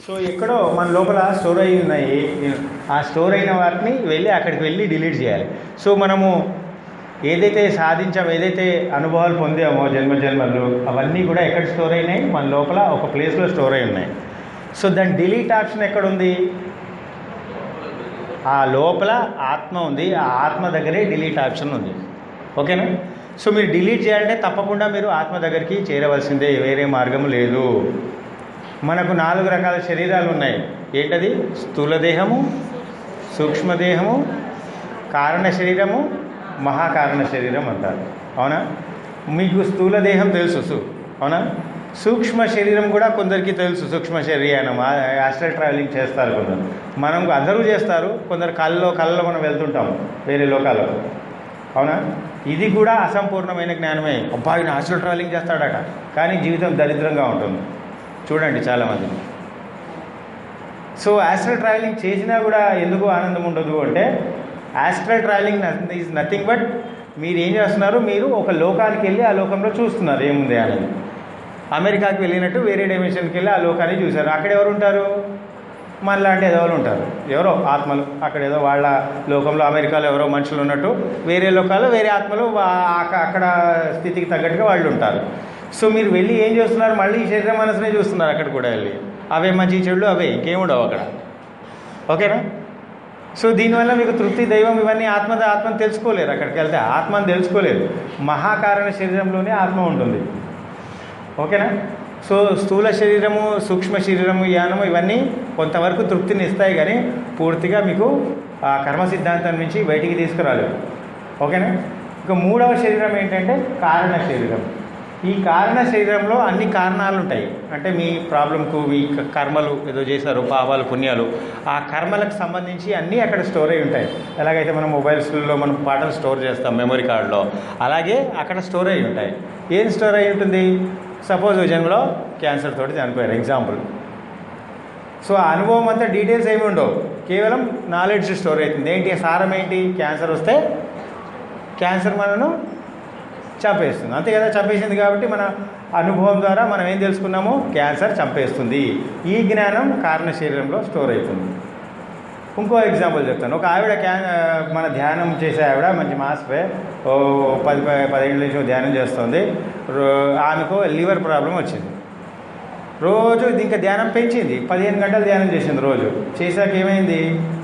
So ఎక్కడో మన లోపల స్టోర్ అయి ఉన్నాయి ఆ స్టోర్ అయిన వాటిని వెళ్ళి అక్కడికి వెళ్ళి డిలీట్ చేయాలి సో మనము ఏదైతే సాధించామో ఏదైతే అనుభవాలు పొందామో జన్మ జన్మలు అవన్నీ కూడా ఎక్కడ స్టోర్ అయినాయి మన లోపల ఒక ప్లేస్లో స్టోర్ అయి ఉన్నాయి సో దాని డిలీట్ ఆప్షన్ ఎక్కడ ఉంది ఆ లోపల ఆత్మ ఉంది ఆ ఆత్మ దగ్గరే డిలీట్ ఆప్షన్ ఉంది ఓకేనా సో మీరు డిలీట్ చేయాలంటే తప్పకుండా మీరు ఆత్మ దగ్గరికి చేరవలసిందే వేరే మార్గం లేదు మనకు నాలుగు రకాల శరీరాలు ఉన్నాయి ఏంటది స్థూల దేహము సూక్ష్మదేహము కారణ శరీరము మహాకారణ శరీరం అంటారు అవునా మీకు స్థూల దేహం తెలుసు సు అవునా సూక్ష్మ శరీరం కూడా కొందరికి తెలుసు సూక్ష్మ శరీరం ఆస్ట్రల్ ట్రావెలింగ్ చేస్తారు కొందరు మనం అందరూ చేస్తారు కొందరు కళ్ళలో కళ్ళలో మనం వెళ్తుంటాం వేరే లోకాలకు అవునా ఇది కూడా అసంపూర్ణమైన జ్ఞానమే అబ్బాయిని ఆస్ట్రల్ ట్రావెలింగ్ చేస్తాడట కానీ జీవితం దరిద్రంగా ఉంటుంది చూడండి చాలామంది సో ఆస్ట్రల్ ట్రావెలింగ్ చేసినా కూడా ఎందుకు ఆనందం ఉండదు అంటే astral travelling is nothing but మీరు ఏం చేస్తున్నారు మీరు ఒక లోకానికి వెళ్ళి ఆ లోకంలో చూస్తున్నారు ఏముంది అనేది అమెరికాకి వెళ్ళినట్టు వేరే డైమెన్షన్కి వెళ్ళి ఆ లోకాన్ని చూశారు అక్కడ ఎవరు ఉంటారు మనలాంటి ఎదవలు ఉంటారు ఎవరో ఆత్మలు అక్కడ ఏదో వాళ్ళ లోకంలో అమెరికాలో ఎవరో మనుషులు ఉన్నట్టు వేరే లోకాల్లో వేరే ఆత్మలు వా- అక్క- అక్కడ స్థితికి తగ్గట్టుగా వాళ్ళు ఉంటారు సో మీరు వెళ్ళి ఏం చేస్తున్నారు మళ్ళీ ఈ శరీరం మనసునే చూస్తున్నారు అక్కడ కూడా వెళ్ళి అవే మంచి చెడులు అవే ఇంకేముండవు అక్కడ ఓకేనా సో దీనివల్ల మీకు తృప్తి దైవం ఇవన్నీ ఆత్మ ఆత్మను తెలుసుకోలేరు అక్కడికి వెళ్తే ఆత్మను తెలుసుకోలేరు మహాకారణ శరీరంలోనే ఆత్మ ఉంటుంది ఓకేనా సో స్థూల శరీరము సూక్ష్మ శరీరము యానము ఇవన్నీ కొంతవరకు తృప్తిని ఇస్తాయి కానీ పూర్తిగా మీకు ఆ కర్మ సిద్ధాంతం నుంచి బయటికి తీసుకురాలేదు ఓకేనా ఇక మూడవ శరీరం ఏంటంటే కారణ శరీరం ఈ కారణ శరీరంలో అన్ని కారణాలు ఉంటాయి అంటే మీ ప్రాబ్లంకు మీ క- కర్మలు ఏదో చేశారు పాపాలు పుణ్యాలు ఆ కర్మలకు సంబంధించి అన్నీ అక్కడ స్టోర్ అయి ఉంటాయి ఎలాగైతే మనం మొబైల్స్లో మనం పాటలు స్టోర్ చేస్తాం మెమరీ కార్డులో అలాగే అక్కడ స్టోర్ అయి ఉంటాయి ఏం స్టోర్ అయి ఉంటుంది సపోజ్ జన్మలో క్యాన్సర్ తోటి చనిపోయారు ఎగ్జాంపుల్ సో ఆ అనుభవం అంతా డీటెయిల్స్ ఏమి ఉండవు కేవలం నాలెడ్జ్ స్టోర్ అవుతుంది ఏంటి సారం ఏంటి క్యాన్సర్ వస్తే క్యాన్సర్ మనను చంపేస్తుంది అంతే కదా చంపేసింది కాబట్టి మన అనుభవం ద్వారా మనం ఏం తెలుసుకున్నాము క్యాన్సర్ చంపేస్తుంది ఈ జ్ఞానం కారణ శరీరంలో స్టోర్ అవుతుంది ఇంకో ఎగ్జాంపుల్ చెప్తాను ఒక ఆవిడ క్యా మన ధ్యానం చేసే ఆవిడ మంచి మాస్పే ఓ పది ప- పదిహేను నుంచి ధ్యానం చేస్తుంది రో- ఆమెకు లివర్ ప్రాబ్లం వచ్చింది రోజు ఇది ఇంకా ధ్యానం పెంచింది పదిహేను గంటలు ధ్యానం చేసింది రోజు చేశాక ఏమైంది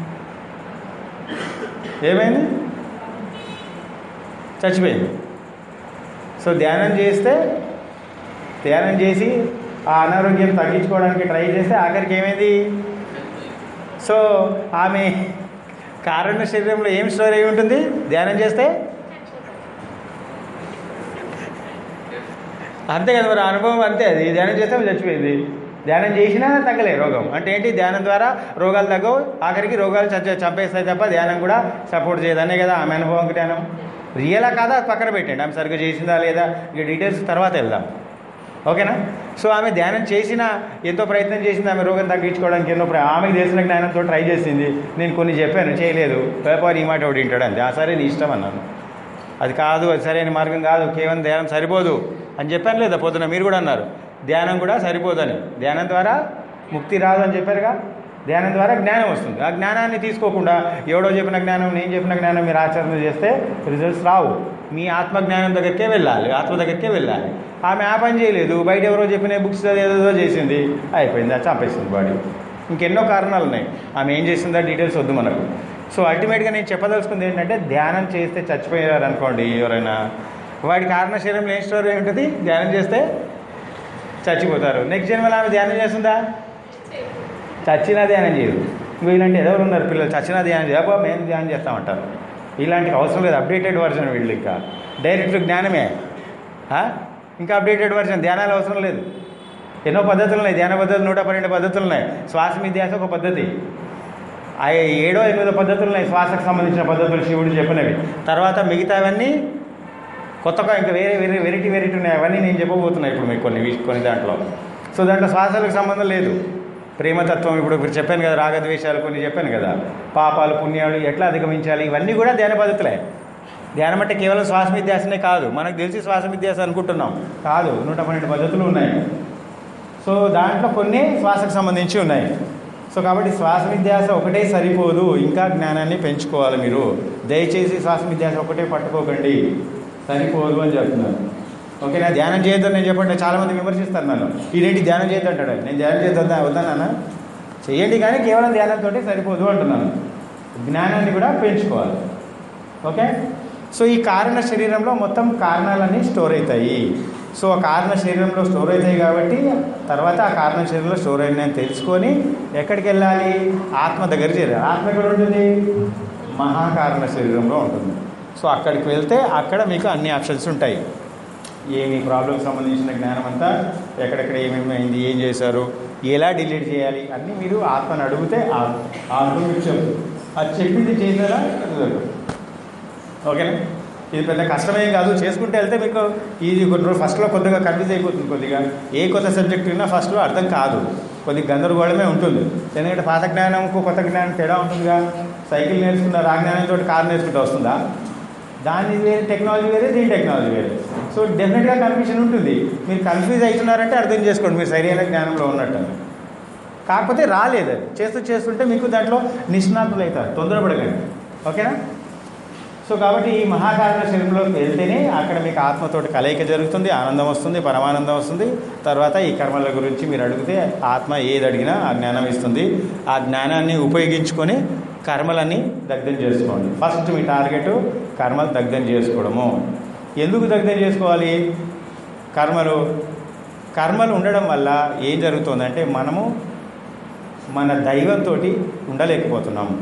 ఏమైంది చచ్చిపోయింది సో ధ్యానం చేస్తే ధ్యానం చేసి ఆ అనారోగ్యం తగ్గించుకోవడానికి ట్రై చేస్తే ఆఖరికి ఏమైంది సో ఆమె కారణ శరీరంలో ఏం స్టోర్ అయి ఉంటుంది ధ్యానం చేస్తే అంతే కదా మరి అనుభవం అంతే అది ధ్యానం చేస్తే ఆమె చచ్చిపోయింది ధ్యానం చేసినా తగ్గలే రోగం అంటే ఏంటి ధ్యానం ద్వారా రోగాలు తగ్గవు ఆఖరికి రోగాలు చచ్చ చంపేస్తాయి తప్ప ధ్యానం కూడా సపోర్ట్ చేయదనే కదా ఆమె అనుభవం ధ్యానం రియలా కాదా అది పక్కన పెట్టండి ఆమె సరిగ్గా చేసిందా లేదా ఇక డీటెయిల్స్ తర్వాత వెళ్దాం ఓకేనా సో ఆమె ధ్యానం చేసినా ఎంతో ప్రయత్నం చేసింది ఆమె రోగం తగ్గించుకోవడానికి ఎన్నో ప్ర- ఆమెకు తెలిసిన జ్ఞానంతో ట్రై చేసింది నేను కొన్ని చెప్పాను చేయలేదు పేపర్ ఈ మాట ఒకటి వింటాడు అంతే ఆ సరే నీ ఇష్టం అన్నాను అది కాదు అది సరైన మార్గం కాదు కేవలం ధ్యానం సరిపోదు అని చెప్పాను లేదా పొద్దున మీరు కూడా అన్నారు ధ్యానం కూడా సరిపోదని ధ్యానం ద్వారా ముక్తి రాదు అని చెప్పారుగా ధ్యానం ద్వారా జ్ఞానం వస్తుంది ఆ జ్ఞానాన్ని తీసుకోకుండా ఎవడో చెప్పిన జ్ఞానం నేను చెప్పిన జ్ఞానం మీరు ఆచరణ చేస్తే రిజల్ట్స్ రావు మీ ఆత్మ జ్ఞానం దగ్గరికే వెళ్ళాలి ఆత్మ దగ్గరికే వెళ్ళాలి ఆమె ఆ పని చేయలేదు బయట ఎవరో చెప్పిన బుక్స్ ఏదో చేసింది అయిపోయింది అది చంపేసింది బాడీ ఇంకెన్నో కారణాలు ఉన్నాయి ఆమె ఏం చేసిందో డీటెయిల్స్ వద్దు మనకు సో అల్టిమేట్గా నేను చెప్పదలుచుకుంది ఏంటంటే ధ్యానం చేస్తే చచ్చిపోయారు అనుకోండి ఎవరైనా వాడి కారణ శరీరంలో ఏం స్టోరీ ఉంటుంది ధ్యానం చేస్తే చచ్చిపోతారు నెక్స్ట్ జన్మలో ఆమె ధ్యానం చేస్తుందా చచ్చినా ధ్యానం చేయదు ఇంకో ఇలాంటి ఎవరు ఉన్నారు పిల్లలు చచ్చినా ధ్యానం చేయబో మేము ధ్యానం చేస్తామంటారు ఇలాంటి అవసరం లేదు అప్డేటెడ్ వర్షన్ వీళ్ళు ఇంకా డైరెక్ట్ జ్ఞానమే ఆ? ఇంకా అప్డేటెడ్ వర్షన్ ధ్యానాలు అవసరం లేదు ఎన్నో పద్ధతులు ఉన్నాయి ధ్యాన పద్ధతులు నూట పన్నెండు పద్ధతులు ఉన్నాయి శ్వాస మిధ్యాస ఒక పద్ధతి ఆ ఏడో ఎనిమిదో పద్ధతులు ఉన్నాయి శ్వాసకు సంబంధించిన పద్ధతులు శివుడు చెప్పినవి తర్వాత మిగతావన్నీ కొత్తగా ఇంకా వేరే వేరే వెరైటీ వెరైటీ ఉన్నాయి అవన్నీ నేను చెప్పబోతున్నా ఇప్పుడు మీకు కొన్ని వి- కొన్ని దాంట్లో సో దాంట్లో శ్వాసలకు సంబంధం లేదు ప్రేమతత్వం ఇప్పుడు ఇప్పుడు చెప్పాను కదా రాగద్వేషాలు కొన్ని చెప్పాను కదా పాపాలు పుణ్యాలు ఎట్లా అధిగమించాలి ఇవన్నీ కూడా ధ్యాన పద్ధతులే ధ్యానం అంటే కేవలం శ్వాస మిధ్యాసనే కాదు మనకు తెలిసి శ్వాస మిధ్యాస అనుకుంటున్నాం కాదు నూట పన్నెండు పద్ధతులు ఉన్నాయి సో దాంట్లో కొన్ని శ్వాసకు సంబంధించి ఉన్నాయి సో కాబట్టి శ్వాస విద్యాస ఒకటే సరిపోదు ఇంకా జ్ఞానాన్ని పెంచుకోవాలి మీరు దయచేసి శ్వాస విద్యాస ఒకటే పట్టుకోకండి సరిపోదు అని చెప్తున్నాను ఓకేనా ధ్యానం చేయొద్దని నేను చెప్పండి చాలామంది విమర్శిస్తారు నన్ను ఇదేంటి ధ్యానం చేయొద్దు అంటాడు నేను ధ్యానం చేయొద్దా వద్దన్నా చేయండి కానీ కేవలం ధ్యానంతో సరిపోదు అంటున్నాను జ్ఞానాన్ని కూడా పెంచుకోవాలి ఓకే సో ఈ కారణ శరీరంలో మొత్తం కారణాలన్నీ స్టోర్ అవుతాయి సో ఆ కారణ శరీరంలో స్టోర్ అవుతాయి కాబట్టి తర్వాత ఆ కారణ శరీరంలో స్టోర్ అయిందని తెలుసుకొని ఎక్కడికి వెళ్ళాలి ఆత్మ దగ్గరికి చేరాలి ఆత్మ ఎక్కడ ఉంటుంది మహాకారణ శరీరంలో ఉంటుంది సో అక్కడికి వెళ్తే అక్కడ మీకు అన్ని ఆప్షన్స్ ఉంటాయి ఏమి ప్రాబ్లమ్కి సంబంధించిన జ్ఞానం అంతా ఎక్కడెక్కడ ఏమేమి అయింది ఏం చేశారు ఎలా డిలీట్ చేయాలి అన్నీ మీరు ఆత్మను అడిగితే ఆ- ఆత్మ మీకు చెప్తుంది అది చెప్పింది చేశారా కుదరదు. ఓకేనా ఇది పెద్ద కష్టమేం కాదు చేసుకుంటే వెళ్తే మీకు ఇది కొన్ని రోజులు ఫస్ట్లో కొద్దిగా కన్ఫ్యూజ్ అయిపోతుంది కొద్దిగా ఏ కొత్త సబ్జెక్ట్ ఉన్నా ఫస్ట్లో అర్థం కాదు కొద్దిగా గందరగోళమే ఉంటుంది ఎందుకంటే పాత జ్ఞానంకు కొత్త జ్ఞానం తేడా ఉంటుందిగా సైకిల్ నేర్చుకున్న ఆ జ్ఞానంతో కారు నేర్చుకుంటే వస్తుందా దాని వేరే టెక్నాలజీ వేరే దీని టెక్నాలజీ వేరే సో డెఫినెట్గా కన్ఫ్యూజన్ ఉంటుంది మీరు కన్ఫ్యూజ్ అవుతున్నారంటే అర్థం చేసుకోండి మీరు సరైన జ్ఞానంలో ఉన్నట్టు కాకపోతే రాలేదు అది చేస్తూ చేస్తుంటే మీకు దాంట్లో నిష్ణాతులు అవుతారు తొందరపడకండి ఓకేనా సో కాబట్టి ఈ మహాకారణ శరీరంలోకి వెళ్తేనే అక్కడ మీకు ఆత్మతోటి కలయిక జరుగుతుంది ఆనందం వస్తుంది పరమానందం వస్తుంది తర్వాత ఈ కర్మల గురించి మీరు అడిగితే ఆత్మ ఏది అడిగినా ఆ జ్ఞానం ఇస్తుంది ఆ జ్ఞానాన్ని ఉపయోగించుకొని కర్మలన్నీ దగ్ధం చేసుకోండి ఫస్ట్ మీ టార్గెట్ కర్మలు దగ్ధం చేసుకోవడము ఎందుకు దగ్ధం చేసుకోవాలి కర్మలు కర్మలు ఉండడం వల్ల ఏం జరుగుతుందంటే మనము మన దైవంతో ఉండలేకపోతున్నాము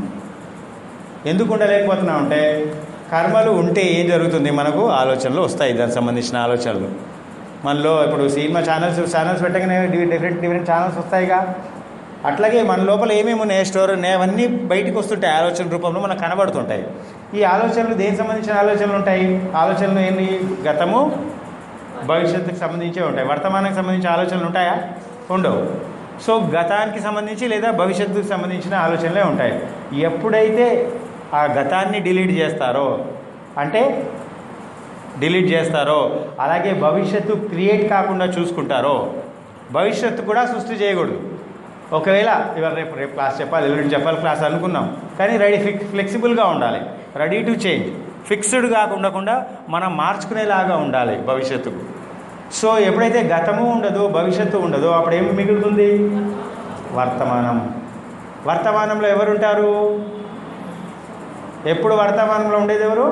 ఎందుకు ఉండలేకపోతున్నాం అంటే కర్మలు ఉంటే ఏం జరుగుతుంది మనకు ఆలోచనలు వస్తాయి దానికి సంబంధించిన ఆలోచనలు మనలో ఇప్పుడు సినిమా ఛానల్స్ ఛానల్స్ పెట్టగానే డిఫరెంట్ డిఫరెంట్ ఛానల్స్ వస్తాయిగా అట్లాగే మన లోపల ఏమేమి ఉన్నాయి స్టోర్ ఉన్నాయి అవన్నీ బయటకు వస్తుంటాయి ఆలోచన రూపంలో మనకు కనబడుతుంటాయి ఈ ఆలోచనలు దేనికి సంబంధించిన ఆలోచనలు ఉంటాయి ఆలోచనలు ఏంటి గతము భవిష్యత్తుకు సంబంధించే ఉంటాయి వర్తమానానికి సంబంధించిన ఆలోచనలు ఉంటాయా ఉండవు సో గతానికి సంబంధించి లేదా భవిష్యత్తుకు సంబంధించిన ఆలోచనలే ఉంటాయి ఎప్పుడైతే ఆ గతాన్ని డిలీట్ చేస్తారో అంటే డిలీట్ చేస్తారో అలాగే భవిష్యత్తు క్రియేట్ కాకుండా చూసుకుంటారో భవిష్యత్తు కూడా సృష్టి చేయకూడదు ఒకవేళ ఇవాళ రేపు రేపు క్లాస్ చెప్పాలి ఎల్లుండి చెప్పాలి క్లాస్ అనుకున్నాం కానీ రెడీ ఫిక్ ఫ్లెక్సిబుల్గా ఉండాలి రెడీ టు చేంజ్ ఫిక్స్డ్ కాకుండా మనం మార్చుకునేలాగా ఉండాలి భవిష్యత్తుకు సో ఎప్పుడైతే గతము ఉండదో భవిష్యత్తు ఉండదో అప్పుడు ఏమి మిగులుతుంది వర్తమానం వర్తమానంలో ఎవరుంటారు ఎప్పుడు వర్తమానంలో ఉండేది ఎవరు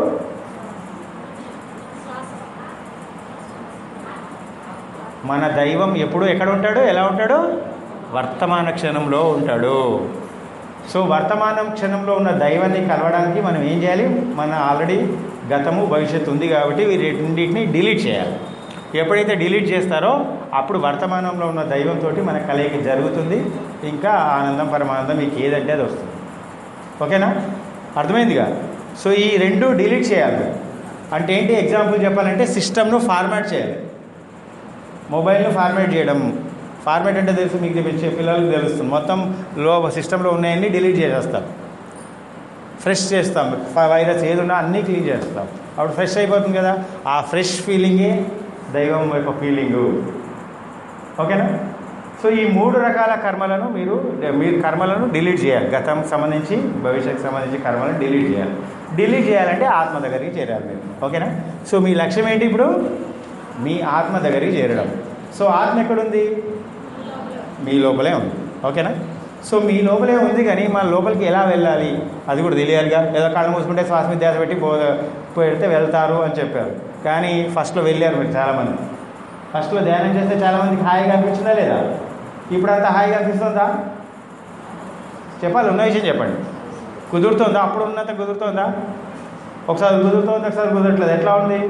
మన దైవం ఎప్పుడు ఎక్కడ ఉంటాడు ఎలా ఉంటాడు వర్తమాన క్షణంలో ఉంటాడు సో వర్తమానం క్షణంలో ఉన్న దైవాన్ని కలవడానికి మనం ఏం చేయాలి మన ఆల్రెడీ గతము భవిష్యత్తు ఉంది కాబట్టి వీరి రెండింటిని డిలీట్ చేయాలి ఎప్పుడైతే డిలీట్ చేస్తారో అప్పుడు వర్తమానంలో ఉన్న దైవంతో మన కలయిక జరుగుతుంది ఇంకా ఆనందం పరమానందం మీకు ఏదంటే అది వస్తుంది ఓకేనా అర్థమైందిగా సో ఈ రెండు డిలీట్ చేయాలి అంటే ఏంటి ఎగ్జాంపుల్ చెప్పాలంటే సిస్టమ్ను ఫార్మాట్ చేయాలి మొబైల్ను ఫార్మాట్ చేయడం ఫార్మాట్ అంటే తెలుసు మీకు తెచ్చే పిల్లలకు తెలుస్తుంది మొత్తం లో సిస్టంలో ఉన్నాయన్నీ డిలీట్ చేసేస్తాం ఫ్రెష్ చేస్తాం ఫ- వైరస్ ఏది ఉన్నా అన్నీ క్లీన్ చేస్తాం అప్పుడు ఫ్రెష్ అయిపోతుంది కదా ఆ ఫ్రెష్ ఫీలింగే దైవం యొక్క ఫీలింగు ఓకేనా సో ఈ మూడు రకాల కర్మలను మీరు మీరు కర్మలను డిలీట్ చేయాలి గతం సంబంధించి భవిష్యత్తుకు సంబంధించి కర్మలను డిలీట్ చేయాలి డిలీట్ చేయాలంటే ఆత్మ దగ్గరికి చేరాలి మీరు ఓకేనా సో మీ లక్ష్యం ఏంటి ఇప్పుడు మీ ఆత్మ దగ్గరికి చేరడం సో ఆత్మ ఎక్కడుంది మీ లోపలే ఉంది ఓకేనా సో మీ లోపలే ఉంది కానీ మన లోపలికి ఎలా వెళ్ళాలి అది కూడా తెలియాలిగా ఏదో కళ్ళు మూసుకుంటే శ్వాస మీద ధ్యాస పెట్టి పో పెడితే వెళ్తారు అని చెప్పారు కానీ ఫస్ట్లో వెళ్ళారు మీరు చాలామంది ఫస్ట్లో ధ్యానం చేస్తే చాలామందికి హాయిగా అనిపించిందా లేదా ఇప్పుడంతా హాయిగా అనిపిస్తుందా చెప్పాలి ఉన్న విషయం చెప్పండి కుదురుతుందా అప్పుడు ఉన్నంత కుదురుతుందా ఒకసారి కుదురుతుంది ఒకసారి కుదరట్లేదు ఎట్లా ఉంది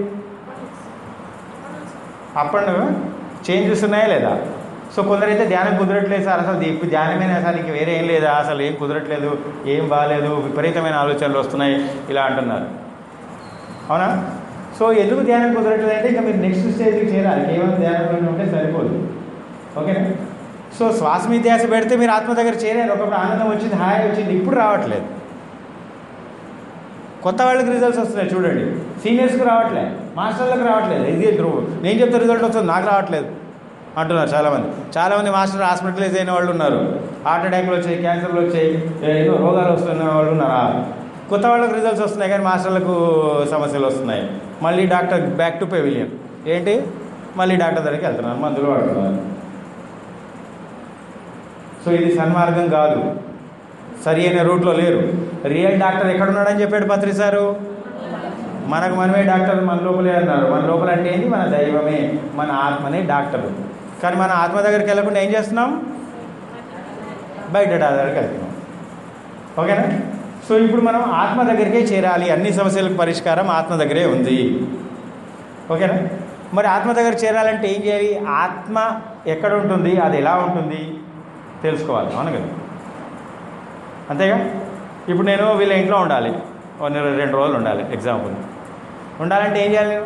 అప్పుడు చేంజెస్ ఉన్నాయా లేదా సో కొందరైతే ధ్యానం కుదరట్లేదు సార్ అసలు ఇప్పుడు ధ్యానమైన అసలు ఇంక వేరే ఏం లేదా అసలు ఏం కుదరట్లేదు ఏం బాగాలేదు విపరీతమైన ఆలోచనలు వస్తున్నాయి ఇలా అంటున్నారు అవునా సో ఎందుకు ధ్యానం కుదరట్లేదు అంటే ఇంకా మీరు నెక్స్ట్ స్టేజ్కి చేరాలి కేవలం ధ్యానంలోనే ఉంటే సరిపోదు ఓకేనా సో శ్వాస మీద ధ్యాస పెడితే మీరు ఆత్మ దగ్గర చేరారు ఒకప్పుడు ఆనందం వచ్చింది హాయి వచ్చింది ఇప్పుడు రావట్లేదు కొత్త వాళ్ళకి రిజల్ట్స్ వస్తున్నాయి చూడండి సీనియర్స్కి రావట్లేదు మాస్టర్లకు రావట్లేదు ఇది ధ్రువు నేను చెప్తే రిజల్ట్ వస్తుంది నాకు రావట్లేదు అంటున్నారు చాలామంది చాలామంది మాస్టర్ హాస్పిటలైజ్ అయిన వాళ్ళు ఉన్నారు హార్ట్ అటాక్లు వచ్చాయి క్యాన్సర్లు వచ్చాయి ఎన్నో రోగాలు వస్తున్న వాళ్ళు ఉన్నారా కొత్త వాళ్ళకి రిజల్ట్స్ వస్తున్నాయి కానీ మాస్టర్లకు సమస్యలు వస్తున్నాయి మళ్ళీ డాక్టర్ బ్యాక్ టు పెవిలియన్ ఏంటి మళ్ళీ డాక్టర్ దగ్గరికి వెళ్తున్నారు మందులు వాడుతున్నారు సో ఇది సన్మార్గం కాదు సరి అయిన రూట్లో లేరు రియల్ డాక్టర్ ఎక్కడున్నాడని చెప్పాడు పత్రి సారు మనకు మనమే డాక్టర్ మన లోపలే అన్నారు మన లోపల అంటే ఏంటి మన దైవమే మన ఆత్మనే డాక్టర్ కానీ మన ఆత్మ దగ్గరికి వెళ్ళకుండా ఏం చేస్తున్నాం బయట దగ్గరికి వెళ్తున్నాం ఓకేనా సో ఇప్పుడు మనం ఆత్మ దగ్గరికే చేరాలి అన్ని సమస్యలకు పరిష్కారం ఆత్మ దగ్గరే ఉంది ఓకేనా మరి ఆత్మ దగ్గర చేరాలంటే ఏం చేయాలి ఆత్మ ఎక్కడ ఉంటుంది అది ఎలా ఉంటుంది తెలుసుకోవాలి అవును కదా అంతేగా ఇప్పుడు నేను వీళ్ళ ఇంట్లో ఉండాలి ఓ నెల రెండు రోజులు ఉండాలి ఎగ్జాంపుల్ ఉండాలంటే ఏం చేయాలి నేను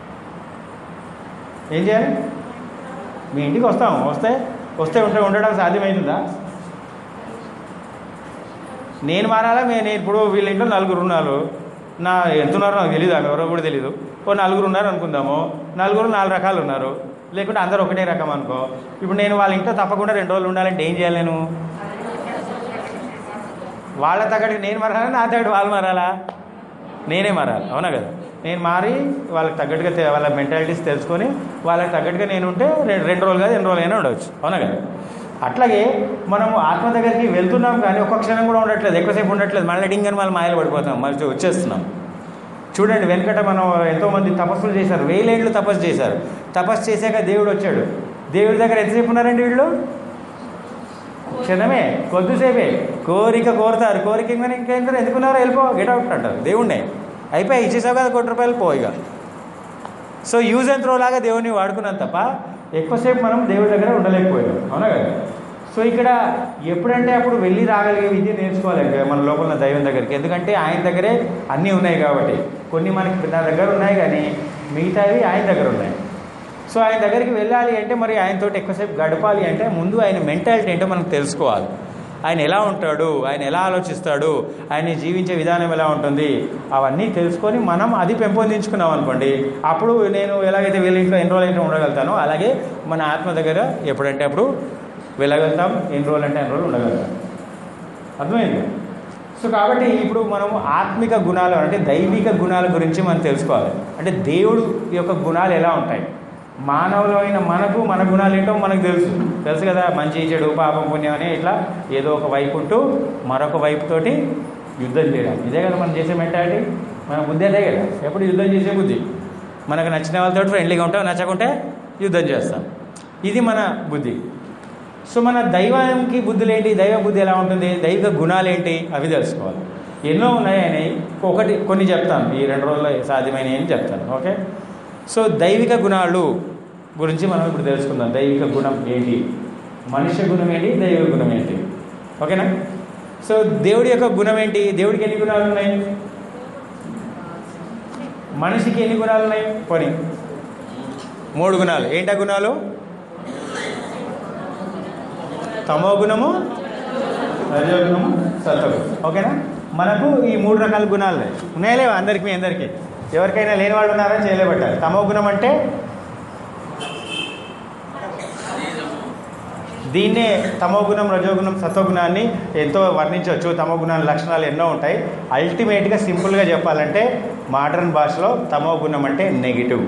ఏం చేయాలి మీ ఇంటికి వస్తాము వస్తే వస్తే ఉంటే ఉండడం సాధ్యమవుతుందా నేను మారాలా మే- నేను ఇప్పుడు వీళ్ళ ఇంట్లో నలుగురు ఉన్నారు నా ఎంత ఉన్నారో నాకు తెలియదు ఆమె ఎవరో కూడా తెలియదు ఓ నలుగురు ఉన్నారు అనుకుందాము నలుగురు నాలుగు రకాలు ఉన్నారు లేకుంటే అందరూ ఒకటే రకం అనుకో ఇప్పుడు నేను వాళ్ళ ఇంట్లో తప్పకుండా రెండు రోజులు ఉండాలంటే ఏం చేయాలి నేను వాళ్ళ తగ్గడికి నేను మారాలా నా తగ్గట్టు వాళ్ళు మారాలా నేనే మారాలి అవునా కదా నేను మారి వాళ్ళకి తగ్గట్టుగా తె- వాళ్ళ మెంటాలిటీస్ తెలుసుకొని వాళ్ళకి తగ్గట్టుగా నేను ఉంటే రెండు రెండు రోజులు కాదు ఎన్ని రోజులు అయినా ఉండవచ్చు అవునా కదా అట్లాగే మనము ఆత్మ దగ్గరికి వెళ్తున్నాం కానీ ఒక్క క్షణం కూడా ఉండట్లేదు ఎక్కువసేపు ఉండట్లేదు మళ్ళీ డింగ్ అని మళ్ళీ మాయలు పడిపోతాం మళ్ళీ వచ్చేస్తున్నాం చూడండి వెనకట మనం ఎంతోమంది తపస్సులు చేశారు వేలేళ్ళు తపస్సు చేశారు తపస్సు చేశాక దేవుడు వచ్చాడు దేవుడి దగ్గర ఎంతసేపు ఉన్నారండి వీళ్ళు క్షణమే కొద్దిసేపే కోరిక కోరుతారు కోరిక ఇంకని ఇంకేంటారు ఎందుకున్నారో వెళ్ళిపో గెట్ అవుట్ అంటారు దేవుణ్ణే అయిపోయి ఇచ్చేసావు కదా కోటి రూపాయలు పో ఇక సో యూజ్ అండ్ త్రో లాగా దేవుడిని వాడుకున్నాం తప్ప ఎక్కువసేపు మనం దేవుడి దగ్గర ఉండలేకపోయాం అవునా కదా సో ఇక్కడ ఎప్పుడంటే అప్పుడు వెళ్ళి రాగలిగే విద్య నేర్చుకోవాలి మన లోపల ఉన్న దైవం దగ్గరికి ఎందుకంటే ఆయన దగ్గరే అన్నీ ఉన్నాయి కాబట్టి కొన్ని మనకి నా దగ్గర ఉన్నాయి కానీ మిగతావి ఆయన దగ్గర ఉన్నాయి సో ఆయన దగ్గరికి వెళ్ళాలి అంటే మరి ఆయనతో ఎక్కువసేపు గడపాలి అంటే ముందు ఆయన మెంటాలిటీ ఏంటో మనం తెలుసుకోవాలి ఆయన ఎలా ఉంటాడు ఆయన ఎలా ఆలోచిస్తాడు ఆయన జీవించే విధానం ఎలా ఉంటుంది అవన్నీ తెలుసుకొని మనం అది పెంపొందించుకున్నాం అనుకోండి అప్పుడు నేను ఎలాగైతే వీళ్ళ ఇంట్లో ఎన్ని రోజులు అయితే ఉండగలుగుతానో అలాగే మన ఆత్మ దగ్గర ఎప్పుడంటే అప్పుడు వెళ్ళగలుగుతాం ఎన్ని రోజులు అంటే ఎన్ని రోజులు ఉండగలుగుతాం అర్థమైంది సో కాబట్టి ఇప్పుడు మనము ఆత్మిక గుణాలు అంటే దైవిక గుణాల గురించి మనం తెలుసుకోవాలి అంటే దేవుడు యొక్క గుణాలు ఎలా ఉంటాయి మానవులైన మనకు మన గుణాలు ఏంటో మనకు తెలుసు తెలుసు కదా మంచి చెడు పాపం పుణ్యం అని ఇట్లా ఏదో ఒక వైపు ఉంటూ మరొక వైపుతోటి యుద్ధం చేయడం ఇదే కదా మనం చేసే మెంటాలిటీ మన బుద్ధి అదే కదా ఎప్పుడు యుద్ధం చేసే బుద్ధి మనకు నచ్చిన వాళ్ళతో ఫ్రెండ్లీగా ఉంటాం నచ్చకుంటే యుద్ధం చేస్తాం ఇది మన బుద్ధి సో మన దైవానికి బుద్ధులు ఏంటి దైవ బుద్ధి ఎలా ఉంటుంది దైవిక గుణాలు ఏంటి అవి తెలుసుకోవాలి ఎన్నో ఉన్నాయని ఒకటి కొన్ని చెప్తాను ఈ రెండు రోజుల్లో సాధ్యమైనవి అని చెప్తాను ఓకే సో దైవిక గుణాలు గురించి మనం ఇప్పుడు తెలుసుకుందాం దైవిక గుణం ఏంటి మనుష్య గుణం ఏంటి దైవిక గుణం ఏంటి ఓకేనా సో దేవుడి యొక్క గుణం ఏంటి దేవుడికి ఎన్ని గుణాలు ఉన్నాయి మనిషికి ఎన్ని గుణాలు ఉన్నాయి పోనీ మూడు గుణాలు ఏంటా గుణాలు తమో గుణము రజోగుణము సత్వగుణం ఓకేనా మనకు ఈ మూడు రకాల గుణాలు ఉన్నాయి. ఉన్నాయా లేవా అందరికి మీ అందరికీ ఎవరికైనా లేని వాళ్ళు ఉన్నారా చేయలేబట్టారు తమో గుణం అంటే దీన్నే తమో గుణం రజోగుణం సత్వగుణాన్ని ఎంతో వర్ణించవచ్చు తమో గుణాల లక్షణాలు ఎన్నో ఉంటాయి అల్టిమేట్గా సింపుల్గా చెప్పాలంటే మోడర్న్ భాషలో తమో గుణం అంటే నెగిటివ్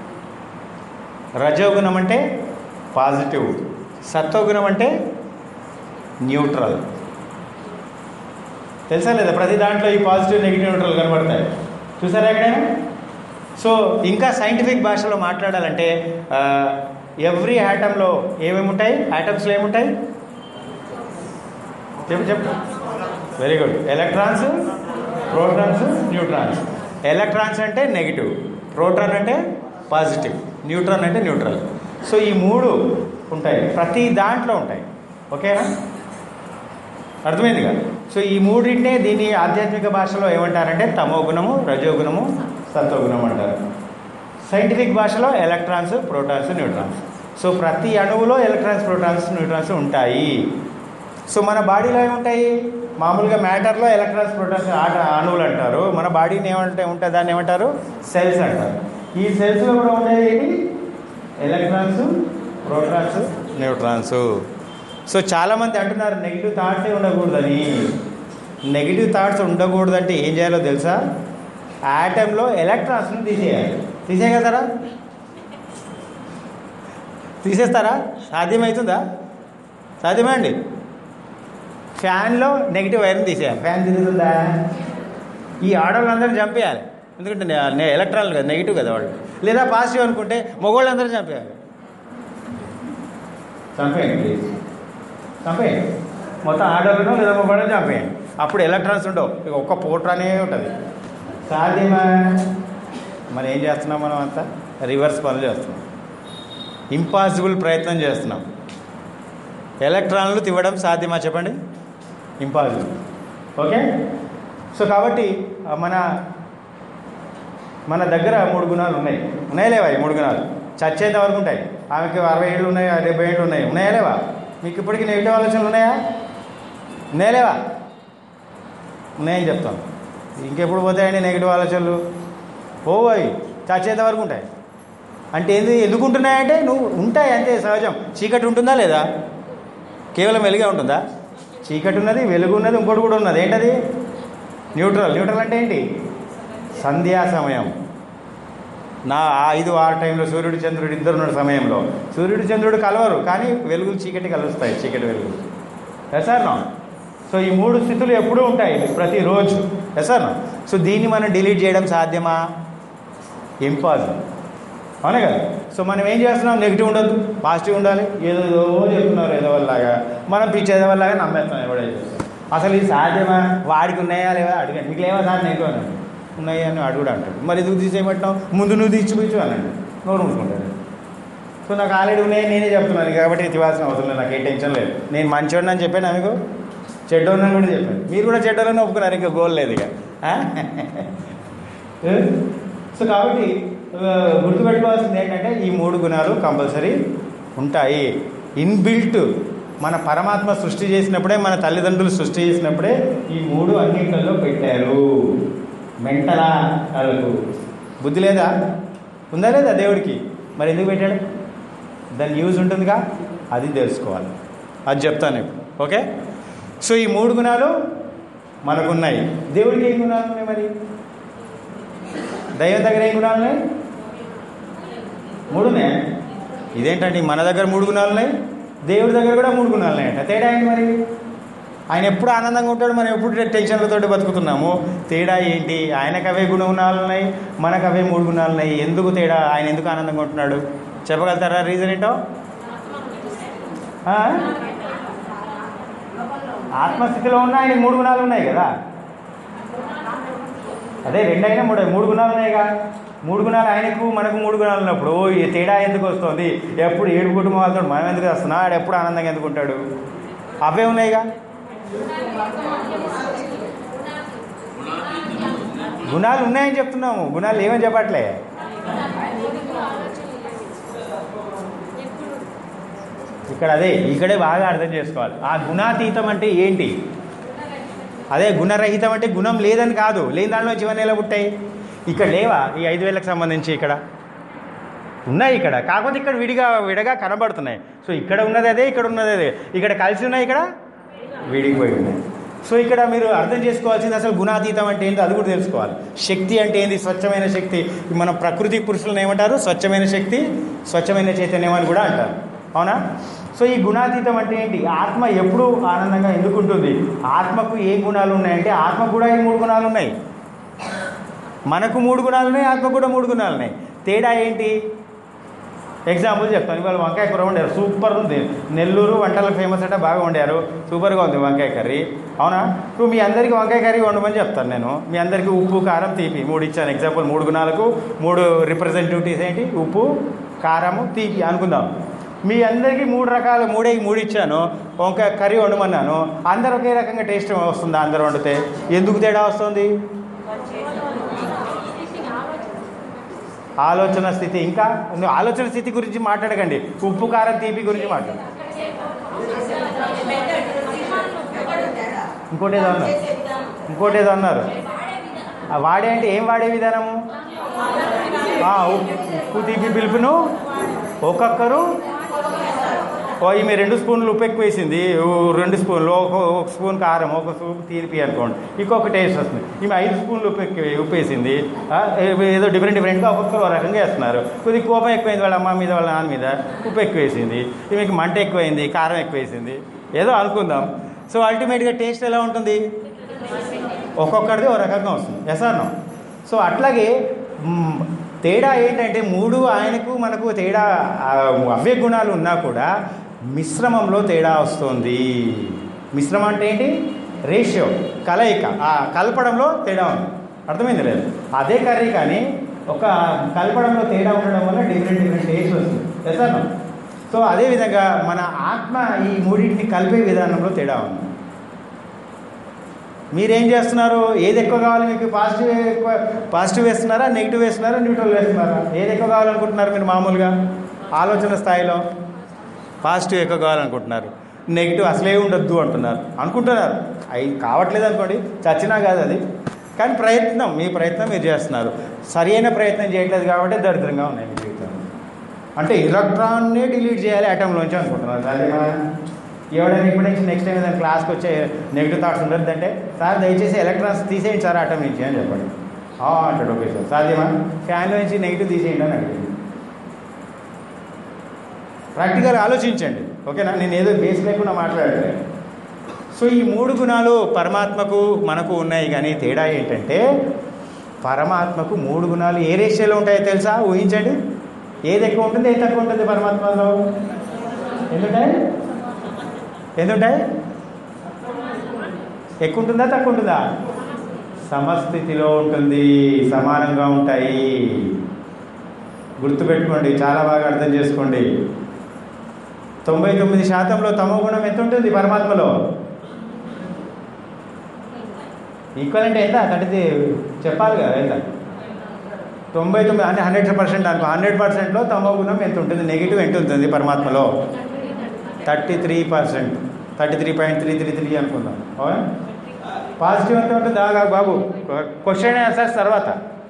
రజోగుణం అంటే పాజిటివ్ సత్వగుణం అంటే న్యూట్రల్ తెలుసా లేదా ప్రతి దాంట్లో ఈ పాజిటివ్ నెగిటివ్ న్యూట్రల్ కనబడతాయి చూసారా ఎక్కడైనా సో ఇంకా సైంటిఫిక్ భాషలో మాట్లాడాలంటే ఎవ్రీ యాటంలో ఏమేమి ఉంటాయి యాటమ్స్లో ఏముంటాయి చెప్పు చెప్పు very good electrons protons neutrons electrons అంటే నెగిటివ్ ప్రోటాన్ అంటే పాజిటివ్ న్యూట్రాన్ అంటే న్యూట్రల్ సో ఈ మూడు ఉంటాయి ప్రతి దాంట్లో ఉంటాయి ఓకేనా అర్థమైందిగా సో ఈ మూడింటినే దీన్ని ఆధ్యాత్మిక భాషలో ఏమంటారంటే తమో గుణము రజోగుణము సత్వగుణం అంటారు సైంటిఫిక్ భాషలో ఎలక్ట్రాన్స్ ప్రోటాన్స్ న్యూట్రాన్స్ సో ప్రతి అణువులో ఎలక్ట్రాన్స్ ప్రోటాన్స్ న్యూట్రాన్స్ ఉంటాయి సో మన బాడీలో ఏముంటాయి మామూలుగా మ్యాటర్లో ఎలక్ట్రాన్స్ ప్రోటాన్స్ ఆట అణువులు అంటారు మన బాడీని ఏమంటే ఉంటే దాన్ని ఏమంటారు సెల్స్ అంటారు ఈ సెల్స్లో కూడా ఉండేది ఏంటి ఎలక్ట్రాన్స్ ప్రోటాన్స్ న్యూట్రాన్స్ సో చాలామంది అంటున్నారు నెగిటివ్ థాట్సే ఉండకూడదని నెగిటివ్ థాట్స్ ఉండకూడదంటే ఏం చేయాలో తెలుసా యాటంలో ఎలక్ట్రాన్స్ని తీసేయాలి తీసేయగలరా తీసేస్తారా సాధ్యమవుతుందా సాధ్యమే అండి ఫ్యాన్లో నెగిటివ్ వైర్ని తీసేయాలి ఫ్యాన్ తిరుగుతుందా ఈ ఆడవాళ్ళందరినీ చంపేయాలి ఎందుకంటే నే- నే- ఎలక్ట్రాన్లు కదా నెగిటివ్ కదా వాళ్ళు లేదా పాజిటివ్ అనుకుంటే మగవాళ్ళందరూ చంపేయాలి చంపేయండి ప్లీజ్ చంపేయండి మొత్తం ఆడవాళ్ళను లేదా మగవాళ్ళని చంపేయండి అప్పుడు ఎలక్ట్రాన్స్ ఉండవు ఇక ఒక్క పోట్రానే ఉంటుంది సాధ్యమా మరి ఏం చేస్తున్నాం మనం అంతా రివర్స్ పనులు చేస్తున్నాం ఇంపాసిబుల్ ప్రయత్నం చేస్తున్నాం ఎలక్ట్రాన్లు తివ్వడం సాధ్యమా చెప్పండి ఇంపాసిబుల్ ఓకే సో కాబట్టి ఆ, మన మన దగ్గర మూడు గుణాలు ఉన్నాయి ఉన్నాయా లేవా ఈ మూడు గుణాలు చచ్చేంత వరకు ఉంటాయి ఆమెకి అరవై ఏళ్ళు ఉన్నాయి డెబ్బై ఏళ్ళు ఉన్నాయి ఉన్నాయా లేవా మీకు ఇప్పటికీ నెగిటివ్ ఆలోచనలు ఉన్నాయా ఉన్నాయా లేవా ఉన్నాయని చెప్తాను ఇంకెప్పుడు పోతాయండి నెగిటివ్ ఆలోచనలు పోవాయి చచ్చేంత వరకు ఉంటాయి అంటే ఏంది ఎందుకు ఉంటున్నాయంటే నువ్వు ఉంటాయి అంతే సహజం చీకటి ఉంటుందా లేదా కేవలం వెలుగే ఉంటుందా చీకటి ఉన్నది వెలుగు ఉన్నది ఇంకోటి కూడా ఉన్నది ఏంటది న్యూట్రల్ న్యూట్రల్ అంటే ఏంటి సంధ్యా సమయం నా ఆ ఐదు ఆరు టైంలో సూర్యుడు చంద్రుడు ఇద్దరు ఉన్న సమయంలో సూర్యుడు చంద్రుడు కలవరు కానీ వెలుగులు చీకటి కలుస్తాయి చీకటి వెలుగులు ఎసార్ నో సో ఈ మూడు స్థితులు ఎప్పుడూ ఉంటాయి ప్రతిరోజు ఎసార్ నో సో దీన్ని మనం డిలీట్ చేయడం సాధ్యమా ఇంపాసిబుల్ అవునే కదా సో మనం ఏం చేస్తున్నాం నెగిటివ్ ఉండదు పాజిటివ్ ఉండాలి ఏదో ఏదో చెప్తున్నారు ఏదో వల్లగా మనం పిచ్చి ఏదో వల్లగా నమ్మేస్తాం ఎవడైతే అసలు ఇది సాధ్యమా వాడికి ఉన్నాయా లేవా అడిగాను మీకు లేవా సార్ నెగిటివ్ అన్నాడు ఉన్నాయి అని అడుగుడు అంటాడు మరి ఎందుకు తీసేయమంటావు ముందు నువ్వు తీర్చిపించు అన్నాడు నోరు మూసుకుంటాడు సో నాకు ఆల్రెడీ ఉన్నాయి నేనే చెప్తున్నాను కాబట్టి ఇవ్వాల్సిన అవసరం లేదు నాకు ఏ టెన్షన్ లేదు నేను మంచోడిని అని చెప్పాను మీకు చెడ్డోడిని కూడా చెప్పాను మీరు కూడా చెడ్డోళ్ళని ఒప్పుకున్నారు ఇంకా గోల్ లేదు ఇక ఆ? సో కాబట్టి ఆ, గుర్తుపెట్టుకోవాల్సింది ఏంటంటే ఈ మూడు గుణాలు కంపల్సరీ ఉంటాయి ఇన్బిల్ట్ మన పరమాత్మ సృష్టి చేసినప్పుడే మన తల్లిదండ్రులు సృష్టి చేసినప్పుడే ఈ మూడు అన్నింటిలో పెట్టారు మెంటలా వాళ్ళకు బుద్ధి లేదా ఉందా లేదా దేవుడికి మరి ఎందుకు పెట్టాడు దాని యూజ్ ఉంటుందిగా అది తెలుసుకోవాలి అది చెప్తాను ఇప్పుడు ఓకే సో ఈ మూడు గుణాలు మనకున్నాయి దేవుడికి ఏం గుణాలు ఉన్నాయి మరి దైవం దగ్గర ఏం గుణాలు ఉన్నాయి మూడు ఉన్నాయి ఇదేంటండి మన దగ్గర మూడు గుణాలు ఉన్నాయి దేవుడి దగ్గర కూడా మూడు గుణాలు ఉన్నాయంట తేడా ఏంటి మరి ఆయన ఎప్పుడు ఆనందంగా ఉంటాడు మనం ఎప్పుడు టెన్షన్లతో బతుకుతున్నాము తేడా ఏంటి ఆయనకు అవే గుణగుణాలు ఉన్నాయి మనకు అవే మూడు గుణాలు ఉన్నాయి ఎందుకు తేడా ఆయన ఎందుకు ఆనందంగా ఉంటున్నాడు చెప్పగలుగుతారా రీజన్ ఏంటో ఆ? ఆత్మస్థితిలో ఉన్న ఆయనకి మూడు గుణాలు ఉన్నాయి కదా అదే రెండైనా మూడు మూడు గుణాలు ఉన్నాయిగా మూడు గుణాలు ఆయనకు మనకు మూడు గుణాలు ఉన్నప్పుడు ఓ, ఈ తేడా ఎందుకు వస్తుంది ఎప్పుడు ఏడు కుటుంబం వాళ్ళతో మనం ఎందుకు వస్తున్నా ఆడు ఎప్పుడు ఆనందంగా ఎందుకు ఉంటాడు అవే ఉన్నాయిగా గుణాలు ఉన్నాయని చెప్తున్నాము గుణాలు ఏమని చెప్పట్లే ఇక్కడ అదే ఇక్కడే బాగా అర్థం చేసుకోవాలి ఆ గుణాతీతం అంటే ఏంటి అదే గుణరహితం అంటే గుణం లేదని కాదు లేని దానిలో జీవన ఎలా పుట్టాయి ఇక్కడ లేవా ఈ ఐదు వేలకు సంబంధించి ఇక్కడ ఉన్నాయి ఇక్కడ కాకపోతే ఇక్కడ విడిగా విడగా కనబడుతున్నాయి సో ఇక్కడ ఉన్నది అదే ఇక్కడ ఉన్నది అదే ఇక్కడ కలిసి ఉన్నాయి ఇక్కడ విడిగిపోయి ఉన్నాయి సో ఇక్కడ మీరు అర్థం చేసుకోవాల్సింది అసలు గుణాతీతం అంటే ఏంటి అది కూడా తెలుసుకోవాలి శక్తి అంటే ఏంది స్వచ్ఛమైన శక్తి మన ప్రకృతి పురుషులను ఏమంటారు స్వచ్ఛమైన శక్తి స్వచ్ఛమైన చైతన్యం అని కూడా అంటారు అవునా సో ఈ గుణాతీతం అంటే ఏంటి ఆత్మ ఎప్పుడు ఆనందంగా ఎందుకు ఉంటుంది ఆత్మకు ఏ గుణాలు ఉన్నాయంటే ఆత్మకు కూడా ఏ మూడు గుణాలు ఉన్నాయి మనకు మూడు గుణాలు ఉన్నాయి ఆత్మకు కూడా మూడు గుణాలు ఉన్నాయి తేడా ఏంటి ఎగ్జాంపుల్ చెప్తాను ఇవాళ వంకాయ కూర వండారు సూపర్ ఉంది నెల్లూరు వంటలకు ఫేమస్ అంటే బాగా వండారు సూపర్గా ఉంది వంకాయ కర్రీ అవునా ఇప్పుడు మీ అందరికీ వంకాయ కర్రీ వండమని చెప్తాను నేను మీ అందరికీ ఉప్పు కారం తీపి మూడు ఇచ్చాను ఎగ్జాంపుల్ మూడు గుణాలకు మూడు రిప్రజెంటేటివ్స్ ఏంటి ఉప్పు కారము తీపి అనుకుందాం మీ అందరికీ మూడు రకాల మూడే మూడు ఇచ్చాను వంకాయ కర్రీ వండమన్నాను అందరు ఒకే రకంగా టేస్ట్ వస్తుందా అందరు వండితే ఎందుకు తేడా వస్తుంది ఆలోచన స్థితి ఇంకా నువ్వు ఆలోచన స్థితి గురించి మాట్లాడకండి ఉప్పు కారం తీపి గురించి మాట్లాడు ఇంకోటి ఏదో అన్నారు ఇంకోటి ఏదో అన్నారు ఆ వాడే అంటే ఏం వాడే విధానము ఆ, ఉప్పు ఉప్పు తీపి పిలుపును ఒక్కొక్కరు ఓ ఈమె రెండు స్పూన్లు ఉప్పు ఎక్కువ వేసింది ఓ రెండు స్పూన్లు ఒక ఒక స్పూన్ కారం ఒక స్పూన్ తీర్పి అనుకోండి ఇంకొక టేస్ట్ వస్తుంది ఈమె ఐదు స్పూన్లు ఉప్పు ఎక్కువ ఉప్పు వేసింది ఆ, ఏ- ఏదో డిఫరెంట్ డిఫరెంట్గా ఒక్కొక్కరు ఒక రకంగా వేస్తున్నారు కొద్దిగా కోపం ఎక్కువైంది వాళ్ళ అమ్మ మీద వాళ్ళ నాన్న మీద ఉప్పు ఎక్కువ వేసింది ఈమెకి మంట ఎక్కువైంది కారం ఎక్కువ వేసింది ఏదో అనుకుందాం సో అల్టిమేట్గా టేస్ట్ ఎలా ఉంటుంది ఒక్కొక్కరిది ఒక రకంగా వస్తుంది ఎస్ నో సో అట్లాగే మ్, తేడా ఏంటంటే మూడు ఆయనకు మనకు తేడా ఆ, అవే గుణాలు ఉన్నా కూడా మిశ్రమంలో తేడా వస్తుంది మిశ్రమం అంటే ఏంటి రేషియో కలయిక ఆ కలపడంలో తేడా ఉంది అర్థమైంది లేదు అదే కర్రీ కానీ ఒక కలపడంలో తేడా ఉండడం వల్ల డిఫరెంట్ డిఫరెంట్ టేస్ట్ వస్తుంది ఎస్ నో సో అదేవిధంగా మన ఆత్మ ఈ మూడింటిని కలిపే విధానంలో తేడా ఉంది మీరేం చేస్తున్నారు ఏది ఎక్కువ కావాలి మీకు పాజిటివ్ ఎక్కువ పాజిటివ్ వేస్తున్నారా నెగిటివ్ వేస్తున్నారా న్యూట్రల్ వేస్తున్నారా ఏది ఎక్కువ కావాలనుకుంటున్నారు మీరు మామూలుగా ఆలోచన స్థాయిలో పాజిటివ్ ఎక్కువ కావాలనుకుంటున్నారు నెగిటివ్ అసలే ఉండొద్దు అంటున్నారు అనుకుంటున్నారు అవి కావట్లేదు అనుకోండి చచ్చినా కాదు అది కానీ ప్రయత్నం మీ ప్రయత్నం మీరు చేస్తున్నారు సరైన ప్రయత్నం చేయట్లేదు కాబట్టి దరిద్రంగా ఉన్నాయి మీ జీవితంలో అంటే ఎలక్ట్రాన్నే డిలీట్ చేయాలి అటంలోంచి అనుకుంటున్నారు అదేమా ఎవడైనా ఇప్పటి నుంచి నెక్స్ట్ టైం ఏదైనా క్లాస్కి వచ్చే నెగిటివ్ థాట్స్ ఉండొద్దంటే సార్ దయచేసి ఎలక్ట్రాన్స్ తీసేయండి సార్ ఆటం నుంచి అని చెప్పండి "ఆ" అంటాడు ఓకే సార్ సాధ్యమా ఫ్యాన్లో నుంచి నెగిటివ్ తీసేయండి అని అడిగింది ప్రాక్టికల్ ఆలోచించండి ఓకేనా నేను ఏదో బేస్ లేకుండా మాట్లాడలేదు సో ఈ మూడు గుణాలు పరమాత్మకు మనకు ఉన్నాయి కానీ తేడా ఏంటంటే పరమాత్మకు మూడు గుణాలు ఏ రేషియోలో ఉంటాయో తెలుసా ఊహించండి ఏది ఎక్కువ ఉంటుంది ఏది తక్కువ ఉంటుంది పరమాత్మలో ఎందుంటాయి ఎందుంటాయి ఎక్కువ ఉంటుందా తక్కువ ఉంటుందా సమస్థితిలో ఉంటుంది సమానంగా ఉంటాయి గుర్తుపెట్టుకోండి చాలా బాగా అర్థం చేసుకోండి తొంభై తొమ్మిది శాతంలో తమో గుణం ఎంత ఉంటుంది పరమాత్మలో ఈక్వల్ అంటే ఎంత థర్టీ చెప్పాలి కదా ఎంత తొంభై తొమ్మిది అంటే హండ్రెడ్ పర్సెంట్ అనుకో హండ్రెడ్ పర్సెంట్లో తమో గుణం ఎంత ఉంటుంది నెగిటివ్ ఎంత ఉంటుంది పరమాత్మలో thirty three percent thirty three point three three three అనుకుందాం అవునా పాజిటివ్ ఎంత ఉంటుంది ఆగా బాబు క్వశ్చన్ ఆన్సర్స్ తర్వాత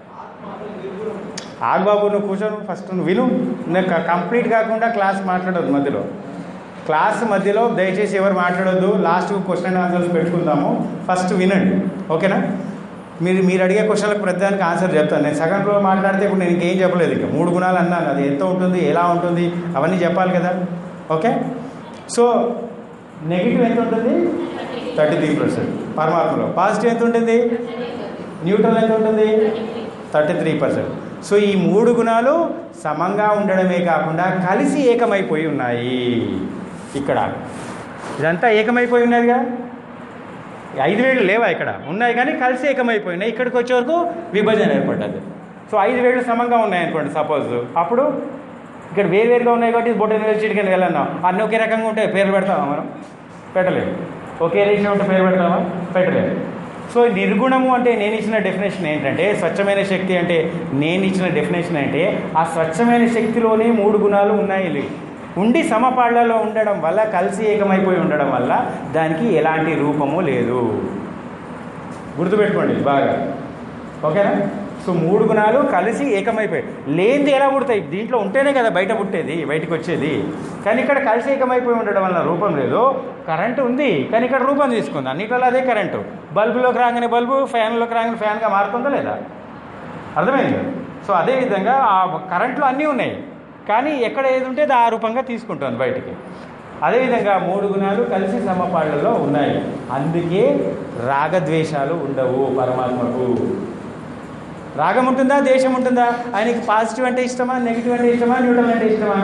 ఆగు బాబు నువ్వు కూర్చొని ఫస్ట్ నువ్వు విను నాకు కంప్లీట్ కాకుండా క్లాస్ మాట్లాడొద్దు మధ్యలో క్లాస్ మధ్యలో దయచేసి ఎవరు మాట్లాడొద్దు లాస్ట్ క్వశ్చన్ ఆన్సర్స్ పెట్టుకుందాము ఫస్ట్ వినండి ఓకేనా మీరు మీరు అడిగే క్వశ్చన్లకు ప్రతిదానికి ఆన్సర్ చెప్తాను నేను సగంలో మాట్లాడితే ఇప్పుడు నేను ఇంకేం చెప్పలేదు ఇంకా మూడు గుణాలు అన్నాను అది ఎంత ఉంటుంది ఎలా ఉంటుంది అవన్నీ చెప్పాలి కదా ఓకే సో నెగిటివ్ ఎంత ఉంటుంది థర్టీ త్రీ పర్సెంట్ పరమాత్మలో పాజిటివ్ ఎంత ఉంటుంది న్యూట్రల్ ఎంత ఉంటుంది థర్టీ త్రీ పర్సెంట్ సో ఈ మూడు గుణాలు సమంగా ఉండడమే కాకుండా కలిసి ఏకమైపోయి ఉన్నాయి ఇక్కడ ఇదంతా ఏకమైపోయి ఉన్నదిగా ఈ ఐదు వేళ్ళు లేవా ఇక్కడ ఉన్నాయి కానీ కలిసి ఏకమైపోయినాయి ఇక్కడికి వచ్చే వరకు విభజన ఏర్పడ్డది సో ఐదు వేళ్ళు సమంగా ఉన్నాయి అనుకోండి సపోజ్ అప్పుడు ఇక్కడ వేరువేరుగా ఉన్నాయి కాబట్టి బొట్ట యూనివర్సిటీకి వెళ్ళన్నాం అన్నీ ఒకే రకంగా ఉంటే పేర్లు పెడతామా మనం పెట్టలేము ఒకే రేషన్ ఉంటే పేరు పెడతామా పెట్టలేము సో నిర్గుణము అంటే నేను ఇచ్చిన డెఫినేషన్ ఏంటంటే స్వచ్ఛమైన శక్తి అంటే నేను ఇచ్చిన డెఫినేషన్ అంటే ఆ స్వచ్ఛమైన శక్తిలోనే మూడు గుణాలు ఉన్నాయి ఇవి. ఉండి సమపాళ్లలో ఉండడం వల్ల కలిసి ఏకమైపోయి ఉండడం వల్ల దానికి ఎలాంటి రూపము లేదు గుర్తుపెట్టుకోండి బాగా ఓకేనా సో మూడు గుణాలు కలిసి ఏకమైపోయాయి లేనిది ఎలా పుడతాయి దీంట్లో ఉంటేనే కదా బయట పుట్టేది బయటకు వచ్చేది కానీ ఇక్కడ కలిసి ఏకమైపోయి ఉండడం వల్ల రూపం లేదు కరెంటు ఉంది కానీ ఇక్కడ రూపం తీసుకుంది అన్నిట్లో అదే కరెంటు బల్బులోకి రాగానే బల్బు ఫ్యాన్లోకి రాగానే ఫ్యాన్గా మారుతుందా లేదా అర్థమైంది సో అదేవిధంగా ఆ కరెంట్లో అన్నీ ఉన్నాయి కానీ ఎక్కడ ఏది ఉంటే అది ఆ రూపంగా తీసుకుంటుంది బయటికి అదేవిధంగా మూడు గుణాలు కలిసి సమపాళ్లలో ఉన్నాయి అందుకే రాగద్వేషాలు ఉండవు పరమాత్మకు రాగం ఉంటుందా దేశం ఉంటుందా ఆయనకి పాజిటివ్ అంటే ఇష్టమా నెగిటివ్ అంటే ఇష్టమా న్యూట్రల్ అంటే ఇష్టమా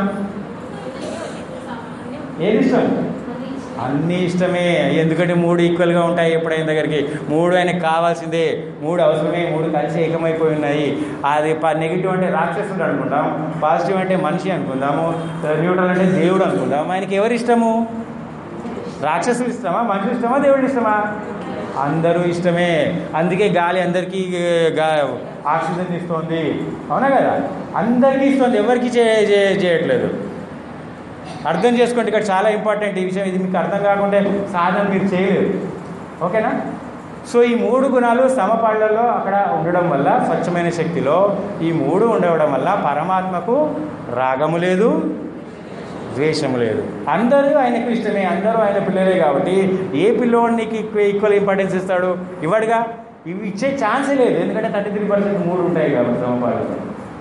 ఏది ఇష్టం అన్నీ ఇష్టమే ఎందుకంటే మూడు ఈక్వల్గా ఉంటాయి ఎప్పుడైన దగ్గరికి మూడు ఆయనకి కావాల్సిందే మూడు అవసరమే మూడు కలిసి ఏకమైపోయి ఉన్నాయి అది నెగిటివ్ అంటే రాక్షసుడు అనుకుందాం పాజిటివ్ అంటే మనిషి అనుకుందాము న్యూట్రల్ అంటే దేవుడు అనుకుందాం ఆయనకి ఎవరు ఇష్టము రాక్షసులు ఇష్టమా మనుషులు ఇష్టమా దేవుడు ఇష్టమా అందరూ ఇష్టమే అందుకే గాలి అందరికీ గా ఆక్సిజన్ ఇస్తుంది అవునా కదా అందరికీ ఇస్తుంది ఎవరికి చే చే- చేయట్లేదు అర్థం చేసుకోండి ఇక్కడ చాలా ఇంపార్టెంట్ ఈ విషయం ఇది మీకు అర్థం కాకుంటే సాధన మీరు చేయలేరు ఓకేనా సో ఈ మూడు గుణాలు సమపాళ్లలో అక్కడ ఉండడం వల్ల స్వచ్ఛమైన శక్తిలో ఈ మూడు ఉండడం వల్ల పరమాత్మకు రాగము లేదు ద్వేషం లేదు అందరూ ఆయనకు ఇష్టమే అందరూ ఆయన పిల్లలే కాబట్టి ఏ పిల్లోడు నీకు ఈక్వ ఈక్వల్ ఇంపార్టెన్స్ ఇస్తాడు ఇవ్వడుగా ఇవి ఇచ్చే ఛాన్సే లేదు ఎందుకంటే థర్టీ త్రీ పర్సెంట్ మూడు ఉంటాయి కాబట్టి సమపాలు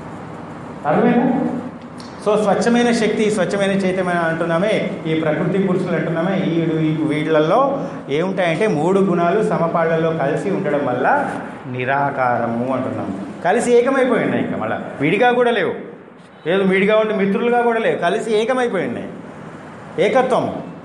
అర్థమైనా సో స్వచ్ఛమైన శక్తి స్వచ్ఛమైన చైతన్యం అంటున్నామే ఈ ప్రకృతి పురుషులు అంటున్నామే ఈ ఈ వీళ్ళల్లో ఏముంటాయంటే మూడు గుణాలు సమపాళ్లలో కలిసి ఉండడం వల్ల నిరాకారము అంటున్నాం కలిసి ఏకమైపోయి ఉన్నాయి ఇంకా మళ్ళీ విడిగా కూడా లేవు ఏదో విడిగా ఉండి మిత్రులుగా కూడా లేవు కలిసి ఏకమైపోయి ఉన్నాయి ఏకత్వం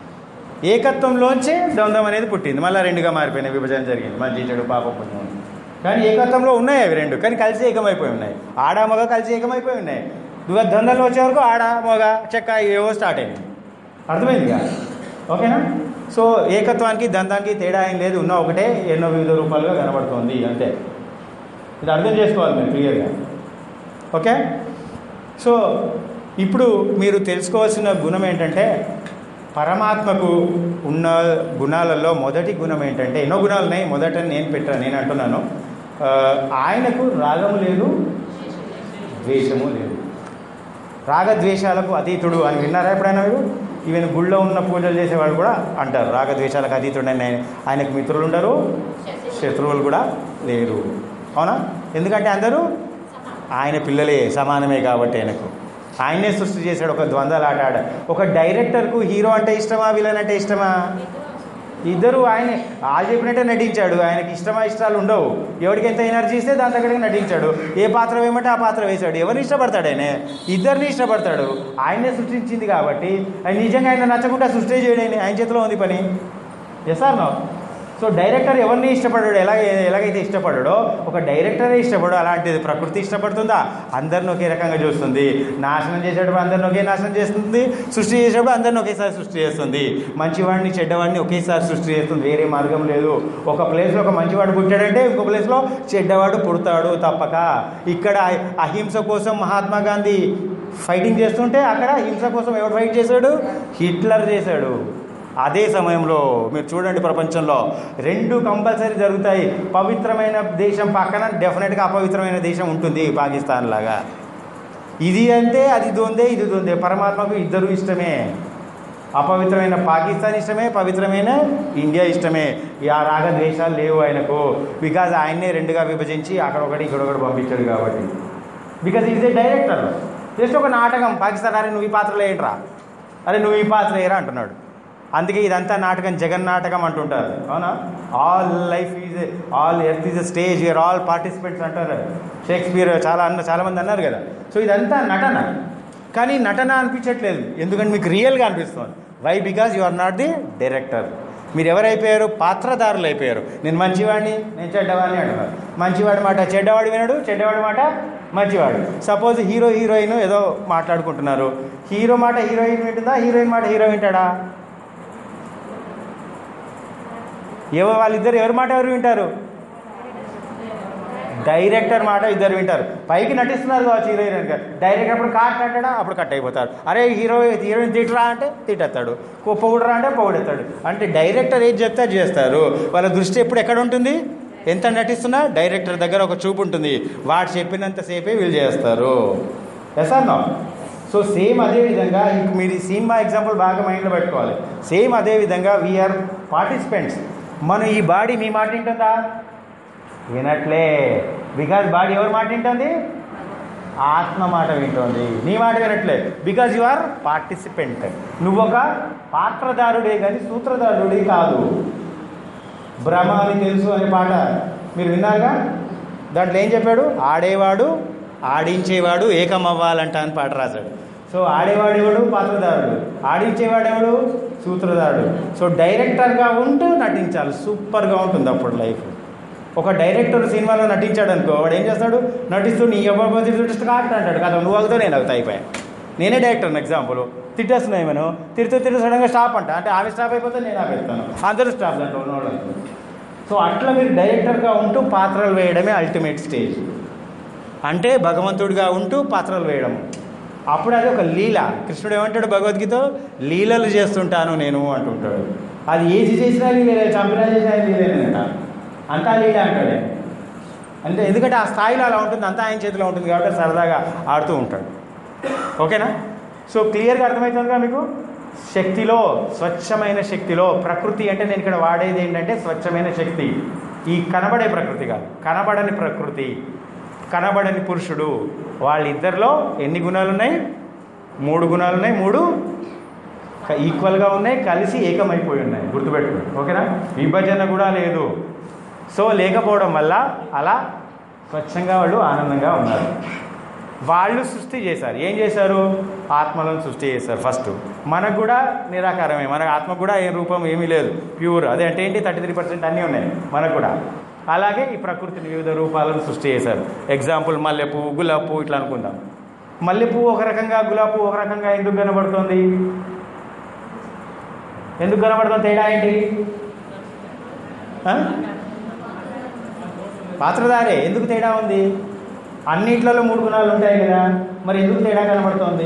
ఏకత్వంలోంచే ద్వంద్వం అనేది పుట్టింది మళ్ళీ రెండుగా మారిపోయినాయి విభజన జరిగింది మంచి చెడు పాప పుణ్యం కానీ ఏకత్వంలో ఉన్నాయి అవి రెండు కానీ కలిసి ఏకమైపోయి ఉన్నాయి ఆడ మగ కలిసి ఏకమైపోయి ఉన్నాయి ఇక ద్వంద్వలు వచ్చే వరకు ఆడ మగ చెక్క ఏవో స్టార్ట్ అయింది అర్థమైందిగా ఓకేనా సో ఏకత్వానికి ద్వంద్వానికి తేడా ఏం లేదు ఉన్న ఒకటే ఎన్నో వివిధ రూపాలుగా కనబడుతోంది అంతే ఇది అర్థం చేసుకోవాలి మీరు క్లియర్గా ఓకే సో ఇప్పుడు మీరు తెలుసుకోవాల్సిన గుణం ఏంటంటే పరమాత్మకు ఉన్న గుణాలలో మొదటి గుణం ఏంటంటే ఎన్నో గుణాలు ఉన్నాయి మొదట నేను పెట్టాను నేను అంటున్నాను ఆ, ఆయనకు రాగము లేదు ద్వేషము లేదు రాగద్వేషాలకు అతీతుడు అని విన్నారా ఎప్పుడైనా మీరు ఈవెన్ గుళ్ళో ఉన్న పూజలు చేసేవాళ్ళు కూడా అంటారు రాగద్వేషాలకు అతీతుడు అని ఆయన- ఆయనకు మిత్రులు ఉండరు శత్రువులు కూడా లేరు అవునా ఎందుకంటే అందరూ ఆయన పిల్లలే సమానమే కాబట్టి ఆయనకు ఆయనే సృష్టి చేశాడు ఒక ద్వంద్వల ఆట ఆడ ఒక డైరెక్టర్కు హీరో అంటే ఇష్టమా విలన్ అంటే ఇష్టమా ఇద్దరు ఆయన వాళ్ళు చెప్పినట్టే నటించాడు ఆయనకి ఇష్టమా ఇష్టాలు ఉండవు ఎవరికి ఎంత ఎనర్జీ ఇస్తే దాని దగ్గరికి నటించాడు ఏ పాత్ర వేయమంటే ఆ పాత్ర వేశాడు ఎవరిని ఇష్టపడతాడు ఆయన ఇద్దరిని ఇష్టపడతాడు ఆయనే సృష్టించింది కాబట్టి ఆయన నిజంగా ఆయన నచ్చకుండా సృష్టి చేయడం ఆయన- ఆయన చేతిలో ఉంది పని yes or no so director ఎవరిని ఇష్టపడాడు ఎలాగ ఎలాగైతే ఇష్టపడాడో ఒక డైరెక్టరే ఇష్టపడు అలాంటిది ప్రకృతి ఇష్టపడుతుందా అందరిని ఒకే రకంగా చూస్తుంది నాశనం చేసేటప్పుడు అందరిని ఒకే నాశనం చేస్తుంది సృష్టి చేసేటప్పుడు అందరిని ఒకేసారి సృష్టి చేస్తుంది మంచివాడిని చెడ్డవాడిని ఒకేసారి సృష్టి చేస్తుంది వేరే మార్గం లేదు ఒక ప్లేస్లో ఒక మంచివాడు పుట్టాడంటే ఇంకో ప్లేస్లో చెడ్డవాడు పుడతాడు తప్పక ఇక్కడ అహింస కోసం మహాత్మా గాంధీ ఫైటింగ్ చేస్తుంటే అక్కడ హింస కోసం ఎవడు ఫైట్ చేశాడు హిట్లర్ చేశాడు అదే సమయంలో మీరు చూడండి ప్రపంచంలో రెండు కంపల్సరీ జరుగుతాయి పవిత్రమైన దేశం పక్కన డెఫినెట్గా అపవిత్రమైన దేశం ఉంటుంది పాకిస్తాన్ లాగా ఇది అంటే అది దొందే ఇది దొందే పరమాత్మకు ఇద్దరు ఇష్టమే అపవిత్రమైన పాకిస్తాన్ ఇష్టమే పవిత్రమైన ఇండియా ఇష్టమే ఈ ఆ రాగ ద్వేషాలు లేవు ఆయనకు బికాజ్ ఆయన్నే రెండుగా విభజించి అక్కడ ఒకటి ఇక్కడ ఒకటి పంపించాడు కాబట్టి because is a director just ఒక నాటకం పాకిస్తాన్ అరే నువ్వు ఈ పాత్రలో ఏంట్రా అరే నువ్వు ఈ పాత్ర ఏరా అంటున్నాడు అందుకే ఇదంతా నాటకం జగన్ నాటకం అంటుంటారు అవునా all life is all earth is stage you are all participants అంటారు షేక్స్పియర్ చాలా అన్న చాలామంది అన్నారు కదా సో ఇదంతా నటన కానీ నటన అనిపించట్లేదు ఎందుకంటే మీకు రియల్గా అనిపిస్తుంది why because you are not the director మీరు ఎవరైపోయారు పాత్రదారులు అయిపోయారు నేను మంచివాడిని నేను చెడ్డవాడిని అంటున్నారు మంచివాడి మాట చెడ్డవాడు వినడు చెడ్డవాడి మాట మంచివాడు సపోజ్ హీరో హీరోయిన్ ఏదో మాట్లాడుకుంటున్నారు హీరో మాట హీరోయిన్ వింటుందా హీరోయిన్ మాట హీరో వింటాడా ఎవరు వాళ్ళిద్దరు ఎవరి మాట ఎవరు వింటారు డైరెక్టర్ మాట ఇద్దరు వింటారు పైకి నటిస్తున్నారు కావచ్చు హీరోయిన్ గారు డైరెక్టర్ అప్పుడు కాట్ అంటాడా అప్పుడు కట్ అయిపోతారు అరే హీరో హీరోయిన్ తిట్టరా అంటే తిట్టేస్తాడు పొగుడరా అంటే పొగుడెత్తాడు అంటే డైరెక్టర్ ఏది చెప్తే అది చేస్తారు వాళ్ళ దృష్టి ఎప్పుడు ఎక్కడ ఉంటుంది ఎంత నటిస్తున్నా డైరెక్టర్ దగ్గర ఒక చూపు ఉంటుంది వాడు చెప్పినంతసేపే వీళ్ళు చేస్తారు ఎస్ అన్నా సో సేమ్ అదే విధంగా ఇంక మీరు ఈ సినిమా ఎగ్జాంపుల్ బాగా మైండ్లో పెట్టుకోవాలి సేమ్ అదే విధంగా వీఆర్ పార్టిసిపెంట్స్ మనం ఈ బాడీ మీ మాట వింటుందా వినట్లే బికాజ్ బాడీ ఎవరు మాట వింటుంది ఆత్మ మాట వింటుంది నీ మాట వినట్లే బికాజ్ యు ఆర్ పార్టిసిపెంట్ నువ్వు ఒక పాత్రదారుడే కానీ సూత్రధారుడే కాదు భ్రమ అని తెలుసు అనే పాట మీరు విన్నారుగా దాంట్లో ఏం చెప్పాడు ఆడేవాడు ఆడించేవాడు ఏకమవ్వాలంట అని పాట రాశాడు సో ఆడేవాడు ఎవడు పాత్రదారుడు ఆడించేవాడెవడు సూత్రధారుడు సో డైరెక్టర్గా ఉంటూ నటించాలి సూపర్గా ఉంటుంది అప్పుడు లైఫ్ ఒక డైరెక్టర్ సినిమాలో నటించాడు అనుకో వాడు ఏం చేస్తాడు నటిస్తూ నీ ఎవరి దృష్టి కాట్ అంటాడు కదా నువ్వు అవుతావు నేను అవుతా అయిపోయా నేనే డైరెక్టర్ ఎగ్జాంపుల్ తిట్టేస్తున్నాయి మనం తిడుతూ తిడుతూ సడన్గా స్టాప్ అంట అంటే ఆమె స్టాప్ అయిపోతే నేను ఆపేస్తాను అందరూ స్టాప్ అంటే ఉన్నవాళ్ళు సో అట్లా మీరు డైరెక్టర్గా ఉంటూ పాత్రలు వేయడమే అల్టిమేట్ స్టేజ్ అంటే భగవంతుడిగా ఉంటూ పాత్రలు వేయడం అప్పుడు అది ఒక లీల కృష్ణుడు ఏమంటాడు భగవద్గీత లీలలు చేస్తుంటాను నేను అంటుంటాడు అది ఏది చేసినా లీలే చంపినా చేసినా లీలేనంట అంతా లీల అంటాడే అంటే ఎందుకంటే ఆ స్థాయిలో అలా ఉంటుంది అంతా ఆయన చేతిలో ఉంటుంది కాబట్టి సరదాగా ఆడుతూ ఉంటాడు ఓకేనా సో క్లియర్గా అర్థమవుతుందిగా మీకు శక్తిలో స్వచ్ఛమైన శక్తిలో ప్రకృతి అంటే నేను ఇక్కడ వాడేది ఏంటంటే స్వచ్ఛమైన శక్తి ఈ కనబడే ప్రకృతి కాదు కనబడని ప్రకృతి కనబడని పురుషుడు వాళ్ళిద్దరిలో ఎన్ని గుణాలు ఉన్నాయి మూడు గుణాలు ఉన్నాయి మూడు క- ఈక్వల్గా ఉన్నాయి కలిసి ఏకమైపోయి ఉన్నాయి గుర్తుపెట్టుకోండి ఓకేనా విభజన కూడా లేదు సో లేకపోవడం వల్ల అలా స్వచ్ఛంగా వాళ్ళు ఆనందంగా ఉన్నారు వాళ్ళు సృష్టి చేశారు ఏం చేశారు ఆత్మలను సృష్టి చేశారు ఫస్ట్ మనకు కూడా నిరాకారమే మన ఆత్మకు కూడా ఏ రూపం ఏమీ లేదు ప్యూర్ అదే అంటే ఏంటి థర్టీ త్రీ పర్సెంట్ అన్నీ ఉన్నాయి మనకు కూడా అలాగే ఈ ప్రకృతిని వివిధ రూపాలను సృష్టి చేశారు ఎగ్జాంపుల్ మల్లెపూ గులాబీ పువ్వు ఇట్లా అనుకుందాం మల్లెపూ ఒక రకంగా గులాబీ పువ్వు ఒక రకంగా ఎందుకు కనబడుతుంది ఎందుకు కనబడుతుంది తేడా ఏంటి ఆ? పాత్రధారే ఎందుకు తేడా ఉంది అన్నిట్లలో మూడు గుణాలు ఉంటాయి కదా మరి ఎందుకు తేడా కనబడుతోంది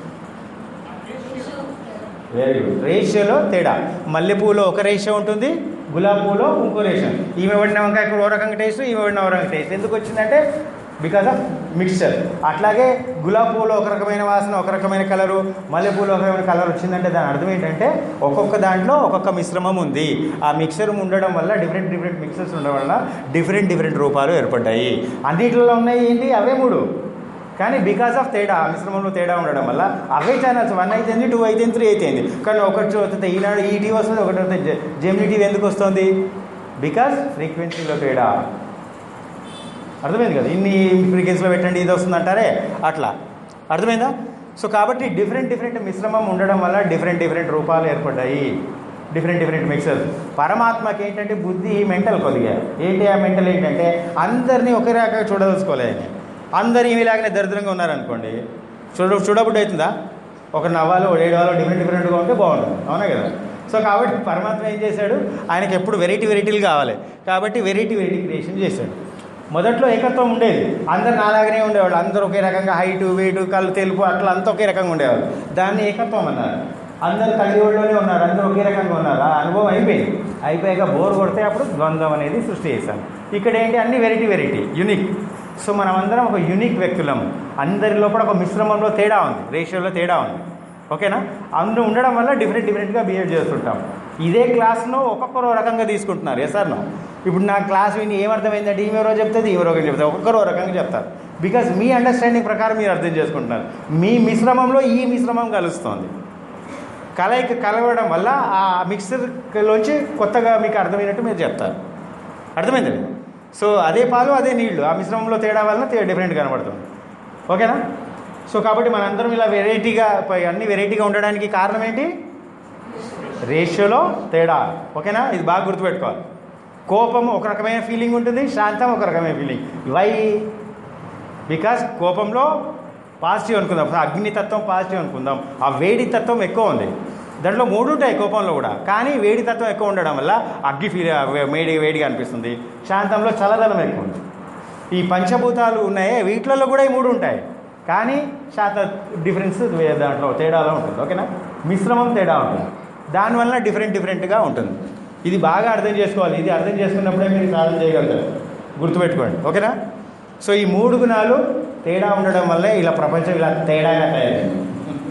వెరీ గుడ్ రేషియోలో తేడా మల్లెపూలో ఒక రేషియో ఉంటుంది గులాబీ పూలో ఇంకో రేషియో ఈమె పడిన వంకాయ కూర ఓ రకంగా టేస్ట్ ఈమె పడిన ఓ రకంగా టేస్ట్ ఎందుకు వచ్చిందంటే బికాస్ ఆఫ్ మిక్స్చర్ అట్లాగే గులాబీ పూలో ఒక రకమైన వాసన ఒక రకమైన కలరు మల్లెపూలో ఒక రకమైన కలర్ వచ్చిందంటే దాని అర్థం ఏంటంటే ఒక్కొక్క దాంట్లో ఒక్కొక్క మిశ్రమం ఉంది ఆ మిక్సర్ ఉండడం వల్ల డిఫరెంట్ డిఫరెంట్ మిక్సర్స్ ఉండడం వల్ల డిఫరెంట్ డిఫరెంట్ రూపాలు ఏర్పడ్డాయి అన్నిటిలో ఉన్నాయి ఏంటి అవే మూడు కానీ బికాస్ ఆఫ్ తేడా ఆ మిశ్రమంలో తేడా ఉండడం వల్ల అవే ఛానల్స్ వన్ అయితేంది టూ అయితేంది త్రీ అయితేంది కానీ ఒకటి వస్తుంది ఈనాడు ఈ టీవీ వస్తుంది ఒకటి వస్తుంది జెమిని టీవీ ఎందుకు వస్తుంది బికాస్ ఫ్రీక్వెన్సీలో తేడా అర్థమైంది కదా ఇన్ని ఫ్రీక్వెన్సీలో పెట్టండి ఇది వస్తుంది అంటారే అట్లా అర్థమైందా సో కాబట్టి డిఫరెంట్ డిఫరెంట్ మిశ్రమం ఉండడం వల్ల డిఫరెంట్ డిఫరెంట్ రూపాలు ఏర్పడ్డాయి డిఫరెంట్ డిఫరెంట్ మిక్సర్స్ పరమాత్మకి ఏంటంటే బుద్ధి మెంటల్ కొద్దిగా ఏంటి ఆ మెంటల్ ఏంటంటే అందరినీ ఒకే రకంగా చూడదలుచుకోలేదు ఆయన అందరు ఈమెలాగానే దరిద్రంగా ఉన్నారనుకోండి చూడ చూడబుద్ధి అవుతుందా ఒక నవ్వాలో ఒక ఏడవాలో డిఫరెంట్ డిఫరెంట్గా ఉంటే బాగుంటుంది అవునా కదా సో కాబట్టి పరమాత్మ ఏం చేశాడు ఆయనకి ఎప్పుడు వెరైటీ వెరైటీలు కావాలి కాబట్టి వెరైటీ వెరైటీ క్రియేషన్ చేశాడు మొదట్లో ఏకత్వం ఉండేది అందరు నాలాగనే ఉండేవాళ్ళు అందరూ ఒకే రకంగా హైటు వెయిట్ కళ్ళు తెలుపు అట్లా అంతా ఒకే రకంగా ఉండేవాళ్ళు దాన్ని ఏకత్వం అన్నారు అందరు కలియోళ్ళలోనే ఉన్నారు అందరూ ఒకే రకంగా ఉన్నారు ఆ అనుభవం అయిపోయింది అయిపోయాక బోర్ కొడితే అప్పుడు ద్వంద్వం అనేది సృష్టి చేశాం ఇక్కడ ఏంటి అన్ని వెరైటీ వెరైటీ యునిక్ సో మనం అందరం ఒక యునిక్ వ్యక్తులం అందరి లోపల ఒక మిశ్రమంలో తేడా ఉంది రేషియోలో తేడా ఉంది ఓకేనా అందరూ ఉండడం వల్ల డిఫరెంట్ డిఫరెంట్గా బిహేవ్ చేస్తుంటాం ఇదే క్లాస్ను ఒక్కొక్కరు ఓ రకంగా తీసుకుంటున్నారు ఎస్ సార్ ఇప్పుడు నా క్లాస్ విని ఏమర్థమైందంటే ఈమె ఎవరో చెప్తుంది ఎవరో ఒకరు చెప్తారు ఒక్కొక్కరు ఓ రకంగా చెప్తారు బికాజ్ మీ అండర్స్టాండింగ్ ప్రకారం మీరు అర్థం చేసుకుంటున్నారు మీ మిశ్రమంలో ఈ మిశ్రమం కలుస్తోంది కలయిక కలవడం వల్ల ఆ మిక్సర్లోంచి కొత్తగా మీకు అర్థమైనట్టు మీరు చెప్తారు అర్థమైందండి సో అదే పాలు అదే నీళ్లు ఆ మిశ్రమంలో తేడా వలన తే డిఫరెంట్ కనబడుతుంది ఓకేనా సో కాబట్టి మనందరం ఇలా వెరైటీగా ప- అన్ని వెరైటీగా ఉండడానికి కారణం ఏంటి రేషియోలో తేడా ఓకేనా ఇది బాగా గుర్తుపెట్టుకోవాలి కోపం ఒక రకమైన ఫీలింగ్ ఉంటుంది శాంతం ఒక రకమైన ఫీలింగ్ వై బికాస్ కోపంలో పాజిటివ్ అనుకుందాం అగ్ని తత్వం పాజిటివ్ అనుకుందాం ఆ వేడి తత్వం ఎక్కువ ఉంది దాంట్లో మూడు ఉంటాయి కోపంలో కూడా కానీ వేడి తత్వం ఎక్కువ ఉండడం వల్ల అగ్గి ఫీల్ వేడి వేడిగా అనిపిస్తుంది శాంతంలో చల్లదనం ఎక్కువ ఉంది ఈ పంచభూతాలు ఉన్నాయే వీటిలలో కూడా ఈ మూడు ఉంటాయి కానీ శాత డిఫరెన్స్ దాంట్లో తేడాలో ఉంటుంది ఓకేనా మిశ్రమం తేడా ఉంటుంది దానివల్ల డిఫరెంట్ డిఫరెంట్గా ఉంటుంది ఇది బాగా అర్థం చేసుకోవాలి ఇది అర్థం చేసుకున్నప్పుడే మీరు సాధన చేయగలుగుతారు గుర్తుపెట్టుకోండి ఓకేనా సో ఈ మూడు గుణాలు తేడా ఉండడం వల్లే ఇలా ప్రపంచం ఇలా తేడాగా తయారైంది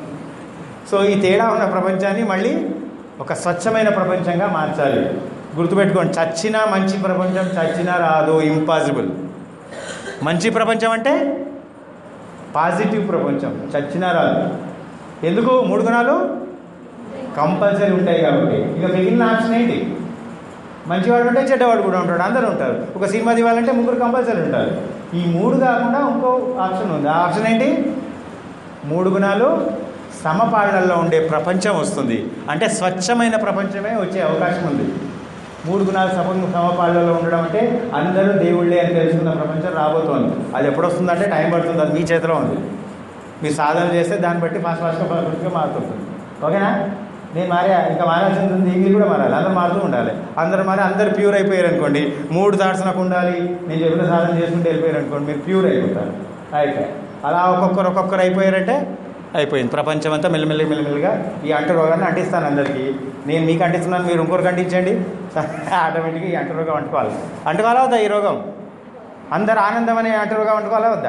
సో ఈ తేడా ఉన్న ప్రపంచాన్ని మళ్ళీ ఒక స్వచ్ఛమైన ప్రపంచంగా మార్చాలి గుర్తుపెట్టుకోండి చచ్చినా మంచి ప్రపంచం చచ్చినా రాదు ఇంపాసిబుల్ మంచి ప్రపంచం అంటే పాజిటివ్ ప్రపంచం చచ్చినా రాదు ఎందుకు మూడు గుణాలు కంపల్సరీ ఉంటాయి కాబట్టి ఇక మిగిలిన ఆప్షన్ ఏంటి మంచివాడు ఉంటే చెడ్డవాడు కూడా ఉంటాడు అందరూ ఉంటారు ఒక సినిమా తీయాలంటే ముగ్గురు కంపల్సరీ ఉంటారు ఈ మూడు కాకుండా ఇంకో ఆప్షన్ ఉంది ఆ ఆప్షన్ ఏంటి మూడు గుణాలు సమపాళ్లలో ఉండే ప్రపంచం వస్తుంది అంటే స్వచ్ఛమైన ప్రపంచమే వచ్చే అవకాశం ఉంది మూడు గుణాలు సమ సమపాళ్లలో ఉండడం అంటే అందరూ దేవుళ్ళే అని తెలుసుకున్న ప్రపంచం రాబోతోంది అది ఎప్పుడు వస్తుందంటే టైం పడుతుంది అది మీ చేతిలో ఉంది మీరు సాధన చేస్తే దాన్ని బట్టి ఫాస్ట్ ఫాస్ట్గా ఫాస్ట్గా మారుతుంటుంది ఓకేనా నేను మారా ఇంకా మారాల్సింది ఉంది మీరు కూడా మారాలి అందరూ మారుతూ ఉండాలి అందరు మారి అందరు ప్యూర్ అయిపోయారు అనుకోండి మూడు థాట్స్ నాకు ఉండాలి నేను చెప్పిన సాధన చేసుకుంటూ వెళ్ళిపోయారు అనుకోండి మీరు ప్యూర్ అయిపోతారు అయిపోయి అలా ఒక్కొక్కరు ఒక్కొక్కరు అయిపోయారంటే అయిపోయింది ప్రపంచం అంతా మెల్లమెల్లి మెల్లమెల్లిగా ఈ అంటు రోగాన్ని అంటిస్తాను అందరికీ నేను మీకు అంటిస్తున్నాను మీరు ఇంకొకరికి అంటించండి ఆటోమేటిక్గా ఈ అంటు రోగం అంటుకోవాలి అంటుకోవాలా వద్దా ఈ రోగం అందరు ఆనందం అనే అంటు రోగం అంటుకోవాలా వద్దా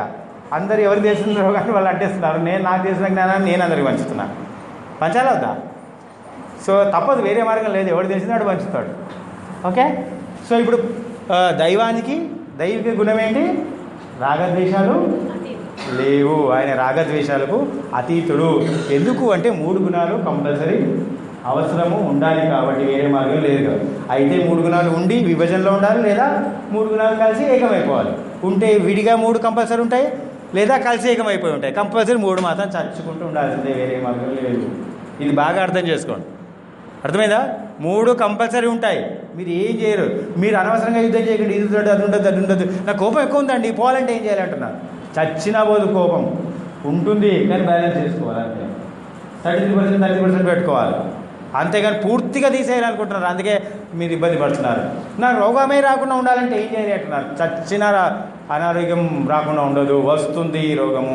అందరు ఎవరికి తెలిసిన రోగాన్ని వాళ్ళు అంటేస్తున్నారు నేను నాకు తెలిసిన జ్ఞానాన్ని నేను అందరికి పంచుతున్నా పంచాలా వద్దా సో తప్పదు వేరే మార్గం లేదు ఎవడు తెలిసినాడు పంచుతాడు ఓకే సో ఇప్పుడు ఆ, దైవానికి దైవిక గుణం ఏంటి రాగద్వేషాలు లేవు ఆయన రాగద్వేషాలకు అతీతుడు ఎందుకు అంటే మూడు గుణాలు కంపల్సరీ అవసరము ఉండాలి కాబట్టి వేరే మార్గం లేదు కదా అయితే మూడు గుణాలు ఉండి విభజనలో ఉండాలి లేదా మూడు గుణాలు కలిసి ఏకమైపోవాలి ఉంటే విడిగా మూడు కంపల్సరీ ఉంటాయి లేదా కలిసి ఏకమైపోయి ఉంటాయి కంపల్సరీ మూడు మాత్రం చచ్చుకుంటూ ఉండాల్సిందే వేరే మార్గం లేదు ఇది బాగా అర్థం చేసుకోండి అర్థమైందా మూడు కంపల్సరీ ఉంటాయి మీరు ఏం చేయరు మీరు అనవసరంగా యుద్ధం చేయకండి ఇది ఉండదు అది ఉండదు అది ఉండదు నా కోపం ఎక్కువ ఉందండి పోవాలంటే ఏం చేయాలంటున్నారు చచ్చినా పోదు కోపం ఉంటుంది కానీ బ్యాలెన్స్ చేసుకోవాలి అంతే thirty three percent thirty percent పెట్టుకోవాలి అంతేగాని పూర్తిగా తీసేయాలనుకుంటున్నారు అందుకే మీరు ఇబ్బంది పడుతున్నారు నా రోగమే రాకుండా ఉండాలంటే ఏం చేయాలి అంటున్నారు చచ్చిన రా- అనారోగ్యం రాకుండా ఉండదు వస్తుంది ఈ రోగము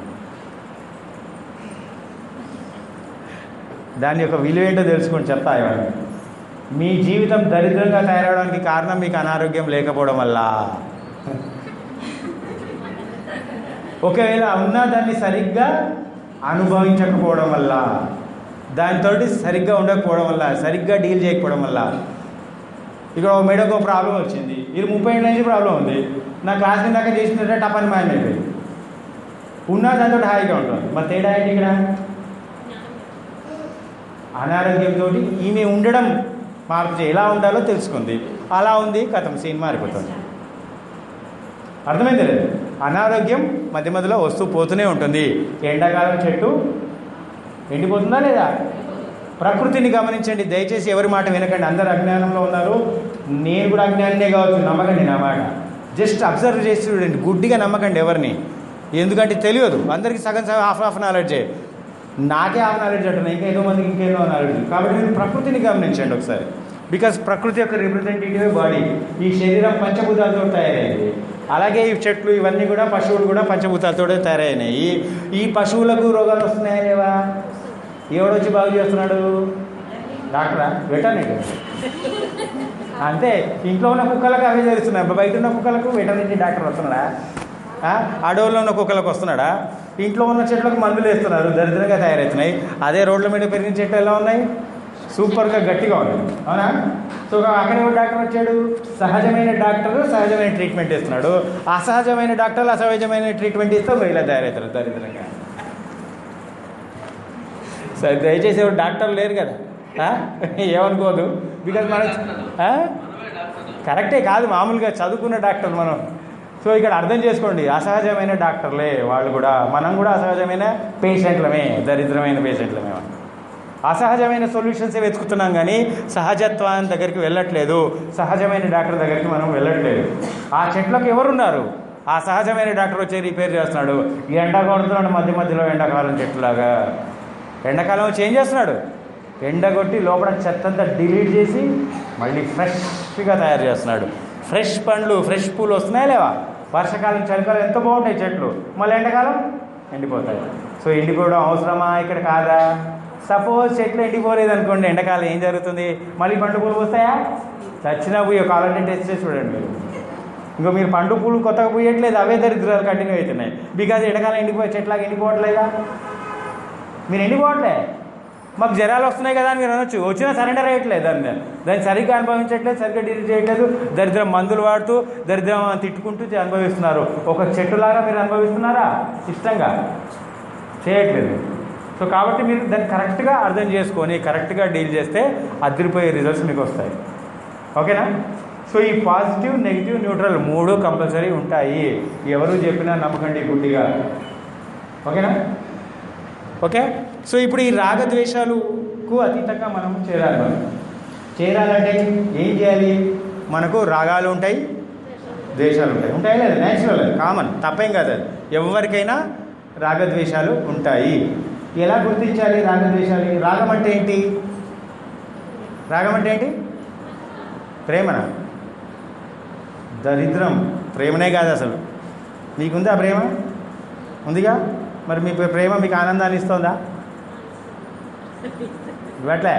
దాని యొక్క విలువ ఏంటో తెలుసుకొని చెప్తా ఇవాళ మీ జీవితం దరిద్రంగా తయారవడానికి కారణం మీకు అనారోగ్యం లేకపోవడం వల్ల ఒకవేళ ఉన్నా దాన్ని సరిగ్గా అనుభవించకపోవడం వల్ల దానితో సరిగ్గా ఉండకపోవడం వల్ల సరిగ్గా డీల్ చేయకపోవడం వల్ల ఇక్కడ ఒక మేడకు ఒక ప్రాబ్లం వచ్చింది ఇది ముప్పై ఏళ్ళ నుంచి ప్రాబ్లం ఉంది నా క్లాస్ దాకా చేసినట్టే టపని మాయం అయిపోయింది ఉన్నా దాంతో హాయిగా ఉంటుంది మరి తేడా ఏంటి ఇక్కడ అనారోగ్యంతో ఈమె ఉండడం మార్పు చే- ఎలా ఉండాలో తెలుసుకుంది అలా ఉంది కథం సీన్ మారిపోతుంది అర్థమైంది లేదు అనారోగ్యం మధ్య మధ్యలో వస్తూ పోతూనే ఉంటుంది ఎండాకాలం చెట్టు ఎండిపోతుందా లేదా ప్రకృతిని గమనించండి దయచేసి ఎవరి మాట వినకండి అందరు అజ్ఞానంలో ఉన్నారు నేను కూడా అజ్ఞానినే కావచ్చు నమ్మకండి నా మాట జస్ట్ అబ్జర్వ్ చేసి చూడండి గుడ్డిగా నమ్మకండి ఎవరిని ఎందుకంటే తెలియదు అందరికీ సగం సగం హాఫ్ హాఫ్ నాలెడ్జే నాకే హాఫ్ నాలెడ్జ్ అంటున్నా ఇంకా ఏదో మందికి ఇంకేదో నాలెడ్జ్ కాబట్టి మీరు ప్రకృతిని గమనించండి ఒకసారి బికాస్ ప్రకృతి యొక్క రిప్రజెంటేటివ్ బాడీ ఈ శరీరం పంచభూతాలతో తయారైంది అలాగే ఈ చెట్లు ఇవన్నీ కూడా పశువులు కూడా పంచభూతాలతో తయారైనాయి ఈ పశువులకు రోగాలు వస్తున్నాయా లేవా ఎవడొచ్చి బాగు చేస్తున్నాడు డాక్టరా వెటర్నరీ అంతే ఇంట్లో ఉన్న కుక్కలకు అవే తెలుస్తున్నాయి బయట ఉన్న కుక్కలకు వెటర్నరీ డాక్టర్ వస్తున్నాడా ఆ? అడవుల్లో ఉన్న కుక్కలకు వస్తున్నాడా ఇంట్లో ఉన్న చెట్లకు మందులు వేస్తున్నారు దరిద్రంగా తయారవుతున్నాయి అదే రోడ్ల మీద పెరిగిన చెట్లు ఎలా ఉన్నాయి సూపర్గా గట్టిగా ఉన్నాయి అవునా సో అక్కడ ఎవరు డాక్టర్ వచ్చాడు సహజమైన డాక్టర్ సహజమైన ట్రీట్మెంట్ ఇస్తున్నాడు అసహజమైన డాక్టర్లు అసహజమైన ట్రీట్మెంట్ ఇస్తే ఒక ఇలా తయారవుతారు దరిద్రంగా సరే దయచేసి ఎవరు డాక్టర్ లేరు కదా ఆ? ఏమనుకోదు బికాజ్ మన ఆ? కరెక్టే కాదు మామూలుగా చదువుకున్న డాక్టర్ మనం సో ఇక్కడ అర్థం చేసుకోండి అసహజమైన డాక్టర్లే వాళ్ళు కూడా మనం కూడా అసహజమైన పేషెంట్లమే దరిద్రమైన పేషెంట్లమే మనం. అసహజమైన సొల్యూషన్సే వెతుకుతున్నాం కానీ సహజత్వాన్ని దగ్గరికి వెళ్ళట్లేదు సహజమైన డాక్టర్ దగ్గరికి మనం వెళ్ళట్లేదు ఆ చెట్లకు ఎవరున్నారు ఆ సహజమైన డాక్టర్ వచ్చి రిపేర్ చేస్తున్నాడు ఈ ఎండ కొడుతున్నాడు మధ్య మధ్యలో ఎండాకాలం చెట్టులాగా ఎండాకాలం వచ్చి ఏం చేస్తున్నాడు ఎండగొట్టి లోపల చెత్తంతా డిలీట్ చేసి మళ్ళీ ఫ్రెష్గా తయారు చేస్తున్నాడు ఫ్రెష్ పండ్లు ఫ్రెష్ పూలు వస్తున్నాయా లేవా వర్షాకాలం చలికాలం ఎంత బాగుంటాయి చెట్లు మళ్ళీ ఎండాకాలం ఎండిపోతాయి సో ఎండిపోవడం అవసరమా ఇక్కడ కాదా సపోజ్ చెట్లు ఎండిపోలేదు అనుకోండి ఎండాకాలం ఏం జరుగుతుంది మళ్ళీ పండు పూలు వస్తాయా చచ్చినా పోయి ఒక కాలంటే టెస్ట్ చేసి చూడండి మీరు ఇంకో మీరు పండు పూలు కొత్తగా పూయట్లేదు అవే దరిద్రాలు కంటిన్యూ అవుతున్నాయి బికాజ్ ఎండాకాలం ఎండిపోయి చెట్లాగా ఎండిపోవట్లేదా మీరు ఎండిపోవట్లే మాకు జ్వరాలు వస్తున్నాయి కదా అని మీరు అనొచ్చు వచ్చినా సరెండర్ అయ్యట్లేదు దాన్ని దాన్ని సరిగ్గా అనుభవించట్లేదు సరిగ్గా డీల్ చేయట్లేదు దరిద్రం మందులు వాడుతూ దరిద్రం తిట్టుకుంటూ అనుభవిస్తున్నారు ఒక చెట్టులాగా మీరు అనుభవిస్తున్నారా ఇష్టంగా చేయట్లేదు సో కాబట్టి మీరు దాన్ని కరెక్ట్గా అర్థం చేసుకొని కరెక్ట్గా డీల్ చేస్తే అదిరిపోయే రిజల్ట్స్ మీకు వస్తాయి ఓకేనా సో ఈ పాజిటివ్ నెగిటివ్ న్యూట్రల్ మూడు కంపల్సరీ ఉంటాయి ఎవరు చెప్పినా నమ్మకండి గుడ్డిగా ఓకేనా ఓకే సో ఇప్పుడు ఈ రాగద్వేషాలకు అతీతంగా మనం చేరాలి మనం చేరాలంటే ఏం చేయాలి మనకు రాగాలు ఉంటాయి ద్వేషాలు ఉంటాయి ఉంటాయి లేదా న్యాచురల్ కామన్ తప్పేం కాదు అది ఎవరికైనా రాగద్వేషాలు ఉంటాయి ఎలా గుర్తించాలి రాగద్వేషాలు రాగం అంటే ఏంటి రాగం అంటే ఏంటి ప్రేమనా దరిద్రం ప్రేమనే కాదు అసలు మీకుందా ప్రేమ ఉందిగా మరి మీ ప్రేమ మీకు ఆనందాన్ని ఇస్తుందా ఇవ్వట్లే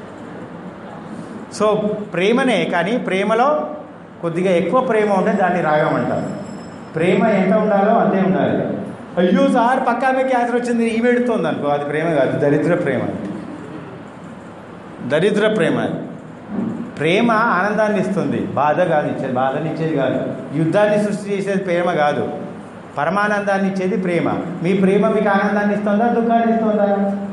సో ప్రేమనే కానీ ప్రేమలో కొద్దిగా ఎక్కువ ప్రేమ ఉంటే దాన్ని రాగం అంటారు ప్రేమ ఎంత ఉండాలో అంతే ఉండాలి అయ్యో సార్ పక్క ఆమె క్యాన్సర్ వచ్చింది ఈ పెడుతోంది అనుకో అది ప్రేమ కాదు దరిద్ర ప్రేమ దరిద్ర ప్రేమ అది. ప్రేమ ఆనందాన్ని ఇస్తుంది బాధ కాదు ఇచ్చేది బాధని ఇచ్చేది కాదు యుద్ధాన్ని సృష్టి చేసేది ప్రేమ కాదు పరమానందాన్ని ఇచ్చేది ప్రేమ మీ ప్రేమ మీకు ఆనందాన్ని ఇస్తుందా దుఃఖాన్ని ఇస్తుందా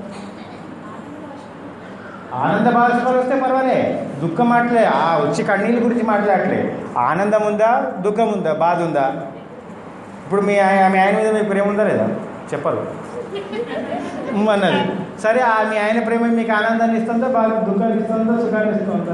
ఆనంద భాషలు వస్తే పర్వాలే దుఃఖం మాటలే ఆ వచ్చి కన్నీళ్ళ గురించి మాట్లాడలే ఆనందం ఉందా దుఃఖం ఉందా బాధ ఉందా ఇప్పుడు మీ ఆయ- మీ ఆయన మీద మీ ప్రేమ ఉందా లేదా చెప్పరు ఉమ్ అన్నది సరే ఆ మీ ఆయన ప్రేమ మీకు ఆనందాన్ని ఇస్తుందా బాగా దుఃఖాన్ని ఇస్తుందా సుఖాన్ని ఇస్తుందా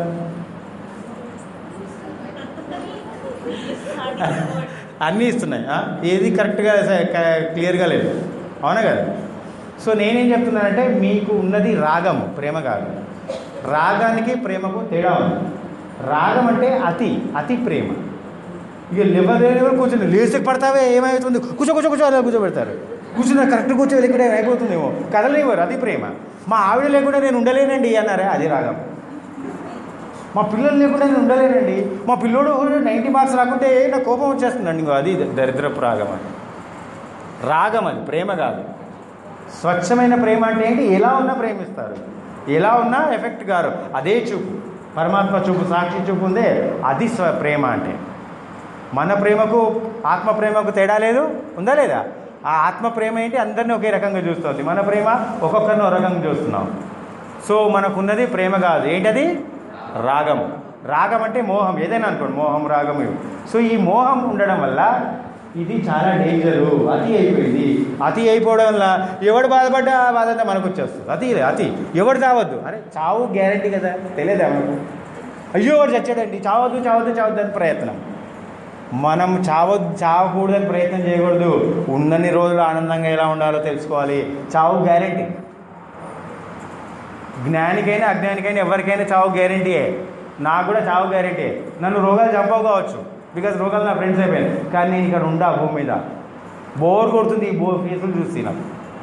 అన్నీ ఇస్తున్నాయి ఆ? ఏది కరెక్ట్గా స- క- క్లియర్గా లేదు అవునా కదా సో నేనేం చెప్తున్నానంటే మీకు ఉన్నది రాగము ప్రేమ కాదు రాగానికి ప్రేమకు తేడా ఉంది రాగం అంటే అతి అతి ప్రేమ ఇక లేవలేని కూడా కూర్చొని లేచి పడతావే ఏమవుతుంది కూర్చో కూర్చో కూర్చో అలా కూర్చోబెడతారు కూర్చున్న కరెక్ట్ కూర్చో ఇక్కడ అయిపోతుందేమో కదలేవారు అది ప్రేమ మా ఆవిడ లేకుండా నేను ఉండలేనండి అన్నారే అది రాగం మా పిల్లలు లేకుండా నేను ఉండలేనండి మా పిల్లోడు నైంటీ మార్క్స్ రాకుంటే నా కోపం వచ్చేస్తుందండి ఇంకో అది దరిద్రపు రాగం అది రాగం అది ప్రేమ కాదు స్వచ్ఛమైన ప్రేమ అంటే ఏంటి ఎలా ఉన్నా ప్రేమిస్తారు ఎలా ఉన్నా ఎఫెక్ట్ గారు అదే చూపు పరమాత్మ చూపు సాక్షి చూపు ఉందే అది స్వ ప్రేమ అంటే మన ప్రేమకు ఆత్మ ప్రేమకు తేడా లేదు ఉందా లేదా ఆ ఆత్మ ప్రేమ ఏంటి అందరినీ ఒకే రకంగా చూస్తుంది మన ప్రేమ ఒక్కొక్కరిని ఒక రకంగా చూస్తున్నాం సో మనకున్నది ప్రేమ కాదు ఏంటది రాగం రాగం అంటే మోహం ఏదైనా అనుకోండి మోహం రాగం ఇవి సో ఈ మోహం ఉండడం వల్ల ఇది చాలా డేంజరు అతి అయిపోయింది అతి అయిపోవడం వల్ల ఎవడు బాధపడ్డా ఆ బాధ అంతా మనకు వచ్చేస్తుంది అతి అతి ఎవడు చావద్దు అరే చావు గ్యారంటీ కదా తెలియదా మనకు అయ్యో వాడు చచ్చాడండి చావద్దు చావద్దు చావద్దు అని ప్రయత్నం మనం చావద్దు చావకూడదని ప్రయత్నం చేయకూడదు ఉన్నన్ని రోజులు ఆనందంగా ఎలా ఉండాలో తెలుసుకోవాలి చావు గ్యారంటీ జ్ఞానికైనా అజ్ఞానికైనా ఎవరికైనా చావు గ్యారంటీయే నాకు కూడా చావు గ్యారంటీ నన్ను రోగాలు చంపవు కావచ్చు బికాజ్ రోగాలు నా ఫ్రెండ్స్ అయిపోయాయి కానీ నేను ఇక్కడ ఉండా భూమి మీద బోర్ కొడుతుంది ఈ బో ఫేసులు చూసి నాకు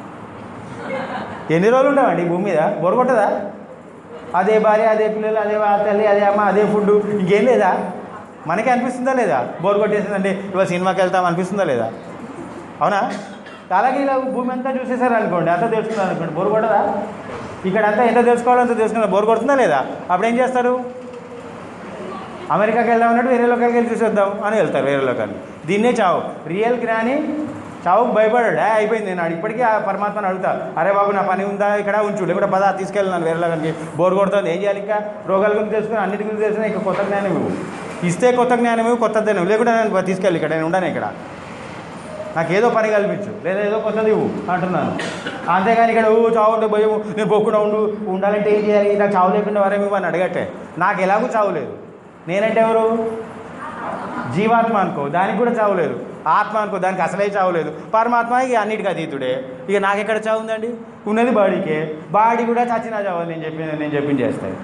ఎన్ని రోజులు ఉంటామండి ఈ భూమి మీద బోర్ కొట్టదా అదే భార్య అదే పిల్లలు అదే వా- తల్లి అదే అమ్మ అదే ఫుడ్ ఇంకేం లేదా మనకే అనిపిస్తుందా లేదా బోర్ కొట్టేసిందంటే ఇవాళ సినిమాకి వెళ్తాం అనిపిస్తుందా లేదా అవునా అలాగే ఇలా భూమి అంతా చూసేసారు అనుకోండి అంతా తెలుసుకున్నారు అనుకోండి బోర్ కొట్టదా ఇక్కడ అంతా ఎంత తెలుసుకోవాలో అంత తెలుసుకున్నారు బోర్ కొడుతుందా లేదా అప్పుడు ఏం చేస్తారు అమెరికాకి వెళ్దాం అన్నట్టు వేరే లోకాలకి వెళ్ళి చూసేద్దాం అని వెళ్తారు వేరే లోకాన్ని దీన్నే చావు రియల్ జ్ఞాని చావుకు భయపడాడు "ఏ, అయిపోయింది నేను ఆడు ఇప్పటికీ ఆ పరమాత్మని అడుగుతా అరే బాబు నా పని ఉందా ఇక్కడ ఉంచు లేకుంటే పదా తీసుకెళ్ళినాను వేరే లోకానికి బోర్ కొడుతుంది ఏం చేయాలి ఇంకా రోగాల గురించి తెలుసుకుని అన్నిటి గురించి తెలుసుకుని ఇక కొత్త జ్ఞానం ఇవ్వు ఇస్తే కొత్త జ్ఞానం ఇవ్వు కొత్త జ్ఞానం లేకుంటే నేను తీసుకెళ్ళి ఇక్కడ నేను ఉండను ఇక్కడ నాకు ఏదో పని కల్పించు లేదా ఏదో కొత్తది ఇవ్వు అంటున్నాను అంతేగాని ఇక్కడ ఊ చావు ఉంటే భయం నేను పోకుండా ఉండు ఉండాలంటే ఏం చేయాలి నాకు చావు లేకుండా వరేమి అని అడగట్టే నాకు ఎలాగూ చావు లేదు నేనంటే ఎవరు జీవాత్మ అనుకో దానికి కూడా చావు లేదు ఆత్మ అనుకో దానికి అసలే చావు లేదు పరమాత్మ ఇక అన్నిటికీ అతీతుడే ఇక నాకెక్కడ చావు ఉందండి ఉన్నది బాడీకే బాడీ కూడా చచ్చినా చావాలి నేను చెప్పి నేను చెప్పింది చేస్తాను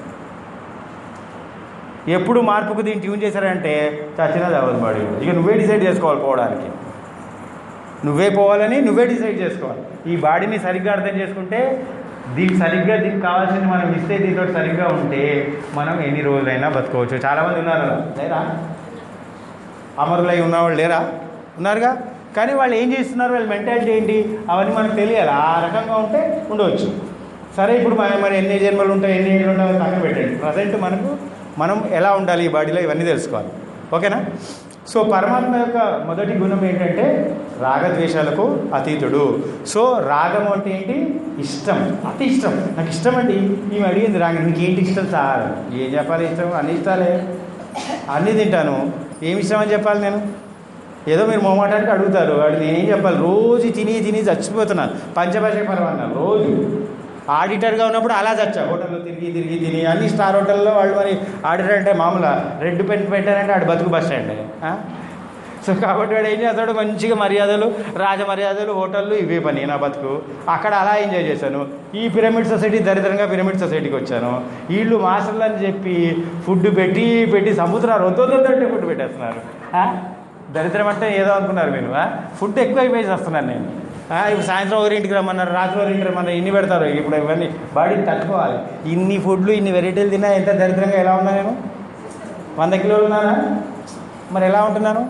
ఎప్పుడు మార్పుకు దీన్ని ట్యూన్ చేశారంటే చచ్చినా చావదు బాడీ కూడా. ఇక నువ్వే డిసైడ్ చేసుకోవాలి పోవడానికి నువ్వే పోవాలని నువ్వే డిసైడ్ చేసుకోవాలి ఈ బాడీని సరిగ్గా అర్థం చేసుకుంటే దీనికి సరిగ్గా దీనికి కావాల్సింది మనం ఇస్తే దీంతో సరిగ్గా ఉంటే మనం ఎన్ని రోజులైనా బతుకోవచ్చు చాలామంది ఉన్నారు అలా. లేరా అమరులై ఉన్నవాళ్ళు లేరా ఉన్నారుగా కానీ వాళ్ళు ఏం చేస్తున్నారు వాళ్ళ మెంటాలిటీ ఏంటి అవన్నీ మనకు తెలియాలి ఆ రకంగా ఉంటే ఉండవచ్చు సరే ఇప్పుడు మన- మరి ఎన్ని జన్మలు ఉంటాయి ఎన్ని ఏళ్ళు ఉంటాయో పక్కన పెట్టండి ప్రజెంట్ మనకు మనం ఎలా ఉండాలి ఈ బాడీలో ఇవన్నీ తెలుసుకోవాలి ఓకేనా సో పరమాత్మ యొక్క మొదటి గుణం ఏంటంటే రాగద్వేషాలకు అతీతుడు సో రాగం అంటే ఏంటి ఇష్టం అతి ఇష్టం నాకు ఇష్టం అండి ఈమె అడిగింది రాగం నీకు ఏంటి ఇష్టం సార్ ఏం చెప్పాలి ఇష్టం అన్ని ఇష్టాలే అన్నీ తింటాను ఏమి ఇష్టం అని చెప్పాలి నేను ఏదో మీరు మొహమాటానికి అడుగుతారు వాడు నేనేం చెప్పాలి రోజు తిని తిని చచ్చిపోతున్నాను పంచభాష పర్వాలేదు రోజు ఆడిటర్గా ఉన్నప్పుడు అలా చచ్చా హోటల్లో తిరిగి తిరిగి తిని అన్ని స్టార్ హోటల్లో వాళ్ళు మరి ఆడిటర్ అంటే మామూలుగా రెడ్ పెన్ పెట్టారంటే ఆడు బతుకు బస్ స్టాండ్ ఆ? సో కాబట్టి వాడు ఏం చేస్తాడు మంచిగా మర్యాదలు రాజ మర్యాదలు హోటళ్ళు ఇవే పని నా బతుకు అక్కడ అలా ఎంజాయ్ చేశాను ఈ పిరమిడ్ సొసైటీ దరిద్రంగా పిరమిడ్ సొసైటీకి వచ్చాను వీళ్ళు మాస్టర్లు అని చెప్పి ఫుడ్ పెట్టి పెట్టి సముద్రాలు వద్దొద్దంటే ఫుడ్ పెట్టేస్తున్నారు ఆ? దరిద్రం అంటే ఏదో అనుకున్నారు మీరు ఆ? ఫుడ్ ఎక్కువ అయిపోయి వస్తున్నాను నేను ఆ, ఇప్పుడు సాయంత్రం ఒకరింటికి రమ్మన్నారు రాత్రి ఒకరింటికి రమ్మన్నారు ఇన్ని పెడతారు ఇప్పుడు ఇవన్నీ బాడీని తట్టుకోవాలి ఇన్ని ఫుడ్లు ఇన్ని వెరైటీలు తిన్నా ఎంత దరిద్రంగా ఎలా ఉన్నా నేను వంద కిలోలు ఉన్నానా మరి ఎలా ఉంటున్నాను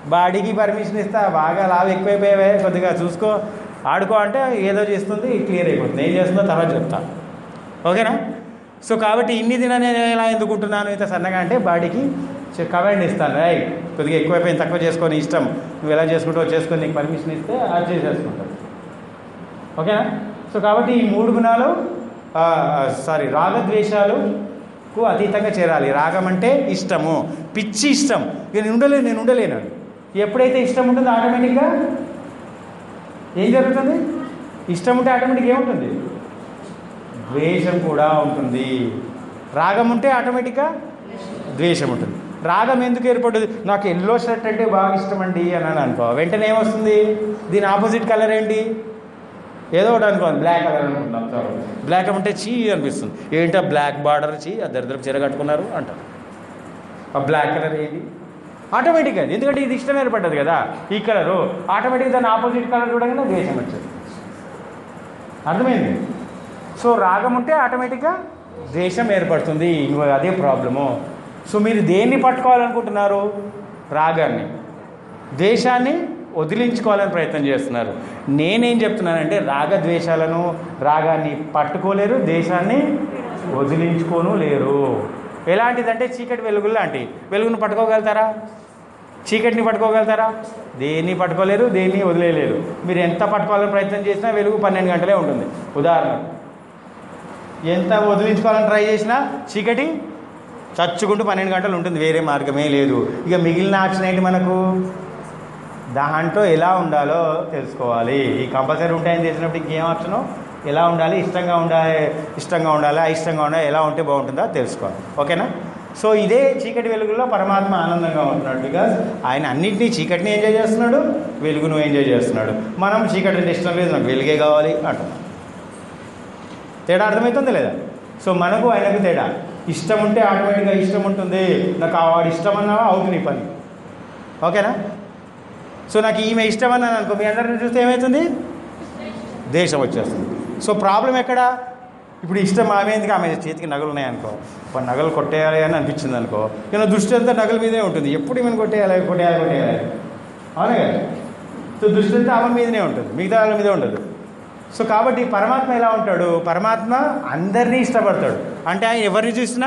బాడీకి పర్మిషన్ ఇస్తా బాగా లావు ఎక్కువైపోయావే కొద్దిగా చూసుకో ఆడుకో అంటే ఏదో చేస్తుంది క్లియర్ అయిపోతుంది ఏం చేస్తుందో తర్వాత చెప్తా ఓకేనా సో కాబట్టి ఇన్ని దిన నేను ఎలా ఎందుకుంటున్నాను ఇంత సన్నగా అంటే బాడీకి కమాండ్ ఇస్తాను రై కొద్దిగా ఎక్కువైపోయింది తక్కువ చేసుకొని ఇష్టం నువ్వు ఎలా చేసుకుంటావు చేసుకొని నీకు పర్మిషన్ ఇస్తే అది చేసేసుకుంటావు ఓకేనా సో కాబట్టి ఈ మూడు గుణాలు సారీ రాగద్వేషాలకు అతీతంగా చేరాలి రాగం అంటే ఇష్టము పిచ్చి ఇష్టం ఇక నేను ఉండలేను నేను ఉండలేను ఎప్పుడైతే ఇష్టం ఉంటుందో ఆటోమేటిక్గా ఏం జరుగుతుంది ఇష్టం ఉంటే ఆటోమేటిక్ ఏముంటుంది ద్వేషం కూడా ఉంటుంది రాగం ఉంటే ఆటోమేటిక్గా ద్వేషం ఉంటుంది రాగం ఎందుకు ఏర్పడుతుంది నాకు ఎల్లో షర్ట్ అంటే బాగా ఇష్టం అండి అని అని అనుకో వెంటనే ఏమొస్తుంది దీని ఆపోజిట్ కలర్ ఏంటి ఏదో ఒకటి అనుకోండి బ్లాక్ కలర్ అనుకుంటాం చాలు బ్లాక్ అంటే చీ అనిపిస్తుంది ఏంటో బ్లాక్ బార్డర్ చీ ఆ దరిద్రపు చీర కట్టుకున్నారు అంటారు ఆ బ్లాక్ కలర్ ఏంటి ఆటోమేటిక్గా అది ఎందుకంటే ఇది ఇష్టం ఏర్పడ్డది కదా ఈ కలరు ఆటోమేటిక్ దాని ఆపోజిట్ కలర్ చూడగానే ద్వేషం వచ్చేది అర్థమైంది సో రాగం ఉంటే ఆటోమేటిక్గా ద్వేషం ఏర్పడుతుంది ఇంకో అదే ప్రాబ్లము సో మీరు దేన్ని పట్టుకోవాలనుకుంటున్నారు రాగాన్ని ద్వేషాన్ని వదిలించుకోవాలని ప్రయత్నం చేస్తున్నారు నేనేం చెప్తున్నానంటే రాగద్వేషాలను రాగాన్ని పట్టుకోలేరు దేశాన్ని వదిలించుకోను లేరు ఎలాంటిదంటే చీకటి వెలుగులు లాంటి వెలుగును పట్టుకోగలుగుతారా చీకటిని పట్టుకోగలుగుతారా దేన్ని పట్టుకోలేరు దేన్ని వదిలేయలేరు మీరు ఎంత పట్టుకోవాలని ప్రయత్నం చేసినా వెలుగు పన్నెండు గంటలే ఉంటుంది ఉదాహరణ ఎంత వదిలించుకోవాలని ట్రై చేసినా చీకటి చచ్చుకుంటూ పన్నెండు గంటలు ఉంటుంది వేరే మార్గమే లేదు ఇక మిగిలిన ఆప్షన్ ఏంటి మనకు దాంట్లో ఎలా ఉండాలో తెలుసుకోవాలి ఈ కంపల్సరీ ఉంటాయని చేసినప్పుడు ఇంకేం ఆప్షను ఎలా ఉండాలి ఇష్టంగా ఉండాలి ఇష్టంగా ఉండాలి అయిష్టంగా ఉండాలి ఎలా ఉంటే బాగుంటుందో తెలుసుకోవాలి ఓకేనా సో ఇదే చీకటి వెలుగులో పరమాత్మ ఆనందంగా ఉంటున్నాడు బికాజ్ ఆయన అన్నింటినీ చీకటిని ఎంజాయ్ చేస్తున్నాడు వెలుగును ఎంజాయ్ చేస్తున్నాడు మనం చీకటి అంటే ఇష్టం లేదు నాకు వెలుగే కావాలి అంటున్నాం తేడా అర్థమవుతుంది లేదా సో మనకు ఆయనకు తేడా ఇష్టం ఉంటే ఆటోమేటిక్గా ఇష్టం ఉంటుంది నాకు ఆ వాడు ఇష్టం అన్నావా అవుతుంది నీ పని ఓకేనా సో నాకు ఈమె ఇష్టం అన్నాను అనుకో మీ అందరిని చూస్తే ఏమవుతుంది దేశం వచ్చేస్తుంది సో ప్రాబ్లం ఎక్కడ ఇప్పుడు ఇష్టం ఆమె ఎందుకు ఆమె చేతికి నగలు ఉన్నాయనుకో ఇప్పుడు నగలు కొట్టేయాలి అని అనిపించింది అనుకో నేను దృష్టి అంతా నగల మీదే ఉంటుంది ఎప్పుడు ఈమెను కొట్టేయాలి కొట్టేయాలి కొట్టేయాలి అవునా కదా సో దృష్టి అంతా ఆమె మీదనే ఉంటుంది మిగతా వాళ్ళ మీదే ఉండదు సో కాబట్టి పరమాత్మ ఎలా ఉంటాడు పరమాత్మ అందరినీ ఇష్టపడతాడు అంటే ఆయన ఎవరిని చూసినా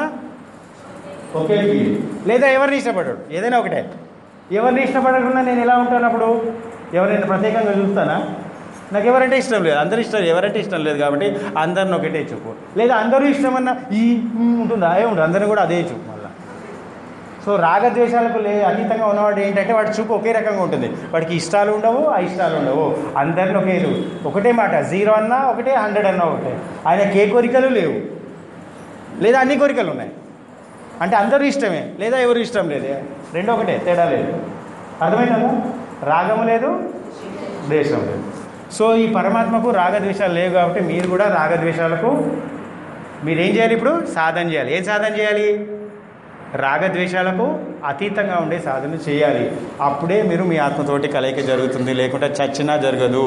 ఒకే ఫీల్ లేదా ఎవరిని ఇష్టపడాడు ఏదైనా ఒకటే ఎవరిని ఇష్టపడకుండా నేను ఎలా ఉంటాను అప్పుడు ఎవరైనా ప్రత్యేకంగా చూస్తానా నాకు ఎవరంటే ఇష్టం లేదు అందరూ ఇష్టం ఎవరంటే ఇష్టం లేదు కాబట్టి అందరిని ఒకటే చూపు లేదా అందరూ ఇష్టమన్నా ఈ ఉమ్ ఉంటుందా ఏ ఉంటుంది అందరిని కూడా అదే చూపు మళ్ళీ సో రాగద్వేషాలకు లే అతీతంగా ఉన్నవాడు ఏంటంటే వాడి చూపు ఒకే రకంగా ఉంటుంది వాడికి ఇష్టాలు ఉండవు అయిష్టాలు ఉండవు అందరిని ఒకే చూపు. ఒకటే మాట జీరో అన్నా ఒకటే హండ్రెడ్ అన్నా ఒకటే ఆయనకి ఏ కోరికలు లేవు లేదా అన్ని కోరికలు ఉన్నాయి అంటే అందరూ ఇష్టమే లేదా ఎవరు ఇష్టం లేదే రెండు ఒకటే తేడా లేదు అర్థమైందా రాగము లేదు ద్వేషం లేదు సో ఈ పరమాత్మకు రాగద్వేషాలు లేవు కాబట్టి మీరు కూడా రాగద్వేషాలకు మీరేం చేయాలి ఇప్పుడు సాధన చేయాలి ఏం సాధన చేయాలి రాగద్వేషాలకు అతీతంగా ఉండే సాధన చేయాలి అప్పుడే మీరు మీ ఆత్మతోటి కలయిక జరుగుతుంది లేకుంటే చచ్చినా జరగదు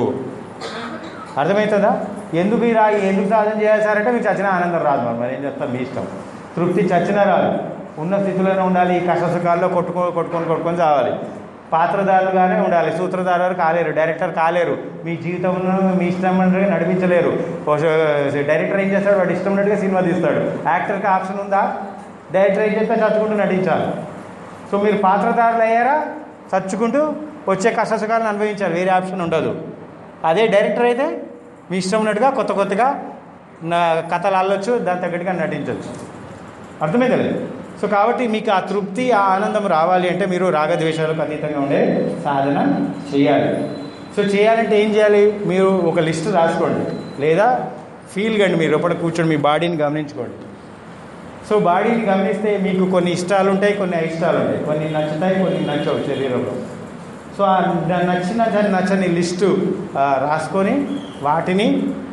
అర్థమవుతుందా ఎందుకు ఈ రా ఎందుకు సాధన చేయాలి సార్ అంటే మీకు చచ్చిన ఆనందం రాదు మరి మరి ఏం చెప్తాం మీ ఇష్టం తృప్తి చచ్చినా రాదు ఉన్న స్థితిలోనే ఉండాలి ఈ కష్ట సుఖాల్లో కొట్టుకో కొట్టుకొని కొట్టుకొని చావాలి పాత్రదారులుగానే ఉండాలి సూత్రధారులు కాలేరు డైరెక్టర్ కాలేరు మీ జీవితంలో మీ ఇష్టం ఉన్నట్టుగా నడిపించలేరు ఓ ష- డైరెక్టర్ ఏం చేస్తాడు వాడు ఇష్టం ఉన్నట్టుగా సినిమా తీస్తాడు యాక్టర్కి ఆప్షన్ ఉందా డైరెక్టర్ ఏం చేస్తే చచ్చుకుంటూ నటించాలి సో మీరు పాత్రధారులు అయ్యారా చచ్చుకుంటూ వచ్చే కష్ట సుఖాలను అనుభవించాలి వేరే ఆప్షన్ ఉండదు అదే డైరెక్టర్ అయితే మీ ఇష్టం ఉన్నట్టుగా కొత్త కొత్తగా నా కథలు అల్లొచ్చు దాని తగ్గట్టుగా నటించవచ్చు అర్థమైందా లేదు సో కాబట్టి మీకు ఆ తృప్తి ఆ ఆనందం రావాలి అంటే మీరు రాగద్వేషాలకు అతీతంగా ఉండే సాధన చేయాలి సో చేయాలంటే ఏం చేయాలి మీరు ఒక లిస్ట్ రాసుకోండి లేదా ఫీల్ కండి మీరు ఎప్పుడు కూర్చొని మీ బాడీని గమనించుకోండి సో బాడీని గమనిస్తే మీకు కొన్ని ఇష్టాలు ఉంటాయి కొన్ని అయిష్టాలు ఉంటాయి కొన్ని నచ్చుతాయి కొన్ని నచ్చవు శరీరంలో సో ఆ న- నచ్చిన దాని నచ్చని లిస్టు ఆ, రాసుకొని వాటిని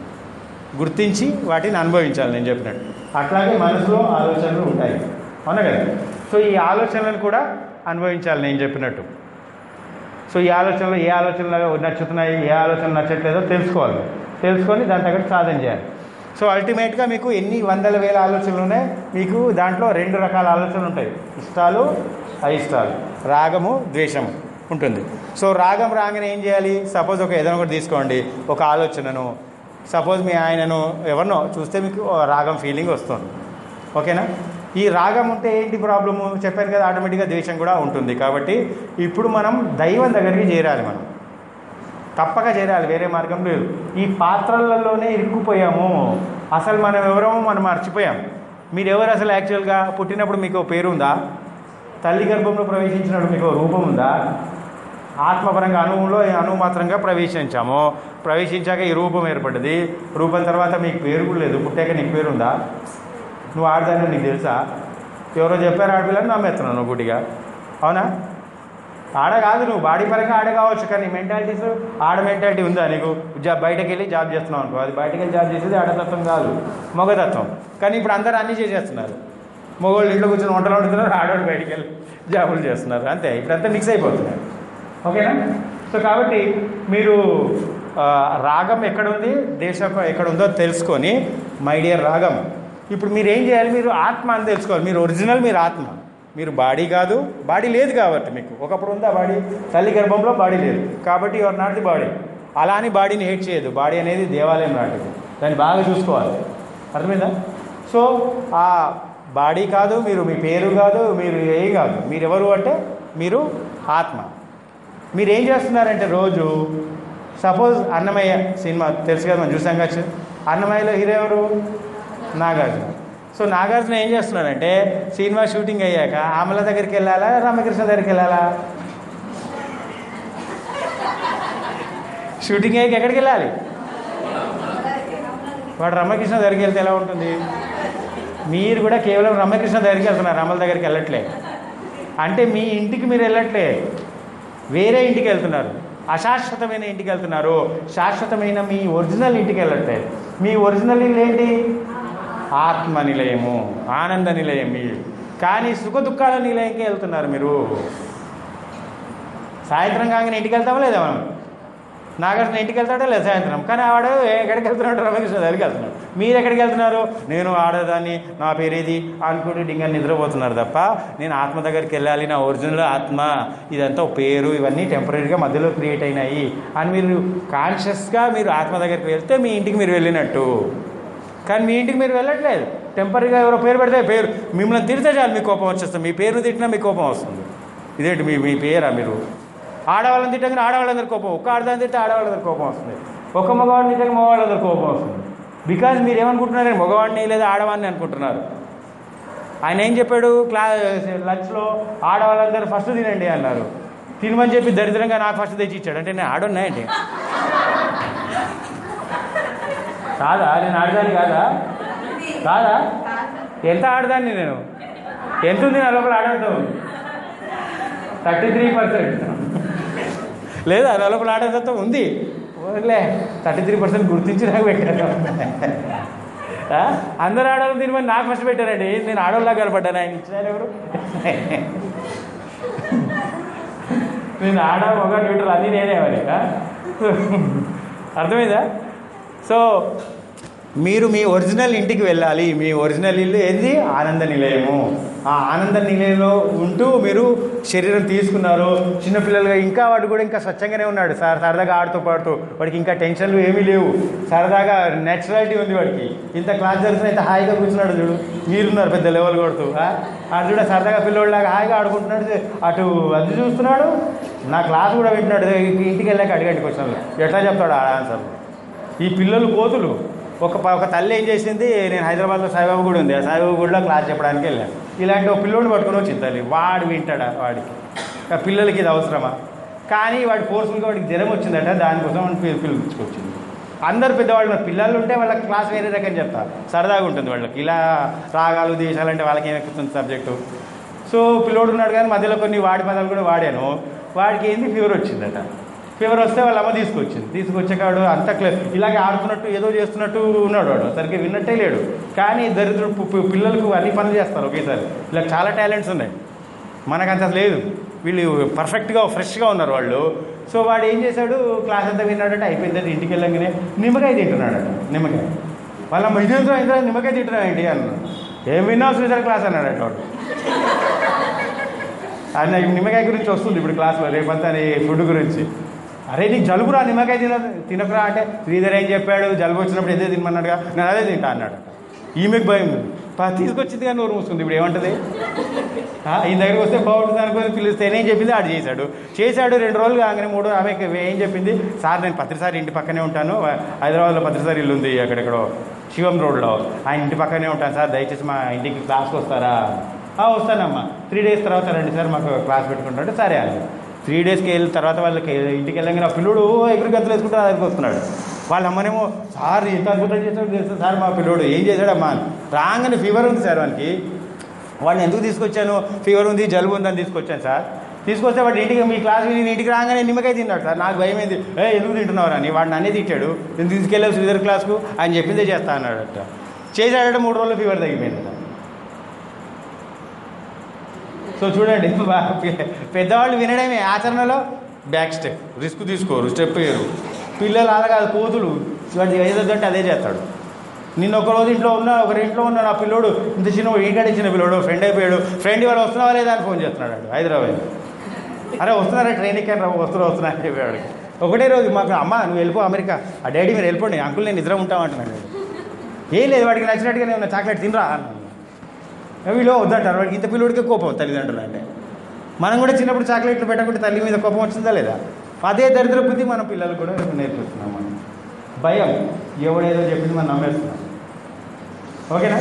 గుర్తించి వాటిని అనుభవించాలి నేను చెప్పినట్టు అట్లాగే మనసులో ఆలోచనలు ఉంటాయి అవునా కదా సో ఈ ఆలోచనలను కూడా అనుభవించాలి నేను చెప్పినట్టు సో ఈ ఆలోచనలు ఏ ఆలోచనలు నచ్చుతున్నాయి ఏ ఆలోచనలు నచ్చట్లేదో తెలుసుకోవాలి తెలుసుకొని దాని తగ్గట్టు సాధన చేయాలి సో అల్టిమేట్గా మీకు ఎన్ని వందల వేల ఆలోచనలు ఉన్నాయి మీకు దాంట్లో రెండు రకాల ఆలోచనలు ఉంటాయి ఇష్టాలు అయిష్టాలు రాగము ద్వేషము ఉంటుంది సో రాగం రాగానే ఏం చేయాలి సపోజ్ ఒక ఏదైనా ఒకటి తీసుకోండి ఒక ఆలోచనను సపోజ్ మీ ఆయనను ఎవరినో చూస్తే మీకు ఓ రాగం ఫీలింగ్ వస్తుంది ఓకేనా ఈ రాగం ఉంటే ఏంటి ప్రాబ్లము చెప్పాను కదా ఆటోమేటిక్గా ద్వేషం కూడా ఉంటుంది కాబట్టి ఇప్పుడు మనం దైవం దగ్గరికి చేరాలి మనం తప్పక చేరాలి వేరే మార్గం లేదు ఈ పాత్రలలోనే ఇరుక్కుపోయాము అసలు మనం ఎవరమో మనం మర్చిపోయాం మీరు ఎవరు అసలు యాక్చువల్గా పుట్టినప్పుడు మీకు ఓ పేరు ఉందా తల్లి గర్భంలో ప్రవేశించినప్పుడు మీకు ఓ రూపం ఉందా ఆత్మపరంగా అణువులో ఈ అణువు మాత్రంగా ప్రవేశించాము ప్రవేశించాక ఈ రూపం ఏర్పడ్డది రూపం తర్వాత మీకు పేరు కూడా లేదు పుట్టాక నీకు పేరు ఉందా నువ్వు ఆడదాన్ని నీకు తెలుసా ఎవరో చెప్పారు ఆడపిల్లని నమ్మేస్తున్నావు నువ్వు గుడిగా అవునా ఆడ కాదు నువ్వు బాడీ పరంగా ఆడ కావచ్చు కానీ మెంటాలిటీస్ ఆడ మెంటాలిటీ ఉందా నీకు జాబ్ బయటకు వెళ్ళి జాబ్ చేస్తున్నావు అనుకో అది బయటకు వెళ్ళి జాబ్ చేసేది ఆడతత్వం కాదు మగతత్వం కానీ ఇప్పుడు అందరూ అన్నీ చేసేస్తున్నారు మగవాళ్ళు ఇంట్లో కూర్చొని వంటలు వండుతున్నారు ఆడవాళ్ళు బయటికి వెళ్ళి జాబులు చేస్తున్నారు అంతే ఇప్పుడంతా మిక్స్ అయిపోతున్నారు ఓకేనా సో కాబట్టి మీరు ఆ, రాగం ఎక్కడ ఉంది దేశం ఎక్కడ ఉందో తెలుసుకొని మై డియర్ రాగం ఇప్పుడు మీరు ఏం చేయాలి మీరు ఆత్మ అని తెలుసుకోవాలి మీరు ఒరిజినల్ మీరు ఆత్మ మీరు బాడీ కాదు బాడీ లేదు కాబట్టి మీకు ఒకప్పుడు ఉందా బాడీ తల్లి గర్భంలో బాడీ లేదు కాబట్టి యువర్ నాట్ ది బాడీ అలా అని బాడీని హేట్ చేయదు బాడీ అనేది దేవాలయం లాంటిది దాన్ని బాగా చూసుకోవాలి అర్థమైందా సో ఆ బాడీ కాదు మీరు మీ పేరు కాదు మీరు ఏం కాదు మీరు ఎవరు అంటే మీరు ఆత్మ మీరు ఏం చేస్తున్నారంటే రోజు సపోజ్ అన్నమయ్య సినిమా తెలుసు కదా మనం చూసాం కదా అన్నమయ్యలో హీరో ఎవరు నాగార్జున సో నాగార్జున ఏం చేస్తున్నాడంటే సినిమా షూటింగ్ అయ్యాక ఆమెల దగ్గరికి వెళ్ళాలా రామకృష్ణ దగ్గరికి వెళ్ళాలా షూటింగ్ అయ్యాక ఎక్కడికి వెళ్ళాలి వాడు రమకృష్ణ దగ్గరికి వెళ్తే ఎలా ఉంటుంది మీరు కూడా కేవలం రమకృష్ణ దగ్గరికి వెళ్తున్నారు అమల దగ్గరికి వెళ్ళట్లే అంటే మీ ఇంటికి మీరు వెళ్ళట్లే వేరే ఇంటికి వెళ్తున్నారు అశాశ్వతమైన ఇంటికి వెళ్తున్నారు శాశ్వతమైన మీ ఒరిజినల్ ఇంటికి వెళ్ళట్లేదు మీ ఒరిజినల్ ఇల్లు ఏంటి ఆత్మ నిలయము ఆనంద నిలయం మీ కానీ సుఖ దుఃఖాల నిలయంకి వెళ్తున్నారు మీరు సాయంత్రం కాగానే ఇంటికి వెళ్తామా లేదా మనం నాగార్జున ఇంటికి వెళ్తాడా లేదా సాయంత్రం కానీ ఆడు ఎక్కడికి వెళ్తున్నాడు రమకృష్ణ దగ్గరికి వెళ్తున్నాడు మీరు ఎక్కడికి వెళ్తున్నారు నేను ఆడదాన్ని నా పేరేది అనుకుంటూ డింగా నిద్రపోతున్నారు తప్ప నేను ఆత్మ దగ్గరికి వెళ్ళాలి నా ఒరిజినల్ ఆత్మ ఇదంతా ఒక పేరు ఇవన్నీ టెంపరీగా మధ్యలో క్రియేట్ అయినాయి అని మీరు కాన్షియస్గా మీరు ఆత్మ దగ్గరికి వెళ్తే మీ ఇంటికి మీరు వెళ్ళినట్టు కానీ మీ ఇంటికి మీరు వెళ్ళట్లేదు టెంపరీగా ఎవరో పేరు పెడితే పేరు మిమ్మల్ని తిడితే చాలు మీ కోపం వచ్చేస్తుంది మీ పేరు తిట్టినా మీ కోపం వస్తుంది ఇదేంటి మీ మీ పేరా మీరు ఆడవాళ్ళని తిట్టగానే ఆడవాళ్ళందరి కోపం ఒక్క ఆడదాన్ని తిట్టే ఆడవాళ్ళందరి కోపం వస్తుంది ఒక మగవాడిని తిట్టగా మగవాళ్ళందరి కోపం వస్తుంది బికాజ్ మీరు ఏమనుకుంటున్నారు మగవాడిని లేదా ఆడవాడిని అనుకుంటున్నారు ఆయన ఏం చెప్పాడు క్లా లంచ్లో ఆడవాళ్ళందరూ ఫస్ట్ తినండి అన్నారు తినమని చెప్పి దరిద్రంగా నాకు ఫస్ట్ తెచ్చి ఇచ్చాడు అంటే నేను ఆడున్నా ఏంటి కాదా నేను ఆడదాన్ని కాదా కాదా ఎంత ఆడదాన్ని నేను ఎంత ఉంది నా లోపల ఆడతాం థర్టీ త్రీ పర్సెంట్ లేదా నా లోపల ఆడేదత్వం ఉంది ఓలే థర్టీ త్రీ పర్సెంట్ గుర్తించి నాకు పెట్టారు ఆ? అందరు ఆడవాళ్ళు తినమని నాకు ఫస్ట్ పెట్టారండి నేను ఆడవాళ్ళగా కనపడ్డాను ఆయన ఇచ్చినారు ఎవరు నేను ఆడ మగ న్యూట్రల్ అన్నీ నేనే మరి ఆ? అర్థమైందా సో మీరు మీ ఒరిజినల్ ఇంటికి వెళ్ళాలి మీ ఒరిజినల్ ఇల్లు ఏంది ఆనంద నిలయము ఆ ఆనంద నిలయంలో ఉంటూ మీరు శరీరం తీసుకున్నారు చిన్నపిల్లలుగా ఇంకా వాడు కూడా ఇంకా స్వచ్ఛంగానే ఉన్నాడు సార్ సరదాగా ఆడుతూ పాడుతూ వాడికి ఇంకా టెన్షన్లు ఏమీ లేవు సరదాగా నేచురాలిటీ ఉంది వాడికి ఇంత క్లాస్ జరుగుతున్న ఇంత హాయిగా కూర్చున్నాడు చూడు మీరున్నారు పెద్ద లెవెల్ కొడుతూ ఆ? ఆడు కూడా సరదాగా పిల్లోడిలాగా హాయిగా ఆడుకుంటున్నాడు అటు అది చూస్తున్నాడు నా క్లాస్ కూడా వింటున్నాడు ఇంటికి వెళ్ళాక అడిగండి క్వశ్చన్లు ఎట్లా చెప్తాడు ఆ ఆన్సర్ ఈ పిల్లలు కోతులు ఒక ప- ఒక తల్లి ఏం చేసింది నేను హైదరాబాద్లో సాయిబాబా గుడి ఉంది ఆ సాయిబాబా గుడిలో క్లాస్ చెప్పడానికి వెళ్ళాను ఇలాంటి ఒక పిల్లోడిని పట్టుకుని వచ్చింది తల్లి వాడు వింటాడా వాడికి ఆ పిల్లలకి ఇది అవసరమా కానీ వాడి ఫోర్స్ఫుల్గా వాడికి జ్వరం వచ్చిందట దానికోసం వాడిని పిలు పిలుచుకొచ్చింది అందరు పెద్దవాళ్ళు ఉన్నారు. పిల్లలు ఉంటే వాళ్ళకి క్లాస్ వేరే రకం చెప్తారు సరదాగా ఉంటుంది వాళ్ళకి ఇలా రాగాలు దేశాలు అంటే వాళ్ళకి ఏమెక్కుతుంది సబ్జెక్టు సో పిల్లోడు ఉన్నాడు కానీ మధ్యలో కొన్ని వాడి పదాలు కూడా వాడాను వాడికి ఏంది ఫీవర్ వచ్చిందట ఫీవర్ వస్తే వాళ్ళ అమ్మ తీసుకొచ్చింది తీసుకొచ్చాక అంత క్లే ఇలాగే ఆడుతున్నట్టు ఏదో చేస్తున్నట్టు ఉన్నాడు వాడు సరిగ్గా విన్నట్టే లేడు కానీ దరిద్రుడు పు- పు- పిల్లలకు అన్ని పనులు చేస్తారు ఒకేసారి వీళ్ళకి చాలా టాలెంట్స్ ఉన్నాయి మనకంత లేదు వీళ్ళు పర్ఫెక్ట్గా ఫ్రెష్గా ఉన్నారు వాళ్ళు సో వాడు ఏం చేశాడు క్లాస్ అంతా విన్నాడంటే అయిపోయిందంటే ఇంటికి వెళ్ళంగానే నిమ్మకాయ తింటున్నాడట నిమ్మకాయ వాళ్ళ ఇదేంద్ర ఇంద్ర నిమ్మకాయ తింటున్నావు ఏంటి అన్నాడు ఏం విన్నావు శ్రీధర్ క్లాస్ అన్నాడట వాడు అది నాకు నిమ్మకాయ గురించి వస్తుంది ఇప్పుడు క్లాస్లో రేపంతా నీ ఫుడ్ గురించి అరే నీకు జలుబురా నిమ్మకాయ తిన తినకురా అంటే శ్రీధర్ ఏం చెప్పాడు జలుబు వచ్చినప్పుడు ఎదే తినమన్నాడుగా నేను అదే తింటా అన్నాడు ఈమెకు భయం పా- తీసుకొచ్చింది కానీ నోరు మూసుకుంది ఇప్పుడు ఏమంటది ఆ, ఈయన దగ్గరికి వస్తే బాగుంటుంది అనుకుని పిలిస్తే నేనేం చెప్పింది ఆడు చేశాడు చేశాడు రెండు రోజులు కాగానే మూడు ఆమెకి ఏం చెప్పింది సార్ నేను పత్రిసారి ఇంటి పక్కనే ఉంటాను హైదరాబాద్లో పత్రిసారి ఇల్లు ఉంది అక్కడెక్కడో శివం రోడ్లో ఆయన ఇంటి పక్కనే ఉంటాను సార్ దయచేసి మా ఇంటికి క్లాస్కి వస్తారా "ఆ, వస్తానమ్మా త్రీ డేస్ తర్వాత రండి సార్ మాకు క్లాస్ పెట్టుకుంటాడు సరే అని త్రీ డేస్కి వెళ్ళిన తర్వాత వాళ్ళకి ఇంటికి వెళ్ళగానే ఆ పిల్లోడు ఎగురు గంతులు వేసుకుంటూ నా దగ్గరికి వస్తున్నాడు వాళ్ళ అమ్మనేమో సార్ ఎంత అద్భుతం చేశాడు తెలుసు సార్ మా పిల్లోడు ఏం చేశాడమ్మా అని. రాగానే ఫీవర్ ఉంది సార్ వానికి వాడిని ఎందుకు తీసుకొచ్చాను ఫీవర్ ఉంది జలుబు ఉందని తీసుకొచ్చాను సార్ తీసుకొస్తే వాడు ఇంటికి మీ క్లాస్ నేను ఇంటికి రాగానే నిమ్మకాయ తిన్నాడు సార్ నాకు భయం ఏంది ఏ ఎందుకు తింటున్నావు అని వాడిని అన్నీ తిట్టాడు నేను తీసుకెళ్ళావు శ్రీధర్ క్లాస్కు ఆయన చెప్పిందే చేస్తా అన్నాడట చేశాడట మూడు రోజులు ఫీవర్ తగ్గిపోయిందట సో చూడండి బా- పె- పెద్దవాళ్ళు వినడమే ఆచరణలో బ్యాక్ స్టెప్ రిస్క్ తీసుకోరు స్టెప్ వేయరు పిల్లలు అలా కాదు కోతులు వాడు ఏదంటే అదే చేస్తాడు నిన్న ఒక రోజు ఇంట్లో ఉన్నా ఒకరి ఇంట్లో ఉన్నా నా పిల్లోడు ఇంత చిన్న ఏంటంటే చిన్న పిల్లోడు ఫ్రెండ్ అయిపోయాడు ఫ్రెండ్ వాడు వస్తున్నావా లేదా అని ఫోన్ చేస్తున్నాడు వాడు హైదరాబాద్ అరే వస్తున్నారా ట్రైన్ ఎక్కాను రా వస్తున్నా వస్తున్నా అని చెప్పాడు ఒకటే రోజు మాకు అమ్మ నువ్వు వెళ్ళిపో అమెరికా ఆ డాడీ మీరు వెళ్ళిపోండి అంకుల్ నేను నిద్ర ఉంటామంటున్నాడు వాడు. ఏం లేదు వాడికి నచ్చినట్టుగానే ఉన్న చాక్లెట్ తినరా అన్నాను వీళ్ళు వద్దంటారు వాడికి ఇంత పిల్లోడికే కోపం తల్లిదండ్రులు అంటే మనం కూడా చిన్నప్పుడు చాక్లెట్లు పెట్టకుంటే తల్లి మీద కోపం వచ్చిందా లేదా అదే దరిద్ర బుద్ధి మన పిల్లలకు కూడా నేర్పిస్తున్నాం మనం భయం ఎవడేదో చెప్పింది మనం నమ్మేస్తున్నాం ఓకేనా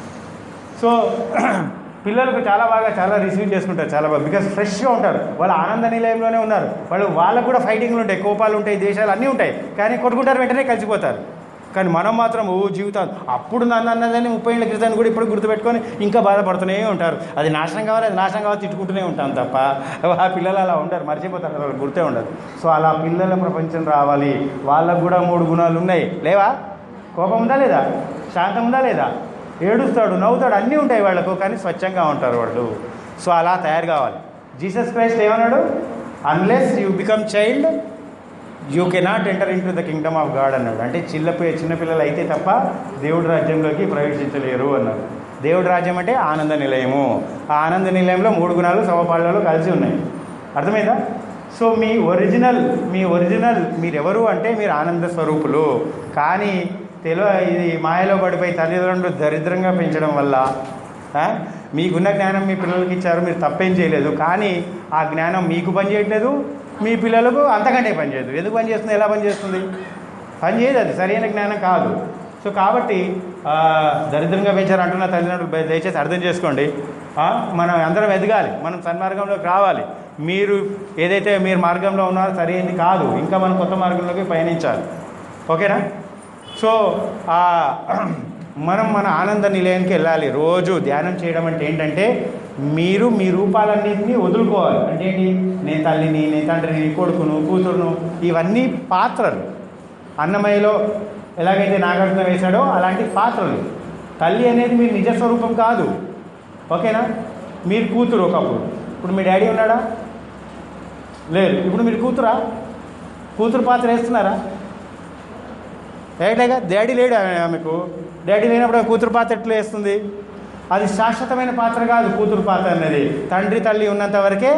సో పిల్లలకు చాలా బాగా చాలా రిసీవ్ చేసుకుంటారు చాలా బాగా బికాస్ ఫ్రెష్గా ఉంటారు వాళ్ళు ఆనంద నిలయంలోనే ఉన్నారు వాళ్ళు వాళ్ళకు కూడా ఫైటింగ్లు ఉంటాయి కోపాలు ఉంటాయి దేశాలు అన్నీ ఉంటాయి కానీ కొట్టుకుంటారు వెంటనే కలిసిపోతారు కానీ మనం మాత్రం ఓ జీవితం అప్పుడు నన్ను అన్నదని ముప్పై ఏళ్ళ క్రితం కూడా ఇప్పుడు గుర్తుపెట్టుకొని ఇంకా బాధపడుతూనే ఉంటారు అది నాశనం కావాలి అది నాశనం కావాలి తిట్టుకుంటూనే ఉంటాం తప్ప ఆ పిల్లలు అలా ఉంటారు మర్చిపోతారు వాళ్ళకి గుర్తే ఉండదు సో అలా పిల్లల ప్రపంచం రావాలి వాళ్ళకు కూడా మూడు గుణాలు ఉన్నాయి లేవా కోపం ఉందా లేదా శాంతం ఉందా లేదా ఏడుస్తాడు నవ్వుతాడు అన్నీ ఉంటాయి వాళ్ళకు కానీ స్వచ్ఛంగా ఉంటారు వాళ్ళు సో అలా తయారు కావాలి జీసస్ క్రైస్ట్ ఏమన్నాడు unless you become child you cannot enter into the kingdom of God అన్నాడు అంటే చిన్న పి- చిన్నపిల్లలు అయితే తప్ప దేవుడి రాజ్యంలోకి ప్రవేశించలేరు అన్నాడు దేవుడి రాజ్యం అంటే ఆనంద నిలయము ఆ ఆనంద నిలయంలో మూడు గుణాలు సమపాళ్ళలో కలిసి ఉన్నాయి అర్థమైందా సో మీ ఒరిజినల్ మీ ఒరిజినల్ మీరెవరు అంటే మీరు ఆనంద స్వరూపులు కానీ తెలివ ఇది మాయలో పడిపోయి తల్లిదండ్రులు దరిద్రంగా పెంచడం వల్ల ఆ, మీకున్న జ్ఞానం మీ పిల్లలకి ఇచ్చారు మీరు తప్పేం చేయలేదు కానీ ఆ జ్ఞానం మీకు పని చేయట్లేదు మీ పిల్లలకు అంతకంటే పని చేయదు ఎందుకు పని చేస్తుంది ఎలా పని చేస్తుంది పని చేయదు అది సరైన జ్ఞానం కాదు సో కాబట్టి ఆ, దరిద్రంగా పెంచారు అంటున్న తల్లిదండ్రులు దయ- దయచేసి అర్థం చేసుకోండి ఆ, మనం అందరం ఎదగాలి మనం సన్మార్గంలోకి రావాలి మీరు ఏదైతే మీరు మార్గంలో ఉన్నారో సరైనది కాదు ఇంకా మనం కొత్త మార్గంలోకి పయనించాలి ఓకేనా సో ఆ, మనం మన ఆనంద నిలయానికి వెళ్ళాలి రోజు ధ్యానం చేయడం అంటే ఏంటంటే మీరు మీ రూపాలన్నింటినీ వదులుకోవాలి అంటే ఏంటి నేను తల్లిని నేను తండ్రిని కొడుకును కూతురును ఇవన్నీ పాత్రలు అన్నమయ్యలో ఎలాగైతే నాగార్జున వేశాడో అలాంటి పాత్రలు తల్లి అనేది మీ నిజ స్వరూపం కాదు ఓకేనా మీరు కూతురు ఒకప్పుడు ఇప్పుడు మీ డాడీ ఉన్నాడా లేదు ఇప్పుడు మీరు కూతురా కూతురు పాత్ర వేస్తున్నారా ఏటేగా డాడీ లేడు ఆమె- ఆమెకు డాడీ లేనప్పుడు ఆ కూతురు పాత్ర ఎట్లా వేస్తుంది అది శాశ్వతమైన పాత్ర కాదు కూతురు పాత్ర అనేది తండ్రి తల్లి ఉన్నంత వరకే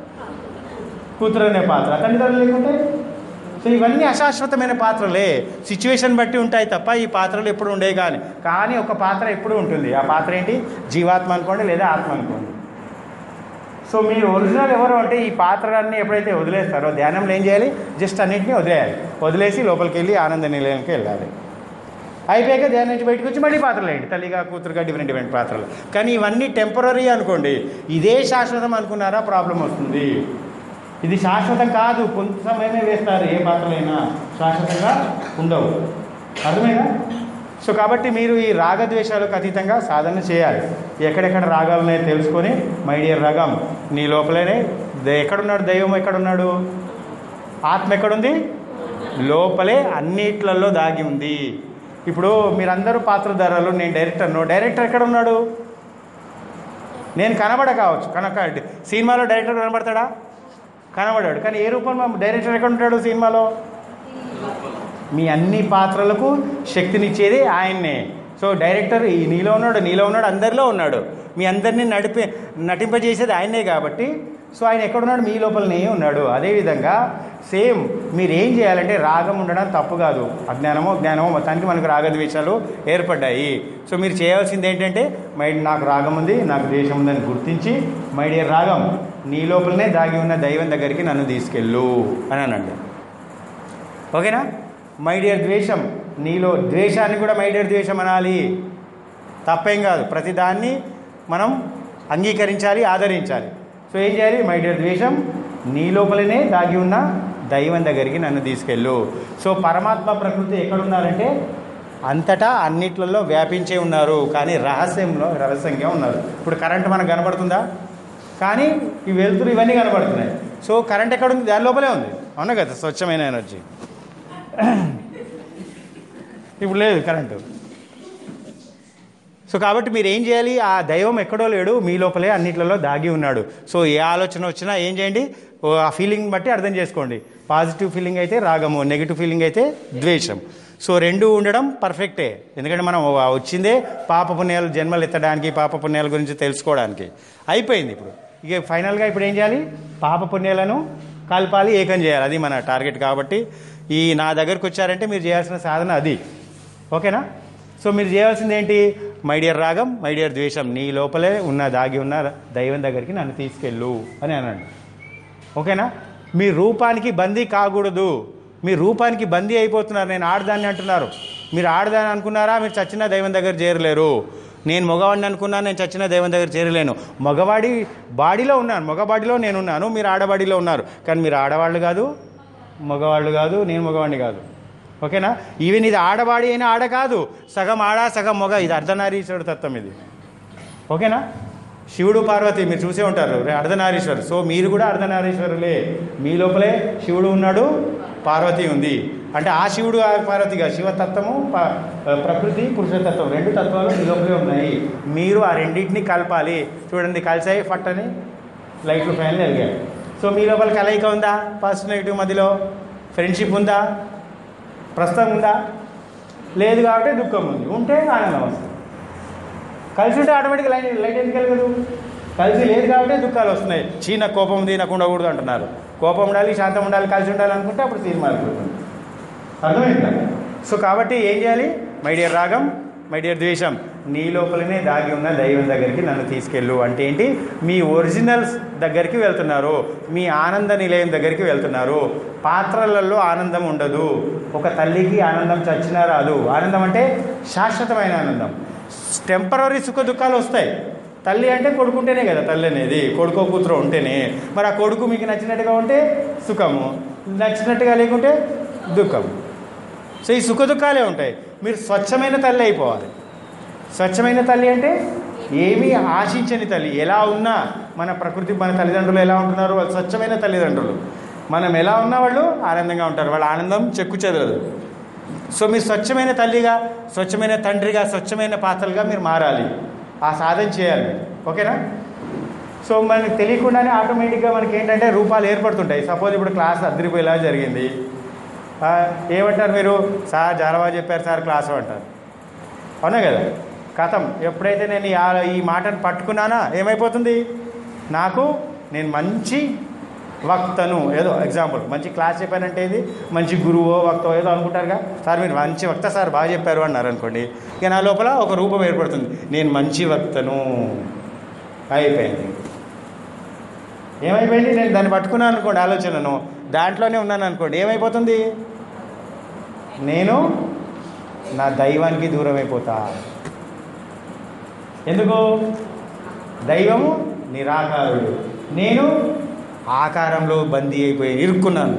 కూతురు అనే పాత్ర తండ్రి తల్లి లేకుంటే సో ఇవన్నీ అశాశ్వతమైన పాత్రలే సిచ్యువేషన్ బట్టి ఉంటాయి తప్ప ఈ పాత్రలు ఎప్పుడు ఉండేవి కానీ కానీ ఒక పాత్ర ఎప్పుడు ఉంటుంది ఆ పాత్ర ఏంటి జీవాత్మ అనుకోండి లేదా ఆత్మ అనుకోండి సో మీరు ఒరిజినల్ ఎవరు అంటే ఈ పాత్రలన్నీ ఎప్పుడైతే వదిలేస్తారో ధ్యానంలో ఏం చేయాలి జస్ట్ అన్నింటినీ వదిలేయాలి వదిలేసి లోపలికి వెళ్ళి ఆనంద నిలయంకి వెళ్ళాలి అయిపోయాక ధ్యానం నుంచి బయటకు వచ్చి మళ్ళీ పాత్రలు వేయండి తల్లిగా కూతురుగా డిఫరెంట్ డిఫరెంట్ పాత్రలు కానీ ఇవన్నీ టెంపరీ అనుకోండి ఇదే శాశ్వతం అనుకున్నారా ప్రాబ్లం వస్తుంది ఇది శాశ్వతం కాదు కొంత సమయమే వేస్తారు ఏ పాత్రలైనా శాశ్వతంగా ఉండవు అర్థమైనా సో కాబట్టి మీరు ఈ రాగద్వేషాలకు అతీతంగా సాధన చేయాలి ఎక్కడెక్కడ రాగాలు ఉన్నాయో తెలుసుకొని మై డియర్ రాగం నీ లోపలనే ద- ఎక్కడున్నాడు దైవం ఎక్కడున్నాడు ఆత్మ ఎక్కడుంది లోపలే అన్నిట్లలో దాగి ఉంది ఇప్పుడు మీరందరూ పాత్రధారాలు నేను డైరెక్టర్ను డైరెక్టర్ ఎక్కడ ఉన్నాడు నేను కనబడ కావచ్చు కనుక సినిమాలో డైరెక్టర్ కనబడతాడా కనబడాడు కానీ ఏ రూపంలో డైరెక్టర్ ఎక్కడ ఉంటాడు సినిమాలో మీ అన్ని పాత్రలకు శక్తినిచ్చేది ఆయన్నే సో డైరెక్టర్ ఈ నీలో ఉన్నాడు నీలో ఉన్నాడు అందరిలో ఉన్నాడు మీ అందరినీ నడిపే నటింపజేసేది ఆయనే కాబట్టి సో ఆయన ఎక్కడున్నాడు మీ లోపలనే ఉన్నాడు అదేవిధంగా సేమ్ మీరు ఏం చేయాలంటే రాగం ఉండడం తప్పు కాదు అజ్ఞానమో జ్ఞానమో మొత్తానికి మనకు రాగద్వేషాలు ఏర్పడ్డాయి సో మీరు చేయాల్సింది ఏంటంటే మై నాకు రాగం ఉంది నాకు ద్వేషం ఉందని గుర్తించి మై డియర్ రాగం నీ లోపలనే దాగి ఉన్న దైవం దగ్గరికి నన్ను తీసుకెళ్ళు అని అనండి ఓకేనా మై డియర్ ద్వేషం నీలో ద్వేషాన్ని కూడా మై డియర్ ద్వేషం అనాలి తప్పేం కాదు ప్రతిదాన్ని మనం అంగీకరించాలి ఆదరించాలి సో ఏం చేయాలి మై డియర్ ద్వేషం నీ లోపలనే దాగి ఉన్న దైవం దగ్గరికి నన్ను తీసుకెళ్ళు సో పరమాత్మ ప్రకృతి ఎక్కడున్నారంటే అంతటా అన్నిట్లలో వ్యాపించే ఉన్నారు కానీ రహస్యంలో రహస్యంగా ఉన్నారు ఇప్పుడు కరెంట్ మనకు కనబడుతుందా కానీ ఈ వెలుతురు ఇవన్నీ కనబడుతున్నాయి సో కరెంట్ ఎక్కడ ఉంది దాని లోపలే ఉంది అవునా కదా స్వచ్ఛమైన ఎనర్జీ ఇప్పుడు లేదు కరెంటు సో కాబట్టి మీరు ఏం చేయాలి ఆ దైవం ఎక్కడో లేడు మీ లోపలే అన్నిట్లలో దాగి ఉన్నాడు సో ఏ ఆలోచన వచ్చినా ఏం చేయండి ఓ ఆ ఫీలింగ్ బట్టి అర్థం చేసుకోండి పాజిటివ్ ఫీలింగ్ అయితే రాగము నెగిటివ్ ఫీలింగ్ అయితే ద్వేషం సో రెండు ఉండడం పర్ఫెక్టే ఎందుకంటే మనం ఆ వచ్చిందే పాప పుణ్యాలు జన్మలు ఎత్తడానికి పాప పుణ్యాల గురించి తెలుసుకోవడానికి అయిపోయింది ఇప్పుడు ఇక ఫైనల్గా ఇప్పుడు ఏం చేయాలి పాప పుణ్యాలను కలపాలి ఏకం చేయాలి అది మన టార్గెట్ కాబట్టి ఈ నా దగ్గరకు వచ్చారంటే మీరు చేయాల్సిన సాధన అది ఓకేనా సో మీరు చేయాల్సింది ఏంటి మై డియర్ రాగం మై డియర్ ద్వేషం నీ లోపలే ఉన్న దాగి ఉన్న దైవం దగ్గరికి నన్ను తీసుకెళ్ళు అని అనండి ఓకేనా మీ రూపానికి బందీ కాకూడదు మీ రూపానికి బందీ అయిపోతున్నారు నేను ఆడదాన్ని అంటున్నారు మీరు ఆడదాన్ని అనుకున్నారా మీరు చచ్చిన దైవం దగ్గర చేరలేరు నేను మగవాడిని అనుకున్నా నేను చచ్చిన దైవం దగ్గర చేరలేను మగవాడి బాడీలో ఉన్నాను మగ బాడీలో నేను ఉన్నాను మీరు ఆడబాడీలో ఉన్నారు కానీ మీరు ఆడవాళ్ళు కాదు మగవాళ్ళు కాదు నేను మగవాడిని కాదు ఓకేనా ఈవెన్ ఇది ఆడవాడి అయినా ఆడ కాదు సగం ఆడ సగం మొగ ఇది అర్ధనారీశ్వరుడు తత్వం ఇది ఓకేనా శివుడు పార్వతి మీరు చూసే ఉంటారు రే అర్ధనారీశ్వరు సో మీరు కూడా అర్ధనారీశ్వరులే మీ లోపలే శివుడు ఉన్నాడు పార్వతి ఉంది అంటే ఆ శివుడు ఆ పార్వతిగా శివతత్వము ప- ప్రకృతి పురుషతత్వం రెండు తత్వాలు మీ లోపలే ఉన్నాయి మీరు ఆ రెండింటిని కలపాలి చూడండి కలిసాయి ఫట్టని లైట్లు ఫ్యాన్లు వెలిగాయి సో మీ లోపల కలయిక ఉందా పాజిటివ్ నెగిటివ్ మధ్యలో ఫ్రెండ్షిప్ ఉందా ప్రస్తుతం ఉందా లేదు కాబట్టి దుఃఖం ఉంది ఉంటే ఆనందం వస్తుంది కలిసి ఉంటే ఆటోమేటిక్ లైట్ లైట్ ఎందుకు వెలగదు కలిసి లేదు కాబట్టి దుఃఖాలు వస్తున్నాయి చీన కోపం ఉంది నాకు ఉండకూడదు అంటున్నారు కోపం ఉండాలి శాంతం ఉండాలి కలిసి ఉండాలి అనుకుంటే అప్పుడు సినిమా అయిపోతుంది అర్థమైందా సో కాబట్టి ఏం చేయాలి మై డియర్ రాగం మై డియర్ ద్వేషం నీ లోపలనే దాగి ఉన్న దైవం దగ్గరికి నన్ను తీసుకెళ్ళు అంటే ఏంటి మీ ఒరిజినల్స్ దగ్గరికి వెళ్తున్నారు మీ ఆనంద నిలయం దగ్గరికి వెళ్తున్నారు పాత్రలలో ఆనందం ఉండదు ఒక తల్లికి ఆనందం చచ్చినా రాదు ఆనందం అంటే శాశ్వతమైన ఆనందం టెంపరీ సుఖ దుఃఖాలు వస్తాయి తల్లి అంటే కొడుకుంటేనే కదా తల్లి అనేది కొడుకో కూతురు ఉంటేనే మరి ఆ కొడుకు మీకు నచ్చినట్టుగా ఉంటే సుఖము నచ్చినట్టుగా లేకుంటే దుఃఖం సో ఈ సుఖ దుఃఖాలే ఉంటాయి మీరు స్వచ్ఛమైన తల్లి అయిపోవాలి స్వచ్ఛమైన తల్లి అంటే ఏమీ ఆశించని తల్లి ఎలా ఉన్నా మన ప్రకృతి మన తల్లిదండ్రులు ఎలా ఉంటున్నారు వాళ్ళు స్వచ్ఛమైన తల్లిదండ్రులు మనం ఎలా ఉన్నా వాళ్ళు ఆనందంగా ఉంటారు వాళ్ళ ఆనందం చెక్కు చెదరదు సో మీరు స్వచ్ఛమైన తల్లిగా స్వచ్ఛమైన తండ్రిగా స్వచ్ఛమైన పాత్రలుగా మీరు మారాలి ఆ సాధన చేయాలి ఓకేనా సో మనకి తెలియకుండానే ఆటోమేటిక్గా మనకి ఏంటంటే రూపాలు ఏర్పడుతుంటాయి సపోజ్ ఇప్పుడు క్లాస్ అద్దరిపోయేలా జరిగింది ఆ, ఏమంటారు మీరు సార్ జాలవా చెప్పారు సార్ క్లాసు అంటారు అవునా కదా కథం ఎప్పుడైతే నేను ఈ ఆ- ఈ మాటను పట్టుకున్నానా ఏమైపోతుంది నాకు నేను మంచి వక్తను ఏదో ఎగ్జాంపుల్ మంచి క్లాస్ చెప్పానంటే ఇది మంచి గురువో వక్తో ఏదో అనుకుంటారుగా సార్ మీరు మంచి వక్త సార్ బాగా చెప్పారు అన్నారు అనుకోండి ఇక నా లోపల ఒక రూపం ఏర్పడుతుంది నేను మంచి వక్తను అయిపోయింది ఏమైపోయింది నేను దాన్ని పట్టుకున్నాను అనుకోండి ఆలోచనను దాంట్లోనే ఉన్నాను అనుకోండి ఏమైపోతుంది నేను నా దైవానికి దూరం అయిపోతా ఎందుకు దైవము నిరాకారుడు నేను ఆకారంలో బందీ అయిపోయి ఇరుక్కున్నాను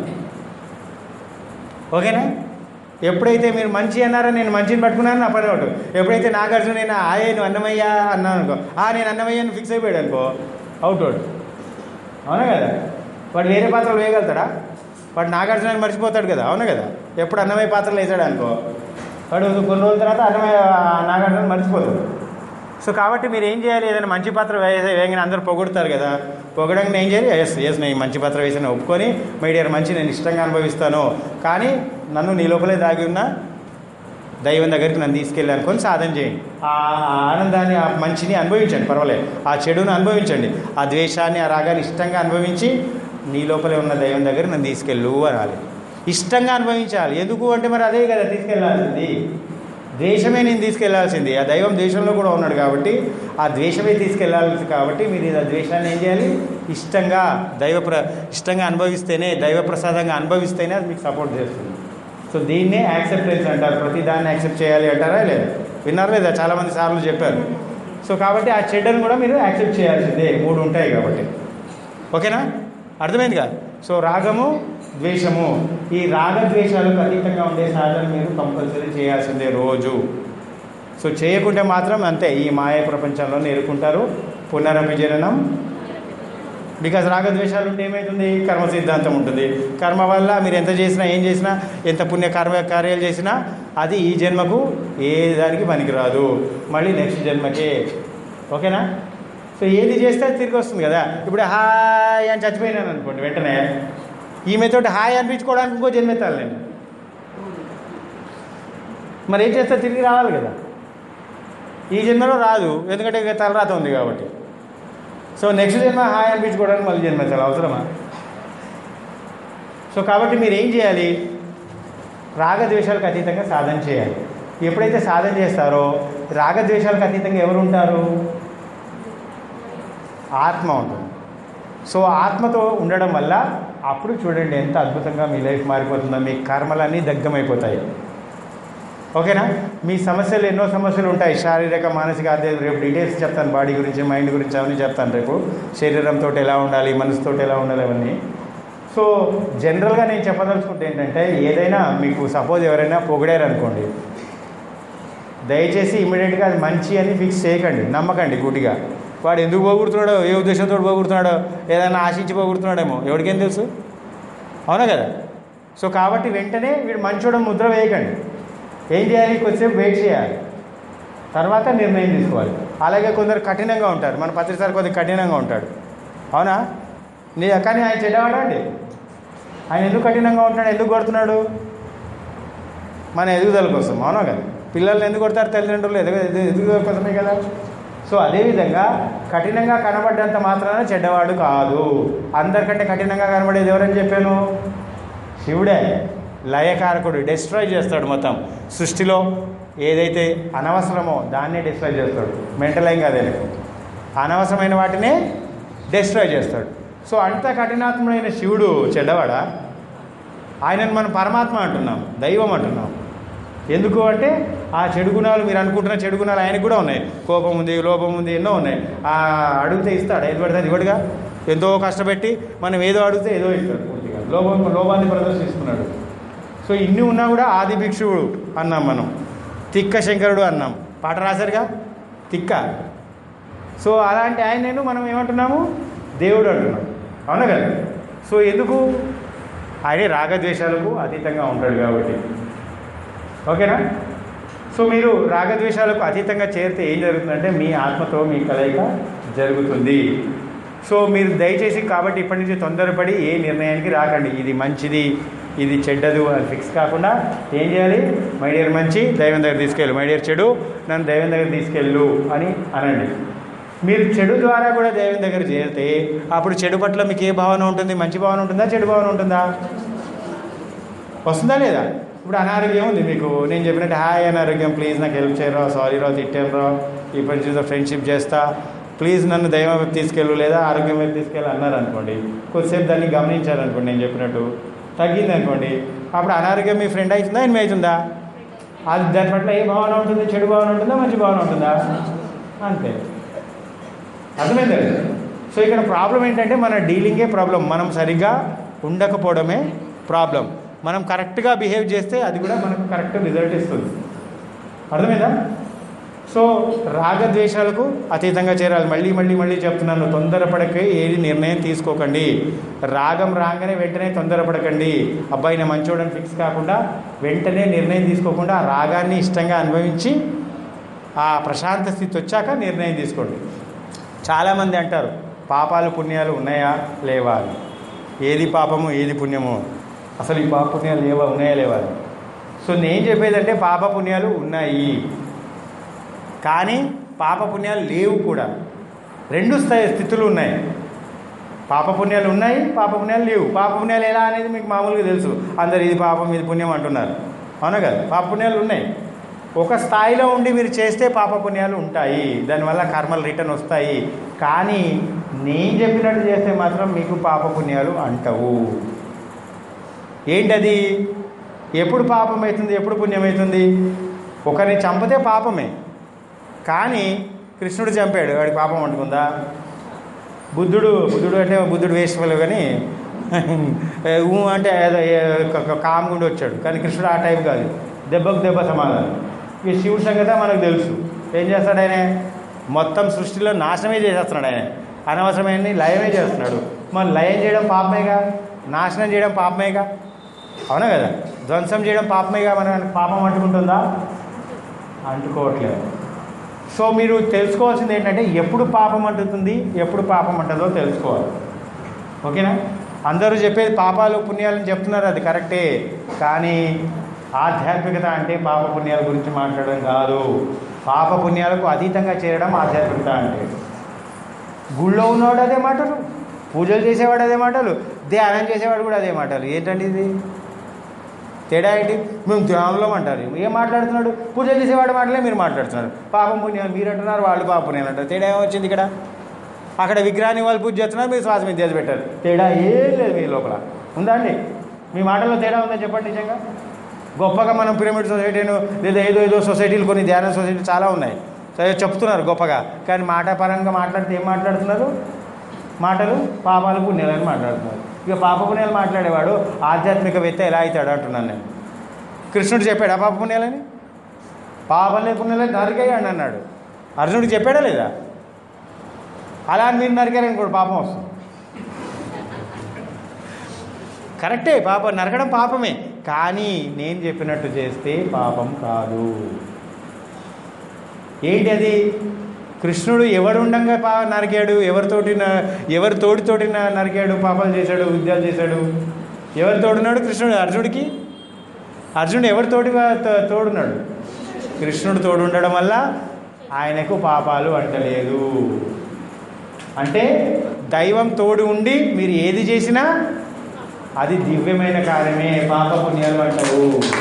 ఓకేనా ఎప్పుడైతే మీరు మంచి అన్నారో నేను మంచిని పట్టుకున్నాను నా పని ఒకటి ఎప్పుడైతే నాగార్జున నేను ఆయే నువ్వు అన్నమయ్య అన్నాను అనుకో ఆ నేను అన్నమయ్యని ఫిక్స్ అయిపోయాడు అనుకో అవుట్ అవుట్ అవునా కదా వాడు వేరే పాత్రలు వేయగలుగుతాడా వాడు నాగార్జున మర్చిపోతాడు కదా అవునా కదా ఎప్పుడు అన్నమయ్య పాత్రలు వేసాడు అనుకో వాడు కొన్ని రోజుల తర్వాత అన్నమయ్య నాగార్జున మర్చిపోతాడు సో కాబట్టి మీరు ఏం చేయాలి ఏదైనా మంచి పాత్ర వేసే వేయగానే అందరూ పొగుడుతారు కదా పొగడంగా ఏం చేయాలి ఎస్ ఎస్ నేను మంచి పాత్ర వేసాను ఒప్పుకొని మై డియర్ మంచి నేను ఇష్టంగా అనుభవిస్తాను కానీ నన్ను నీ లోపలే దాగి ఉన్న దైవం దగ్గరికి నన్ను తీసుకెళ్ళి అనుకొని సాధన చేయండి ఆ ఆనందాన్ని ఆ మంచిని అనుభవించండి పర్వాలేదు ఆ చెడును అనుభవించండి ఆ ద్వేషాన్ని ఆ రాగాన్ని ఇష్టంగా అనుభవించి నీ లోపలే ఉన్న దైవం దగ్గర నన్ను తీసుకెళ్ళు అనాలి ఇష్టంగా అనుభవించాలి ఎందుకు అంటే మరి అదే కదా తీసుకెళ్లాల్సింది ద్వేషమే నేను తీసుకెళ్లాల్సింది ఆ దైవం దేశంలో కూడా ఉన్నాడు కాబట్టి ఆ ద్వేషమే తీసుకెళ్లాల్సి కాబట్టి మీరు ఆ ద్వేషాన్ని ఏం చేయాలి ఇష్టంగా దైవ ప్ర ఇష్టంగా అనుభవిస్తేనే దైవ ప్రసాదంగా అనుభవిస్తేనే అది మీకు సపోర్ట్ చేస్తుంది సో దీన్నే యాక్సెప్టెన్స్ అంటారు ప్రతి దాన్ని యాక్సెప్ట్ చేయాలి అంటారా లేదా విన్నారా లేదా చాలామంది సార్లు చెప్పారు సో కాబట్టి ఆ చెడ్డను కూడా మీరు యాక్సెప్ట్ చేయాల్సిందే మూడు ఉంటాయి కాబట్టి ఓకేనా అర్థమైందిగా సో రాగము ద్వేషము ఈ రాగద్వేషాలకు అతీతంగా ఉండే సాధన మీరు కంపల్సరీ చేయాల్సిందే రోజు సో చేయకుంటే మాత్రం అంతే ఈ మాయ ప్రపంచంలో నేర్చుకుంటారు పునరపి జననం బికాజ్ రాగద్వేషాలు ఉంటే ఏమవుతుంది కర్మ సిద్ధాంతం ఉంటుంది కర్మ వల్ల మీరు ఎంత చేసినా ఏం చేసినా ఎంత పుణ్య కర్మ కార్యాలు చేసినా అది ఈ జన్మకు ఏ దానికి పనికిరాదు మళ్ళీ నెక్స్ట్ జన్మకే ఓకేనా సో ఏది చేస్తే అది తిరిగి వస్తుంది కదా ఇప్పుడు హాయ్ అని చచ్చిపోయినాను అనుకోండి వెంటనే ఈమెతో హాయ్ అనిపించుకోవడానికి ఇంకో జన్మెత్తాలి నేను మరి ఏం చేస్తే తిరిగి రావాలి కదా ఈ జన్మలో రాదు ఎందుకంటే ఇక తలరాత ఉంది కాబట్టి సో నెక్స్ట్ జన్మ హాయ్ అనిపించుకోవడానికి మళ్ళీ జన్మెత్తాలి అవసరమా సో కాబట్టి మీరు ఏం చేయాలి రాగద్వేషాలకు అతీతంగా సాధన చేయాలి ఎప్పుడైతే సాధన చేస్తారో రాగద్వేషాలకు అతీతంగా ఎవరు ఉంటారు ఆత్మ ఉంటుంది సో ఆత్మతో ఉండడం వల్ల అప్పుడు చూడండి ఎంత అద్భుతంగా మీ లైఫ్ మారిపోతుందో మీ కర్మలన్నీ దగ్ధమైపోతాయి ఓకేనా మీ సమస్యలు ఎన్నో సమస్యలు ఉంటాయి శారీరక మానసిక ఆధ్యాత్మిక రేపు డీటెయిల్స్ చెప్తాను బాడీ గురించి మైండ్ గురించి అవన్నీ చెప్తాను రేపు శరీరంతో ఎలా ఉండాలి మనసుతో ఎలా ఉండాలి అవన్నీ సో జనరల్గా నేను చెప్పదలుచుకుంటే ఏంటంటే ఏదైనా మీకు సపోజ్ ఎవరైనా పొగిడారు అనుకోండి దయచేసి ఇమీడియట్గా అది మంచి అని ఫిక్స్ చేయకండి నమ్మకండి గుడ్డిగా వాడు ఎందుకు పోగొడుతున్నాడో ఏ ఉద్దేశంతో పోగొడుతున్నాడో ఏదైనా ఆశించి పోగొడుతున్నాడేమో ఎవరికేం తెలుసు అవునా కదా సో కాబట్టి వెంటనే వీడు మంచోడం ముద్ర వేయకండి ఏం చేయాలి కొద్దిసేపు వెయిట్ చేయాలి తర్వాత నిర్ణయం తీసుకోవాలి అలాగే కొందరు కఠినంగా ఉంటారు మన పత్రిసారి కొద్దిగా కఠినంగా ఉంటాడు అవునా నీ కానీ ఆయన చెడ్డవాడా అండి ఆయన ఎందుకు కఠినంగా ఉంటున్నాడు ఎందుకు కొడుతున్నాడు మన ఎదుగుదల కోసం అవునా కదా పిల్లల్ని ఎందుకు కొడతారు తల్లిదండ్రులు ఎదుగు ఎదు- ఎదుగుదల కోసమే కదా సో అదేవిధంగా కఠినంగా కనబడ్డంత మాత్రాన చెడ్డవాడు కాదు అందరికంటే కఠినంగా కనబడేది ఎవరని చెప్పాను శివుడే లయకారకుడు డిస్ట్రాయ్ చేస్తాడు మొత్తం సృష్టిలో ఏదైతే అనవసరమో దాన్నే డిస్ట్రాయ్ చేస్తాడు మెంటల్ ఏం కాదే అనవసరమైన వాటినే డిస్ట్రాయ్ చేస్తాడు సో అంత కఠినాత్ముడైన శివుడు చెడ్డవాడా ఆయనను మనం పరమాత్మ అంటున్నాం దైవం అంటున్నాం ఎందుకు అంటే ఆ చెడు గుణాలు మీరు అనుకుంటున్న చెడు గుణాలు ఆయనకు కూడా ఉన్నాయి కోపం ఉంది లోపం ఉంది ఎన్నో ఉన్నాయి ఆ అడిగితే ఇస్తాడు ఏది పడితే అది ఇవ్వడుగా ఎంతో కష్టపెట్టి మనం ఏదో అడిగితే ఏదో ఇస్తాడు పూర్తిగా లోపం లోపాన్ని ప్రదర్శిస్తున్నాడు సో ఇన్ని ఉన్నా కూడా ఆది భిక్షువుడు అన్నాం మనం తిక్క శంకరుడు అన్నాం పాట రాశారుగా తిక్క సో అలాంటి ఆయన నేను మనం ఏమంటున్నాము దేవుడు అంటున్నాం అవునా కదా సో ఎందుకు ఆయనే రాగద్వేషాలకు అతీతంగా ఉంటాడు కాబట్టి ఓకేనా సో మీరు రాగద్వేషాలకు అతీతంగా చేరితే ఏం జరుగుతుందంటే మీ ఆత్మతో మీ కలయిక జరుగుతుంది సో మీరు దయచేసి కాబట్టి ఇప్పటి నుంచి తొందరపడి ఏ నిర్ణయానికి రాకండి ఇది మంచిది ఇది చెడ్డదు అని ఫిక్స్ కాకుండా ఏం చేయాలి మై డియర్ మంచి దైవం దగ్గర తీసుకెళ్ళు మై డియర్ చెడు నన్ను దైవం దగ్గర తీసుకెళ్ళు అని అనండి మీరు చెడు ద్వారా కూడా దైవం దగ్గర చేరితే అప్పుడు చెడు పట్ల మీకు ఏ భావన ఉంటుంది మంచి భావన ఉంటుందా చెడు భావన ఉంటుందా వస్తుందా లేదా ఇప్పుడు అనారోగ్యం ఉంది మీకు నేను చెప్పినట్టు హాయ్ అనారోగ్యం ప్లీజ్ నాకు హెల్ప్ చేయరా సారీ రా తిట్టాను రా ఈ పరిస్థితిలో ఫ్రెండ్షిప్ చేస్తా ప్లీజ్ నన్ను దైవం వైపు తీసుకెళ్ళు లేదా ఆరోగ్యం వైపు తీసుకెళ్ళి అన్నారు అనుకోండి కొద్దిసేపు దాన్ని గమనించారనుకోండి నేను చెప్పినట్టు తగ్గింది అనుకోండి అప్పుడు అనారోగ్యం మీ ఫ్రెండ్ అవుతుందా ఎనిమి అవుతుందా అది దాని పట్ల ఏ భావన ఉంటుంది చెడు భావన ఉంటుందా మంచి భావన ఉంటుందా అంతే అర్థమైందా సో ఇక్కడ ప్రాబ్లం ఏంటంటే మన డీలింగే ప్రాబ్లం మనం సరిగ్గా ఉండకపోవడమే ప్రాబ్లం మనం కరెక్ట్గా బిహేవ్ చేస్తే అది కూడా మనకు కరెక్ట్ రిజల్ట్ ఇస్తుంది అర్థమైందా సో రాగద్వేషాలకు అతీతంగా చేరాలి మళ్ళీ మళ్ళీ మళ్ళీ చెప్తున్నాను తొందరపడకే ఏది నిర్ణయం తీసుకోకండి రాగం రాగానే వెంటనే తొందరపడకండి అబ్బాయి నేను మంచోడని ఫిక్స్ కాకుండా వెంటనే నిర్ణయం తీసుకోకుండా ఆ రాగాన్ని ఇష్టంగా అనుభవించి ఆ ప్రశాంత స్థితి వచ్చాక నిర్ణయం తీసుకోండి చాలామంది అంటారు పాపాలు పుణ్యాలు ఉన్నాయా లేవా అని ఏది పాపము ఏది పుణ్యము అసలు ఈ పాప పుణ్యాలు లేవా ఉన్నాయా లేవా అని సో నేను చెప్పేదంటే పాప పుణ్యాలు ఉన్నాయి కానీ పాప పుణ్యాలు లేవు కూడా రెండు స్థాయి స్థితులు ఉన్నాయి పాప పుణ్యాలు ఉన్నాయి పాప పుణ్యాలు లేవు పాప పుణ్యాలు ఎలా అనేది మీకు మామూలుగా తెలుసు అందరు ఇది పాపం ఇది పుణ్యం అంటున్నారు అవునా కదా పాప పుణ్యాలు ఉన్నాయి ఒక స్థాయిలో ఉండి మీరు చేస్తే పాప పుణ్యాలు ఉంటాయి దానివల్ల కర్మలు రిటర్న్ వస్తాయి కానీ నేను చెప్పినట్టు చేస్తే మాత్రం మీకు పాప పుణ్యాలు అంటవు ఏంటది ఎప్పుడు పాపం అవుతుంది ఎప్పుడు పుణ్యం అవుతుంది ఒకరిని చంపితే పాపమే కానీ కృష్ణుడు చంపాడు వాడికి పాపం అంటుకుందా బుద్ధుడు బుద్ధుడు అంటే బుద్ధుడు వేసుకోలేదు కానీ ఊ అంటే ఏదో కామగుండి వచ్చాడు కానీ కృష్ణుడు ఆ టైం కాదు దెబ్బకు దెబ్బ సమాధానం ఇక శివుడి సంగతే మనకు తెలుసు ఏం చేస్తాడు ఆయన మొత్తం సృష్టిలో నాశనమే చేసేస్తున్నాడు ఆయన అనవసరమైన లయమే చేస్తున్నాడు మరి లయం చేయడం పాపమేగా నాశనం చేయడం పాపమేగా అవునా కదా ధ్వంసం చేయడం పాపమేగా మన పాపం అంటుకుంటుందా అంటుకోవట్లేదు సో మీరు తెలుసుకోవాల్సింది ఏంటంటే ఎప్పుడు పాపం అంటుతుంది ఎప్పుడు పాపం అంటుందో తెలుసుకోవాలి ఓకేనా అందరూ చెప్పేది పాపాలు పుణ్యాలని చెప్తున్నారు అది కరెక్టే కానీ ఆధ్యాత్మికత అంటే పాప పుణ్యాల గురించి మాట్లాడడం కాదు పాప పుణ్యాలకు అతీతంగా చేరడం ఆధ్యాత్మికత అంటే గుళ్ళో ఉన్నవాడు అదే మాటలు పూజలు చేసేవాడు అదే మాటలు ధ్యానం చేసేవాడు కూడా అదే మాటలు ఏంటండి ఇది తేడా ఏంటి మేము ధ్యానంలో అంటారు ఏం మాట్లాడుతున్నాడు పూజ చేసేవాడు మాటలే మీరు మాట్లాడుతున్నారు పాపం పుణ్యం మీరు అంటున్నారు వాళ్ళు పాప పుణ్యాలు అంటారు తేడా ఏమొచ్చింది ఇక్కడ అక్కడ విగ్రహాన్ని వాళ్ళు పూజ చేస్తున్నారు మీరు శ్వాస మీద చేసి పెట్టారు తేడా ఏం లేదు మీ లోపల ఉందా అండి మీ మాటల్లో తేడా ఉందని చెప్పండి నిజంగా గొప్పగా మనం పిరమిడ్ సొసైటీను లేదా ఏదో ఏదో సొసైటీలు కొన్ని ధ్యాన సొసైటీలు చాలా ఉన్నాయి సరే చెప్తున్నారు గొప్పగా కానీ మాట పరంగా మాట్లాడితే ఏం మాట్లాడుతున్నారు మాటలు పాపాలు పుణ్యాలని మాట్లాడుతున్నారు ఇక పాప పుణ్యాలు మాట్లాడేవాడు ఆధ్యాత్మికవేత్త ఎలా అవుతాడు అంటున్నాను నేను కృష్ణుడు చెప్పాడు ఆ పాప పుణ్యాలని పాపం లేదు పుణ్యాలని నరికేయండి అన్నాడు అర్జునుడికి చెప్పాడా లేదా అలా అని మీరు నరికారని కూడా పాపం వస్తుంది కరెక్టే పాపం నరకడం పాపమే కానీ నేను చెప్పినట్టు చేస్తే పాపం కాదు ఏంటి అది కృష్ణుడు ఎవడు ఉండంగా పా నరికాడు ఎవరితోటి న- ఎవరి తోడితోటి న- నరికాడు పాపాలు చేశాడు విద్యలు చేశాడు ఎవరి తోడున్నాడు కృష్ణుడు అర్జునుడికి అర్జునుడు ఎవరి తోటి వా- తో- తోడున్నాడు కృష్ణుడు తోడు ఉండడం వల్ల ఆయనకు పాపాలు అంటలేదు అంటే దైవం తోడు ఉండి మీరు ఏది చేసినా అది దివ్యమైన కార్యమే పాప పుణ్యాలు అంటారు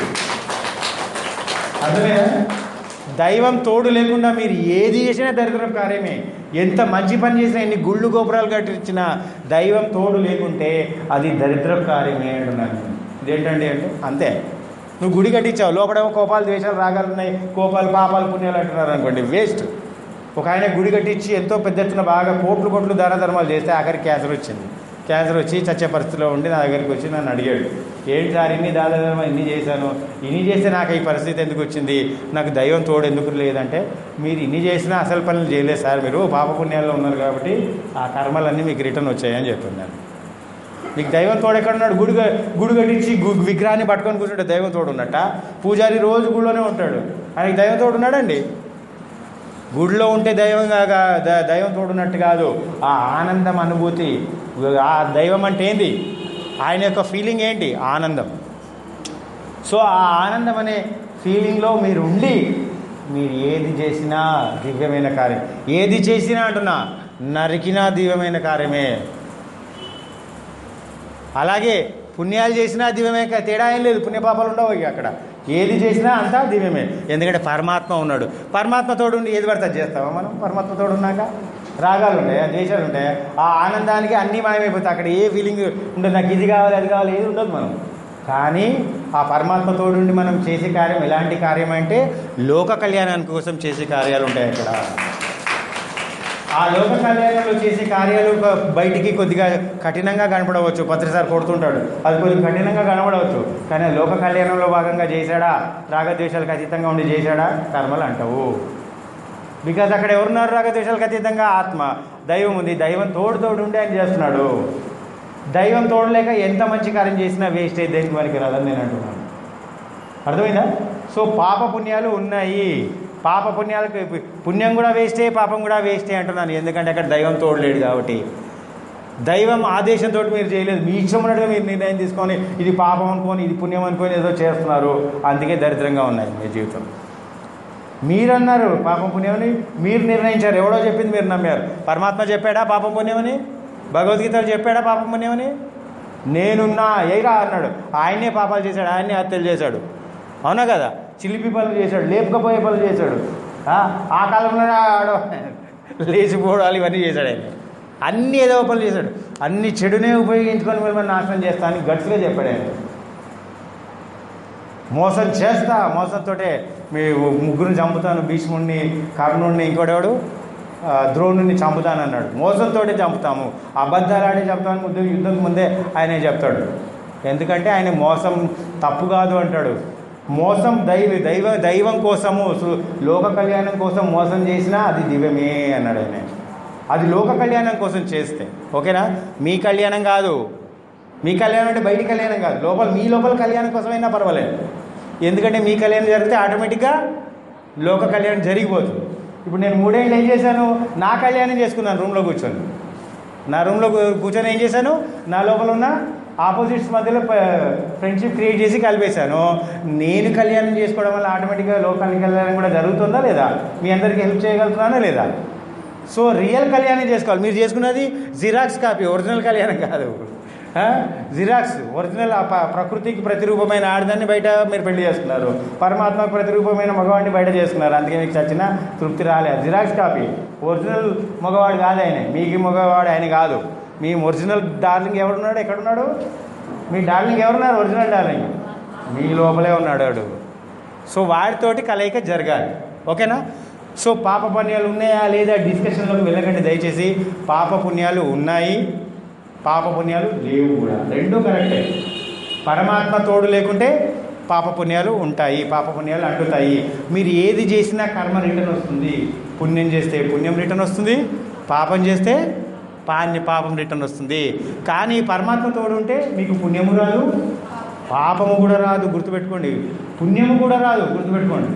అర్థమేనా దైవం తోడు లేకుండా మీరు ఏది చేసినా దరిద్రం కార్యమే ఎంత మంచి పని చేసినా ఎన్ని గుళ్ళు గోపురాలు కట్టించినా దైవం తోడు లేకుంటే అది దరిద్ర కార్యమే అంటున్నాను ఇదేంటండి అంటే అంతే నువ్వు గుడి కట్టించావు లోపడేమో కోపాలు ద్వేషాలు రాగాలు ఉన్నాయి కోపాలు పాపాలు పుణ్యాలు అంటున్నారు అనుకోండి వేస్ట్ ఒక ఆయన గుడి కట్టించి ఎంతో పెద్ద ఎత్తున బాగా కోట్లు కోట్లు దాన ధర్మాలు చేస్తే ఆఖరికి క్యాన్సర్ వచ్చింది క్యాన్సర్ వచ్చి చచ్చే పరిస్థితిలో ఉండి నా దగ్గరికి వచ్చి నన్ను అడిగాడు ఏంటి సార్ ఇన్ని దాన ధర్మాలు ఇన్ని చేశాను ఇన్ని చేస్తే నాకు ఈ పరిస్థితి ఎందుకు వచ్చింది నాకు దైవం తోడు ఎందుకు లేదంటే మీరు ఇన్ని చేసినా అసలు పనులు చేయలేదు సార్ మీరు పాప పుణ్యాల్లో ఉన్నారు కాబట్టి ఆ కర్మలన్నీ మీకు రిటర్న్ వచ్చాయని చెప్తున్నాను మీకు దైవం తోడు ఎక్కడ ఉన్నాడు గుడి క- గుడి కట్టించి గు- విగ్రహాన్ని పట్టుకొని కూర్చుంటే దైవం తోడు ఉన్నట్ట పూజారి రోజు గుడిలోనే ఉంటాడు ఆయనకి దైవం తోడు ఉన్నాడండి గుడిలో ఉంటే దైవం కాగా ద- దైవం తోడున్నట్టు కాదు ఆ ఆనందం అనుభూతి ఆ దైవం అంటే ఏంది ఆయన యొక్క ఫీలింగ్ ఏంటి ఆనందం సో ఆ ఆనందం అనే ఫీలింగ్లో మీరు ఉండి మీరు ఏది చేసినా దివ్యమైన కార్యం ఏది చేసినా అంటున్నా నరికినా దివ్యమైన కార్యమే అలాగే పుణ్యాలు చేసినా దివ్యమే కా- తేడా ఏం లేదు పుణ్యపాపాలు ఉండవు ఇక అక్కడ ఏది చేసినా అంతా దివ్యమే ఎందుకంటే పరమాత్మ ఉన్నాడు పరమాత్మ తోడు ఉండి ఏది పడితే అది చేస్తామా మనం పరమాత్మ తోడు ఉన్నాక రాగాలు ఉంటాయి ద్వేషాలు ఉంటాయి ఆ ఆనందానికి అన్నీ మాయమైపోతాయి అక్కడ ఏ ఫీలింగ్ ఉండదు నాకు ఇది కావాలి అది కావాలి ఏది ఉండదు మనం కానీ ఆ పరమాత్మ తోడుండి మనం చేసే కార్యం ఎలాంటి కార్యం అంటే లోక కళ్యాణానికి కోసం చేసే కార్యాలు ఉంటాయి అక్కడ ఆ లోక కళ్యాణంలో చేసే కార్యాలు ఒక బయటికి కొద్దిగా కఠినంగా కనపడవచ్చు పత్రిసారి కొడుతుంటాడు అది కొద్దిగా కఠినంగా కనపడవచ్చు కానీ ఆ లోక కళ్యాణంలో భాగంగా చేశాడా రాగద్వేషాలకు అతీతంగా ఉండి చేశాడా కర్మలు అంటావు బికాజ్ అక్కడ ఎవరున్నారు రాగద్వేషాలకు అతీతంగా ఆత్మ దైవం ఉంది దైవం తోడు తోడు ఉండి ఆయన చేస్తున్నాడు దైవం తోడలేక ఎంత మంచి కార్యం చేసినా వేస్ట్ అయితే దేనికి పనికి రాదని నేను అంటున్నాను అర్థమైందా సో పాప పుణ్యాలు ఉన్నాయి పాప పుణ్యాలకు పుణ్యం కూడా వేస్టే పాపం కూడా వేస్టే అంటున్నాను ఎందుకంటే అక్కడ దైవం తోడలేడు కాబట్టి దైవం ఆదేశంతో మీరు చేయలేదు మీ ఇష్టం ఉన్నట్టుగా మీరు నిర్ణయం తీసుకొని ఇది పాపం అనుకొని ఇది పుణ్యం అనుకొని ఏదో చేస్తున్నారు అందుకే దరిద్రంగా ఉన్నాయి మీ జీవితం మీరన్నారు పాపం పుణ్యమని మీరు నిర్ణయించారు ఎవడో చెప్పింది మీరు నమ్మారు పరమాత్మ చెప్పాడా పాపం పుణ్యమని భగవద్గీతలో చెప్పాడా పాపం పుణ్యమని నేనున్నా ఏరా అన్నాడు ఆయనే పాపాలు చేశాడు ఆయనే హత్యలు చేశాడు అవునా కదా చిలిపి పనులు చేశాడు లేపకపోయే పనులు చేశాడు ఆ, ఆ కాలంలో ఆడ లేచిపోవడాలు ఇవన్నీ చేశాడు ఆయన అన్ని ఏదో పనులు చేశాడు అన్ని చెడునే ఉపయోగించుకొని మిమ్మల్ని నాశనం చేస్తా అని గట్టిగా చెప్పాడు ఆయన మోసం చేస్తా మోసంతోటే మీ ముగ్గురిని చంపుతాను భీష్ముడిని కర్ణుడిని ఇంకోటెవడు ఆ, ద్రోణుడిని చంపుతానన్నాడు మోసంతోటే చంపుతాము అబద్ధాలు ఆడే చంపుతాను ముందు యుద్ధం ముందే ఆయనే చెప్తాడు ఎందుకంటే ఆయన మోసం తప్పు కాదు అంటాడు మోసం దైవ దైవ దైవం కోసము సు- లోక కళ్యాణం కోసం మోసం చేసినా అది దివ్యమే అన్నాడు ఆయన అది లోక కళ్యాణం కోసం చేస్తే ఓకేనా మీ కళ్యాణం కాదు మీ కళ్యాణం అంటే బయటి కళ్యాణం కాదు లోపల మీ లోపల కళ్యాణం కోసమైనా పర్వాలేదు ఎందుకంటే మీ కళ్యాణం జరిగితే ఆటోమేటిక్గా లోక కళ్యాణం జరిగిపోతుంది ఇప్పుడు నేను మూడేళ్ళు ఏం చేశాను నా కళ్యాణం చేసుకున్నాను రూమ్లో కూర్చొని నా రూమ్లో కూ- కూర్చొని ఏం చేశాను నా లోపల ఉన్న ఆపోజిట్స్ మధ్యలో ఫ్రెండ్షిప్ క్రియేట్ చేసి కలిపేశాను నేను కళ్యాణం చేసుకోవడం వల్ల ఆటోమేటిక్గా లోకాల కళ్యాణం కూడా జరుగుతుందా లేదా మీ అందరికీ హెల్ప్ చేయగలుగుతున్నానా లేదా సో రియల్ కళ్యాణం చేసుకోవాలి మీరు చేసుకున్నది జిరాక్స్ కాపీ ఒరిజినల్ కళ్యాణం కాదు ఆ? జిరాక్స్ ఒరిజినల్ ఆ ప- ప్రకృతికి ప్రతిరూపమైన ఆడదాన్ని బయట మీరు పెళ్లి చేసుకున్నారు పరమాత్మకు ప్రతిరూపమైన మగవాడిని బయట చేసుకున్నారు అందుకే మీకు చచ్చిన తృప్తి రాలేదు జిరాక్స్ కాపీ ఒరిజినల్ మగవాడు కాదు ఆయన మీకు మగవాడు ఆయన కాదు మీ ఒరిజినల్ డార్లింగ్ ఎవడున్నాడు ఎక్కడున్నాడు మీ డార్లింగ్ ఎవరున్నారు ఒరిజినల్ డార్లింగ్ మీ లోపలే ఉన్నాడు వాడు సో వాడితోటి కలయిక జరగాలి ఓకేనా సో పాప పుణ్యాలు ఉన్నాయా లేదా డిస్కషన్లోకి వెళ్ళకండి దయచేసి పాప పుణ్యాలు ఉన్నాయి పాప పుణ్యాలు లేవు కూడా రెండూ కరెక్టే పరమాత్మ తోడు లేకుంటే పాప పుణ్యాలు ఉంటాయి పాప పుణ్యాలు అంటుతాయి మీరు ఏది చేసినా కర్మ రిటర్న్ వస్తుంది పుణ్యం చేస్తే పుణ్యం రిటర్న్ వస్తుంది పాపం చేస్తే పాన్య పాపం రిటర్న్ వస్తుంది కానీ పరమాత్మ తోడు ఉంటే మీకు పుణ్యము రాదు పాపము కూడా రాదు గుర్తుపెట్టుకోండి పుణ్యము కూడా రాదు గుర్తుపెట్టుకోండి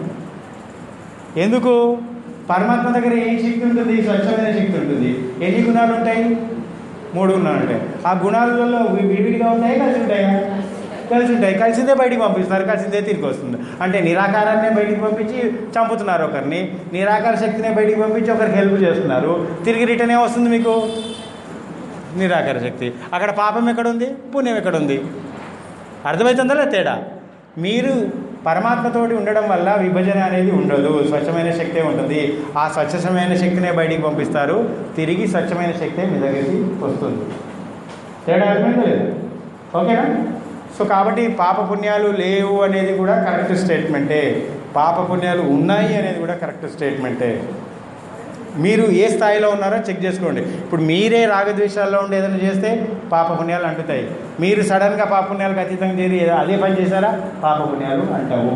ఎందుకు పరమాత్మ దగ్గర ఏ శక్తి ఉంటుంది స్వచ్ఛమైన శక్తి ఉంటుంది ఎన్ని గుణాలు ఉంటాయి మూడు గుణాలు ఉంటాయి ఆ గుణాలలో వి- విడివిడిగా ఉంటాయి కలిసి ఉంటాయా కలిసి ఉంటాయి కలిసిందే బయటికి పంపిస్తున్నారు కలిసిందే తిరిగి వస్తుంది అంటే నిరాకారాన్ని బయటికి పంపించి చంపుతున్నారు ఒకరిని నిరాకార శక్తిని బయటికి పంపించి ఒకరికి హెల్ప్ చేస్తున్నారు తిరిగి రిటర్న్ ఏమొస్తుంది మీకు నిరాకార శక్తి అక్కడ పాపం ఎక్కడుంది పుణ్యం ఎక్కడుంది అర్థమవుతుందా లేదా తేడా మీరు పరమాత్మతోటి ఉండడం వల్ల విభజన అనేది ఉండదు స్వచ్ఛమైన శక్తే ఉంటుంది ఆ స్వచ్ఛమైన శక్తినే బయటికి పంపిస్తారు తిరిగి స్వచ్ఛమైన శక్తే మీ దగ్గరికి వస్తుంది తేడా అర్థమైందా లేదు ఓకేనా సో కాబట్టి పాప పుణ్యాలు లేవు అనేది కూడా కరెక్ట్ స్టేట్మెంటే పాప పుణ్యాలు ఉన్నాయి అనేది కూడా కరెక్ట్ స్టేట్మెంటే మీరు ఏ స్థాయిలో ఉన్నారో చెక్ చేసుకోండి ఇప్పుడు మీరే రాగద్వేషాల్లో ఉండి ఏదైనా చేస్తే పాప పుణ్యాలు అంటుతాయి మీరు సడన్గా పాప పుణ్యాలకు అతీతంగా చేరి ఏదో అదే పని చేశారా పాప పుణ్యాలు అంటావు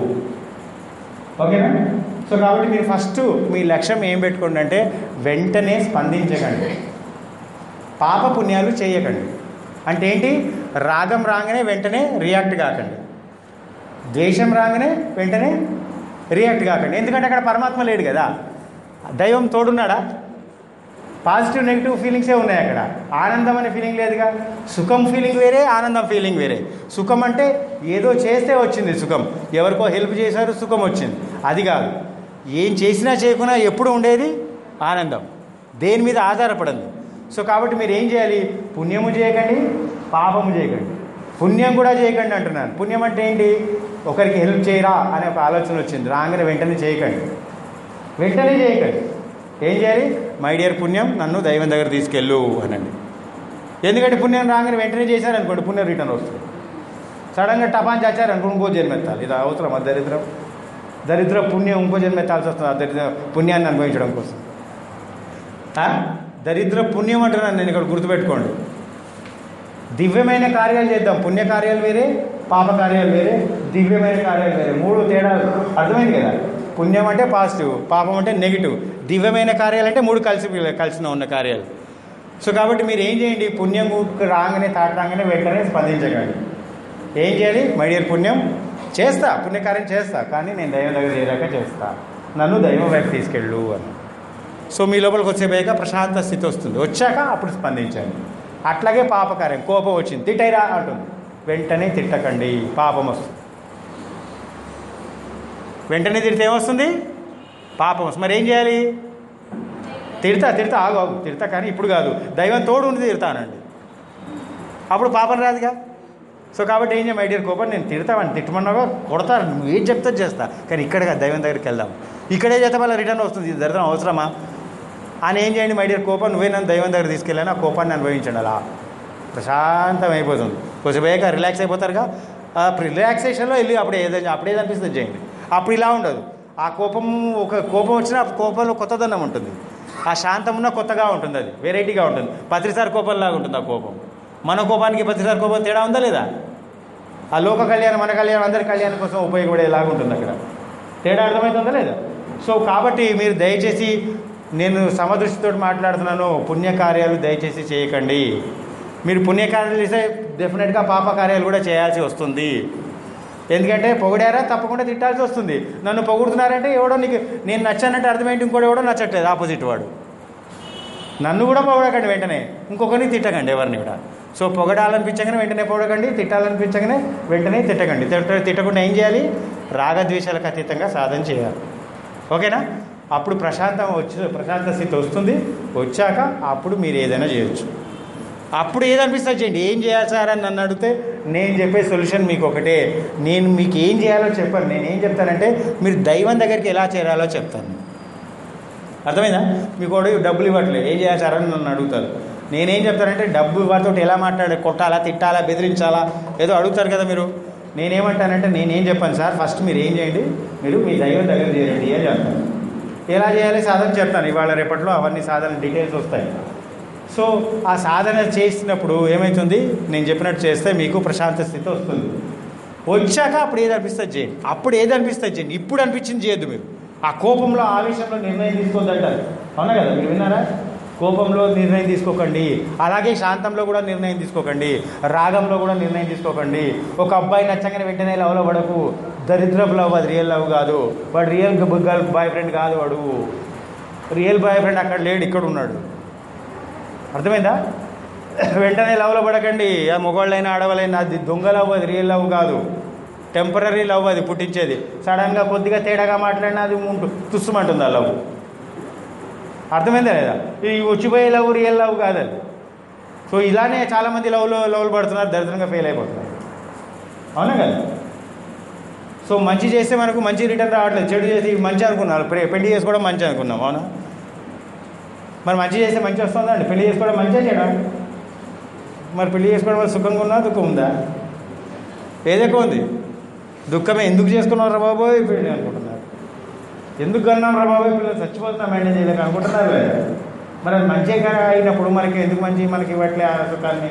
ఓకేనా సో కాబట్టి మీరు ఫస్ట్ మీ లక్ష్యం ఏం పెట్టుకోండి అంటే వెంటనే స్పందించకండి పాప పుణ్యాలు చేయకండి అంటే ఏంటి రాగం రాగానే వెంటనే రియాక్ట్ కాకండి ద్వేషం రాగానే వెంటనే రియాక్ట్ కాకండి ఎందుకంటే అక్కడ పరమాత్మ లేడు కదా దైవం తోడున్నాడా పాజిటివ్ నెగిటివ్ ఫీలింగ్సే ఉన్నాయి అక్కడ ఆనందం అనే ఫీలింగ్ లేదుగా సుఖం ఫీలింగ్ వేరే ఆనందం ఫీలింగ్ వేరే సుఖం అంటే ఏదో చేస్తే వచ్చింది సుఖం ఎవరికో హెల్ప్ చేశారు సుఖం వచ్చింది అది కాదు ఏం చేసినా చేయకున్నా ఎప్పుడు ఉండేది ఆనందం దేని మీద ఆధారపడింది సో కాబట్టి మీరు ఏం చేయాలి పుణ్యము చేయకండి పాపము చేయకండి పుణ్యం కూడా చేయకండి అంటున్నాను పుణ్యం అంటే ఏంటి ఒకరికి హెల్ప్ చేయరా అనే ఒక ఆలోచన వచ్చింది రాగానే వెంటనే చేయకండి వెంటనే చేయకండి ఏం చేయాలి మై డియర్ పుణ్యం నన్ను దైవం దగ్గర తీసుకెళ్ళు అనండి ఎందుకంటే పుణ్యం రాగానే వెంటనే చేశారనుకోండి పుణ్యం రిటర్న్ వస్తుంది సడన్గా టపాన్ చచ్చారనుకోండి ఇంకో జన్మెత్తాలి ఇది అవసరం దరిద్రం దరిద్ర పుణ్యం ఇంకో జన్మెత్తాల్సి వస్తుంది ఆ దరిద్ర పుణ్యాన్ని అనుభవించడం కోసం ఆ? దరిద్ర పుణ్యం అంటున్నాను నేను ఇక్కడ గుర్తుపెట్టుకోండి దివ్యమైన కార్యాలు చేద్దాం పుణ్య కార్యాలు వేరే పాప కార్యాలు వేరే దివ్యమైన కార్యాలు వేరే మూడు తేడాలు అర్థమైంది కదా పుణ్యం అంటే పాజిటివ్ పాపం అంటే నెగిటివ్ దివ్యమైన కార్యాలు అంటే మూడు కలిసి కలిసిన ఉన్న కార్యాలు సో కాబట్టి మీరు ఏం చేయండి పుణ్యం రాగానే తాట రాగానే వెంటనే స్పందించకండి ఏం చేయాలి మై డియర్ పుణ్యం చేస్తా పుణ్యకార్యం చేస్తా కానీ నేను దైవం దగ్గర చేరాక చేస్తా నన్ను దైవం వైపు తీసుకెళ్ళు అని సో మీ లోపలికి వచ్చేపోయాక ప్రశాంత స్థితి వస్తుంది వచ్చాక అప్పుడు స్పందించండి అట్లాగే పాపకార్యం కోపం వచ్చింది తిట్టైరా అంటుంది వెంటనే తిట్టకండి పాపం వస్తుంది వెంటనే తిడితే ఏమొస్తుంది పాపం వస్తుంది మరి ఏం చేయాలి తిడతా తిడతా ఆగు ఆగు తిడతా కానీ ఇప్పుడు కాదు దైవం తోడు ఉంది తిడతానండి అప్పుడు పాపం రాదుగా సో కాబట్టి ఏం చేయ మై డియర్ కోపం నేను తిడతామని తిట్టమన్నాగా కొడతాను నువ్వు ఏం చెప్తా చేస్తా కానీ ఇక్కడ దైవం దగ్గరికి వెళ్దాం ఇక్కడే చేస్తే మళ్ళీ రిటర్న్ వస్తుంది ఇది దరిద్రం అవసరమా అని ఏం చేయండి మై డియర్ కోపం నువ్వే నన్ను దైవం దగ్గర తీసుకెళ్ళాను ఆ కోపాన్ని అనుభవించండి అలా ప్రశాంతం అయిపోతుంది కొంచెం వేగ రిలాక్స్ అయిపోతారుగా ఆ రిలాక్సేషన్లో వెళ్ళి అప్పుడు ఏదైనా అప్పుడు ఏది అనిపిస్తుంది చేయండి అప్పుడు ఇలా ఉండదు ఆ కోపం ఒక కోపం వచ్చినా ఆ కోపంలో కొత్తదనం ఉంటుంది ఆ శాంతం ఉన్న కొత్తగా ఉంటుంది అది వెరైటీగా ఉంటుంది పత్రిసారి కోపంలాగా ఉంటుంది ఆ కోపం మన కోపానికి పత్రిసారి కోపం తేడా ఉందా లేదా ఆ లోక కళ్యాణం మన కళ్యాణం అందరి కళ్యాణం కోసం ఉపయోగపడేలాగా ఉంటుంది అక్కడ తేడా అర్థమవుతుందా లేదా సో కాబట్టి మీరు దయచేసి నేను సమదృష్టితో మాట్లాడుతున్నాను పుణ్యకార్యాలు దయచేసి చేయకండి మీరు పుణ్యకార్యాలు చేస్తే డెఫినెట్గా పాప కార్యాలు కూడా చేయాల్సి వస్తుంది ఎందుకంటే పొగిడారా తప్పకుండా తిట్టాల్సి వస్తుంది నన్ను పొగుడుతున్నారంటే ఎవడో నీకు నేను నచ్చానంటే అర్థమేంటి ఇంకోటి ఎవడో నచ్చట్లేదు ఆపోజిట్ వాడు నన్ను కూడా పొగడకండి వెంటనే ఇంకొకరిని తిట్టకండి ఎవరిని కూడా సో పొగడాలనిపించగానే వెంటనే పొగడకండి తిట్టాలనిపించగానే వెంటనే తిట్టకండి తిట్ట తిట్టకుండా ఏం చేయాలి రాగద్వేషాలకు అతీతంగా సాధన చేయాలి ఓకేనా అప్పుడు ప్రశాంతం వచ్చి ప్రశాంత స్థితి వస్తుంది వచ్చాక అప్పుడు మీరు ఏదైనా చేయొచ్చు అప్పుడు ఏదనిపిస్తుంది చేయండి ఏం చేయాలి సార్ అని నన్ను అడిగితే నేను చెప్పే సొల్యూషన్ మీకు ఒకటే నేను మీకు ఏం చేయాలో చెప్పాను నేను ఏం చెప్తానంటే మీరు దైవం దగ్గరికి ఎలా చేరాలో చెప్తాను అర్థమైందా మీకు వాడు డబ్బులు ఇవ్వట్లేదు ఏం చేయాలి సార్ అని నన్ను అడుగుతారు నేనేం చెప్తానంటే డబ్బు వారితో ఎలా మాట్లాడాలి కొట్టాలా తిట్టాలా బెదిరించాలా ఏదో అడుగుతారు కదా మీరు నేనేమంటానంటే నేనేం చెప్పాను సార్ ఫస్ట్ మీరు ఏం చేయండి మీరు మీ దైవం దగ్గర చేయండి అని చెప్తాను ఎలా చేయాలి సాధన చెప్తాను ఇవాళ రేపట్లో అవన్నీ సాధన డీటెయిల్స్ వస్తాయి సో ఆ సాధన చేసినప్పుడు ఏమవుతుంది నేను చెప్పినట్టు చేస్తే మీకు ప్రశాంత స్థితి వస్తుంది వచ్చాక అప్పుడు ఏది అనిపిస్తుంది చేయండి అప్పుడు ఏది అనిపిస్తుంది చేయండి ఇప్పుడు అనిపించింది చేయొద్దు మీరు ఆ కోపంలో ఆవేశంలో నిర్ణయం తీసుకోవద్దంటారు అవునా కదా మీరు విన్నారా కోపంలో నిర్ణయం తీసుకోకండి అలాగే శాంతంలో కూడా నిర్ణయం తీసుకోకండి రాగంలో కూడా నిర్ణయం తీసుకోకండి ఒక అబ్బాయి నచ్చగానే వెంటనే లవ్లో పడకు దరిద్రపు లవ్ అది రియల్ లవ్ కాదు వాడు రియల్ గర్ల్ బాయ్ ఫ్రెండ్ కాదు వాడు రియల్ బాయ్ ఫ్రెండ్ అక్కడ లేడు ఇక్కడ ఉన్నాడు అర్థమైందా వెంటనే లవ్లో పడకండి ఆ మొగోళ్ళైనా ఆడవాళ్ళైనా అది దొంగ లవ్ అది రియల్ లవ్ కాదు టెంపరీ లవ్ అది పుట్టించేది సడన్గా కొద్దిగా తేడాగా మాట్లాడినా అది ఉంటు తుస్సుమంటుంది ఆ లవ్ అర్థమైందా లేదా ఈ వచ్చిపోయే లవ్ రియల్ లవ్ కాదు అది సో ఇలానే చాలామంది లవ్లో లవ్లు పడుతున్నారు దరిద్రంగా ఫెయిల్ అయిపోతున్నారు అవునా కదా సో మంచి చేస్తే మనకు మంచి రిటర్న్ రావట్లేదు చెడు చేసి మంచి అనుకున్నారు ప్రే- పెళ్లి చేసుకోవడం మంచి అనుకున్నాం అవునా మరి మంచి చేస్తే మంచి వస్తుందండి పెళ్లి చేసుకోవడం మంచిగా చేయడం మరి పెళ్లి చేసుకోవడం వల్ల సుఖంగా ఉందా దుఃఖం ఉందా ఏదెక్కువ ఉంది దుఃఖమే ఎందుకు చేసుకున్నారు రా బాబోయ్ పెళ్లి అనుకుంటున్నారు ఎందుకు కన్నాం రా బాబోయ్ పిల్లలు చచ్చిపోతున్నాం మెయింటైన్ చేయలేక అనుకుంటున్నారు లేదా? మరి అది మంచిగా అయినప్పుడు మనకి ఎందుకు మంచి మనకి ఇవ్వట్లే ఆ సుఖాన్ని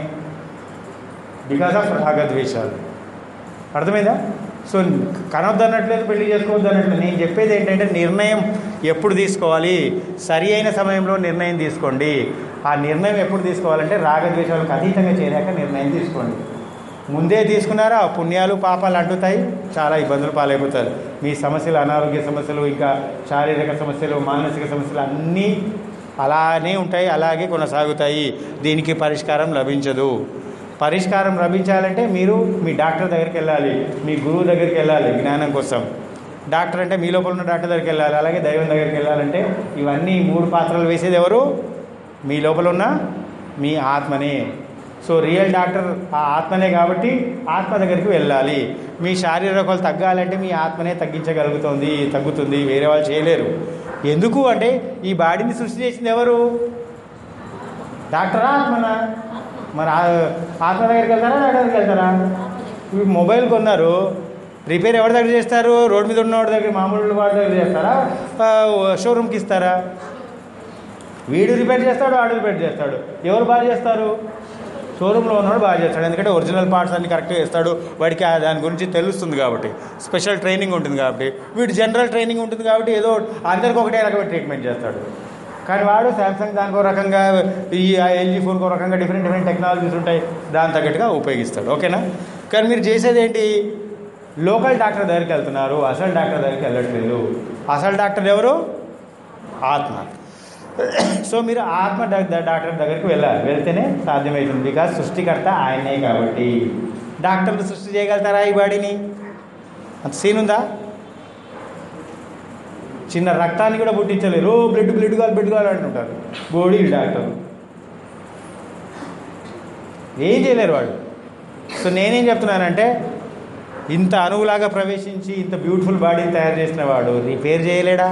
బికాస్ ఆఫ్ రాగద్వేషాలు అర్థమైందా సో కనొద్దు అన్నట్లేదు పెళ్లి చేసుకోవద్దు అన్నట్లేదు నేను చెప్పేది ఏంటంటే నిర్ణయం ఎప్పుడు తీసుకోవాలి సరి అయిన సమయంలో నిర్ణయం తీసుకోండి ఆ నిర్ణయం ఎప్పుడు తీసుకోవాలంటే రాగద్వేషాలకు అతీతంగా చేరాక నిర్ణయం తీసుకోండి ముందే తీసుకున్నారా ఆ పుణ్యాలు పాపాలు అడ్డుతాయి చాలా ఇబ్బందులు పాలైపోతారు మీ సమస్యలు అనారోగ్య సమస్యలు ఇంకా శారీరక సమస్యలు మానసిక సమస్యలు అన్నీ అలానే ఉంటాయి అలాగే కొనసాగుతాయి దీనికి పరిష్కారం లభించదు పరిష్కారం లభించాలంటే మీరు మీ డాక్టర్ దగ్గరికి వెళ్ళాలి మీ గురువు దగ్గరికి వెళ్ళాలి జ్ఞానం కోసం డాక్టర్ అంటే మీ లోపల ఉన్న డాక్టర్ దగ్గరికి వెళ్ళాలి అలాగే దైవం దగ్గరికి వెళ్ళాలంటే ఇవన్నీ ఈ మూడు పాత్రలు వేసేది ఎవరు మీ లోపల ఉన్న మీ ఆత్మనే సో రియల్ డాక్టర్ ఆ ఆత్మనే కాబట్టి ఆత్మ దగ్గరికి వెళ్ళాలి మీ శారీరకాలు తగ్గాలంటే మీ ఆత్మనే తగ్గించగలుగుతుంది తగ్గుతుంది వేరే వాళ్ళు చేయలేరు ఎందుకు అంటే ఈ బాడీని సృష్టి చేసింది ఎవరు డాక్టరా ఆత్మనా మరి ఆ- ఆత్మ దగ్గరికి వెళ్తారా డాక్టర్ దగ్గరికి వెళ్తారా ఇప్పుడు మొబైల్ కొన్నారు రిపేర్ ఎవరి దగ్గర చేస్తారు రోడ్ మీద ఉన్నవాడి దగ్గర మామూలు వాడి దగ్గర చేస్తారా ఆ, షోరూమ్కి ఇస్తారా వీడు రిపేర్ చేస్తాడు వాడు రిపేర్ చేస్తాడు ఎవరు బాగా చేస్తారు షోరూంలో ఉన్నవాడు బాగా చేస్తాడు ఎందుకంటే ఒరిజినల్ పార్ట్స్ అన్ని కరెక్ట్గా చేస్తాడు వాడికి ఆ దాని గురించి తెలుస్తుంది కాబట్టి స్పెషల్ ట్రైనింగ్ ఉంటుంది కాబట్టి వీడు జనరల్ ట్రైనింగ్ ఉంటుంది కాబట్టి ఏదో అందరికి ఒకటే రకమైన ట్రీట్మెంట్ చేస్తాడు కానీ వాడు శాంసంగ్ దానికో రకంగా ఈ ఎల్జీ ఫోన్కో రకంగా డిఫరెంట్ డిఫరెంట్ టెక్నాలజీస్ ఉంటాయి దాని తగ్గట్టుగా ఉపయోగిస్తాడు ఓకేనా కానీ మీరు చేసేది ఏంటి లోకల్ డాక్టర్ దగ్గరికి వెళ్తున్నారు అసలు డాక్టర్ దగ్గరికి వెళ్ళట్లేదు అసలు డాక్టర్ ఎవరు ఆత్మ సో మీరు ఆత్మ డా- డా- డాక్టర్ దగ్గరికి వెళ్ళాలి వెళ్తేనే సాధ్యమవుతుంది బికాజ్ సృష్టికర్త ఆయనే కాబట్టి డాక్టర్లు సృష్టి చేయగలుగుతారా ఈ బాడీని అంత సీన్ ఉందా చిన్న రక్తాన్ని కూడా పుట్టించలేరు "ఓ, బ్లడ్ బ్లడ్ కావాలి బ్లడ్ కావాలి అంటుంటారు బోడీ డాక్టర్ ఏం చేయలేరు వాడు సో నేనేం చెప్తున్నానంటే ఇంత అణువులాగా ప్రవేశించి ఇంత బ్యూటిఫుల్ బాడీని తయారు చేసిన వాడు రిపేర్ చేయలేడా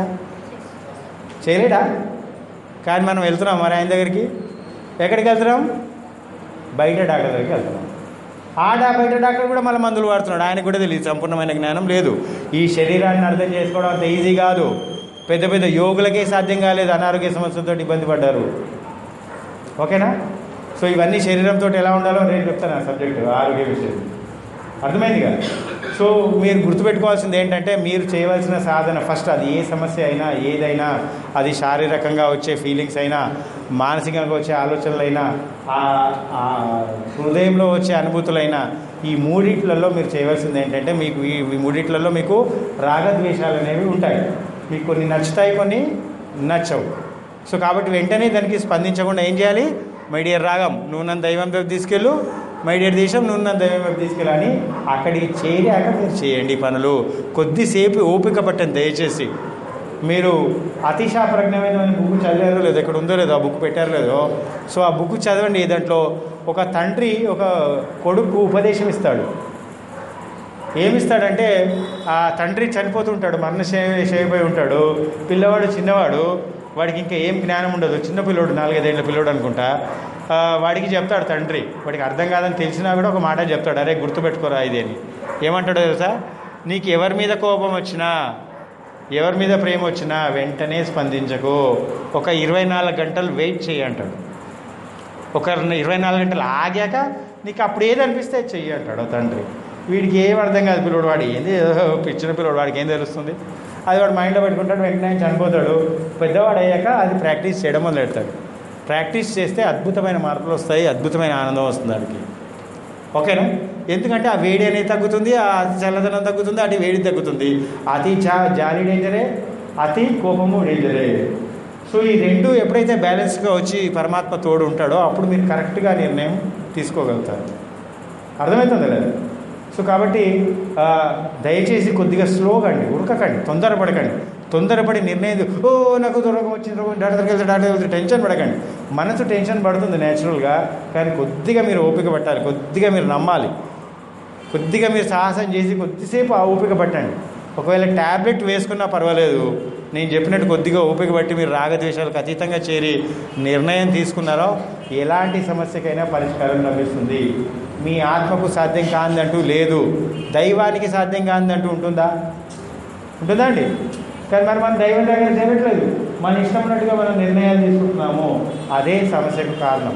చేయలేడా కానీ మనం వెళ్తున్నాం మరి ఆయన దగ్గరికి ఎక్కడికి వెళ్తున్నాం బయట డాక్టర్ దగ్గరికి వెళ్తున్నాం ఆ డా బయట డాక్టర్ కూడా మళ్ళీ మందులు వాడుతున్నాడు ఆయనకు కూడా తెలియదు సంపూర్ణమైన జ్ఞానం లేదు ఈ శరీరాన్ని అర్థం చేసుకోవడం అంత ఈజీ కాదు పెద్ద పెద్ద యోగులకే సాధ్యం కాలేదు అనారోగ్య సమస్యలతో ఇబ్బంది పడ్డారు ఓకేనా సో ఇవన్నీ శరీరంతో ఎలా ఉండాలో నేను చెప్తాను ఆ సబ్జెక్టు ఆరోగ్య విషయం అర్థమైంది కదా సో మీరు గుర్తుపెట్టుకోవాల్సింది ఏంటంటే మీరు చేయవలసిన సాధన ఫస్ట్ అది ఏ సమస్య అయినా ఏదైనా అది శారీరకంగా వచ్చే ఫీలింగ్స్ అయినా మానసికంగా వచ్చే ఆలోచనలైనా ఆ- ఆ హృదయంలో వచ్చే అనుభూతులైనా ఈ మూడిట్లలో మీరు చేయవలసింది ఏంటంటే మీకు ఈ ఈ మూడిట్లలో మీకు రాగద్వేషాలు అనేవి ఉంటాయి మీకు కొన్ని నచ్చుతాయి కొన్ని నచ్చవు సో కాబట్టి వెంటనే దానికి స్పందించకుండా ఏం చేయాలి మై డియర్ రాగం నువ్వు నన్ను దైవం వైపు తీసుకెళ్ళు మై డియర్ దేశం నువ్వు నన్ను దైవం వైపు తీసుకెళ్ళని అక్కడికి చేరాక మీరు చేయండి ఈ పనులు కొద్దిసేపు ఓపిక పట్టండి దయచేసి మీరు అతిశా ప్రజ్ఞమైన బుక్ చదివారో లేదో ఎక్కడ ఉందో లేదో ఆ బుక్ పెట్టారో లేదో సో ఆ బుక్ చదవండి దాంట్లో ఒక తండ్రి ఒక కొడుకు ఉపదేశం ఇస్తాడు ఏమిస్తాడంటే ఆ తండ్రి చనిపోతుంటాడు మరణ శే- చేయబోయి ఉంటాడు పిల్లవాడు చిన్నవాడు వాడికి ఇంకా ఏం జ్ఞానం ఉండదు చిన్న పిల్లోడు నాలుగైదేళ్ల పిల్లోడు అనుకుంటా ఆ, వాడికి చెప్తాడు తండ్రి వాడికి అర్థం కాదని తెలిసినా కూడా ఒక మాట చెప్తాడు అరే గుర్తుపెట్టుకోరా ఇది అని ఏమంటాడో తెలుసా నీకు ఎవరి మీద కోపం వచ్చినా ఎవరి మీద ప్రేమ వచ్చినా వెంటనే స్పందించకు ఒక ఇరవై నాలుగు గంటలు వెయిట్ చేయి అంటాడు ఒక ఇరవై నాలుగు గంటలు ఆగాక నీకు అప్పుడు ఏది అనిపిస్తే అది చెయ్యి అంటాడు ఆ తండ్రి వీడికి ఏం అర్థం కాదు పిల్లడు వాడు ఏంది ఏదో పిచ్చిన పిల్లడు వాడికి ఏం తెలుస్తుంది అది వాడు మైండ్లో పెట్టుకుంటాడు వెంటనే ఆయన చనిపోతాడు పెద్దవాడు అయ్యాక అది ప్రాక్టీస్ చేయడం మొదలు పెడతాడు ప్రాక్టీస్ చేస్తే అద్భుతమైన మార్పులు వస్తాయి అద్భుతమైన ఆనందం వస్తుంది వాడికి ఓకేనా ఎందుకంటే ఆ వేడి అనేది తగ్గుతుంది ఆ చల్లదనం తగ్గుతుంది అటు వేడి తగ్గుతుంది అతి చా జాలి డేంజరే అతి కోపము డేంజరే సో ఈ రెండు ఎప్పుడైతే బ్యాలెన్స్గా వచ్చి పరమాత్మ తోడు ఉంటాడో అప్పుడు మీరు కరెక్ట్గా నిర్ణయం తీసుకోగలుగుతారు అర్థమవుతుంది లేదా సో కాబట్టి ఆ, దయచేసి కొద్దిగా స్లోగా అండి ఉరకకండి తొందరపడకండి తొందరపడి నిర్ణయం తీ- ఓ నాకు దూరం వచ్చింది రోగం డాక్టర్ దగ్గరికి వెళ్తే డాక్టర్ దగ్గరికి వెళ్తే టెన్షన్ పడకండి మనసు టెన్షన్ పడుతుంది నేచురల్గా కానీ కొద్దిగా మీరు ఓపిక పట్టాలి కొద్దిగా మీరు నమ్మాలి కొద్దిగా మీరు సాహసం చేసి కొద్దిసేపు ఆ ఓపిక పట్టండి ఒకవేళ ట్యాబ్లెట్ వేసుకున్నా పర్వాలేదు నేను చెప్పినట్టు కొద్దిగా ఓపిక పట్టి మీరు రాగద్వేషాలకు అతీతంగా చేరి నిర్ణయం తీసుకున్నారో ఎలాంటి సమస్యకైనా పరిష్కారం లభిస్తుంది మీ ఆత్మకు సాధ్యం కాందంటూ లేదు దైవానికి సాధ్యం కాందంటూ ఉంటుందా ఉంటుందా అండి కానీ మరి మనం దైవం దగ్గర చేయట్లేదు మన ఇష్టం ఉన్నట్టుగా మనం నిర్ణయాలు తీసుకుంటున్నాము అదే సమస్యకు కారణం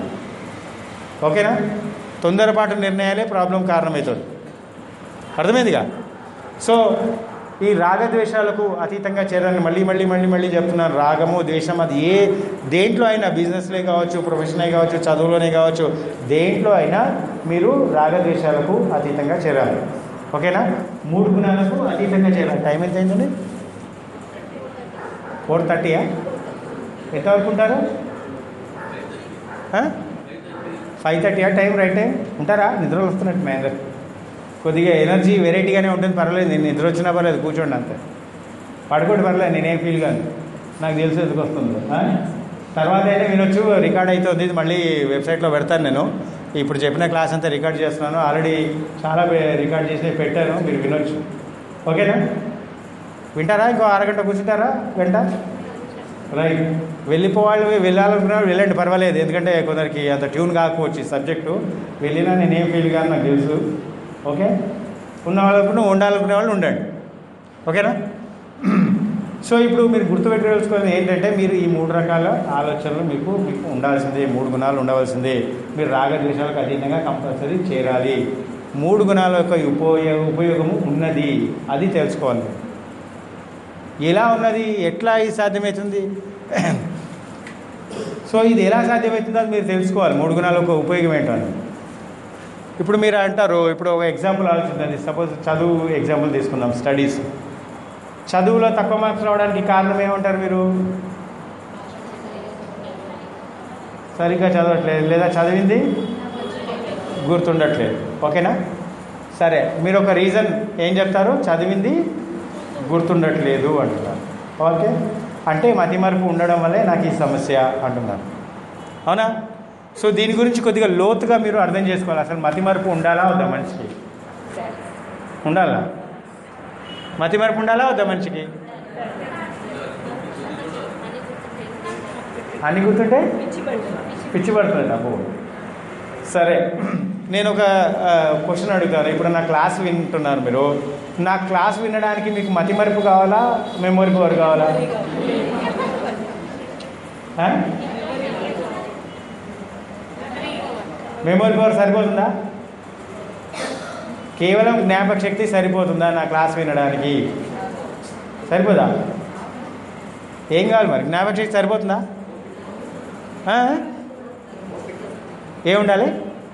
ఓకేనా తొందరపాటు నిర్ణయాలే ప్రాబ్లం కారణమవుతుంది అర్థమైందిగా సో ఈ రాగద్వేషాలకు అతీతంగా చేరాలని మళ్ళీ మళ్ళీ మళ్ళీ మళ్ళీ చెప్తున్నాను రాగము ద్వేషం అది ఏ దేంట్లో అయినా బిజినెస్లే కావచ్చు ప్రొఫెషనే కావచ్చు చదువులోనే కావచ్చు దేంట్లో అయినా మీరు రాగద్వేషాలకు అతీతంగా చేరాలి ఓకేనా మూడు గుణాలకు అతీతంగా చేరాలి టైం ఎంత అయిందండి ఫోర్ థర్టీయా ఎంతవరకు ఉంటారు ఫైవ్ థర్టీయా టైం రైట్ టైం ఉంటారా నిద్రలు వస్తున్నట్టు మేనేజర్ కొద్దిగా ఎనర్జీ వెరైటీగానే ఉంటుంది పర్వాలేదు నేను నిద్ర వచ్చినా పర్లేదు కూర్చోండి అంతే పడుకోండి పర్లేదు నేనేం ఫీల్ కాదు నాకు తెలిసి ఎందుకు వస్తుందో ఆ? తర్వాత అయినా వినొచ్చు రికార్డ్ అవుతుంది ఇది మళ్ళీ వెబ్సైట్లో పెడతాను నేను ఇప్పుడు చెప్పిన క్లాస్ అంతా రికార్డ్ చేస్తున్నాను ఆల్రెడీ చాలా పె- రికార్డ్ చేసి పెట్టాను మీరు వినొచ్చు ఓకేనా వింటారా ఇంకో అరగంట కూర్చుంటారా వెంట రైట్ వెళ్ళిపోవాలి వెళ్ళాలనుకున్నా వాళ్ళు వెళ్ళండి పర్వాలేదు ఎందుకంటే కొందరికి అంత ట్యూన్ కాకపోవచ్చు ఈ సబ్జెక్టు వెళ్ళినా నేనేం ఫీల్ కాదు నాకు తెలుసు ఓకే ఉన్న వాళ్ళకు ఉండాలనుకునే వాళ్ళు ఉండండి ఓకేనా సో ఇప్పుడు మీరు గుర్తుపెట్టుకోవాల్సింది ఏంటంటే మీరు ఈ మూడు రకాల ఆలోచనలు మీకు మీకు ఉండాల్సిందే మూడు గుణాలు ఉండవలసిందే మీరు రాగద్వేషాలకు అధీనంగా కంపల్సరీ చేరాలి మూడు గుణాల యొక్క ఉపయోగ ఉపయోగము ఉన్నది అది తెలుసుకోవాలి మీరు. ఎలా ఉన్నది ఎట్లా ఇది సాధ్యమవుతుంది సో ఇది ఎలా సాధ్యమవుతుందో అది మీరు తెలుసుకోవాలి మూడు గుణాల యొక్క ఉపయోగం ఏంటో అని ఇప్పుడు మీరు అంటారు ఇప్పుడు ఒక ఎగ్జాంపుల్ ఆలోచించండి సపోజ్ చదువు ఎగ్జాంపుల్ తీసుకుందాం స్టడీస్ చదువులో తక్కువ మార్క్స్ రావడానికి కారణం ఏమంటారు మీరు సరిగ్గా చదవట్లేదు లేదా చదివింది గుర్తుండట్లేదు ఓకేనా సరే మీరు ఒక రీజన్ ఏం చెప్తారు చదివింది గుర్తుండట్లేదు అంటున్నారు ఓకే అంటే మతిమరుపు ఉండడం వల్లే నాకు ఈ సమస్య అంటున్నారు అవునా సో దీని గురించి కొద్దిగా లోతుగా మీరు అర్థం చేసుకోవాలి అసలు మతిమరుపు ఉండాలా వద్దా మనిషికి ఉండాలా మతిమరుపు ఉండాలా వద్దా మనిషికి అన్ని గుర్తుంటే పిచ్చి పడుతుంది అబ్బో సరే నేను ఒక క్వశ్చన్ అడుగుతాను ఇప్పుడు నా క్లాస్ వింటున్నారు మీరు నా క్లాస్ వినడానికి మీకు మతిమరుపు కావాలా మెమొరీ పవర్ కావాలా ఆ? మెమొరీ పవర్ సరిపోతుందా కేవలం జ్ఞాపక శక్తి సరిపోతుందా నా క్లాస్ వినడానికి సరిపోదా ఏం కావాలి మరి జ్ఞాపక శక్తి సరిపోతుందా ఆ? ఏముండాలి